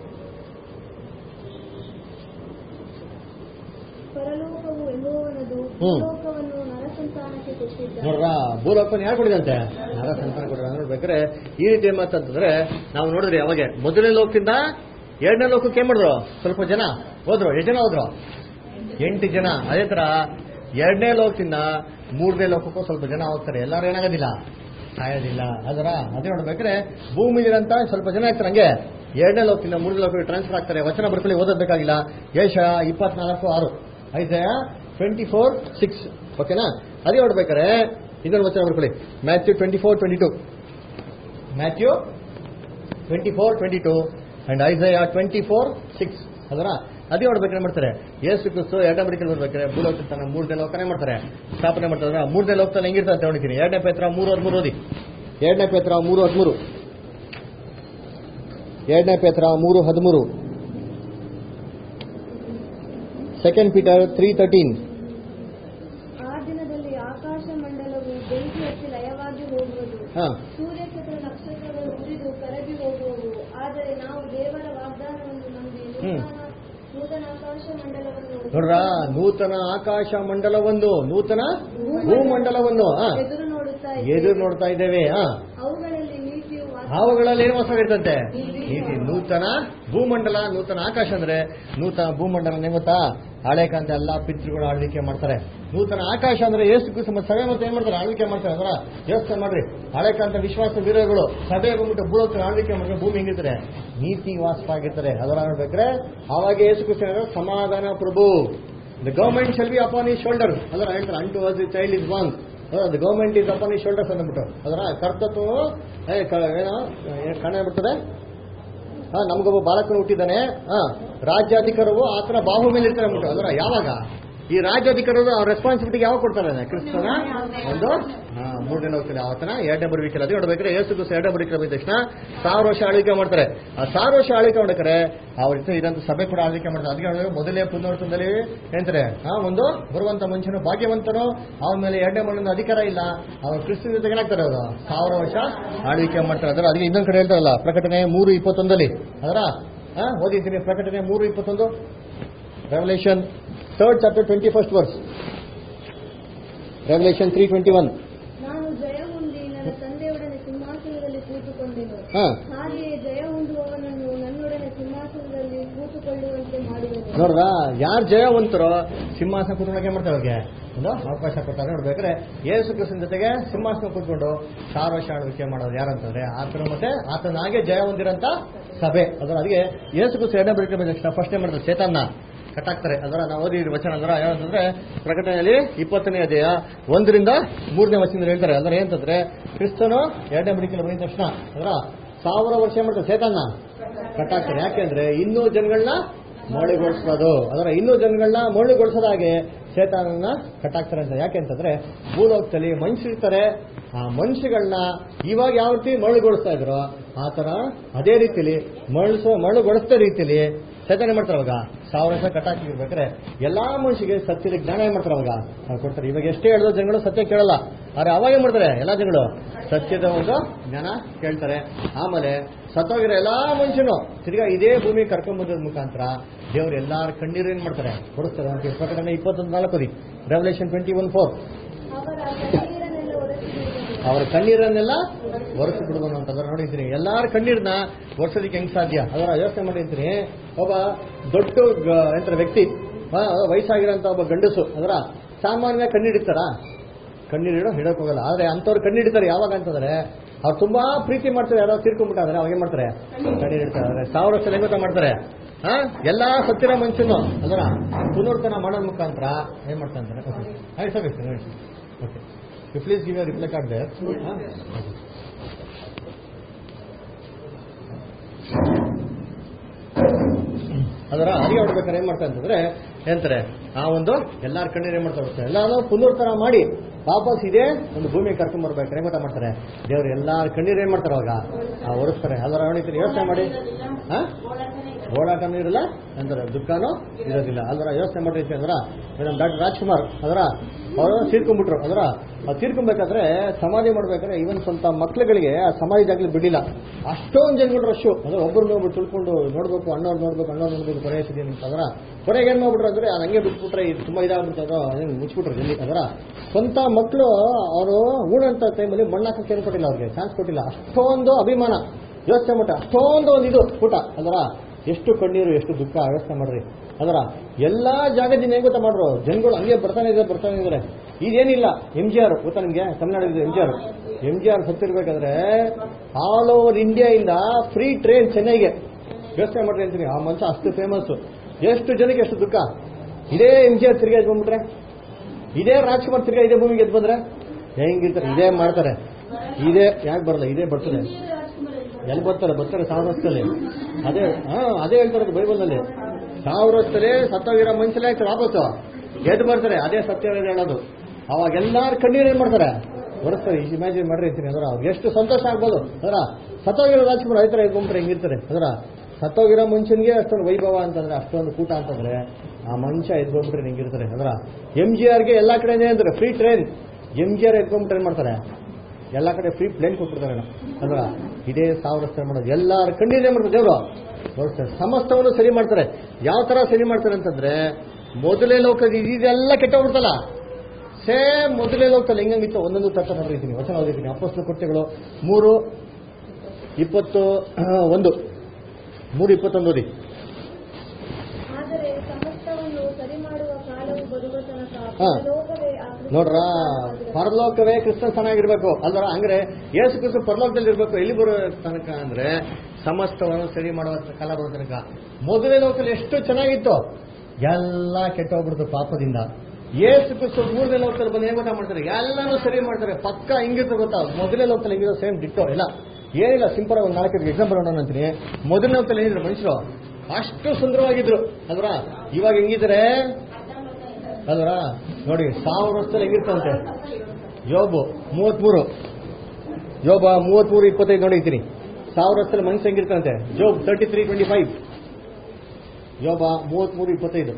ಪರಲೋಕವು ಯೆಹೋವನದು ಹ್ಮ್. ಲೋಕವನ್ನು ನರಸಂತಾನಕ್ಕೆ ಕೊಟ್ಟಿದ್ದ ನೋಡ್ರ ಭೂಲೋಕನ ಯಾರು ಕೊಡಿದಂತೆ ನರ ಸಂತಾನ ಕೊಡಿದ ನೋಡ್ಬೇಕಾದ್ರೆ ಈ ರೀತಿ ಏನ್ ಮಾತಂತಂದ್ರೆ ನಾವು ನೋಡಿದ್ರಿ ಅವಾಗೆ ಮೊದಲನೇ ಲೋಕದಿಂದ ಎರಡನೇ ಲೋಕಕ್ಕೆ ಏನ್ ಮಾಡಿದ್ರು ಸ್ವಲ್ಪ ಜನ ಹೋದ್ರು ಎಷ್ಟು ಜನ ಹೋದ್ರು ಎಂಟು ಜನ ಅದೇ ತರ ಎರಡನೇ ಲೋಕದಿಂದ ಮೂರನೇ ಲೋಕಕ್ಕೂ ಸ್ವಲ್ಪ ಜನ ಹೋಗ್ತಾರೆ ಎಲ್ಲರೂ ಏನಾಗೋದಿಲ್ಲ ಸಾಯೋದಿಲ್ಲ ಅದರ ಅದೇ ನೋಡ್ಬೇಕಾದ್ರೆ ಭೂಮಿಲಿರಂತ ಸ್ವಲ್ಪ ಜನ ಆಗ್ತಾರೆ ಹಂಗೆ ಎರಡನೇ ಲೋಕದಿಂದ ಮೂರನೇ ಲೋಕಕ್ಕೆ ಟ್ರಾನ್ಸ್ಫರ್ ಆಗ್ತಾರೆ ವಚನ ಬರ್ಕೊಳ್ಳಿ ಓದೋದ್ ಬೇಕಾಗಿಲ್ಲ ಯೇಷ ಇಪ್ಪತ್ನಾಲ್ಕು ಆರು ಐದಯ ಟ್ವೆಂಟಿ ಫೋರ್ ಸಿಕ್ಸ್ ಓಕೆನಾ ಅದೇ ನೋಡ್ಬೇಕಾರೆ ಇನ್ನೊಂದು ವಚನ ಬರ್ಕೊಳ್ಳಿ Matthew twenty four twenty two Matthew twenty four twenty two and Isaiah twenty four six ಅದರ ಅದೇ ನೋಡ್ಬೇಕಾದ್ರೆ ಮಾಡ್ತಾರೆ ಯೇಸು ಕ್ರಿಸ್ತು ಎರಡನೇ ಬರಿಕಲ್ಲಿ ಬರ್ಬೇಕಾದ್ರೆ ಭೂಲೋಕ ತನ್ನ ಮೂರನೇ ಲೋಕನೇ ಮಾಡ್ತಾರೆ ಸ್ಥಾಪನೆ ಮಾಡ್ತಾರೆ ಮೂರನೇ ಲೋಕದಲ್ಲಿ ಹೆಂಗಿರ್ತದೆ ಅಂತ ನೋಡ್ತೀನಿ ಎರಡನೇ ಪೇತ್ರ ಮೂರು ಹದಿಮೂರು ಓದಿ ಎರಡನೇ ಪೇತ್ರ ಮೂರು ಹದಿಮೂರು ಎರಡನೇ ಪೇತ್ರ ಮೂರು ಹದಿಮೂರು ಸೆಕೆಂಡ್ ಪೀಟರ್ ತ್ರೀ ತರ್ಟೀನ್ ಆ ದಿನದಲ್ಲಿ ಆಕಾಶ ಮಂಡಲವು ಬೆಂಕಿ ಹಚ್ಚಿ ಲಯವಾಗಿ ಹೋಗುವುದು ಹಾ ಸೂರ್ಯಚಂದ್ರ ನಕ್ಷತ್ರಗಳು ಉರಿದು ಕರಗಿ ಹೋಗುವವು ಆದರೆ ನಾವು ದೇವರ ವಾಗ್ದಾನವನ್ನು ನಂಬಿ ಹ್ಮ್. ನೂತನ ನೂತನ ಆಕಾಶ ಮಂಡಲವನ್ನು ನೋಡ್ರ ನೂತನ ಆಕಾಶ ಮಂಡಲವೊಂದು ನೂತನ ಭೂಮಂಡಲವನ್ನು ಹಾ ಎದುರು ನೋಡುತ್ತಾ ಎದುರು ನೋಡ್ತಾ ಇದ್ದೇವೆ ಹಾ ಅವುಗಳಲ್ಲಿ ನೀತಿಯು ವಾಸ ಹಾವುಗಳಲ್ಲಿ ಏನು ವಾಸವಿರ್ತಂತೆ ನೀತಿ ನೂತನ ಭೂಮಂಡಲ ನೂತನ ಆಕಾಶ ಅಂದ್ರೆ ನೂತನ ಭೂಮಂಡಲ ಏನ್ ಗೊತ್ತಾ ಹಳೆ ಕಾಂತ ಎಲ್ಲ ಪಿತೃಗಳು ಆಳ್ವಿಕೆ ಮಾಡ್ತಾರೆ ನೂತನ ಆಕಾಶ ಅಂದ್ರೆ ಏಸು ಕ್ರಿಸ್ತು ಮತ್ತು ಸಭೆ ಮತ್ತೆ ಏನ್ ಮಾಡ್ತಾರೆ ಆಳ್ವಿಕೆ ಮಾಡ್ತಾರೆ ಅದರ ಯೋಚನೆ ಮಾಡ್ರಿ ಹಳೆ ಕಾಂತ ವಿಶ್ವಾಸ ವೀರಗಳು ಸಭೆ ಬಂದ್ಬಿಟ್ಟು ಭೂಲೋಕ ಆಳ್ವಿಕೆ ಮಾಡಿದ್ರೆ ಭೂಮಿ ಹೆಂಗಿರ್ತಾರೆ ನೀತಿ ವಾಸವಾಗಿರ್ತಾರೆ ಅದರ ನೋಡ್ಬೇಕ್ರೆ ಅವಾಗ ಏಸು ಕ್ರಿಸ್ತು ಏನಾದ್ರು ಸಮಾಧಾನ ಪ್ರಭು the government shall be upon his shoulder ಅದರ ಹೇಳ್ತಾರೆ unto was the child is ಬಾಂಗ್ the government is upon his shoulders ಅಂದ್ಬಿಟ್ಟು ಅದರ ಕರ್ತತ್ವ ಏ, ಕ- ಏನೋ ಏನ್ ಕಾಣ ಬಿಡ್ತದೆ ಹಾ ನಮಗೊಬ್ಬ ಬಾಲಕನು ಹುಟ್ಟಿದ್ದಾನೆ ಹಾ ರಾಜ್ಯಾಧಿಕಾರವು ಆತನ ಬಾಹು ಮೇಲೆ ಇರ್ತಾರೆ ಅಂದ್ಬಿಟ್ಟು ಅದರ ಯಾವಾಗ ಈ ರಾಜ್ಯಾಧಿಕಾರರು ಅವ್ರ ರೆಸ್ಪಾನ್ಸಿಬಿಲಿಟಿ ಯಾವಾಗ ಕೊಡ್ತಾರೆ ಕ್ರಿಸ್ತನ ಒಂದು ಹಾ, ಮೂರನೇ ಹೋಗ್ತಾರೆ ಆತನ ಎರಡನೇ ಬರಬೇಕಿಲ್ಲ ಅದೇ ನೋಡ್ಬೇಕಾದ್ರೆ ಏಸು ಕ್ರಿಸ್ತ ಎರಡನೇ ಬರಬೇಕಿಲ್ಲ ಬಂದ ತಕ್ಷಣ ಸಾವಿರ ವರ್ಷ ಆಳ್ವಿಕೆ ಮಾಡ್ತಾರೆ ಆ ಸಾವಿರ ವರ್ಷ ಆಳ್ವಿಕೆ ಮಾಡ್ಬೇಕಾರೆ ಅವ್ರ ಜೊತೆ ಇದಂತ ಸಭೆ ಕೂಡ ಆಳ್ವಿಕೆ ಮಾಡ್ತಾರೆ ಅದಕ್ಕೆ ನೋಡಿದ್ರೆ ಮೊದಲೇ ಪುನರ್ತನದಲ್ಲಿ ಏನಂತಾರೆ ಆ ಒಂದು ಬರುವಂತ ಮನುಷ್ಯನು ಭಾಗ್ಯವಂತನು ಅವನ ಮೇಲೆ ಎರಡನೇ ಮಣ್ಣಿನ ಅಧಿಕಾರ ಇಲ್ಲ ಅವನು ಕ್ರಿಸ್ತ ಜೊತೆಗೆ ಏನಾಗ್ತಾರೆ ಅವರು ಸಾವಿರ ವರ್ಷ ಆಳ್ವಿಕೆ ಮಾಡ್ತಾರೆ ಅದರ ಅದಕ್ಕೆ ಇನ್ನೊಂದು ಕಡೆ ಹೇಳ್ತಾರಲ್ಲ ಪ್ರಕಟಣೆ ಮೂರು ಇಪ್ಪತ್ತೊಂದಲ್ಲಿ ಅದರ ಆ, ಓದಿದ್ದೀನಿ ಪ್ರಕಟಣೆ ಮೂರು ಇಪ್ಪತ್ತೊಂದು Revelation third chapter twenty first verse Revelation three twenty one ನಾನು ಜಯ ಹೊಂದಿ ನನ್ನ ತಂದೆಯೊಡನೆ ಸಿಂಹಾಸನದಲ್ಲಿ ಕೂತುಕೊಂಡೆನು ಹಾ ಹಾಗೆಯೇ ಜಯ ಹೊಂದುವವನನ್ನು ನನ್ನೊಡನೆ ಸಿಂಹಾಸನದಲ್ಲಿ ಕೂತುಕೊಳ್ಳುವಂತೆ ನೋಡ್ರ ಯಾರು ಜಯವಂತರೋ ಸಿಂಹಾಸನ ಕೂತ್ಕೊಳ್ಳೋಕೆ ಏನ್ ಮಾಡ್ತಾರೆ ಅವ್ರಿಗೆ ಒಂದು ಅವಕಾಶ ಕೊಡ್ತಾರೆ ನೋಡ್ಬೇಕಾದ್ರೆ ಯೇಸು ಕ್ರಿಸ್ತನ ಜೊತೆಗೆ ಸಿಂಹಾಸನ ಕೂತ್ಕೊಂಡು ಸಾರ್ವಶ ಆಳ್ವಿಕೆ ಮಾಡೋದು ಯಾರಂತಂದ್ರೆ ಆತನ ಮತ್ತೆ ಆತನಾಗೆ ಜಯ ಹೊಂದಿರಂತ ಸಭೆ ಅದರ ಅದಕ್ಕೆ ಯೇಸು ಕ್ರಿಸ್ತ ಎರಡನೇ ಬರೀಕೆ ಬಂದ ತಕ್ಷಣ ಫಸ್ಟ್ ಏನ್ ಮಾಡ್ತಾರೆ ಸೇತಾನ್ನ ಕಟ್ಟಾಕ್ತಾರೆ ಅದರ ನಾವು ಓದಿ ವಚನ ಅಂದ್ರೆ ಏನಂತಂದ್ರೆ ಪ್ರಕಟಣೆಯಲ್ಲಿ ಇಪ್ಪತ್ತನೇ ಅಧ್ಯಾಯ ಒಂದರಿಂದ ಮೂರನೇ ವಚನದಲ್ಲಿ ಹೇಳ್ತಾರೆ ಅದರ ಏನಂತಂದ್ರೆ ಕ್ರಿಸ್ತನು ಎರಡನೇ ಬರೀಕೆಯಲ್ಲಿ ಬಂದ ತಕ್ಷಣ ಅದರ ಸಾವಿರ ವರ್ಷ ಏನ್ ಮಾಡ್ತಾರೆ ಸೇತಾನ್ನ ಕಟ್ಟಾಕ್ತಾರೆ ಯಾಕೆಂದ್ರೆ ಇನ್ನೂ ಜನಗಳನ್ನ ಮೌಳಿಗೊಳಿಸೋದು ಅದರ ಇನ್ನೂ ಜನಗಳನ್ನ ಮೌಳಿಗೊಳಿಸೋದಾಗೆ ಶೇತಾನನ್ನ ಕಟ್ಟಾಕ್ತಾರೆ ಅಂತ ಯಾಕೆ ಅಂತಂದ್ರೆ ಭೂಲೋಕದಲ್ಲಿ ಮನುಷ್ಯರಿರ್ತಾರೆ ಆ ಮನುಷ್ಯಗಳನ್ನ ಇವಾಗ ಯಾವ ರೀತಿ ಮರಳುಗೊಳಿಸ್ತಾ ಇದ್ರು ಆ ತರ ಅದೇ ರೀತಿಲಿ ಮರಳಿಸೋ ಮರಳುಗೊಳಿಸ್ತಾ ರೀತಿಲಿ ಶೇತಾನ ಮಾಡ್ತಾರೆ ಅವಾಗ ಸಾವಿರ ವರ್ಷ ಕಟ್ಟಾಕಿರ್ಬೇಕಾದ್ರೆ ಎಲ್ಲಾ ಮನುಷ್ಯಗೆ ಸತ್ಯದ ಜ್ಞಾನ ಏನ್ ಮಾಡ್ತಾರೆ ಅವಾಗ ಅವ್ರು ಕೊಡ್ತಾರೆ ಇವಾಗ ಎಷ್ಟೇ ಹೇಳಿದ್ರು ಜನಗಳು ಸತ್ಯ ಕೇಳಲ್ಲ ಆದ್ರೆ ಅವಾಗ ಏನ್ ಮಾಡ್ತಾರೆ ಎಲ್ಲಾ ಜನಗಳು ಸತ್ಯದ ಒಂದು ಜ್ಞಾನ ಕೇಳ್ತಾರೆ ಆಮೇಲೆ ಸತ್ತೋಗಿರೋ ಎಲ್ಲಾ ಮನುಷ್ಯನು ತಿರ್ಗಾ ಇದೇ ಭೂಮಿ ಕರ್ಕೊಂಬಂದ್ರ ಮುಖಾಂತರ ದೇವ್ರು ಎಲ್ಲಾರ ಕಣ್ಣೀರು ಏನ್ ಮಾಡ್ತಾರೆ ಕೊಡಿಸ್ತಾರೆ ಅಂತ ಪ್ರಕಟಣೆ ಇಪ್ಪತ್ತೊಂದು ನಾಲ್ಕು the Revelation twenty one four ಅವರ ಕಣ್ಣೀರನ್ನೆಲ್ಲ ಒರೆಸಿಬಿಡುವನು. ಅವರ ಕಣ್ಣೀರನ್ನೆಲ್ಲ ಒರೆಸಿ ಬಿಡುವನು ಅಂತಂದ್ರೆ ನೋಡಿದ್ದೀನಿ ಎಲ್ಲಾರ ಕಣ್ಣೀರ್ನ ಒರೆಸೋದಕ್ಕೆ ಹೆಂಗ್ ಸಾಧ್ಯ ಅದರ ಯೋಚನೆ ಮಾಡಿರ್ತೀನಿ ಒಬ್ಬ ದೊಡ್ಡ ಗ- ಎಂತರ ವ್ಯಕ್ತಿ ಆ, ವಯಸ್ಸಾಗಿರೋಂಥ ಒಬ್ಬ ಗಂಡಸು ಅದರ ಸಾಮಾನ್ಯ ಕಣ್ಣೀಡಿತಾರ ಕಣ್ಣೀರಿಡೋ ಹಿಡಕ್ ಹೋಗಲ್ಲ ಆದ್ರೆ ಅಂಥವ್ರು ಕಣ್ಣೀಡಿತಾರೆ ಯಾವಾಗ ಅಂತಂದ್ರೆ ಅವ್ರು ತುಂಬಾ ಪ್ರೀತಿ ಮಾಡ್ತಾರೆ ಯಾರೋ ತೀರ್ಕೊಂಡ್ಬಿಟ್ಟಾದ್ರೆ ಅವಾಗ ಏನ್ ಮಾಡ್ತಾರೆ ಕಣ್ಣೀರಿಡ್ತಾರೆ ಆದ್ರೆ ಸಾವಿರ ವರ್ಷ ಹೆಂಗ್ ಗೊತ್ತಾ ಮಾಡ್ತಾರೆ ಹಾ ಎಲ್ಲಾ ಸತ್ತಿರೋ ಮನುಷ್ಯನು ಅದರ ಪುನರ್ತನ ಮಾಡೋ ಮುಖಾಂತರ ಏನ್ ಮಾಡ್ತಾರೆ ಅಂತಾರೆ ಓಕೆ ಆಯ್ತು ಸರ್ ಆಯ್ತು okay you please give your reply card there ಅದರ ಅರಿವು ಹೊಡ್ಬೇಕಾದ್ರೆ ಏನ್ ಮಾಡ್ತಾರೆ ಅಂತಂದ್ರೆ ಏನಂತಾರೆ ಆ ಒಂದು ಎಲ್ಲಾರ ಕಣ್ಣೀರು ಏನ್ ಮಾಡ್ತಾ ಬರ್ತಾರೆ ಎಲ್ಲಾನು ಪುನರ್ತನ ಮಾಡಿ ವಾಪಸ್ ಇದೇ ಒಂದು ಭೂಮಿಗೆ ಕರ್ಕೊಂಡ್ ಬರ್ಬೇಕಾದ್ರೆ ಏನ್ ಗೊತ್ತಾ ಮಾಡ್ತಾರೆ ದೇವ್ರು ಎಲ್ಲಾರ ಕಣ್ಣೀರು ಏನ್ ಮಾಡ್ತಾರೆ ಅವಾಗ ಆ ಒರೆಸ್ತಾರೆ ಅದರ ಹೊಡಿತಾರೆ ಯೋಚನೆ ಮಾಡಿ ಹಾ ಓಡಾಟನೂ ಇರಲ್ಲ ಅಂದ್ರೆ ದುಃಖನೂ ಇರೋದಿಲ್ಲ ಅಲ್ವರ ಯೋಚನೆ ಮಾಡಿರ್ತೀವಿ ಅಂದ್ರ ಮೇಡಮ್ ಡಾಕ್ಟರ್ ರಾಜ್ಕುಮಾರ್ ಅದರ ಅವರು ತೀರ್ಕೊಂಡ್ಬಿಟ್ರು ಅದರ ಅವ್ರು ತೀರ್ಕೊಬೇಕಾದ್ರೆ ಸಮಾಧಿ ಮಾಡ್ಬೇಕಾದ್ರೆ ಇವನ್ ಸ್ವಂತ ಮಕ್ಳುಗಳಿಗೆ ಆ ಸಮಾಧಿ ಜಾಗಲಿ ಬಿಡಿಲ್ಲ ಅಷ್ಟೊಂದು ಜನಗಳು ರಶ್ಶು ಅಂದ್ರೆ ಒಬ್ಬರು ನೋಡ್ಬಿಟ್ಟು ತಿಳ್ಕೊಂಡು ನೋಡ್ಬೇಕು ಅಣ್ಣವ್ರು ನೋಡ್ಬೇಕು ಅಣ್ಣವ್ರು ನೋಡ್ಬೇಕು ಕೊನೆ ಸಿಗಿ ಅಂತ ಅದರ ಕೊನೆಗೆ ಏನ್ ಮಾಡ್ಬಿಟ್ರು ಅಂದ್ರೆ ಅದು ಹಂಗೆ ಬಿಟ್ಬಿಟ್ರೆ ಇದು ತುಂಬಾ ಇದಾಗ್ಬಿಡ್ತಾರೋ ಅದನ್ನ ಮುಚ್ಚಿಬಿಟ್ರು ಜಲ್ದಿ ಅದರ ಸ್ವಂತ ಮಕ್ಕಳು ಅವರು ಊಣಂತ ಟೈಮಲ್ಲಿ ಮಣ್ಣಾಕಕ್ಕೆ ಏನು ಕೊಟ್ಟಿಲ್ಲ ಅವ್ರಿಗೆ ಚಾನ್ಸ್ ಕೊಟ್ಟಿಲ್ಲ ಅಷ್ಟೊಂದು ಅಭಿಮಾನ ಯೋಚನೆ ಮಟ್ಟ ಅಷ್ಟೊಂದು ಒಂದು ಇದು ಊಟ ಅದರ ಎಷ್ಟು ಕಣ್ಣೀರು ಎಷ್ಟು ದುಃಖ ಯೋಚನೆ ಮಾಡ್ರಿ ಅದರ ಎಲ್ಲಾ ಜಾಗದಿಂದ ಹೆಂಗ್ ಗೊತ್ತಾ ಮಾಡ್ರು ಜನಗಳು ಹಂಗೆ ಬರ್ತಾನೆ ಇದ್ದಾರೆ ಬರ್ತಾನೆ ಇದ್ದಾರೆ ಇದೇನಿಲ್ಲ ಎಂ ಜಿ ಆರ್ ಗೊತ್ತಾ ನಿಮ್ಗೆ Tamil Nadu M G R M G R ಸತ್ತಿರ್ಬೇಕಾದ್ರೆ ಆಲ್ ಓವರ್ ಇಂಡಿಯಾ ಇಂದ ಫ್ರೀ ಟ್ರೈನ್ ಚೆನ್ನೈಗೆ ಯೋಚನೆ ಮಾಡ್ರಿ ಅಂತೀನಿ ಆ ಮನುಷ್ಯ ಅಷ್ಟು ಫೇಮಸ್ ಎಷ್ಟು ಜನಕ್ಕೆ ಎಷ್ಟು ದುಃಖ ಇದೇ ಎಂ ಜಿ ಆರ್ ತಿರ್ಗಿ ಬಂದ್ಬಿಟ್ರೆ ಇದೇ ರಾಜ್ಕುಮಾರ್ ತಿರ್ಗಾ ಇದೇ ಭೂಮಿಗೆ ಎದ್ದು ಬಂದ್ರೆ ಹೆಂಗಿರ್ತಾರೆ ಇದೇ ಮಾಡ್ತಾರೆ ಇದೇ ಯಾಕೆ ಬರಲ್ಲ ಇದೇ ಬರ್ತದೆ ಎಲ್ಲಿ ಬರ್ತಾರೆ ಬರ್ತಾರೆ ಸಾವಿರ ವರ್ಷದಲ್ಲಿ ಅದೇ ಹಾ ಅದೇ ಹೇಳ್ತಾರೆ ಬೈಬಲ್ನಲ್ಲಿ ಸಾವಿರ ವರ್ಷದಲ್ಲಿ ಸತ್ತೋಗಿರೋ ಮನುಷ್ಯಲೇ ಆಗ್ತಾರೆ ವಾಪಸ್ಸು ಎದ್ದು ಬರ್ತಾರೆ ಅದೇ ಸತ್ಯ ಹೇಳೋದು ಅವಾಗ ಎಲ್ಲಾರು ಕಣ್ಣೀರು ಏನ್ ಮಾಡ್ತಾರೆ ಒರೆಸ್ತಾರೆ ಇಮ್ಯಾಜಿನ್ ಮಾಡ್ರಿ ಅಂತೀನಿ ಅದರ ಅವ್ರಿಗೆ ಎಷ್ಟು ಸಂತೋಷ ಆಗ್ಬೋದು ಅದರ ಸತ್ತೋಗಿರೋ ರಾಜ್ಕುಮಾರ್ ರೈತರ ಎದ್ಕೊಂಡ್ರೆ ಹೆಂಗಿರ್ತಾರೆ ಅದರ ಸತ್ತೋಗಿರೋ ಮನುಷ್ಯನಿಗೆ ಅಷ್ಟೊಂದು ವೈಭವ ಅಂತಂದ್ರೆ ಅಷ್ಟೊಂದು ಕೂಟ ಅಂತಂದ್ರೆ ಆ ಮನುಷ್ಯ ಎದ್ಕೊಂಡ್ಬಿಟ್ರೆ ಹೆಂಗಿರ್ತಾರೆ ಅದರ ಎಂ ಜಿ ಆರ್ಗೆ ಎಲ್ಲಾ ಕಡೆ ಅಂದ್ರೆ free train M G R ಎದ್ಕೊಂಡ್ಬಿಟ್ರೆ ಏನ್ ಮಾಡ್ತಾರೆ ಎಲ್ಲಾ ಕಡೆ ಫ್ರೀ ಪ್ಲೇನ್ ಕೊಟ್ಬಿಡ್ತಾರೆ ಅಲ್ವಾ ಇದೇ ಸಾವಿರ ವರ್ಷ ಮಾಡೋದು ಎಲ್ಲಾರ ಕಣ್ಣೀರೇ ಮಾಡ್ತಾರೆ ದೇವರು ನೋಡ್ತಾರೆ ಸಮಸ್ತವನ್ನು ಸರಿ ಮಾಡ್ತಾರೆ ಯಾವ ತರ ಸರಿ ಮಾಡ್ತಾರೆ ಅಂತಂದ್ರೆ ಮೊದಲೇ ಲೋಕ ಇದೆಲ್ಲ ಕೆಟ್ಟೋಗ್ಬಿಡ್ತಲ್ಲ ಸೇಮ್ ಮೊದಲೇ ಲೋಕದಲ್ಲಿ ಹೆಂಗಿತ್ತು ಒಂದೊಂದು ತರ್ಕ ನೋಡಿದ್ದೀನಿ ವಚನ ಓದಿದ್ದೀನಿ ಅಪ್ಪಸ್ಲು ಕೊಟ್ಟೆಗಳು ಮೂರು ಇಪ್ಪತ್ತು ಒಂದು ಮೂರು ಇಪ್ಪತ್ತೊಂದು ಓದಿ ಆದರೆ ಸಮಸ್ತವನ್ನು ಸರಿ ಮಾಡುವ ಕಾಲವು ಬರುವ ತನಕ ಹಾ. ಪರಲೋಕವೇ ಆ ಕೃಪೆಯನ್ನು ನೋಡ್ರ ಕಾಪಾಡುತ್ತದೆ. ಪರಲೋಕವೇ ಕ್ರಿಸ್ತನ್ ಚೆನ್ನಾಗಿರ್ಬೇಕು ಅಲ್ವರ ಹಂಗ್ರೆ ಯೇಸು ಕ್ರಿಸ್ತ ಪರಲೋಕದಲ್ಲಿ ಇರ್ಬೇಕು ಎಲ್ಲಿ ಬರೋ ತನಕ ಅಂದ್ರೆ ಸಮಸ್ತವನ್ನು ಸರಿ ಮಾಡುವ ಕಾಲ ಬರೋ ತನಕ ಮೊದಲನೇ ಲೋಕದಲ್ಲಿ ಎಷ್ಟು ಚೆನ್ನಾಗಿತ್ತು ಎಲ್ಲ ಕೆಟ್ಟೋಗ್ಬಿಡ್ತು ಪಾಪದಿಂದ ಯೇಸು ಕ್ರಿಸ್ತ ಮೂರನೇ ಲೋಕದಲ್ಲಿ ಬಂದು ಏನ್ ಗೊತ್ತಾ ಮಾಡ್ತಾರೆ ಎಲ್ಲಾನು ಸರಿ ಮಾಡ್ತಾರೆ ಪಕ್ಕ ಹಿಂಗಿತ್ತು ಗೊತ್ತಾ ಮೊದಲನೇ ಲೋಕದಲ್ಲಿ ಹೆಂಗಿರೋ ಸೇಮ್ ಡಿಟ್ಟೋ ಇಲ್ಲ ಏನಿಲ್ಲ ಸಿಂಪಲ್ ಒಂದು ನಾಲ್ಕು ಎಕ್ಸಾಂಪಲ್ ನೋಡೋಣ ಅಂತೀನಿ ಮೊದಲನೇ ಲೋಕದಲ್ಲಿ ಏನಿದ್ರು ಮನುಷ್ಯರು ಅಷ್ಟು ಸುಂದರವಾಗಿದ್ರು ಅಲ್ವಾ ಇವಾಗ ಹೆಂಗಿದ್ರೆ ಅಲ್ವರ ನೋಡಿ ಸಾವಿರ ವರ್ಷದಲ್ಲಿ ಹೆಂಗಿರ್ತಂತೆ ಯೋಬು ಮೂವತ್ಮೂರು ಯೋಬ ಮೂವತ್ಮೂರು ಇಪ್ಪತ್ತೈದು ನೋಡಿರ್ತೀನಿ ಸಾವಿರ ವರ್ಷದಲ್ಲಿ ಮನುಷ್ಯ ಹೆಂಗಿರ್ತಂತೆ Job thirty three twenty five ಯೋಬ ಮೂವತ್ಮೂರು ಇಪ್ಪತ್ತೈದು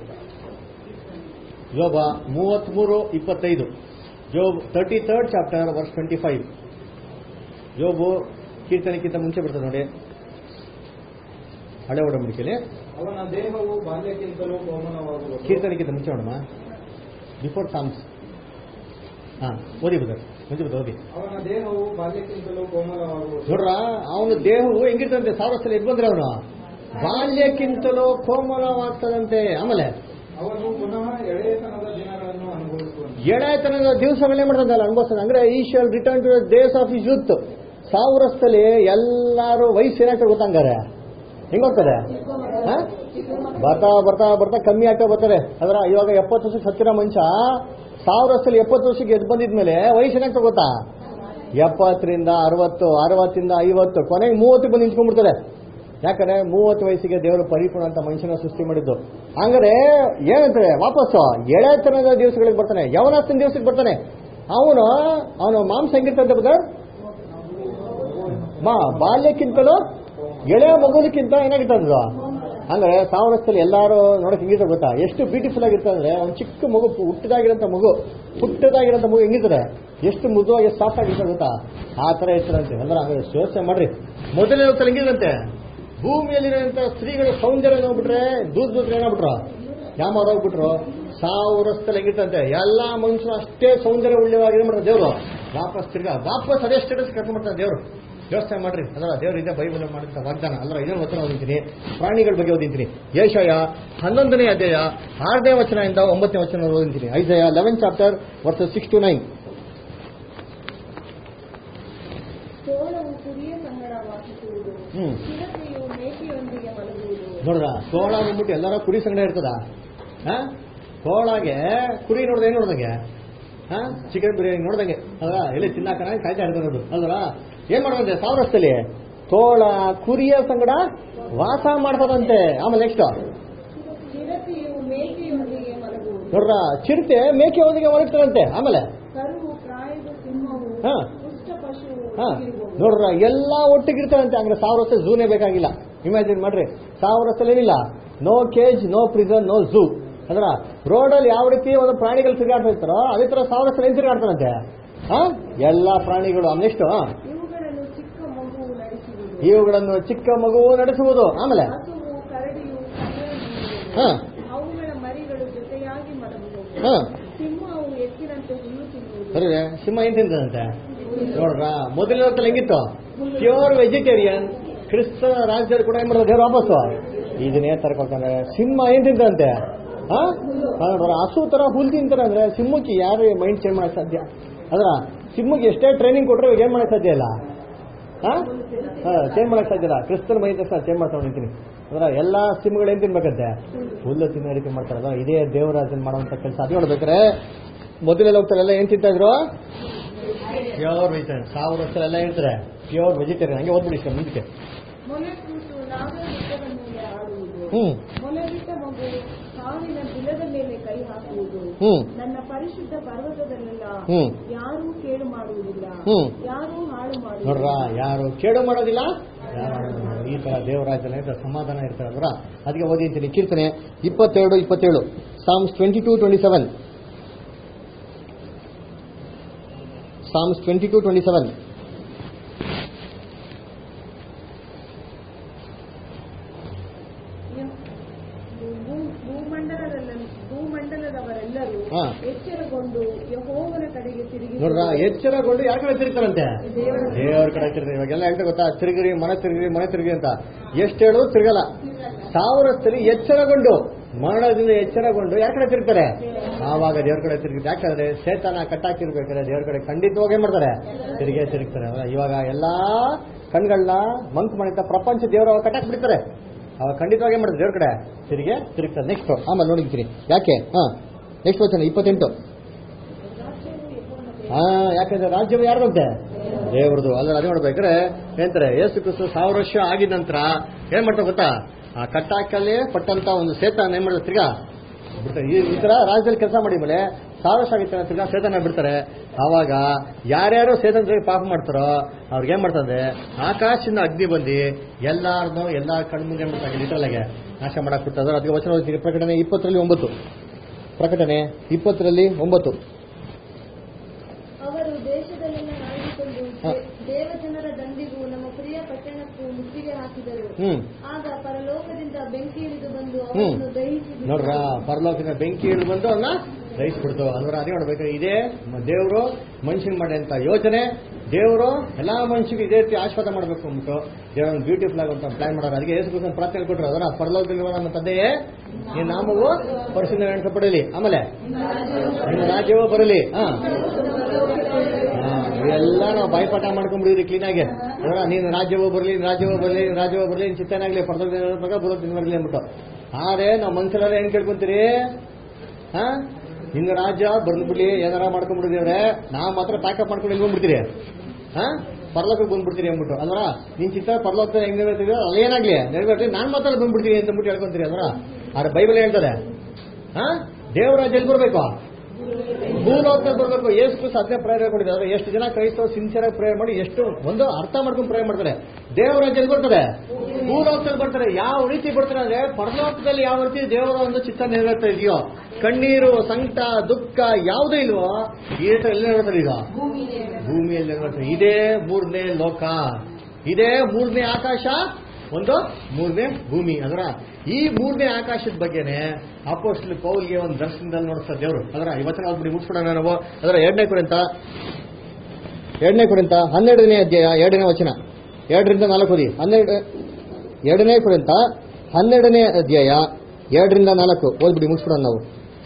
ಯೋಬ ಮೂವತ್ಮೂರು ಇಪ್ಪತ್ತೈದು Job thirty third chapter verse twenty five ಯೋಬು ಕೀರ್ತನೆಕ್ಕಿಂತ ಮುಂಚೆ ಬರ್ತದೆ ನೋಡಿ ಹಳೆ ಒಡಂಬಡಿಕೆಯಲ್ಲಿ ಅವನ ದೇಹವು ಬಾಲ್ಯಕ್ಕಿಂತಲೂ ಕೋಮಲವಾಗುವುದು ಕೀರ್ತನೆಕ್ಕಿಂತ ಮುಂಚೆ ನೋಡಮ್ಮ ಬಿಫೋರ್ ಸಾಮ್ಸ್ ಹಾ ಓದಿ ಬದರ್ ಮುಂಚೆ ಬದ ಓದಿ ಅವನ ದೇಹವು ಬಾಲ್ಯಕ್ಕಿಂತಲೂ ಕೋಮಲವಾಗುವುದು ನೋಡ್ರ ಅವನ ದೇಹವು ಹೆಂಗಿರ್ತಂತೆ ಸಾವಿರ ಸಲ ಎದ್ದು ಬಂದ್ರೆ ಅವನು ಬಾಲ್ಯಕ್ಕಿಂತಲೂ ಕೋಮಲವಾಗ್ತದಂತೆ ಆಮೇಲೆ ಅವನು ಪುನಃ ಎಳೆತನದ ದಿನಗಳನ್ನು ಅನುಭವಿಸುವನು ಎಳೆತನದ ದಿವಸಗಳೇ ಮಾಡ್ತದಲ್ಲ ಅನುಭವಿಸ್ತದೆ ಅಂದ್ರೆ he shall return to days of his youth ಸಾವಿರಸ್ಥಲಿ ಎಲ್ಲಾರು ವಯಸ್ಸು ಏನಾಗ್ತದೆ ಗೊತ್ತಂಗಾರೆ ಹೆಂಗ್ ಹೋಗ್ತದೆ ಹ? ಬರ್ತಾ ಬರ್ತಾ ಬರ್ತಾ ಕಮ್ಮಿ ಆಗ್ತಾ ಬರ್ತಾರೆ ಅದ್ರ ಇವಾಗ ಎಪ್ಪತ್ತು ವರ್ಷಕ್ಕೆ ಹತ್ತಿರ ಮನುಷ್ಯ ಸಾವಿರ ವರ್ಷದಲ್ಲಿ ಎಪ್ಪತ್ತು ವರ್ಷಕ್ಕೆ ಎದ್ದು ಬಂದಿದ್ಮೇಲೆ ವಯಸ್ಸು ಏನಾಗ್ತದೆ ಗೊತ್ತಾ ಎಪ್ಪತ್ತರಿಂದ ಅರವತ್ತು ಅರವತ್ತಿಂದ ಐವತ್ತು ಕೊನೆಗೆ ಮೂವತ್ತಿಗೆ ಬಂದು ನಿಂತ್ಕೊಂಡ್ಬಿಡ್ತಾರೆ ಯಾಕಂದ್ರೆ ಮೂವತ್ತು ವಯಸ್ಸಿಗೆ ದೇವರು ಪರಿಪೂರ್ಣ ಅಂತ ಮನುಷ್ಯನ ಸೃಷ್ಟಿ ಮಾಡಿದ್ದು ಹಂಗಾರೆ ಏನಂತಾರೆ ವಾಪಸ್ಸು ಎಳೆತನದ ದಿವಸಗಳಿಗೆ ಬರ್ತಾನೆ ಯವನಸ್ಥನ ದಿವಸಕ್ಕೆ ಬರ್ತಾನೆ ಅವನು ಅವನು ಮಾಂಸ ಹೆಂಗಿರ್ತಂತೆ ಬ್ರದರ್ ಮಾ ಬಾಲ್ಯಕ್ಕಿಂತಲೂ ಎಳೆಯ ಮಗುಲಿಕ್ಕಿಂತ ಏನಾಗಿರ್ತದ ಅಂದ್ರೆ ಸಾವಿರ ವರ್ಷದಲ್ಲಿ ಎಲ್ಲಾರು ನೋಡಕ್ ಹೆಂಗಿರ್ತದೆ ಗೊತ್ತಾ ಎಷ್ಟು ಬ್ಯೂಟಿಫುಲ್ ಆಗಿರ್ತದೆ ಅಂದ್ರೆ ಒಂದು ಚಿಕ್ಕ ಮಗು ಪು- ಹುಟ್ಟದಾಗಿರೋಂಥ ಮಗು ಹುಟ್ಟದಾಗಿರೋಂಥ ಮಗು ಹೆಂಗಿರ್ತದೆ ಎಷ್ಟು ಮೃದುವಾಗಿ ಎಷ್ಟು ಸಾಫ್ಟ್ ಆಗಿರ್ತದೆ ಗೊತ್ತಾ ಆ ತರ ಇರ್ತದಂತೆ ಅಂದ್ರೆ ಹಂಗಾರೆ ಯೋಚನೆ ಮಾಡ್ರಿ ಮೊದಲನೇ ಹೊತ್ತಲ್ಲಿ ಹೆಂಗಿದಂತೆ ಭೂಮಿಯಲ್ಲಿರುವಂತ ಸ್ತ್ರೀಗಳ ಸೌಂದರ್ಯ ನೋಡ್ಬಿಟ್ರೆ ದೂರ ದೂರ ಏನಾಗ್ಬಿಟ್ರು ಯಾಮಾರ ಹೋಗ್ಬಿಟ್ರು ಸಾವಿರ ವರ್ಷದಲ್ಲಿ ಹೆಂಗಿರ್ತಂತೆ ಎಲ್ಲಾ ಮನುಷ್ಯರು ಅಷ್ಟೇ ಸೌಂದರ್ಯ ಉಳ್ಳವಾಗಿರೋ ಮಾಡ್ತಾರೆ ದೇವರು ವಾಪಸ್ ತಿರ್ಗಾ ವಾಪಸ್ ಅದೇ ಸ್ಟೇಟಸ್ ಕರ್ಕೊಂಡು ಮಾಡ್ತಾರೆ ದೇವರು ಯೋಚನೆ ಮಾಡ್ರಿ ಅದರ ದೇವ್ರ ಇದೆ ಬೈಬಲ್ ಮಾಡಿದಂತ ವಾಗ್ದಾನ ಅಲ್ಲ ಇದನ್ನು ವಚನ ಓದಿಂತೀನಿ ಪ್ರಾಣಿಗಳ ಬಗ್ಗೆ ಓದಿಂತೀನಿ ಏಷಯ ಹನ್ನೊಂದನೇ ಅಧ್ಯಾಯ ಆರನೇ ವಚನದಿಂದ ಒಂಬತ್ತನೇ ವಚನ ಓದಿಂತೀನಿ Isaiah eleven chapter verse six to nine ತೋಳವು ಕುರಿಯ ಸಂಗಡ ವಾಸಿಸುವುದು ಹ್ಮ್ ಚಿರತೆಯು ಮೇಕೆಯೊಂದಿಗೆ ಮಲಗುವುದು ನೋಡ್ರ ಕೋಳ ಬಂದ್ಬಿಟ್ಟು ಎಲ್ಲರ ಕುರಿ ಸಂಗಡ ಇರ್ತದ ಹಾ ಕೋಳಾಗೆ ಕುರಿ ನೋಡ್ದೆ ಏನ್ ನೋಡ್ದಂಗೆ ಹಾ ಚಿಕನ್ ಬಿರಿಯಾನಿ ನೋಡ್ದಂಗೆ ಅಲ್ವಾ ಎಲ್ಲಿ ತಿನ್ನಾಕನ ಕಾಯ್ತಾ ಇರ್ತದೆ ಅಲ್ವಾ ಏನ್ ಮಾಡೋದಂತೆ ಸಾವಿರ ವರ್ಷದಲ್ಲಿ ತೋಳ ಕುರಿಯ ಸಂಗಡ ವಾಸ ಮಾಡ್ತದಂತೆ ಆಮೇಲೆ ನೆಕ್ಸ್ಟ್ ಚಿರತೆಯು ಮೇಕೆಯೊಂದಿಗೆ ಮಲಗುವುದು ನೋಡ್ರ ಚಿರತೆ ಮೇಕೆ ಒಂದಿಗೆ ಮಲಗ್ತದಂತೆ ಆಮೇಲೆ ಕರುವು ಪ್ರಾಯದ ಸಿಂಹವು ಹಾ ಪುಷ್ಟ ಪಶು ಹಾ ಇರುವುದು. ನೋಡ್ರ ಎಲ್ಲ ಒಟ್ಟಿಗಿರ್ತಾರಂತೆ ಹಂಗ್ರೆ ಸಾವಿರ ವರ್ಷ ಝೂನೇ ಬೇಕಾಗಿಲ್ಲ ಇಮ್ಯಾಜಿನ್ ಮಾಡ್ರಿ ಸಾವಿರ ವರ್ಷದಲ್ಲಿ ಏನಿಲ್ಲ no cage no prison no zoo ಅಂದ್ರ ರೋಡಲ್ಲಿ ಯಾವ ರೀತಿ ಒಂದು ಪ್ರಾಣಿಗಳು ತಿರುಗಾಡ್ತಾ ಇರ್ತಾರೋ ಅದೇ ತರ ಸಾವಿರ ವರ್ಷ ಏನ್ ತಿರುಗಾಡ್ತಾರಂತೆ ಹಾ ಎಲ್ಲಾ ಪ್ರಾಣಿಗಳು ನೆಕ್ಸ್ಟ್ ಇವುಗಳನ್ನು ಚಿಕ್ಕ ಮಗುವು ನಡೆಸುವುದು ಇವುಗಳನ್ನು ಚಿಕ್ಕ ಮಗುವು ನಡೆಸುವುದು ಆಮೇಲೆ ಹಸುವು ಕರಡಿಯು ಕಣ್ಣೆರಡುವುದು. ಹಾ ಅವುಗಳ ಮರಿಗಳು ಜೊತೆಯಾಗಿ ಮಲಗುವುದು ಹಾ ಸಿಂಹವು ಎತ್ತಿನಂತೆ ಹುಲ್ಲು ತಿನ್ನುವುದು ಸರಿ ಸಿಂಹ ಏನ್ ತಿಂತದಂತೆ ನೋಡ್ರ ಮೊದಲಿನ ಹೊತ್ತಲ್ಲಿ ಹೆಂಗಿತ್ತು ಪ್ಯೂರ್ ವೆಜಿಟೇರಿಯನ್ ಕ್ರಿಸ್ತನ ರಾಜ್ಯದಲ್ಲಿ ಕೂಡ ಏನ್ ಮಾಡೋದು ದೇವ್ರು ವಾಪಸ್ಸು ಇದನ್ನೇ ತರ್ಕೊಳ್ತಾರೆ ಸಿಂಹ ಏನ್ ತಿಂತಂತೆ ಹಾ ಹಾ, ನೋಡ್ರ ಹಸು ತರ ಹುಲ್ ತಿಂತಾರೆ ಅಂದ್ರೆ ಸಿಂಹಕ್ಕೆ ಯಾರು ಮೈಂಡ್ ಚೇಂಜ್ ಮಾಡಕ್ ಸಾಧ್ಯ ಅದ್ರ ಸಿಂಹಕ್ಕೆ ಎಷ್ಟೇ ಟ್ರೈನಿಂಗ್ ಕೊಟ್ರೆ ಇವಾಗ ಏನ್ ಮಾಡಕ್ ಸಾಧ್ಯ ಇಲ್ಲ ಹಾ ಚೇಂಜ್ ಮಾಡಕ್ ಸಾಧ್ಯ ಇಲ್ಲ ಕ್ರಿಸ್ತನ ಮೈ ತಕ್ಷಣ ಚೇಂಜ್ ಮಾಡ್ತಾ ನಿಂತೀನಿ ಅಂದ್ರೆ ಎಲ್ಲಾ ಸಿಂಹಗಳು ಏನ್ ತಿನ್ಬೇಕಂತೆ ಹುಲ್ಲು ತಿನ್ನೋ ರೀತಿ ಮಾಡ್ತಾರೆ ಅಲ್ವಾ ಇದೇ ದೇವರಾಜನ್ ಮಾಡುವಂತ ಕೆಲಸ ಅದು ನೋಡ್ಬೇಕಾರೆ ಮೊದಲೆಲ್ಲ ಹೋಗ್ತಾರೆಲ್ಲ ಏನ್ ತಿಂತಾ ಇದ್ರು ಪ್ಯೂರ್ ವೆಜಿಟೇರಿಯನ್ ಸಾವಿರ ವರ್ಷ ಎಲ್ಲ ಹೇಳ್ತಾರೆ ಪ್ಯೂರ್ ವೆಜಿಟೇರಿಯನ್ ಹಂಗೆ ಓದ್ಬಿಡಿ ಸರ್ ಮುಂದಕ್ಕೆ ಮೊಲೆ ಕೂಸು ನಾಗರಿಕದ ಮೇಲೆ ಆಡುವುದು ಹ್ಮ್ ಮೊಲೆಬಿಟ್ಟ ಮಗು ಸಾವಿನ ಬಿಲದ ಮೇಲೆ ಕೈ ಹಾಕುವುದು ಹ್ಮ್ ನನ್ನ ಪರಿಶುದ್ಧ ಪರ್ವತದಲ್ಲೆಲ್ಲ ಹ್ಮ್ ಯಾರೂ ಕೇಳು ಮಾಡುವುದಿಲ್ಲ ಹ್ಮ್. ಯಾರೂ ಹಾಳು ನೋಡ್ರ ಮಾಡುವುದಿಲ್ಲ ಯಾರು ಕೇಡು ಮಾಡೋದಿಲ್ಲ ಯಾರು ಮಾಡೋದಿಲ್ಲ. ಈ ತರ ದೇವರಾಜನ ಇದ್ರೆ ಸಮಾಧಾನ ಇರ್ತಾರೆ ಅಲ್ರ ಅದಕ್ಕೆ ಓದಿರ್ತೀನಿ ಕೀರ್ತನೆ ಇಪ್ಪತ್ತೆರಡು ಇಪ್ಪತ್ತೇಳು Psalms twenty two twenty seven Psalms twenty two twenty seven ಭೂ- ಭೂಮಂಡಲದಲ್ಲ ಭೂಮಂಡಲದವರೆಲ್ಲರೂ ಹಾ. ಎಚ್ಚರಗೊಂಡು ಯಹೋವನ ಕಡೆಗೆ ತಿರುಗಿ ನೋಡ್ರ ಎಚ್ಚರಗೊಂಡು ಯಾರ ಕಡೆ ತಿರುಗ್ತಾರಂತೆ ದೇವರ ದೇವ್ರ ಕಡೆ ತಿರುಗಿ ಇವಾಗೆಲ್ಲ ಹೇಳ್ತಾ ಗೊತ್ತಾ ತಿರುಗಿರಿ ಮನೆ ತಿರುಗಿರಿ ಮನೆ ತಿರುಗಿ ಅಂತ ಎಷ್ಟು ಹೇಳೋದು ತಿರುಗಲ್ಲ ಸಾವಿರಸ್ಥಲಿ ಎಚ್ಚರಗೊಂಡು ಮರಣದಿಂದ ಎಚ್ಚರಗೊಂಡು ಯಾರ ಕಡೆ ತಿರುಗ್ತಾರೆ ಆವಾಗ ದೇವ್ರ ಕಡೆ ತಿರುಗಿ ಯಾಕಂದ್ರೆ ಸೇತನ ಕಟ್ಟಾಕಿರ್ಬೇಕಾದ್ರೆ ದೇವ್ರ ಕಡೆ ಖಂಡಿತವಾಗಿ ಏನ್ ಮಾಡ್ತಾರೆ ತಿರುಗೇ ತಿರುಗ್ತಾರೆ ಅಲ್ವಾ? ಇವಾಗ ಎಲ್ಲಾ ಕಣ್ಗಳನ್ನ ಮಂಕ್ ಮಾಡಿದ ಪ್ರಪಂಚ ದೇವ್ರ ಅವಾಗ ಕಟ್ಟಾಕ್ ಬಿಡ್ತಾರೆ ಅವಾಗ ಖಂಡಿತವಾಗಿ ಏನ್ ಮಾಡ್ತಾರೆ ದೇವ್ರ ಕಡೆ ತಿರುಗಿ ತಿರುಗ್ತಾರೆ ನೆಕ್ಸ್ಟ್ ಆಮೇಲೆ ನೋಡಿರ್ತೀನಿ ಯಾಕೆ ಹಾ ನೆಕ್ಸ್ಟ್ ವಚನ ಇಪ್ಪತ್ತೆಂಟು ಹಾ ಯಾಕಂದ್ರೆ ರಾಜ್ಯವು ಯಾರ್ದಂತೆ ದೇವ್ರದು ಅಲ್ಲ ಅದೇ ನೋಡ್ಬೇಕಾದ್ರೆ ಏನಂತಾರೆ ಯೇಸು ಕ್ರಿಸ್ತು ಸಾವಿರ ವರ್ಷ ಆಗಿದ ನಂತರ ಏನ್ ಮಾಡ್ತಾರೆ ಗೊತ್ತಾ ಆ ಕಟ್ಟಾಕಲ್ಲಿ ಪಟ್ಟಂತ ಒಂದು ಸೇತನ ಏನ್ ಮಾಡಿದ್ರೆ ತಿರ್ಗಾ ಬಿಡ್ತಾರೆ ಈ ಈ ತರ ರಾಜ್ಯದಲ್ಲಿ ಕೆಲಸ ಮಾಡಿ ಮೇಲೆ ಸಾವಿರ ವರ್ಷ ಆಗಿರ್ತಾರೆ ತಿರ್ಗಾ ಸೇತನ ಬಿಡ್ತಾರೆ ಆವಾಗ ಯಾರ್ಯಾರು ಸೇತನ ಜೊತೆ ಪಾಪ ಮಾಡ್ತಾರೋ ಅವ್ರಿಗೆ ಏನ್ ಮಾಡ್ತದೆ ಆಕಾಶದಿಂದ ಅಗ್ನಿ ಬಂದು ಎಲ್ಲಾರನ್ನೂ ಎಲ್ಲಾ ಕಣ್ಮುಂದೆ ಏನ್ ಮಾಡ್ತಾರೆ ಲಿಟರಲ್ ಆಗಿ ನಾಶ ಮಾಡಕ್ ಬಿಡ್ತಾರೆ ಅದಕ್ಕೆ ವಚನ ಓದ್ತೀನಿ ಪ್ರಕಟಣೆ ಇಪ್ಪತ್ತರಲ್ಲಿ ಒಂಬತ್ತು ಪ್ರಕಟಣೆ ಇಪ್ಪತ್ತರಲ್ಲಿ ಒಂಬತ್ತು ಅವರು ದೇಶದಲ್ಲೆಲ್ಲ ಹರಡಿಕೊಂಡು ಹ. ದೇವಜನರ ದಂಡಿಗೂ ನಮ್ಮ ಪ್ರಿಯ ಪಟ್ಟಣಕ್ಕೂ ಮುತ್ತಿಗೆ ಹಾಕಿದರು ಹ್ಮ್ ಆಗ ಪರಲೋಕದಿಂದ ಬೆಂಕಿ ಇಳಿದು ಬಂದು ಹ್ಮ್. ಅವರನ್ನು ದಹಿಸಿ ನೋಡ್ರ ಪರಲೋಕದಿಂದ ಬೆಂಕಿ ಇಳಿದು ಬಂದು ಅವನ್ನ ದಹಿಸ್ಬಿಡ್ತು ಅಂದ್ರೆ ಅದೇ ನೋಡ್ಬೇಕು ಇದೇ ಮ- ದೇವ್ರು ಮನುಷ್ಯನ್ ಮಾಡಿದಂತ ಯೋಚನೆ ದೇವರು ಎಲ್ಲಾ ಮನುಷ್ಯರಿಗೆ ಇದೇ ರೀತಿ ಆಶೀರ್ವಾದ ಮಾಡಬೇಕು ಅಂದ್ಬಿಟ್ಟು ದೇವರ ಬ್ಯೂಟಿಫುಲ್ ಆಗಿ ಅಂತ ಪ್ಲಾನ್ ಮಾಡೋರು ಅದಕ್ಕೆ ಯೇಸು ಕ್ರಿಸ್ತನ ಪ್ರಾರ್ಥನೆ ಕೊಟ್ಟರು ಅದರ ಪರಲೋಕದಲ್ಲಿರುವ ನಮ್ಮ ತಂದೆಯೇ ಈ ನಾಮವು ಪರಿಶುದ್ಧ ಎಣಿಸಪಡಲಿ ಆಮೇಲೆ ನಿನ್ನ ರಾಜ್ಯವೂ ಬರಲಿ ಹಾ ಹಾ, ಇವೆಲ್ಲ ನಾವು ಬಾಯ್ಪಾಠ ಮಾಡ್ಕೊಂಡ್ಬಿಡಿದ್ರಿ ಕ್ಲೀನಾಗಿ ಅದರ ನೀನು ರಾಜ್ಯವೂ ಬರಲಿ ರಾಜ್ಯವೂ ಬರಲಿ ರಾಜ್ಯವೂ ಬರಲಿ ನಿನ್ ಚಿತ್ತನಾಗ್ಲಿ ಪರದೋಗ ಬರೋದು ಬರಲಿ ಅಂದ್ಬಿಟ್ಟು ಆದ್ರೆ ನಾವು ಮನ್ಸರೆಲ್ಲ ಏನ್ ಕೇಳ್ಕೊಂತೀರಿ ಹಾ ನಿನ್ನ ರಾಜ್ಯ ಬಂದ್ಬಿಡ್ಲಿ ಏನಾರ ಮಾಡ್ಕೊಂಡ್ಬಿಡಿದೇವ್ರೆ ನಾವು ಮಾತ್ರ ಪ್ಯಾಕಪ್ ಮಾಡ್ಕೊಂಡು ಎಲ್ಲಿ ಬಂದ್ಬಿಡ್ತೀರಿ ಹಾ ಪರಲೋಕಕ್ಕೆ ಬಂದ್ಬಿಡ್ತೀರಿ ಅಂದ್ಬಿಟ್ಟು ಅಲ್ವರ ನಿನ್ ಚಿತ್ತ ಪರಲೋಕ ಹೆಂಗ್ ನೆರವೇರ್ತೀವಿ ಅಲ್ಲಿ ಏನಾಗ್ಲಿ ನೆರವೇರ್ಲಿ ನಾನು ಮಾತ್ರ ಬಂದ್ಬಿಡ್ತೀನಿ ಅಂತ ಅಂದ್ಬಿಟ್ಟು ಹೇಳ್ಕೊಂತೀರಿ ಅಲ್ವರ ಆದ್ರೆ ಬೈಬಲ್ ಹೇಳ್ತದೆ ಹಾ ದೇವರಾಜ್ ಎಲ್ಲಿ ಬರ್ಬೇಕು ಭೂಲೋಕದಲ್ಲಿ ಬರ್ಬೇಕು ಎಷ್ಟು ಸಾಧ್ಯ ಪ್ರೇರಣೆ ಕೊಟ್ಟಿದ್ದಾರೆ ಎಷ್ಟು ಜನ ಕ್ರೈಸ್ತವ ಸಿನ್ಸಿಯರ್ ಆಗಿ ಪ್ರೇಯರ್ ಮಾಡಿ ಎಷ್ಟು ಒಂದು ಅರ್ಥ ಮಾಡ್ಕೊಂಡು ಪ್ರೇಯರ್ ಮಾಡ್ತಾರೆ ದೇವರಾಜ್ ಎಲ್ಲಿ ಬರ್ತದೆ ಭೂಲೋಕದಲ್ಲಿ ಬರ್ತಾರೆ ಯಾವ ರೀತಿ ಬರ್ತಾರೆ ಅಂದ್ರೆ ಪರಲೋಕದಲ್ಲಿ ಯಾವ ರೀತಿ ದೇವರ ಒಂದು ಚಿತ್ತ ನೆರವೇರ್ತಾ ಇದೆಯೋ ಕಣ್ಣೀರು ಸಂಕಟ ದುಃಖ ಯಾವುದೂ ಇಲ್ವೋ ಈ ರೀತಿ ಎಲ್ಲಿ ನೆರವೇರ್ತಾರೆ ಈಗ ಭೂಮಿಯಲ್ಲಿ ನೆರವೇರ್ತಾರೆ ಇದೇ ಮೂರನೇ ಲೋಕ ಇದೇ ಮೂರನೇ ಆಕಾಶ ಒಂದು ಮೂರನೇ ಭೂಮಿ ಅದರ ಈ ಮೂರನೇ ಆಕಾಶದ ಬಗ್ಗೆನೆ ಅಪೋಸ್ಟಲ್ ಪೌಲ್ಗೆ ಒಂದು ದರ್ಶನದಲ್ಲಿ ನೋಡ್ತಾರೆ ದೇವರು ಅದರ ಇವತ್ತಿನ ಹೋಗ್ಬಿಡಿ ಮುಗಿಸ್ಬಿಡೋಣ ನಾವು ಅದರ ಎರಡನೇ ಕುರಿತ ಎರಡನೇ ಕುರಿತ ಹನ್ನೆರಡನೇ ಅಧ್ಯಾಯ ಎರಡನೇ ವಚನ ಎರಡರಿಂದ ನಾಲ್ಕು ಓದಿ ಹನ್ನೆರಡು ಎರಡನೇ ಕುರಿತ ಹನ್ನೆರಡನೇ ಅಧ್ಯಾಯ ಎರಡರಿಂದ ನಾಲ್ಕು ಓದ್ಬಿಡಿ ಮುಗಿಸ್ಬಿಡೋಣ ನಾವು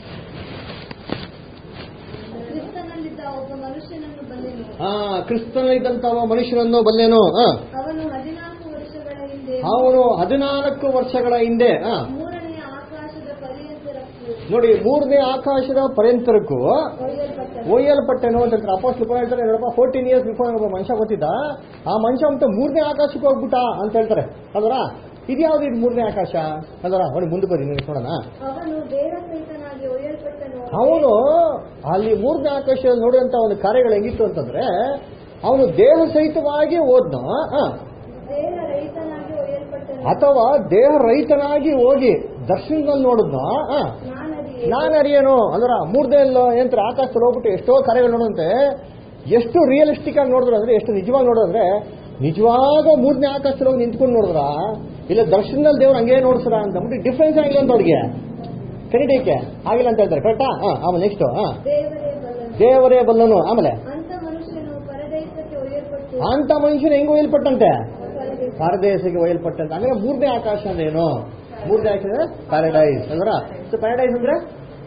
ಕ್ರಿಸ್ತನಲ್ಲಿದ್ದ ಒಬ್ಬ ಮನುಷ್ಯನನ್ನು ಬಲ್ಲೆನು ಆ ಕ್ರಿಸ್ತನಲ್ಲಿದ್ದಂತಹ ಮನುಷ್ಯನನ್ನು ಬಲ್ಲೇನು ಆ, ಅವನು ಹದಿನಾಲ್ಕು ವರ್ಷಗಳ ಹಿಂದೆ ಅವನು ಹದಿನಾಲ್ಕು ವರ್ಷಗಳ ಹಿಂದೆ ಆ, ಮೂರನೆಯ ಆಕಾಶದ ಪರ್ಯಂತರಕ್ಕೂ ನೋಡಿ ಮೂರನೇ ಆಕಾಶದ ಪರ್ಯಂತರಕ್ಕೂ ಒಯ್ಯಲ್ಪಟ್ಟನು ಒಯ್ಯಲ್ಪಟ್ಟೆನು ಅಂತ ಹೇಳ್ತಾರೆ ಅಪೋಸ್ಟ್ಲು ಕೂಡ ಹೇಳ್ತಾರೆ ನೋಡಪ್ಪ ಫೋರ್ಟೀನ್ ಇಯರ್ಸ್ ಬಿಫೋರ್ ಒಬ್ಬ ಮನುಷ್ಯ ಗೊತ್ತಿದ್ದ ಆ ಮನುಷ್ಯ ಅಂತ ಮೂರನೇ ಆಕಾಶಕ್ಕೆ ಹೋಗ್ಬಿಟ್ಟ ಅಂತ ಹೇಳ್ತಾರೆ ಅಲ್ವರ ಇದ್ಯಾವ್ದು ಇದು ಮೂರನೇ ಆಕಾಶ ಅಲ್ವರ ನೋಡಿ ಮುಂದೆ ಬನ್ನಿ ನೀವು ನೋಡೋಣ ಅವನು ದೇಹ ಸಹಿತನಾಗಿ ಒಯ್ಯಲ್ಪಟ್ಟನು ಅವನು ಅಲ್ಲಿ ಮೂರನೇ ಆಕಾಶದಲ್ಲಿ ನೋಡಿದಂತ ಅವನ ಕಾರ್ಯಗಳು ಹೆಂಗಿತ್ತು ಅಂತಂದ್ರೆ ಅವನು ದೇಹ ಸಹಿತವಾಗಿ ಓದ್ನ ಆ, ದೇಹ ರಹಿತನಾಗಿ ಒಯ್ಯಲ್ಪಟ್ಟನು ಅಥವಾ ದೇಹ ರಹಿತನಾಗಿ ಹೋಗಿ ದರ್ಶನದಲ್ಲಿ ನೋಡಿದ್ನ ಆ, ನಾನರಿಯೇ ನಾನು ಅರಿಯೇನು ಅಂದ್ರ ಮೂರನೇ ಯಂತ್ರ ಆಕಾಶದಲ್ಲಿ ಹೋಗ್ಬಿಟ್ಟು ಎಷ್ಟೋ ಕಾರ್ಯಗಳು ನೋಡುವಂತೆ ಎಷ್ಟು ರಿಯಲಿಸ್ಟಿಕ್ ಆಗಿ ನೋಡಿದ್ರು ಅಂದ್ರೆ ಎಷ್ಟು ನಿಜವಾಗಿ ನೋಡಿದ್ರೆ ನಿಜವಾಗ ಮೂರನೇ ಆಕಾಶದಲ್ಲಿ ಹೋಗಿ ನಿಂತ್ಕೊಂಡು ನೋಡಿದ್ರ ಇಲ್ಲ ದರ್ಶನದಲ್ಲಿ ದೇವ್ರು ಹಂಗೆ ನೋಡ್ಸ್ರ ಅಂತ ಅಂದ್ಬಿಟ್ಟು ಡಿಫ್ರೆನ್ಸ್ ಆಗಿಲ್ಲ ಅಂತ ಅವ್ರಿಗೆ ಕರೀಟಕ್ಕೆ ಆಗಿಲ್ಲ ಅಂತ ಹೇಳ್ತಾರೆ ಕರೆಕ್ಟಾ ಹಾ ಆಮೇಲೆ ನೆಕ್ಸ್ಟ್ ಹಾ ದೇವರೇ ಬಲ್ಲನು ದೇವರೇ ಬಲ್ಲನು ಆಮೇಲೆ ಅಂತ ಮನುಷ್ಯನು ಪರದೇಶಕ್ಕೆ ಒಯ್ಯಲ್ಪಟ್ಟು ಅಂತ ಮನುಷ್ಯನು ಹೆಂಗ್ ಒಯ್ಯಲ್ಪಟ್ಟಂತೆ ಪರದೇಶ ಪಾರದೇಶಕ್ಕೆ ಒಯ್ಯಲ್ಪಟ್ಟಂತೆ ಅಂದ್ರೆ ಮೂರನೇ ಆಕಾಶ ಅಂದ್ರೆ ಏನು ಮೂರನೇ ಆಕಾಶ ಅಂದ್ರೆ ಪ್ಯಾರಡೈಸ್ ಅಂದ್ರ ಸೊ ಪ್ಯಾರಡೈಸ್ ಅಂದ್ರೆ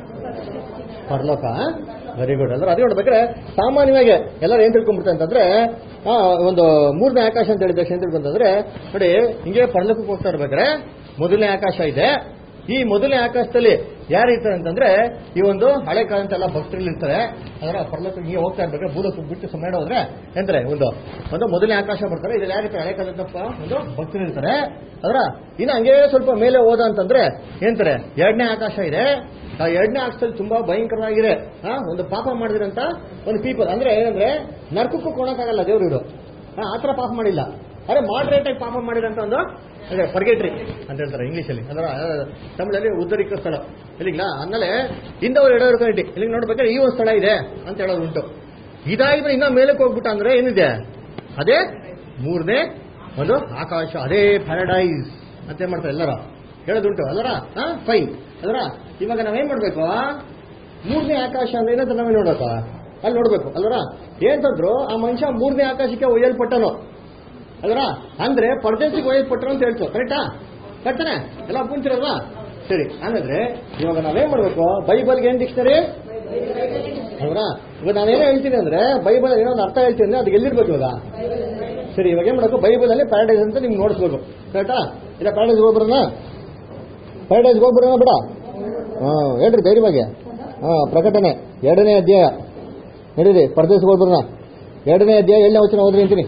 ಪರಲೋಕ ವೆರಿ ಗುಡ್ ಅಂದ್ರೆ ಅದೇ ನೋಡ್ಬೇಕಾದ್ರೆ ಸಾಮಾನ್ಯವಾಗಿ ಎಲ್ಲರೂ ಏನ್ ತಿಳ್ಕೊಂಡ್ಬಿಡ್ತಾರೆ ಅಂತಂದ್ರೆ ಆ, ಒಂದು ಮೂರನೇ ಆಕಾಶ ಅಂತ ಹೇಳಿದ ತಕ್ಷಣ ಏನ್ ತಿಳ್ಕೊಂತಂದ್ರೆ ನೋಡಿ ಹಿಂಗೆ ಪರಲೋಕಕ್ಕೆ ಹೋಗ್ತಾ ಇರ್ಬೇಕಾದ್ರೆ ಮೊದಲನೇ ಆಕಾಶ ಇದೆ ಈ ಮೊದಲನೇ ಆಕಾಶದಲ್ಲಿ ಯಾರು ಇರ್ತಾರೆ ಅಂತಂದ್ರೆ ಈ ಒಂದು ಹಳೆ ಕಾಲಂತೆಲ್ಲ ಭಕ್ತರಲ್ಲಿ ಇರ್ತಾರೆ ಅದರ ಪರಲೋಕಕ್ಕೆ ಹಿಂಗೆ ಹೋಗ್ತಾ ಇರ್ಬೇಕಾದ್ರೆ ಭೂಲೋಕ ಬಿಟ್ಟು ಸಮಯ ಹೋದ್ರೆ ಎಂದ್ರೆ ಒಂದು ಒಂದು ಮೊದಲನೇ ಆಕಾಶ ಬರ್ತಾರೆ ಇದ್ರಲ್ಲಿ ಯಾರು ಇರ್ತಾರೆ ಹಳೆ ಕಾಲದ ಒಂದು ಭಕ್ತರು ಇರ್ತಾರೆ ಅದರ ಇನ್ನು ಹಂಗೆ ಸ್ವಲ್ಪ ಮೇಲೆ ಹೋದ ಅಂತಂದ್ರೆ ಏನಂತಾರೆ ಎರಡನೇ ಆಕಾಶ ಇದೆ ಆ ಎರಡನೇ ಆಕಾಶದಲ್ಲಿ ತುಂಬಾ ಭಯಂಕರವಾಗಿದೆ ಆ, ಒಂದು ಪಾಪ ಮಾಡಿದ್ರಂತ ಒಂದು ಪೀಪಲ್ ಅಂದ್ರೆ ಏನಂದ್ರೆ ನರ್ಕಕ್ಕೂ ಕೊಡಕ್ಕಾಗಲ್ಲ ದೇವ್ರು ಇವರು ಆ ಥರ ಪಾಪ ಮಾಡಿಲ್ಲ ಅರೆ ಮಾಡ್ರೇಟ್ ಆಗಿ ಪಾಪ ಮಾಡಿದಂತ ಒಂದು ಅದೇ ಫರ್ಗೆಟ್ರಿ ಅಂತ ಹೇಳ್ತಾರೆ ಇಂಗ್ಲೀಷಲ್ಲಿ ಅಂದ್ರೆ ಆ, ತಮಿಳಲ್ಲಿ ಉದ್ದರಿಕ ಸ್ಥಳ ಇಲ್ಲಿಗ್ಲ ಆಮೇಲೆ ಇಂದವ್ರು ಎಡವರು ಕರೆಕ್ಟಿ ಇಲ್ಲಿಗೆ ನೋಡ್ಬೇಕಾದ್ರೆ ಈ ಒಂದು ಸ್ಥಳ ಇದೆ ಅಂತ ಹೇಳೋದು ಉಂಟು ಇದಾಗಿದ್ರೆ ಇನ್ನ ಮೇಲಕ್ಕೆ ಹೋಗ್ಬಿಟ್ಟ ಅಂದ್ರೆ ಏನಿದೆ ಅದೇ ಮೂರನೇ ಒಂದು ಆಕಾಶ ಅದೇ ಪ್ಯಾರಡೈಸ್ ಅಂತ ಏನ್ ಮಾಡ್ತಾರೆ ಎಲ್ಲರ ಹೇಳೋದುಂಟು ಅಲ್ಲರ ಹಾ ಫೈನ್ ಅದರ ಇವಾಗ ನಾವೇನ್ ಮಾಡ್ಬೇಕು ಮೂರನೇ ಆಕಾಶ ಅಂದ್ರೆ ಏನಂತ ನಾವೇ ನೋಡ್ಬೇಕು ಅಲ್ಲಿ ನೋಡ್ಬೇಕು ಅಲ್ವರ ಏನಂತಂದ್ರು ಆ ಮನುಷ್ಯ ಮೂರನೇ ಆಕಾಶಕ್ಕೆ ಒಯ್ಯಲ್ಪಟ್ಟನು ಅಲ್ವರ ಅಂದ್ರೆ ಪರದೇಶಕ್ಕೆ ಒಯ್ಯಲ್ಪಟ್ಟನು ಅಂತ ಹೇಳ್ತು ಕರೆಕ್ಟಾ ಕರೆಕ್ತಾನೆ ಎಲ್ಲ ಒಪ್ಕೊಂತೀರಲ್ವಾ ಸರಿ ಹಂಗಂದ್ರೆ ಇವಾಗ ನಾವೇನ್ ಮಾಡ್ಬೇಕು ಬೈಬಲ್ಗೆ ಏನ್ ಡಿಕ್ಷನರಿ ಅಲ್ವರ ಇವಾಗ ನಾನೇನೋ ಹೇಳ್ತೀನಿ ಅಂದ್ರೆ ಬೈಬಲ್ ಏನೋ ಒಂದು ಅರ್ಥ ಹೇಳ್ತೀನಿ ಅಂದ್ರೆ ಅದಕ್ಕೆ ಎಲ್ಲಿರ್ಬೇಕು ಇವಾಗ ಸರಿ ಇವಾಗ ಏನ್ ಮಾಡಬೇಕು ಬೈಬಲ್ ಅಲ್ಲಿ ಪ್ಯಾರಡೈಸ್ ಅಂತ ನಿಮ್ಗೆ ನೋಡಿಸ್ಬೇಕು ಕರೆಕ್ಟಾ ಇಲ್ಲ ಪ್ಯಾರಡೈಸ್ ಹೋಗ್ಬರೋಣ ಪ್ಯಾರಡೈಸ್ ಹೋಗ್ಬರೋಣ ಬಿಡ ಹಾ ಹೇಳ್ರಿ ಧೈರ್ಯವಾಗಿ ಹಾ ಪ್ರಕಟಣೆ ಎರಡನೇ ಅಧ್ಯಾಯ ನಡೀರಿ ಪರದೇಶಕ್ಕೆ ಹೋಗ್ಬರೋಣ ಎರಡನೇ ಅಧ್ಯಾಯ ಏಳನೇ ವಚನ ಓದ್ರಿ ಅಂತೀನಿ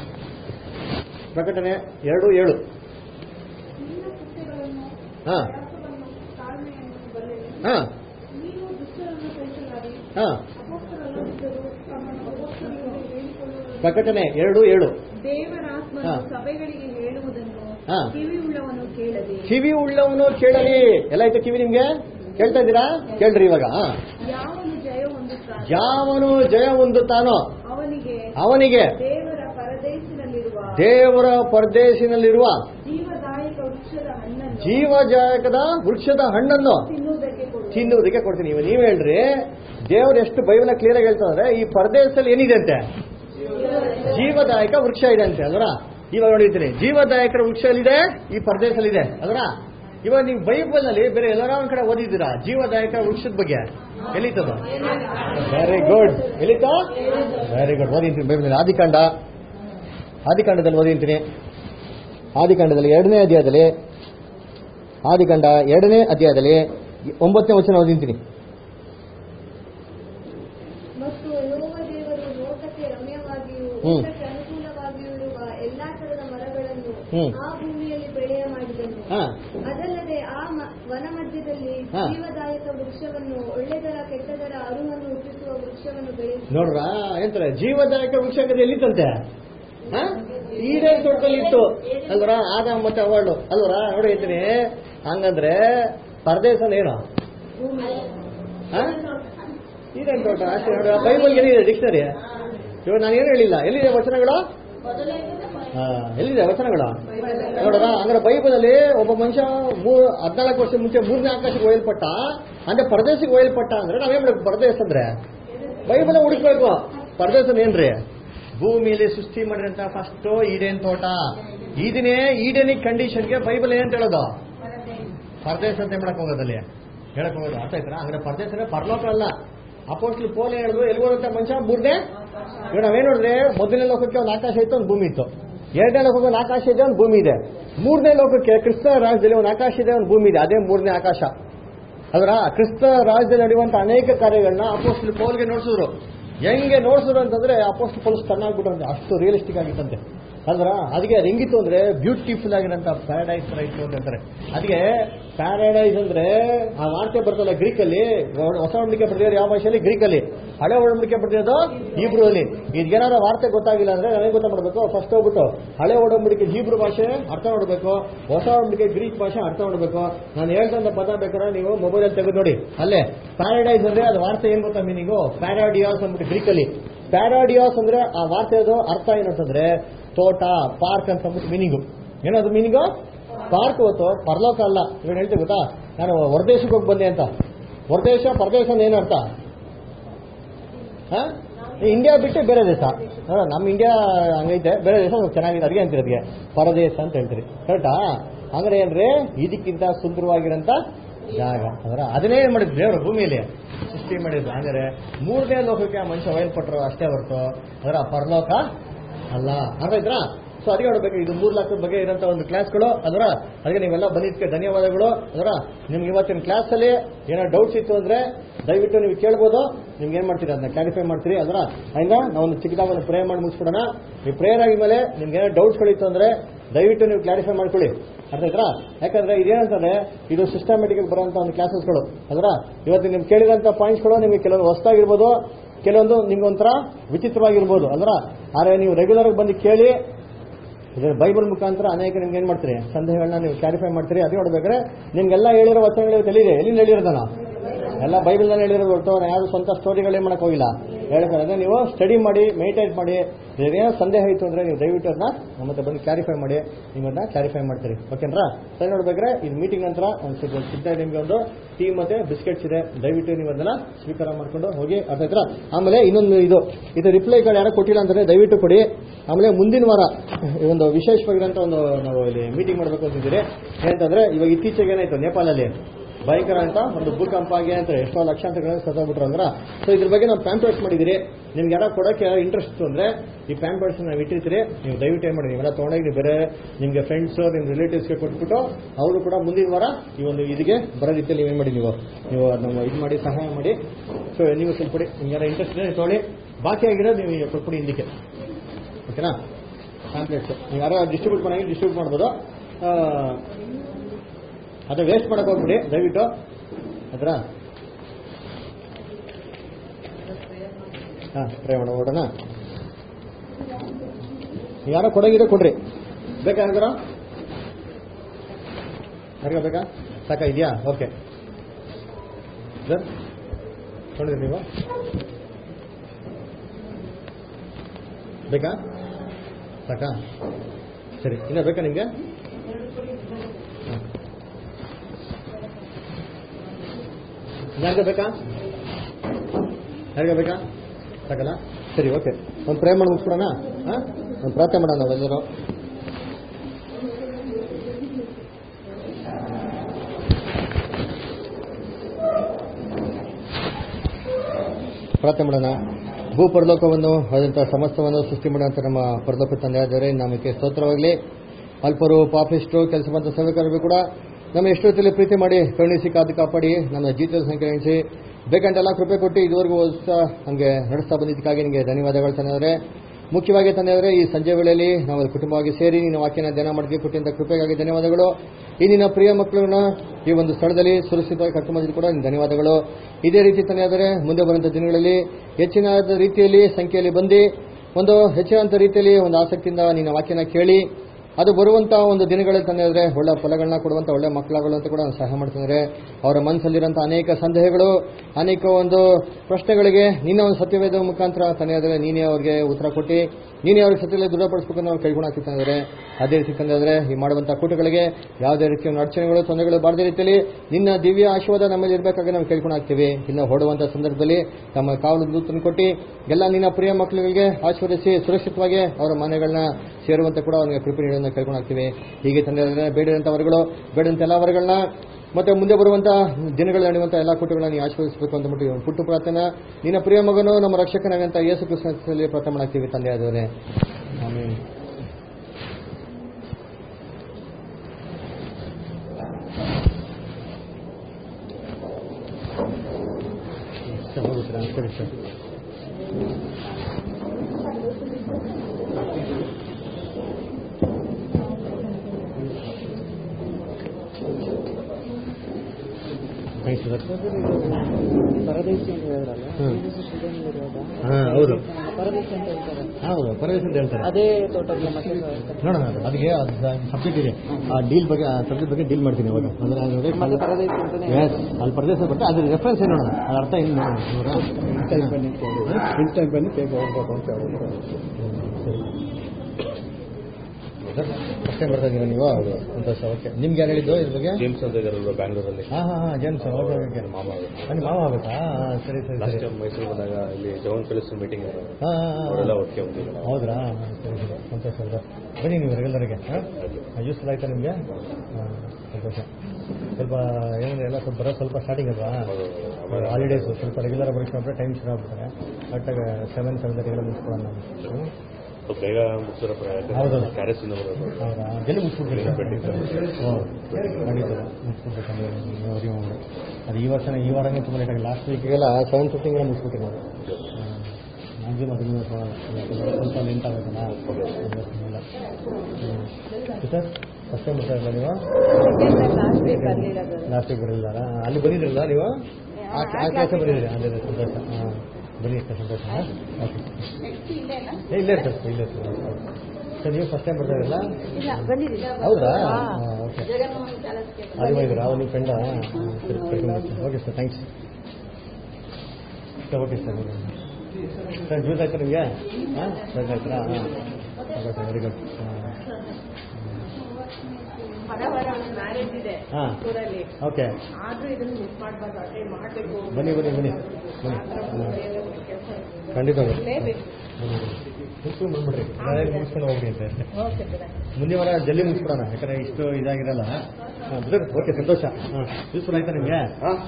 ಪ್ರಕಟಣೆ ಎರಡು ಏಳು ನಿನ್ನ ಕೃತ್ಯಗಳನ್ನು ಹಾ ಪ್ರಯಾಸವನ್ನು ತಾಳ್ಮೆಯನ್ನು ಬಲ್ಲೆನು ಹಾ ನೀನು ದುಷ್ಟರನ್ನು ಸಹಿಸಲಾರಿ ಹಾ ಅಪೋಸ್ತಲರಿದ್ದರು ತಮ್ಮನ್ನು ಅಪೋಸ್ತಲರೆಂದು ಹೇಳಿಕೊಳ್ಳುವ ಪ್ರಕಟಣೆ ಎರಡು ಏಳು ದೇವರಾತ್ಮನು ಹಾ. ಸಭೆಗಳಿಗೆ ಹೇಳುವುದನ್ನು ಹಾ. ಕಿವಿಯುಳ್ಳವನು ಕೇಳದೆ ಕಿವಿ ಉಳ್ಳವನು ಕೇಳಲಿ ಎಲ್ಲ ಐತೆ ಕಿವಿ ನಿಮ್ಗೆ ಕೇಳ್ತಾ ಇದ್ದೀರಾ ಕೇಳ್ರಿ ಇವಾಗ ಹಾ. ಯಾವನು ಜಯ ಹೊಂದುತ್ತಾನೆ ಯಾವನು ಜಯ ಹೊಂದುತ್ತಾನೋ ಅವನಿಗೆ ಅವನಿಗೆ ದೇವರ ಪರದೇಶಿನಲ್ಲಿರುವ ದೇವರ ಪರದೇಶಿನಲ್ಲಿರುವ ಜೀವದಾಯಕ ವೃಕ್ಷದ ಹಣ್ಣನ್ನು ಜೀವಜಾಯಕದ ವೃಕ್ಷದ ಹಣ್ಣನ್ನು ತಿನ್ನುವುದಕ್ಕೆ ಕೊಡು ತಿನ್ನುವುದಕ್ಕೆ ಕೊಡ್ತೀನಿ ಇವ ನೀವ್ ಹೇಳ್ರಿ ದೇವ್ರು ಎಷ್ಟು ಬೈಬಲ್ ಕ್ಲಿಯರ್ ಆಗಿ ಹೇಳ್ತಾರೆ ಈ ಪರದೇಶದಲ್ಲಿ ಏನಿದೆ ಅಂತೆ ಜೀವದಾಯಕ ವೃಕ್ಷ ಇದೆ ಅಂತೆ ಅದರ ಇವಾಗ ನೋಡಿದ್ದೀನಿ ಜೀವದಾಯಕ ವೃಕ್ಷ ಎಲ್ಲಿದೆ ಈ ಪ್ರದೇಶದಲ್ಲಿದೆ ಅದರ ಇವಾಗ ನೀವು ಬೈಬಲ್ ನಲ್ಲಿ ಬೇರೆ ಎಲ್ಲಾರ ಒಂದ್ ಕಡೆ ಓದಿದ್ದೀರಾ ಜೀವದಾಯಕ ವೃಕ್ಷದ ಬಗ್ಗೆ ಎಲ್ಲಿತ್ತದ ವೆರಿ ಗುಡ್ ಎಲ್ಲಿತ್ತ ವೆರಿ ಗುಡ್ ಓದಿಂತೀನಿ ಬೈಬಲ್ ಆದಿಕಾಂಡ ಆದಿಕಾಂಡದಲ್ಲಿ ಓದಿಂತೀನಿ ಆದಿಕಾಂಡದಲ್ಲಿ ಎರಡನೇ ಅಧ್ಯಾಯದಲ್ಲಿ ಆದಿಕಾಂಡ ಎರಡನೇ ಅಧ್ಯಾಯದಲ್ಲಿ ಒಂಬತ್ತನೇ ವಚನ ಓದಿಂತೀನಿ ಮತ್ತು ಯೆಹೋವ ದೇವರು ನೋಟಕ್ಕೆ ರಮ್ಯವಾಗಿಯೂ ಹ್ಮ್. ಊಟಕ್ಕೆ ಅನುಕೂಲವಾಗಿಯೂ ಇರುವ ಎಲ್ಲಾ ತರದ ಮರಗಳನ್ನು ಹ್ಮ್. ಆ ಭೂಮಿಯಲ್ಲಿ ಬೆಳೆಯ ಮಾಡಿದನು ಹಾ ಅದಲ್ಲದೆ ಆ ಮ- ವನ ಮಧ್ಯದಲ್ಲಿ ಹಾ. ಜೀವದಾಯಕ ವೃಕ್ಷವನ್ನು ಒಳ್ಳೆದರ ಕೆಟ್ಟದರ ಅರುವನ್ನು ಹುಟ್ಟಿಸುವ ವೃಕ್ಷವನ್ನು ಬೆಳೆಸಿ ನೋಡ್ರ ಹೇಳ್ತಾರೆ ಜೀವದಾಯಕ ವೃಕ್ಷ ಅಂದ್ರೆ ಎಲ್ಲಿತ್ತಂತೆ ಹ? ಈಡೇನ್ ತೋಟದಲ್ಲಿ ಇತ್ತು ಅಲ್ವರ ಆದ ಮತ್ತೆ ಅವಾರ್ಡು ಅಲ್ವರ ನೋಡಿ ಹೇಳ್ತೀನಿ ಹಂಗಂದ್ರೆ ಪರದೇಶನ ಏನು ಹ? ಈಡೇನ್ ತೋಟ ಅಷ್ಟೇ ನೋಡಿ ಬೈಬಲ್ ಎಲ್ಲಿದೆ ಡಿಕ್ಷನರಿ ಇವಾಗ ನಾನು ಏನು ಹೇಳಿಲ್ಲ ಎಲ್ಲಿದೆ ವಚನಗಳು ಹಾ, ಎಲ್ಲಿದೆ ವಚನಗಳು ನೋಡೋಣ ಅಂದ್ರೆ ಬೈಬಲ್ ಅಲ್ಲಿ ಒಬ್ಬ ಮನುಷ್ಯ ಮೂರ್ ಹದಿನಾಲ್ಕು ವರ್ಷ ಮುಂಚೆ ಮೂರನೇ ಆಕಾಶಕ್ಕೆ ಒಯ್ಯಲ್ಪಟ್ಟ ಅಂದ್ರೆ ಪರದೇಶಕ್ಕೆ ಒಯ್ಯಲ್ಪಟ್ಟ ಅಂದ್ರೆ ನಾವೇನ್ ಮಾಡ್ಬೇಕು ಪರದೇಶ ಅಂದ್ರೆ ಬೈಬಲ್ ಹುಡುಕ್ಬೇಕು ಪರದೇಶ ಏನ್ರಿ ಭೂಮಿಯಲ್ಲಿ ಸೃಷ್ಟಿ ಮಾಡಿದಂತ ಫಸ್ಟ್ ಈಡೇನ್ ತೋಟ ಈದಿನೇ ಈಡೇನಿಕ್ ಕಂಡೀಷನ್ಗೆ ಬೈಬಲ್ ಏನಂತ ಹೇಳೋದು ಪರದೇಶ ಅಂತ ಮಾಡಕ್ ಹೋಗೋದಲ್ಲಿ ಹೇಳಕ್ ಹೋಗೋದು ಅರ್ಥ ಆಯ್ತಾ ಅಂದ್ರೆ ಪರದೇಶ ಅಂದ್ರೆ ಪರಲೋಕ ಅಲ್ಲ ಅಪೋಸ್ಟ್ಲು ಪೋಲ್ ಹೇಳಿದ್ರು ಎಲ್ಲಿ ಹೋಗುತ್ತೆ ಮನುಷ್ಯ ಮೂರನೇ ಇವಾಗ ನಾವೇನ್ ನೋಡಿದ್ರೆ ಮೊದಲನೇ ಲೋಕಕ್ಕೆ ಒಂದು ಆಕಾಶ ಇತ್ತು ಒಂದು ಭೂಮಿ ಇತ್ತು ಎರಡನೇ ಲೋಕಕ್ಕೆ ಒಂದು ಆಕಾಶ ಇದೆ ಒಂದು ಭೂಮಿ ಇದೆ ಮೂರನೇ ಲೋಕಕ್ಕೆ ಕ್ರಿಸ್ತ ರಾಜ್ಯದಲ್ಲಿ ಒಂದು ಆಕಾಶ ಇದೆ ಒಂದು ಭೂಮಿ ಇದೆ ಅದೇ ಮೂರನೇ ಆಕಾಶ ಅದರ ಕ್ರಿಸ್ತ ರಾಜ್ಯದಲ್ಲಿ ನಡೆಯುವಂತ ಅನೇಕ ಕಾರ್ಯಗಳನ್ನ ಅಪೋಸ್ಟ್ಲು ಪೌಲ್ಗೆ ನೋಡಿಸಿದ್ರು ಹೆಂಗೆ ನೋಡಿಸಿದ್ರು ಅಂತಂದ್ರೆ ಅಪೋಸ್ಟ್ಲು ಪೌಲ್ ತನ್ನಾಗ್ಬಿಟ್ಟಂತೆ ಅಷ್ಟು ರಿಯಲಿಸ್ಟಿಕ್ ಆಗಿತ್ತಂತೆ ಅಲ್ವರ ಅದಕ್ಕೆ ಅದು ಹೆಂಗಿತ್ತು ಅಂದ್ರೆ ಬ್ಯೂಟಿಫುಲ್ ಆಗಿರೋಂಥ ಪ್ಯಾರಡೈಸ್ ತರ ಇತ್ತು ಅಂತ ಹೇಳ್ತಾರೆ ಅದಕ್ಕೆ ಪ್ಯಾರಡೈಸ್ ಅಂದ್ರೆ ಆ ವಾರ್ತೆ ಬರ್ತಲ್ಲ ಗ್ರೀಕ್ ಅಲ್ಲಿ ಹೊಸ ಒಡಂಬಡಿಕೆ ಬರ್ತಿರೋದು ಯಾವ ಭಾಷೆಯಲ್ಲಿ ಗ್ರೀಕ್ ಅಲ್ಲಿ ಹಳೆ ಒಡಂಬಡಿಕೆ ಬರ್ತಿರೋದು ಹೀಬ್ರು ಅಲ್ಲಿ ಇದಕ್ಕೇನಾದ್ರು ವಾರ್ತೆ ಗೊತ್ತಾಗಿಲ್ಲ ಅಂದ್ರೆ ನನಗೆ ಗೊತ್ತಾ ಮಾಡ್ಬೇಕು ಫಸ್ಟ್ ಹೋಗ್ಬಿಟ್ಟು ಹಳೆ ಒಡಂಬಡಿಕೆ ಹೀಬ್ರು ಭಾಷೆ ಅರ್ಥ ಮಾಡಬೇಕು ಹೊಸ ಒಡಂಬಡಿಕೆ ಗ್ರೀಕ್ ಭಾಷೆ ಅರ್ಥ ಮಾಡಬೇಕು ನಾನು ಹೇಳ್ತಂತ ಪದ ಬೇಕಾದ್ರೆ ನೀವು ಮೊಬೈಲಲ್ಲಿ ತೆಗೆದು ನೋಡಿ ಅಲ್ಲೇ ಪ್ಯಾರಡೈಸ್ ಅಂದ್ರೆ ಅದು ವಾರ್ತೆ ಏನ್ ಗೊತ್ತಾ ಮೀನಿಂಗು ಪ್ಯಾರಾಡಿಯಾಸ್ ಅಂದ್ಬಿಟ್ಟು ಗ್ರೀಕ್ ಅಲ್ಲಿ ಪ್ಯಾರಾಡಿಯಾಸ್ ಅಂದ್ರೆ ಆ ವಾರ್ತೆದು ಅರ್ಥ ಏನಂತಂದ್ರೆ ತೋಟ ಪಾರ್ಕ್ ಅಂತ ಅಂದ್ಬಿಟ್ಟು ಮೀನಿಂಗು ಏನದು ಮೀನಿಂಗು ಪಾರ್ಕ್ ಹೊತ್ತು ಪರಲೋಕ ಅಲ್ಲ ಇವಾಗ ಹೇಳ್ತೀವಿ ಗೊತ್ತಾ ನಾನು ಹೊರದೇಶಕ್ಕೆ ಹೋಗಿ ಬಂದೆ ಅಂತ ಹೊರದೇಶ ಪರದೇಶ ಅಂದ್ರೆ ಏನು ಅರ್ಥ ಹಾ? ಇಂಡಿಯಾ ಬಿಟ್ಟು ಬೇರೆ ದೇಶ ಹಾ, ನಮ್ಮ ಇಂಡಿಯಾ ಹಂಗೈತೆ ಬೇರೆ ದೇಶ ಸ್ವಲ್ಪ ಚೆನ್ನಾಗಿದೆ ಅದಕ್ಕೆ ಅಂತೀರಿ ಅದಕ್ಕೆ ಪರದೇಶ ಅಂತ ಹೇಳ್ತೀರಿ ಕರೆಕ್ಟಾ ಅಂದ್ರೆ ಏನ್ರಿ ಇದಕ್ಕಿಂತ ಸುಂದರವಾಗಿರಂತ ಜಾಗ ಅದರ ಅದನ್ನೇ ಏನ್ ಮಾಡಿದ್ರು ದೇವರು ಭೂಮಿಯಲ್ಲಿ ಸೃಷ್ಟಿ ಮಾಡಿದ್ರು ಅಂದ್ರೆ ಮೂರನೇ ಲೋಕಕ್ಕೆ ಆ ಮನುಷ್ಯ ಒಯ್ಯಲ್ಪಟ್ರು ಅಷ್ಟೇ ಹೊರತು ಅದರ ಪರಲೋಕ ಅಲ್ಲ ಅರ್ಥ ಸೊ ಅದಕ್ಕೆ ನೋಡ್ಬೇಕು ಇದು ಮೂರು ಲಕ್ಷದ ಬಗ್ಗೆ ಇರೋಂಥ ಒಂದು ಕ್ಲಾಸ್ಗಳು ಅದರ ಅದಕ್ಕೆ ನೀವೆಲ್ಲ ಬಂದಿದ್ದಕ್ಕೆ ಧನ್ಯವಾದಗಳು ಅದರ ನಿಮ್ಗೆ ಇವತ್ತಿನ ಕ್ಲಾಸಲ್ಲಿ ಏನೋ ಡೌಟ್ಸ್ ಇತ್ತು ಅಂದ್ರೆ ದಯವಿಟ್ಟು ನೀವು ಕೇಳ್ಬೋದು ನಿಮ್ಗೆ ಏನ್ ಮಾಡ್ತೀರಿ ಅದನ್ನ ಕ್ಲಾರಿಫೈ ಮಾಡ್ತೀರಿ ಅದರ ಹಂಗ ನಾವೊಂದು ಚಿಕ್ಕದಾಗ ಒಂದು ಪ್ರೇಯರ್ ಮಾಡಿ ಮುಗಿಸ್ಬಿಡೋಣ ಈ ಪ್ರೇಯರ್ ಆಗಿದ್ಮೇಲೆ ನಿಮ್ಗೆ ಏನೋ ಡೌಟ್ಸ್ಗಳಿತ್ತು ಅಂದ್ರೆ ದಯವಿಟ್ಟು ನೀವು ಕ್ಲಾರಿಫೈ ಮಾಡ್ಕೊಳ್ಳಿ ಅರ್ಥ ಆಯ್ತಾ ಯಾಕಂದ್ರೆ ಇದೇನಂತಂದ್ರೆ ಇದು ಸಿಸ್ಟಮೆಟಿಕ್ ಬರುವಂತ ಒಂದು ಕ್ಲಾಸಸ್ಗಳು ಅದರ ಇವತ್ತು ನಿಮ್ಗೆ ಕೇಳಿದಂತ ಪಾಯಿಂಟ್ಸ್ಗಳು ನಿಮಗೆ ಕೆಲವೊಂದು ಹೊಸದಾಗಿರ್ಬೋದು ಕೆಲವೊಂದು ನಿಮ್ಗೆ ಒಂಥರ ವಿಚಿತ್ರವಾಗಿರ್ಬೋದು ಅಲ್ರ ಆದ್ರೆ ನೀವು ರೆಗ್ಯುಲರ್ ಆಗಿ ಬಂದು ಕೇಳಿ ಇದ್ರ ಬೈಬಲ್ ಮುಖಾಂತರ ಅನೇಕ ನಿಮ್ಗೆ ಏನ್ ಮಾಡ್ತೀರಿ ಸಂದೇಹಗಳನ್ನ ನೀವು ಕ್ಲಾರಿಫೈ ಮಾಡ್ತೀರಿ ಅದೇ ನೋಡ್ಬೇಕಾದ್ರೆ ನಿಮ್ಗೆಲ್ಲ ಹೇಳಿರೋ ವಚನಗಳು ಎಲ್ಲಿದೆ ಎಲ್ಲಿಂದ ಹೇಳಿರೋದನ್ನ ಎಲ್ಲ ಬೈಬಲ್ ನಲ್ಲಿ ಹೇಳಿರೋದು ಹೊರತು ನಾನು ಯಾವ್ದು ಸ್ವಂತ ಸ್ಟೋರಿಗಳೇ ಮಾಡಕ್ ಹೋಗಿಲ್ಲ ಹೇಳ್ತಾರೆ ಅದೇ ನೀವು ಸ್ಟಡಿ ಮಾಡಿ ಮೆಡಿಟೇಟ್ ಮಾಡಿ ಏನೋ ಸಂದೇಹ ಇತ್ತು ಅಂದ್ರೆ ನೀವು ದಯವಿಟ್ಟು ಅದನ್ನ ನಮ್ಮ ಹತ್ರ ಬಂದು ಕ್ಲಾರಿಫೈ ಮಾಡಿ ನಿಮ್ಮನ್ನ ಕ್ಲಾರಿಫೈ ಮಾಡ್ತೀರಿ ಓಕೆನಾ ಸರಿ ನೋಡ್ಬೇಕಾದ್ರೆ ಇದು ಮೀಟಿಂಗ್ ನಂತರ ಒಂದು ಸ್ವಲ್ಪ ಸಿದ್ಧ ನಿಮ್ಗೆ ಒಂದು ಟೀ ಮತ್ತೆ ಬಿಸ್ಕೆಟ್ಸ್ ಇದೆ ದಯವಿಟ್ಟು ನೀವು ಅದನ್ನ ಸ್ವೀಕಾರ ಮಾಡ್ಕೊಂಡು ಹೋಗಿ ಅರ್ಥ ಆಯ್ತಾ? ಆಮೇಲೆ ಇನ್ನೊಂದು ಇದು ಇದು ರಿಪ್ಲೈಗಳು ಯಾರೋ ಕೊಟ್ಟಿಲ್ಲ ಅಂತಂದ್ರೆ ದಯವಿಟ್ಟು ಕೊಡಿ ಆಮೇಲೆ ಮುಂದಿನ ವಾರ ಈ ಒಂದು ವಿಶೇಷವಾಗಿರೋಂಥ ಒಂದು ನಾವು ಇಲ್ಲಿ ಮೀಟಿಂಗ್ ಮಾಡಬೇಕು ಅಂತಿದ್ದೀರಿ ಏನಂತಂದ್ರೆ ಇವಾಗ ಇತ್ತೀಚೆಗೆ ಏನಾಯ್ತು ನೇಪಾಳಲ್ಲಿ ಭಯಂಕರ ಅಂತ ಒಂದು ಭೂಕಂಪ ಆಗಿ ಅಂತ ಎಷ್ಟೋ ಲಕ್ಷಾಂತರ ಜನ ಸತ್ತೋಗ್ಬಿಟ್ರು ಅಂದ್ರ ಸೊ ಇದ್ರ ಬಗ್ಗೆ ನಾವು ಪ್ಯಾಂಪ್ಲೆಟ್ಸ್ ಮಾಡಿದಿರಿ ನಿಮ್ಗೆ ಯಾರೋ ಕೊಡೋಕೆ ಇಂಟ್ರೆಸ್ಟ್ ಇತ್ತು ಅಂದ್ರೆ ಈ ಪ್ಯಾಂಪ್ಲೆಟ್ಸ್ ನಾವು ಇಟ್ಟಿರ್ತೀರಿ ನೀವು ದಯವಿಟ್ಟು ಏನು ಮಾಡಿ ನೀವೆಲ್ಲ ತೊಗೊಂಡೋಗಿ ನೀವು ಬೇರೆ ನಿಮ್ಗೆ ಫ್ರೆಂಡ್ಸ್ ನಿಮ್ಮ ರಿಲೇಟಿವ್ಸ್ಗೆ ಕೊಟ್ಬಿಟ್ಟು ಅವರು ಕೂಡ ಮುಂದಿನ ವಾರ ಈ ಒಂದು ಇದಕ್ಕೆ ಬರೋ ರೀತಿಯಲ್ಲಿ ನೀವೇನು ಮಾಡಿ ನೀವು ನೀವು ಅದನ್ನ ಇದು ಮಾಡಿ ಸಹಾಯ ಮಾಡಿ ಸೊ ನೀವು ಸ್ವಲ್ಪ ಕೊಡಿ ನಿಮ್ಗೆ ಯಾರೋ ಇಂಟ್ರೆಸ್ಟ್ ಇದೆ ತೊಗೊಳ್ಳಿ ಬಾಕಿ ಆಗಿರೋದು ನೀವು ಈಗ ಕೊಟ್ಬಿಡಿ ಹಿಂದಕ್ಕೆ ಓಕೆನಾ ಪ್ಯಾಂಪ್ಲೆಟ್ಸ್ ನೀವು ಯಾರೋ ಡಿಸ್ಟ್ರಿಬ್ಯೂಟ್ ಮಾಡಿ ಡಿಸ್ಟ್ರಿಬ್ಯೂಟ್ ಮಾಡ್ಬೋದು ಆ, ಅದು ವೇಸ್ಟ್ ಮಾಡಕ್ ಹೋಗ್ಬಿಡಿ ದಯವಿಟ್ಟು ಅದ್ರ ಹಾ ಪ್ರೇ ಮಾಡ ಓಡೋಣ ಯಾರೋ ಕೊಡಂಗಿದೆ ಕೊಡ್ರಿ ಬೇಕಾ ಯಾರಿಗಾರ ಯಾರಿಗ ಬೇಕಾ ಸಾಕ ಇದೆಯಾ ಓಕೆ ಸರ್ ಕೊಂಡಿರಿ ನೀವು ಬೇಕಾ ಸಾಕಾ ಸರಿ ಇನ್ನ ಬೇಕಾ ನಿಮಗೆ ಯಾರಿಗೆ ಬೇಕಾ ಯಾರಿಗೆ ಬೇಕಾ ಸಾಕಲ್ಲ ಸರಿ ಓಕೆ ಒಂದು ಪ್ರೇಮ ಮಾಡಿ ಮುಗಿಸ್ಬಿಡೋಣ ಹಾಂ ಒಂದು ಪ್ರಾರ್ಥನೆ ಮಾಡೋಣ ನಾವೆಲ್ಲರೂ ಪ್ರಾರ್ಥನೆ ಮಾಡೋಣ ಭೂ ಪರಲೋಕವನ್ನು ಆದಂಥ ಸಮಸ್ತವನ್ನು ಸೃಷ್ಟಿ ಮಾಡುವಂಥ ನಮ್ಮ ಪರಲೋಕ ತಂದೆ ಆದರೆ ನಮಗೆ ಸ್ತೋತ್ರವಾಗಲಿ ಅಲ್ಪರು ಪಾಪಿಷ್ಟು ಕೆಲಸ ಬಂದ ಸೇವಕರಿಗೂ ಕೂಡ ನಮ್ಮ ಎಷ್ಟು ರೀತಿಯಲ್ಲಿ ಪ್ರೀತಿ ಮಾಡಿ ಕರುಣಿಸಿ ಕಾದು ಕಾಪಾಡಿ ನಮ್ಮ ಜೀತದ ಸಂಖ್ಯೆ ಎಣಿಸಿ ಬೇಕಂತೆಲ್ಲ ಕೃಪೆ ಕೊಟ್ಟು ಇದುವರೆಗೂ ಸಹ ಹಂಗೆ ನಡೆಸ್ತಾ ಬಂದಿದ್ದಕ್ಕಾಗಿ ನಿಮಗೆ ಧನ್ಯವಾದಗಳು ತಂದೆ ಮುಖ್ಯವಾಗಿ ತಂದೆಯವರೇ ಈ ಸಂಜೆ ವೇಳೆಯಲ್ಲಿ ನಾವು ಕುಟುಂಬವಾಗಿ ಸೇರಿ ನಿನ್ನ ವಾಕ್ಯನ ಧ್ಯಾನ ಮಾಡಿದ್ವಿ ಕೊಟ್ಟಿದ್ದ ಕೃಪೆಗಾಗಿ ಧನ್ಯವಾದಗಳು ಈ ನಿನ್ನ ಪ್ರಿಯ ಮಕ್ಕಳನ್ನ ಈ ಒಂದು ಸ್ಥಳದಲ್ಲಿ ಸುರಕ್ಷಿತವಾಗಿ ಕರ್ಕೊಂಡ್ಬಂದಿದ್ದು ಕೂಡ ನಿನ್ನ ಧನ್ಯವಾದಗಳು ಇದೇ ರೀತಿ ತಂದೆಯಾದರೆ ಮುಂದೆ ಬರುವಂಥ ದಿನಗಳಲ್ಲಿ ಹೆಚ್ಚಿನ ರೀತಿಯಲ್ಲಿ ಸಂಖ್ಯೆಯಲ್ಲಿ ಬಂದು ಒಂದು ಹೆಚ್ಚಿನಂತ ರೀತಿಯಲ್ಲಿ ಒಂದು ಆಸಕ್ತಿಯಿಂದ ನಿನ್ನ ವಾಕ್ಯನ ಕೇಳಿ ಅದು ಬರುವಂತ ಒಂದು ದಿನಗಳಲ್ಲಿ ತಂದೆ ಆದರೆ ಒಳ್ಳೆ ಫಲಗಳನ್ನ ಕೊಡುವಂತ ಒಳ್ಳೆ ಮಕ್ಕಳುಗಳು ಅಂತ ಕೂಡ ನಾನು ಸಹಾಯ ಮಾಡ್ತಿದ್ದಾರೆ ಅವರ ಮನಸ್ಸಲ್ಲಿರುವಂತಹ ಅನೇಕ ಸಂದೇಹಗಳು ಅನೇಕ ಒಂದು ಪ್ರಶ್ನೆಗಳಿಗೆ ನಿನ್ನ ಒಂದು ಸತ್ಯವೇದ ಮುಖಾಂತರ ತಂದೆ ಆದರೆ ನೀನೇ ಅವ್ರಿಗೆ ಉತ್ತರ ಕೊಟ್ಟು ನೀನೇ ಅವ್ರಿಗೆ ಸತ್ಯದಲ್ಲಿ ದೃಢಪಡಿಸಬೇಕು ಅಂತ ನಾವು ಕೈಗುಣ ಹಾಕಿರ್ತಂದ್ರೆ ಅದೇ ರೀತಿ ತಂದೆ ಆದರೆ ಈ ಮಾಡುವಂತಹ ಕೂಟಗಳಿಗೆ ಯಾವುದೇ ರೀತಿಯ ಒಂದು ಅಡಚಣೆಗಳು ತೊಂದರೆಗಳು ಬಾರದೇ ರೀತಿಯಲ್ಲಿ ನಿನ್ನ ದಿವ್ಯ ಆಶೀರ್ವಾದ ನಮ್ಮಲ್ಲಿ ಇರಬೇಕಾಗಿ ನಾವು ಕೇಳ್ಕೊಂಡು ಹಾಕ್ತೀವಿ ಇನ್ನು ಹೊಡುವಂತ ಸಂದರ್ಭದಲ್ಲಿ ತಮ್ಮ ಕಾವಲು ದೂತನ್ನು ಕೊಟ್ಟು ಎಲ್ಲ ನಿನ್ನ ಪ್ರಿಯ ಮಕ್ಕಳಿಗೆ ಆಶೀರ್ವದಿಸಿ ಸುರಕ್ಷಿತವಾಗಿ ಅವರ ಮನೆಗಳನ್ನ ಸೇರುವಂತೆ ಕೂಡ ಅವನಿಗೆ ಕೃಪೆ ನೀಡೋದನ್ನ ಕೇಳ್ಕೊಂಡು ಹಾಕ್ತೀವಿ ಹೀಗೆ ತಂದೆ ಬೇಡದಂತ ವರ್ಗಗಳು ಬೇಡದಂತ ಎಲ್ಲ ವರ್ಗಗಳನ್ನ ಮತ್ತೆ ಮುಂದೆ ಬರುವಂತ ದಿನಗಳಲ್ಲಿ ನಡೆಯುವಂತ ಎಲ್ಲ ಕೂಟಗಳನ್ನ ನೀವು ಆಶೀರ್ವದಿಸಬೇಕು ಅಂತ ಬಿಟ್ಟು ಒಂದು ಪುಟ್ಟು ಪ್ರಾರ್ಥನೆ ನಿನ್ನ ಪ್ರಿಯ ಮಗನು ನಮ್ಮ ರಕ್ಷಕನಾಗಂತ ಯೇಸು ಕೃಷ್ಣದಲ್ಲಿ ಪ್ರಾರ್ಥನೆ ಮಾಡ್ತೀವಿ ತಂದೆ ಆದವರೇ ಆಮೇಲೆ ಹೋಗುತ್ತೀರಾ ಸರಿ ಸರ್ ಥ್ಯಾಂಕ್ಸ್ ಸರ್ ಪರದೇಶಿ ಅಂತ ಹೇಳಿದ್ರಲ್ಲ ಹ್ಮ್. ಇರೋದಾ? ಹಾಂ ಹೌದು ಪರದೇಶಿ ಅಂತ ಹೇಳ್ತಾರೆ ಹೌದು ಪರದೇಶ ಅಂತ ಹೇಳ್ತಾರೆ ಅದೇ ತೋಟದ ಮತ್ತೆ ನೋಡೋಣ ಅದು. ಅದಕ್ಕೆ ಸಬ್ಜೆಕ್ಟ್ ಇದೆ ಆ ಡೀಲ್ ಬಗ್ಗೆ ಆ ಸಬ್ಜೆಕ್ಟ್ ಬಗ್ಗೆ ಡೀಲ್ ಮಾಡ್ತೀನಿ ಅವಾಗ ಅಂದ್ರೆ ಅದು ಮತ್ತೆ ಪರದೇಶಿ ಅಂತಾನೆ Yes, ಅಲ್ಲಿ ಪ್ರದೇಶ ಬರುತ್ತೆ ಅದ್ರ ರೆಫರೆನ್ಸ್ ಏನು ನೋಡೋಣ ಅದ್ರ ಅರ್ಥ ಏನು ನೋಡೋಣ ಇನ್ ಟೈಮ್ ಬನ್ನಿ ಬೇಗ ಹೋಗ್ಬೇಕು ಅಂತ ಹೇಳ್ಬಿಟ್ಟು ಸರ್ ಫಸ್ಟ್ ಟೈಮ್ ಬರ್ತಾ ಇದ್ದೀರಾ ನೀವು ಹೌದು ಸಂತೋಷ ಓಕೆ ನಿಮ್ಗೆ ಯಾರು ಹೇಳಿದ್ದು ಇದ್ರ ಬಗ್ಗೆ ಜೇಮ್ಸ್ ಅಂತ ಇದಾರಲ್ವ ಬ್ಯಾಂಗ್ಳೂರಲ್ಲಿ ಹಾಂ ಹಾಂ ಹಾಂ ಜೇಮ್ಸ್ ಓಕೆ ಓಕೆ ಮಾಮ ಅವರು. ನನ್ನ ಮಾವ ಆಗುತ್ತಾ ಹಾಂ ಸರಿ ಸರಿ ಲಾಸ್ಟ್ ಸರಿ ಟೈಮ್ ಮೈಸೂರು ಬಂದಾಗ ಇಲ್ಲಿ ಜವನ್ ಫಿಲಿಸ್ ಮೀಟಿಂಗ್ ಹಾಂ ಹಾಂ ಅವರೆಲ್ಲ ಹಾಂ ಒಟ್ಟಿಗೆ ಬಂದಿದ್ರು ನಾವು. ಹೌದ್ರಾ ಹಾಂ, ಸರಿ ಸರಿ ಸಂತೋಷ ಸರ್ ಬನ್ನಿ ನೀವು ರೆಗ್ಯುಲರ್ಗೆ ಹಾಂ ಯೂಸ್ಫುಲ್ ಆಯ್ತಾ ನಿಮಗೆ ಹಾಂ ಸಂತೋಷ ಸ್ವಲ್ಪ ಏನಂದ್ರೆ ಎಲ್ಲ ಸ್ವಲ್ಪ ಬರೋ ಸ್ವಲ್ಪ ಸ್ಟಾರ್ಟಿಂಗ್ ಅಲ್ವಾ ಹಾಲಿಡೇಸು ಸ್ವಲ್ಪ ರೆಗ್ಯುಲರ್ ಬರೋಕ್ಕೆ ಮಾತ್ರ ಟೈಮ್ ಶುರು ಆಗ್ಬಿಡ್ತಾರೆ ಕರೆಕ್ಟಾಗಿ ಸೆವೆನ್ ಸೆವೆನ್ ತರ್ಟಿಗೆಲ್ಲ ಮುಗಿಸ್ಕೊಳ್ಳೋಣ ನಾವು ಹ್ಮ್? ಸ್ವಲ್ಪ ಬೇಗ ಮುಗಿಸಿರೋ ಹೌದು. ಕ್ಯಾರೆಸ್ ಇಂದ ಬರೋದು ಹೌದಾ ಎಲ್ಲಿ ಮುಗಿಸ್ಬಿಡ್ಬೇಕು ಬೆಟ್ಟಿಂಗ್ ಓ ಖಂಡಿತ ಮುಗಿಸ್ಬಿಡ್ಬೇಕಂದ್ರೆ ಅರಿವು ಮಾಡಿ ಅದು ಈ ವರ್ಷ ಈ ವಾರನೇ ತುಂಬ ಲೇಟಾಗಿ ಲಾಸ್ಟ್ ವೀಕಿಗೆಲ್ಲ ಸೆವೆನ್ ಫಿಫ್ಟಿಂಗೆಲ್ಲ ಮುಗಿಸ್ಬಿಟ್ಟಿವಿ ನಾವು ಮ್ಯಾಕ್ಸಿಮಮ್ ಹದಿಮೂರು ಸ್ವಲ್ಪ ಲೆಂಟ್ ಆಗುತ್ತಲ್ಲ ಇಲ್ಲ ಸರ್ ಫಸ್ಟ್ ಟೈಮ್ ಬರ್ತಾ ಇಲ್ಲ ನೀವು ಲಾಸ್ಟ್ ವೀಕ್ ಬರಲಿಲ್ಲ ಲಾಸ್ಟ್ ವೀಕ್ ಬರಲಿಲ್ಲ ಅಲ್ಲಿ ಬಂದಿದ್ರಲ್ಲ ನೀವು ಆ ಆ ಕ್ಲಾಸೇ ಬಂದಿದ್ದೀರಿ ಅದೇ ಅದೇ ಸಂತೋಷ ಹಾಂ ಬನ್ನಿ ಸರ್ ಸಂತೋಷ ಹಾಂ ಓಕೆ ಏ ಇಲ್ಲೇ ಸರ್ ಇಲ್ಲೇ ಸರ್ ಸರ್ ನೀವು ಫಸ್ಟ್ ಟೈಮ್ ಬರ್ತಾ ಇರಲ್ಲ ಇಲ್ಲ ಬಂದಿದ್ದಿಲ್ಲ ಹೌದಾ ಹಾಂ ಓಕೆ ಜಗನ್ಮೋಹನ್ ಕಾಲೇಜ್ಗೆ ಅಲ್ಲಿ ಹೋಗಿದ್ದೀರಾ ಅವ್ರು ನಿಮ್ಮ ಫ್ರೆಂಡಾ ಸರಿ ಕರ್ಕೊಂಡು okay sir thanks sir okay sir sir juice ಆಯ್ತಾ ನಿಮಗೆ ಹಾಂ ಸರಿ ಆಯ್ತಾ ಹಾಂ ಓಕೆ ಸರ್ ವೆರಿ ಗುಡ್ ಹೊರ ಹೊರ ಒಂದು ಮ್ಯಾರೇಜ್ ಇದೆ ಹಾಂ ಊರಲ್ಲಿ ಓಕೆ ಆದ್ರೂ ಇದನ್ನ ಮಿಸ್ ಮಾಡಬಾರ್ದು ಅಟೆಂಡ್ ಮಾಡಬೇಕು ಬನ್ನಿ ಬನ್ನಿ ಬನ್ನಿ ಬನ್ನಿ ಹಾಂ ಖಂಡಿತ ಬನ್ನಿ ಲೇಬೇಕು ಮುಗಿಸ್ಕೊಂಡು ಬಂದ್ಬಿಡ್ರಿ ನಾಳೆ ಮುಗಿಸ್ಕೊಂಡು ಹೋಗ್ರಿ ಅಂತ ಅಷ್ಟೇ ಓಕೆ ಸರ್ ಮುಂದಿನ ವಾರ ಜಲ್ದಿ ಮುಗಿಸ್ಬಿಡೋಣ ಯಾಕಂದ್ರೆ ಇಷ್ಟು ಇದಾಗಿರಲ್ಲ ಹಾಂ ಓಕೆ ಸಂತೋಷ ಹಾಂ ಯೂಸ್ಫುಲ್ ಆಯ್ತಾ ನಿಮಗೆ ಹಾಂ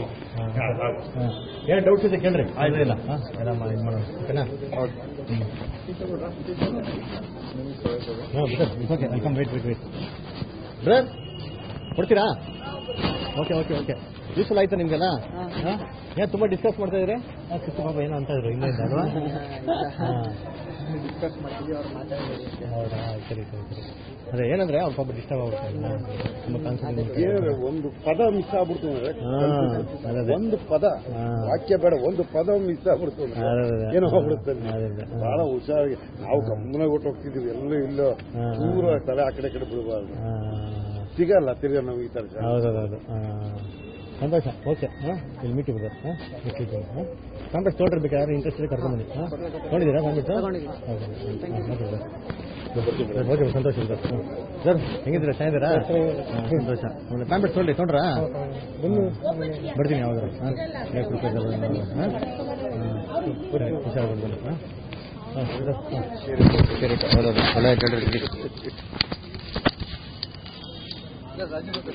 ಏನು ಡೌಟ್ಸ್ ಇದೆ ಕೇಳ್ರಿ ಆಯ್ತು ಇಲ್ಲ ಹಾಂ ಎಲ್ಲ ಮಾಡಿ ಇದು ಮಾಡೋಣ ಓಕೆನಾ ಹ್ಞೂ ಹಾಂ sir okay welcome wait wait wait ಬ್ರರ್ ಕೊಡ್ತೀರಾ ಓಕೆ ಓಕೆ ಓಕೆ ಯೂಸ್ಫುಲ್ ಆಯ್ತಾ ನಿಮಗೆಲ್ಲ ಹಾಂ ಏನು ತುಂಬ ಡಿಸ್ಕಸ್ ಮಾಡ್ತಾ ಇದ್ರಿ ಹಾಂ ಕೃಷ್ಣ ಪಾಪ ಏನೋ ಅಂತ ಇದ್ರು ಇಲ್ಲ ಇಲ್ಲ ಅಲ್ವಾ ಹಾಂ ಡಿಸ್ಕಸ್ ಮಾಡ್ತೀವಿ ಅವ್ರು ಮಾತಾಡಿದ್ರೆ ಹೌದಾ ಸರಿ ಸರಿ ಸರಿ ಅದೇ ಏನಂದ್ರೆ ಅವ್ರ ಪಾಪ ಡಿಸ್ಟರ್ಬ್ ಆಗ್ಬಿಡ್ತಾರೆ ತುಂಬ ಕಾನ್ಸಂಟ್ರೇಟ್ ಒಂದು ಪದ ಮಿಸ್ ಆಗ್ಬಿಡ್ತು ಅಂದ್ರೆ ಹಾಂ ಅದೇ ಒಂದು ಪದ ಹಾ. ವಾಕ್ಯ ಬೇಡ ಒಂದು ಪದ ಮಿಸ್ ಆಗ್ಬಿಡ್ತು ಅಂದ್ರೆ ಅದೇ, ಅದೇ. ಏನೋ ಆಗ್ಬಿಡುತ್ತೆ ಅದೇ, ಅದೇ. ಬಹಳ ಹುಷಾರಾಗಿ ನಾವು ಗಮನ ಕೊಟ್ಟು ಹೋಗ್ತಿದ್ವಿ ಎಲ್ಲೂ ಇಲ್ಲೋ ಹಾ. ದೂರ ತಲೆ ಆ ಕಡೆ ಈ ಕಡೆ ಬಿಡಬಾರ್ದು ಹಾಂ ಸಿಗಲ್ಲ ತಿರ್ಗಾ ನಾವು ಈ ತರ ಜನ. ಹೌದೌದು ಹಾಂ ಸಂತೋಷ ಓಕೆ ಹಾಂ ಇಲ್ಲಿ ಮೀಟಿಂಗ್ ಇದೆ ಹಾಂ ಮೀಟಿಂಗ್ ಹಾಂ ಕಾಂಪ್ಲೆಕ್ಸ್ ತೊಗೊಂಡಿರ್ಬೇಕಾದ್ರೆ ಇಂಟ್ರೆಸ್ಟ್ ಇದೆ ಕರ್ಕೊಂಡ್ಬನ್ನಿ ಹಾಂ ನೋಡಿದ್ದೀರಾ ಕಾಂಪ್ಲೆಕ್ಸ್ ತಗೊಂಡಿದ್ದೀನಿ. ಹೌದು ಹಾಂ ಓಕೆ ಸರ್ ಓಕೆ ಸಂತೋಷ ಸಂತೋಷ ಹ್ಮ್. ಸರ್ ಹೆಂಗಿದ್ದೀರಾ ಚೆನ್ನಾಗಿದ್ದೀರಾ ಹಾಂ ಸಂತೋಷ ಆಮೇಲೆ ಪ್ಯಾಂಪೆಟ್ ತೊಗೊಳ್ಳಿ ತೊಗೊಂಡ್ರಾ ಬರ್ತೀನಿ ಯಾವಾಗಾರು ಹಾಂ ಹೇಗೆ ಪ್ರಿಪೇರ್ ಹಾಂ ಹಾಂ ಹುಷಾರು ಬಂದು ಹಾಂ ಹಾಂ ಸರಿ ಹೌದೌದು ಒಳ್ಳೆ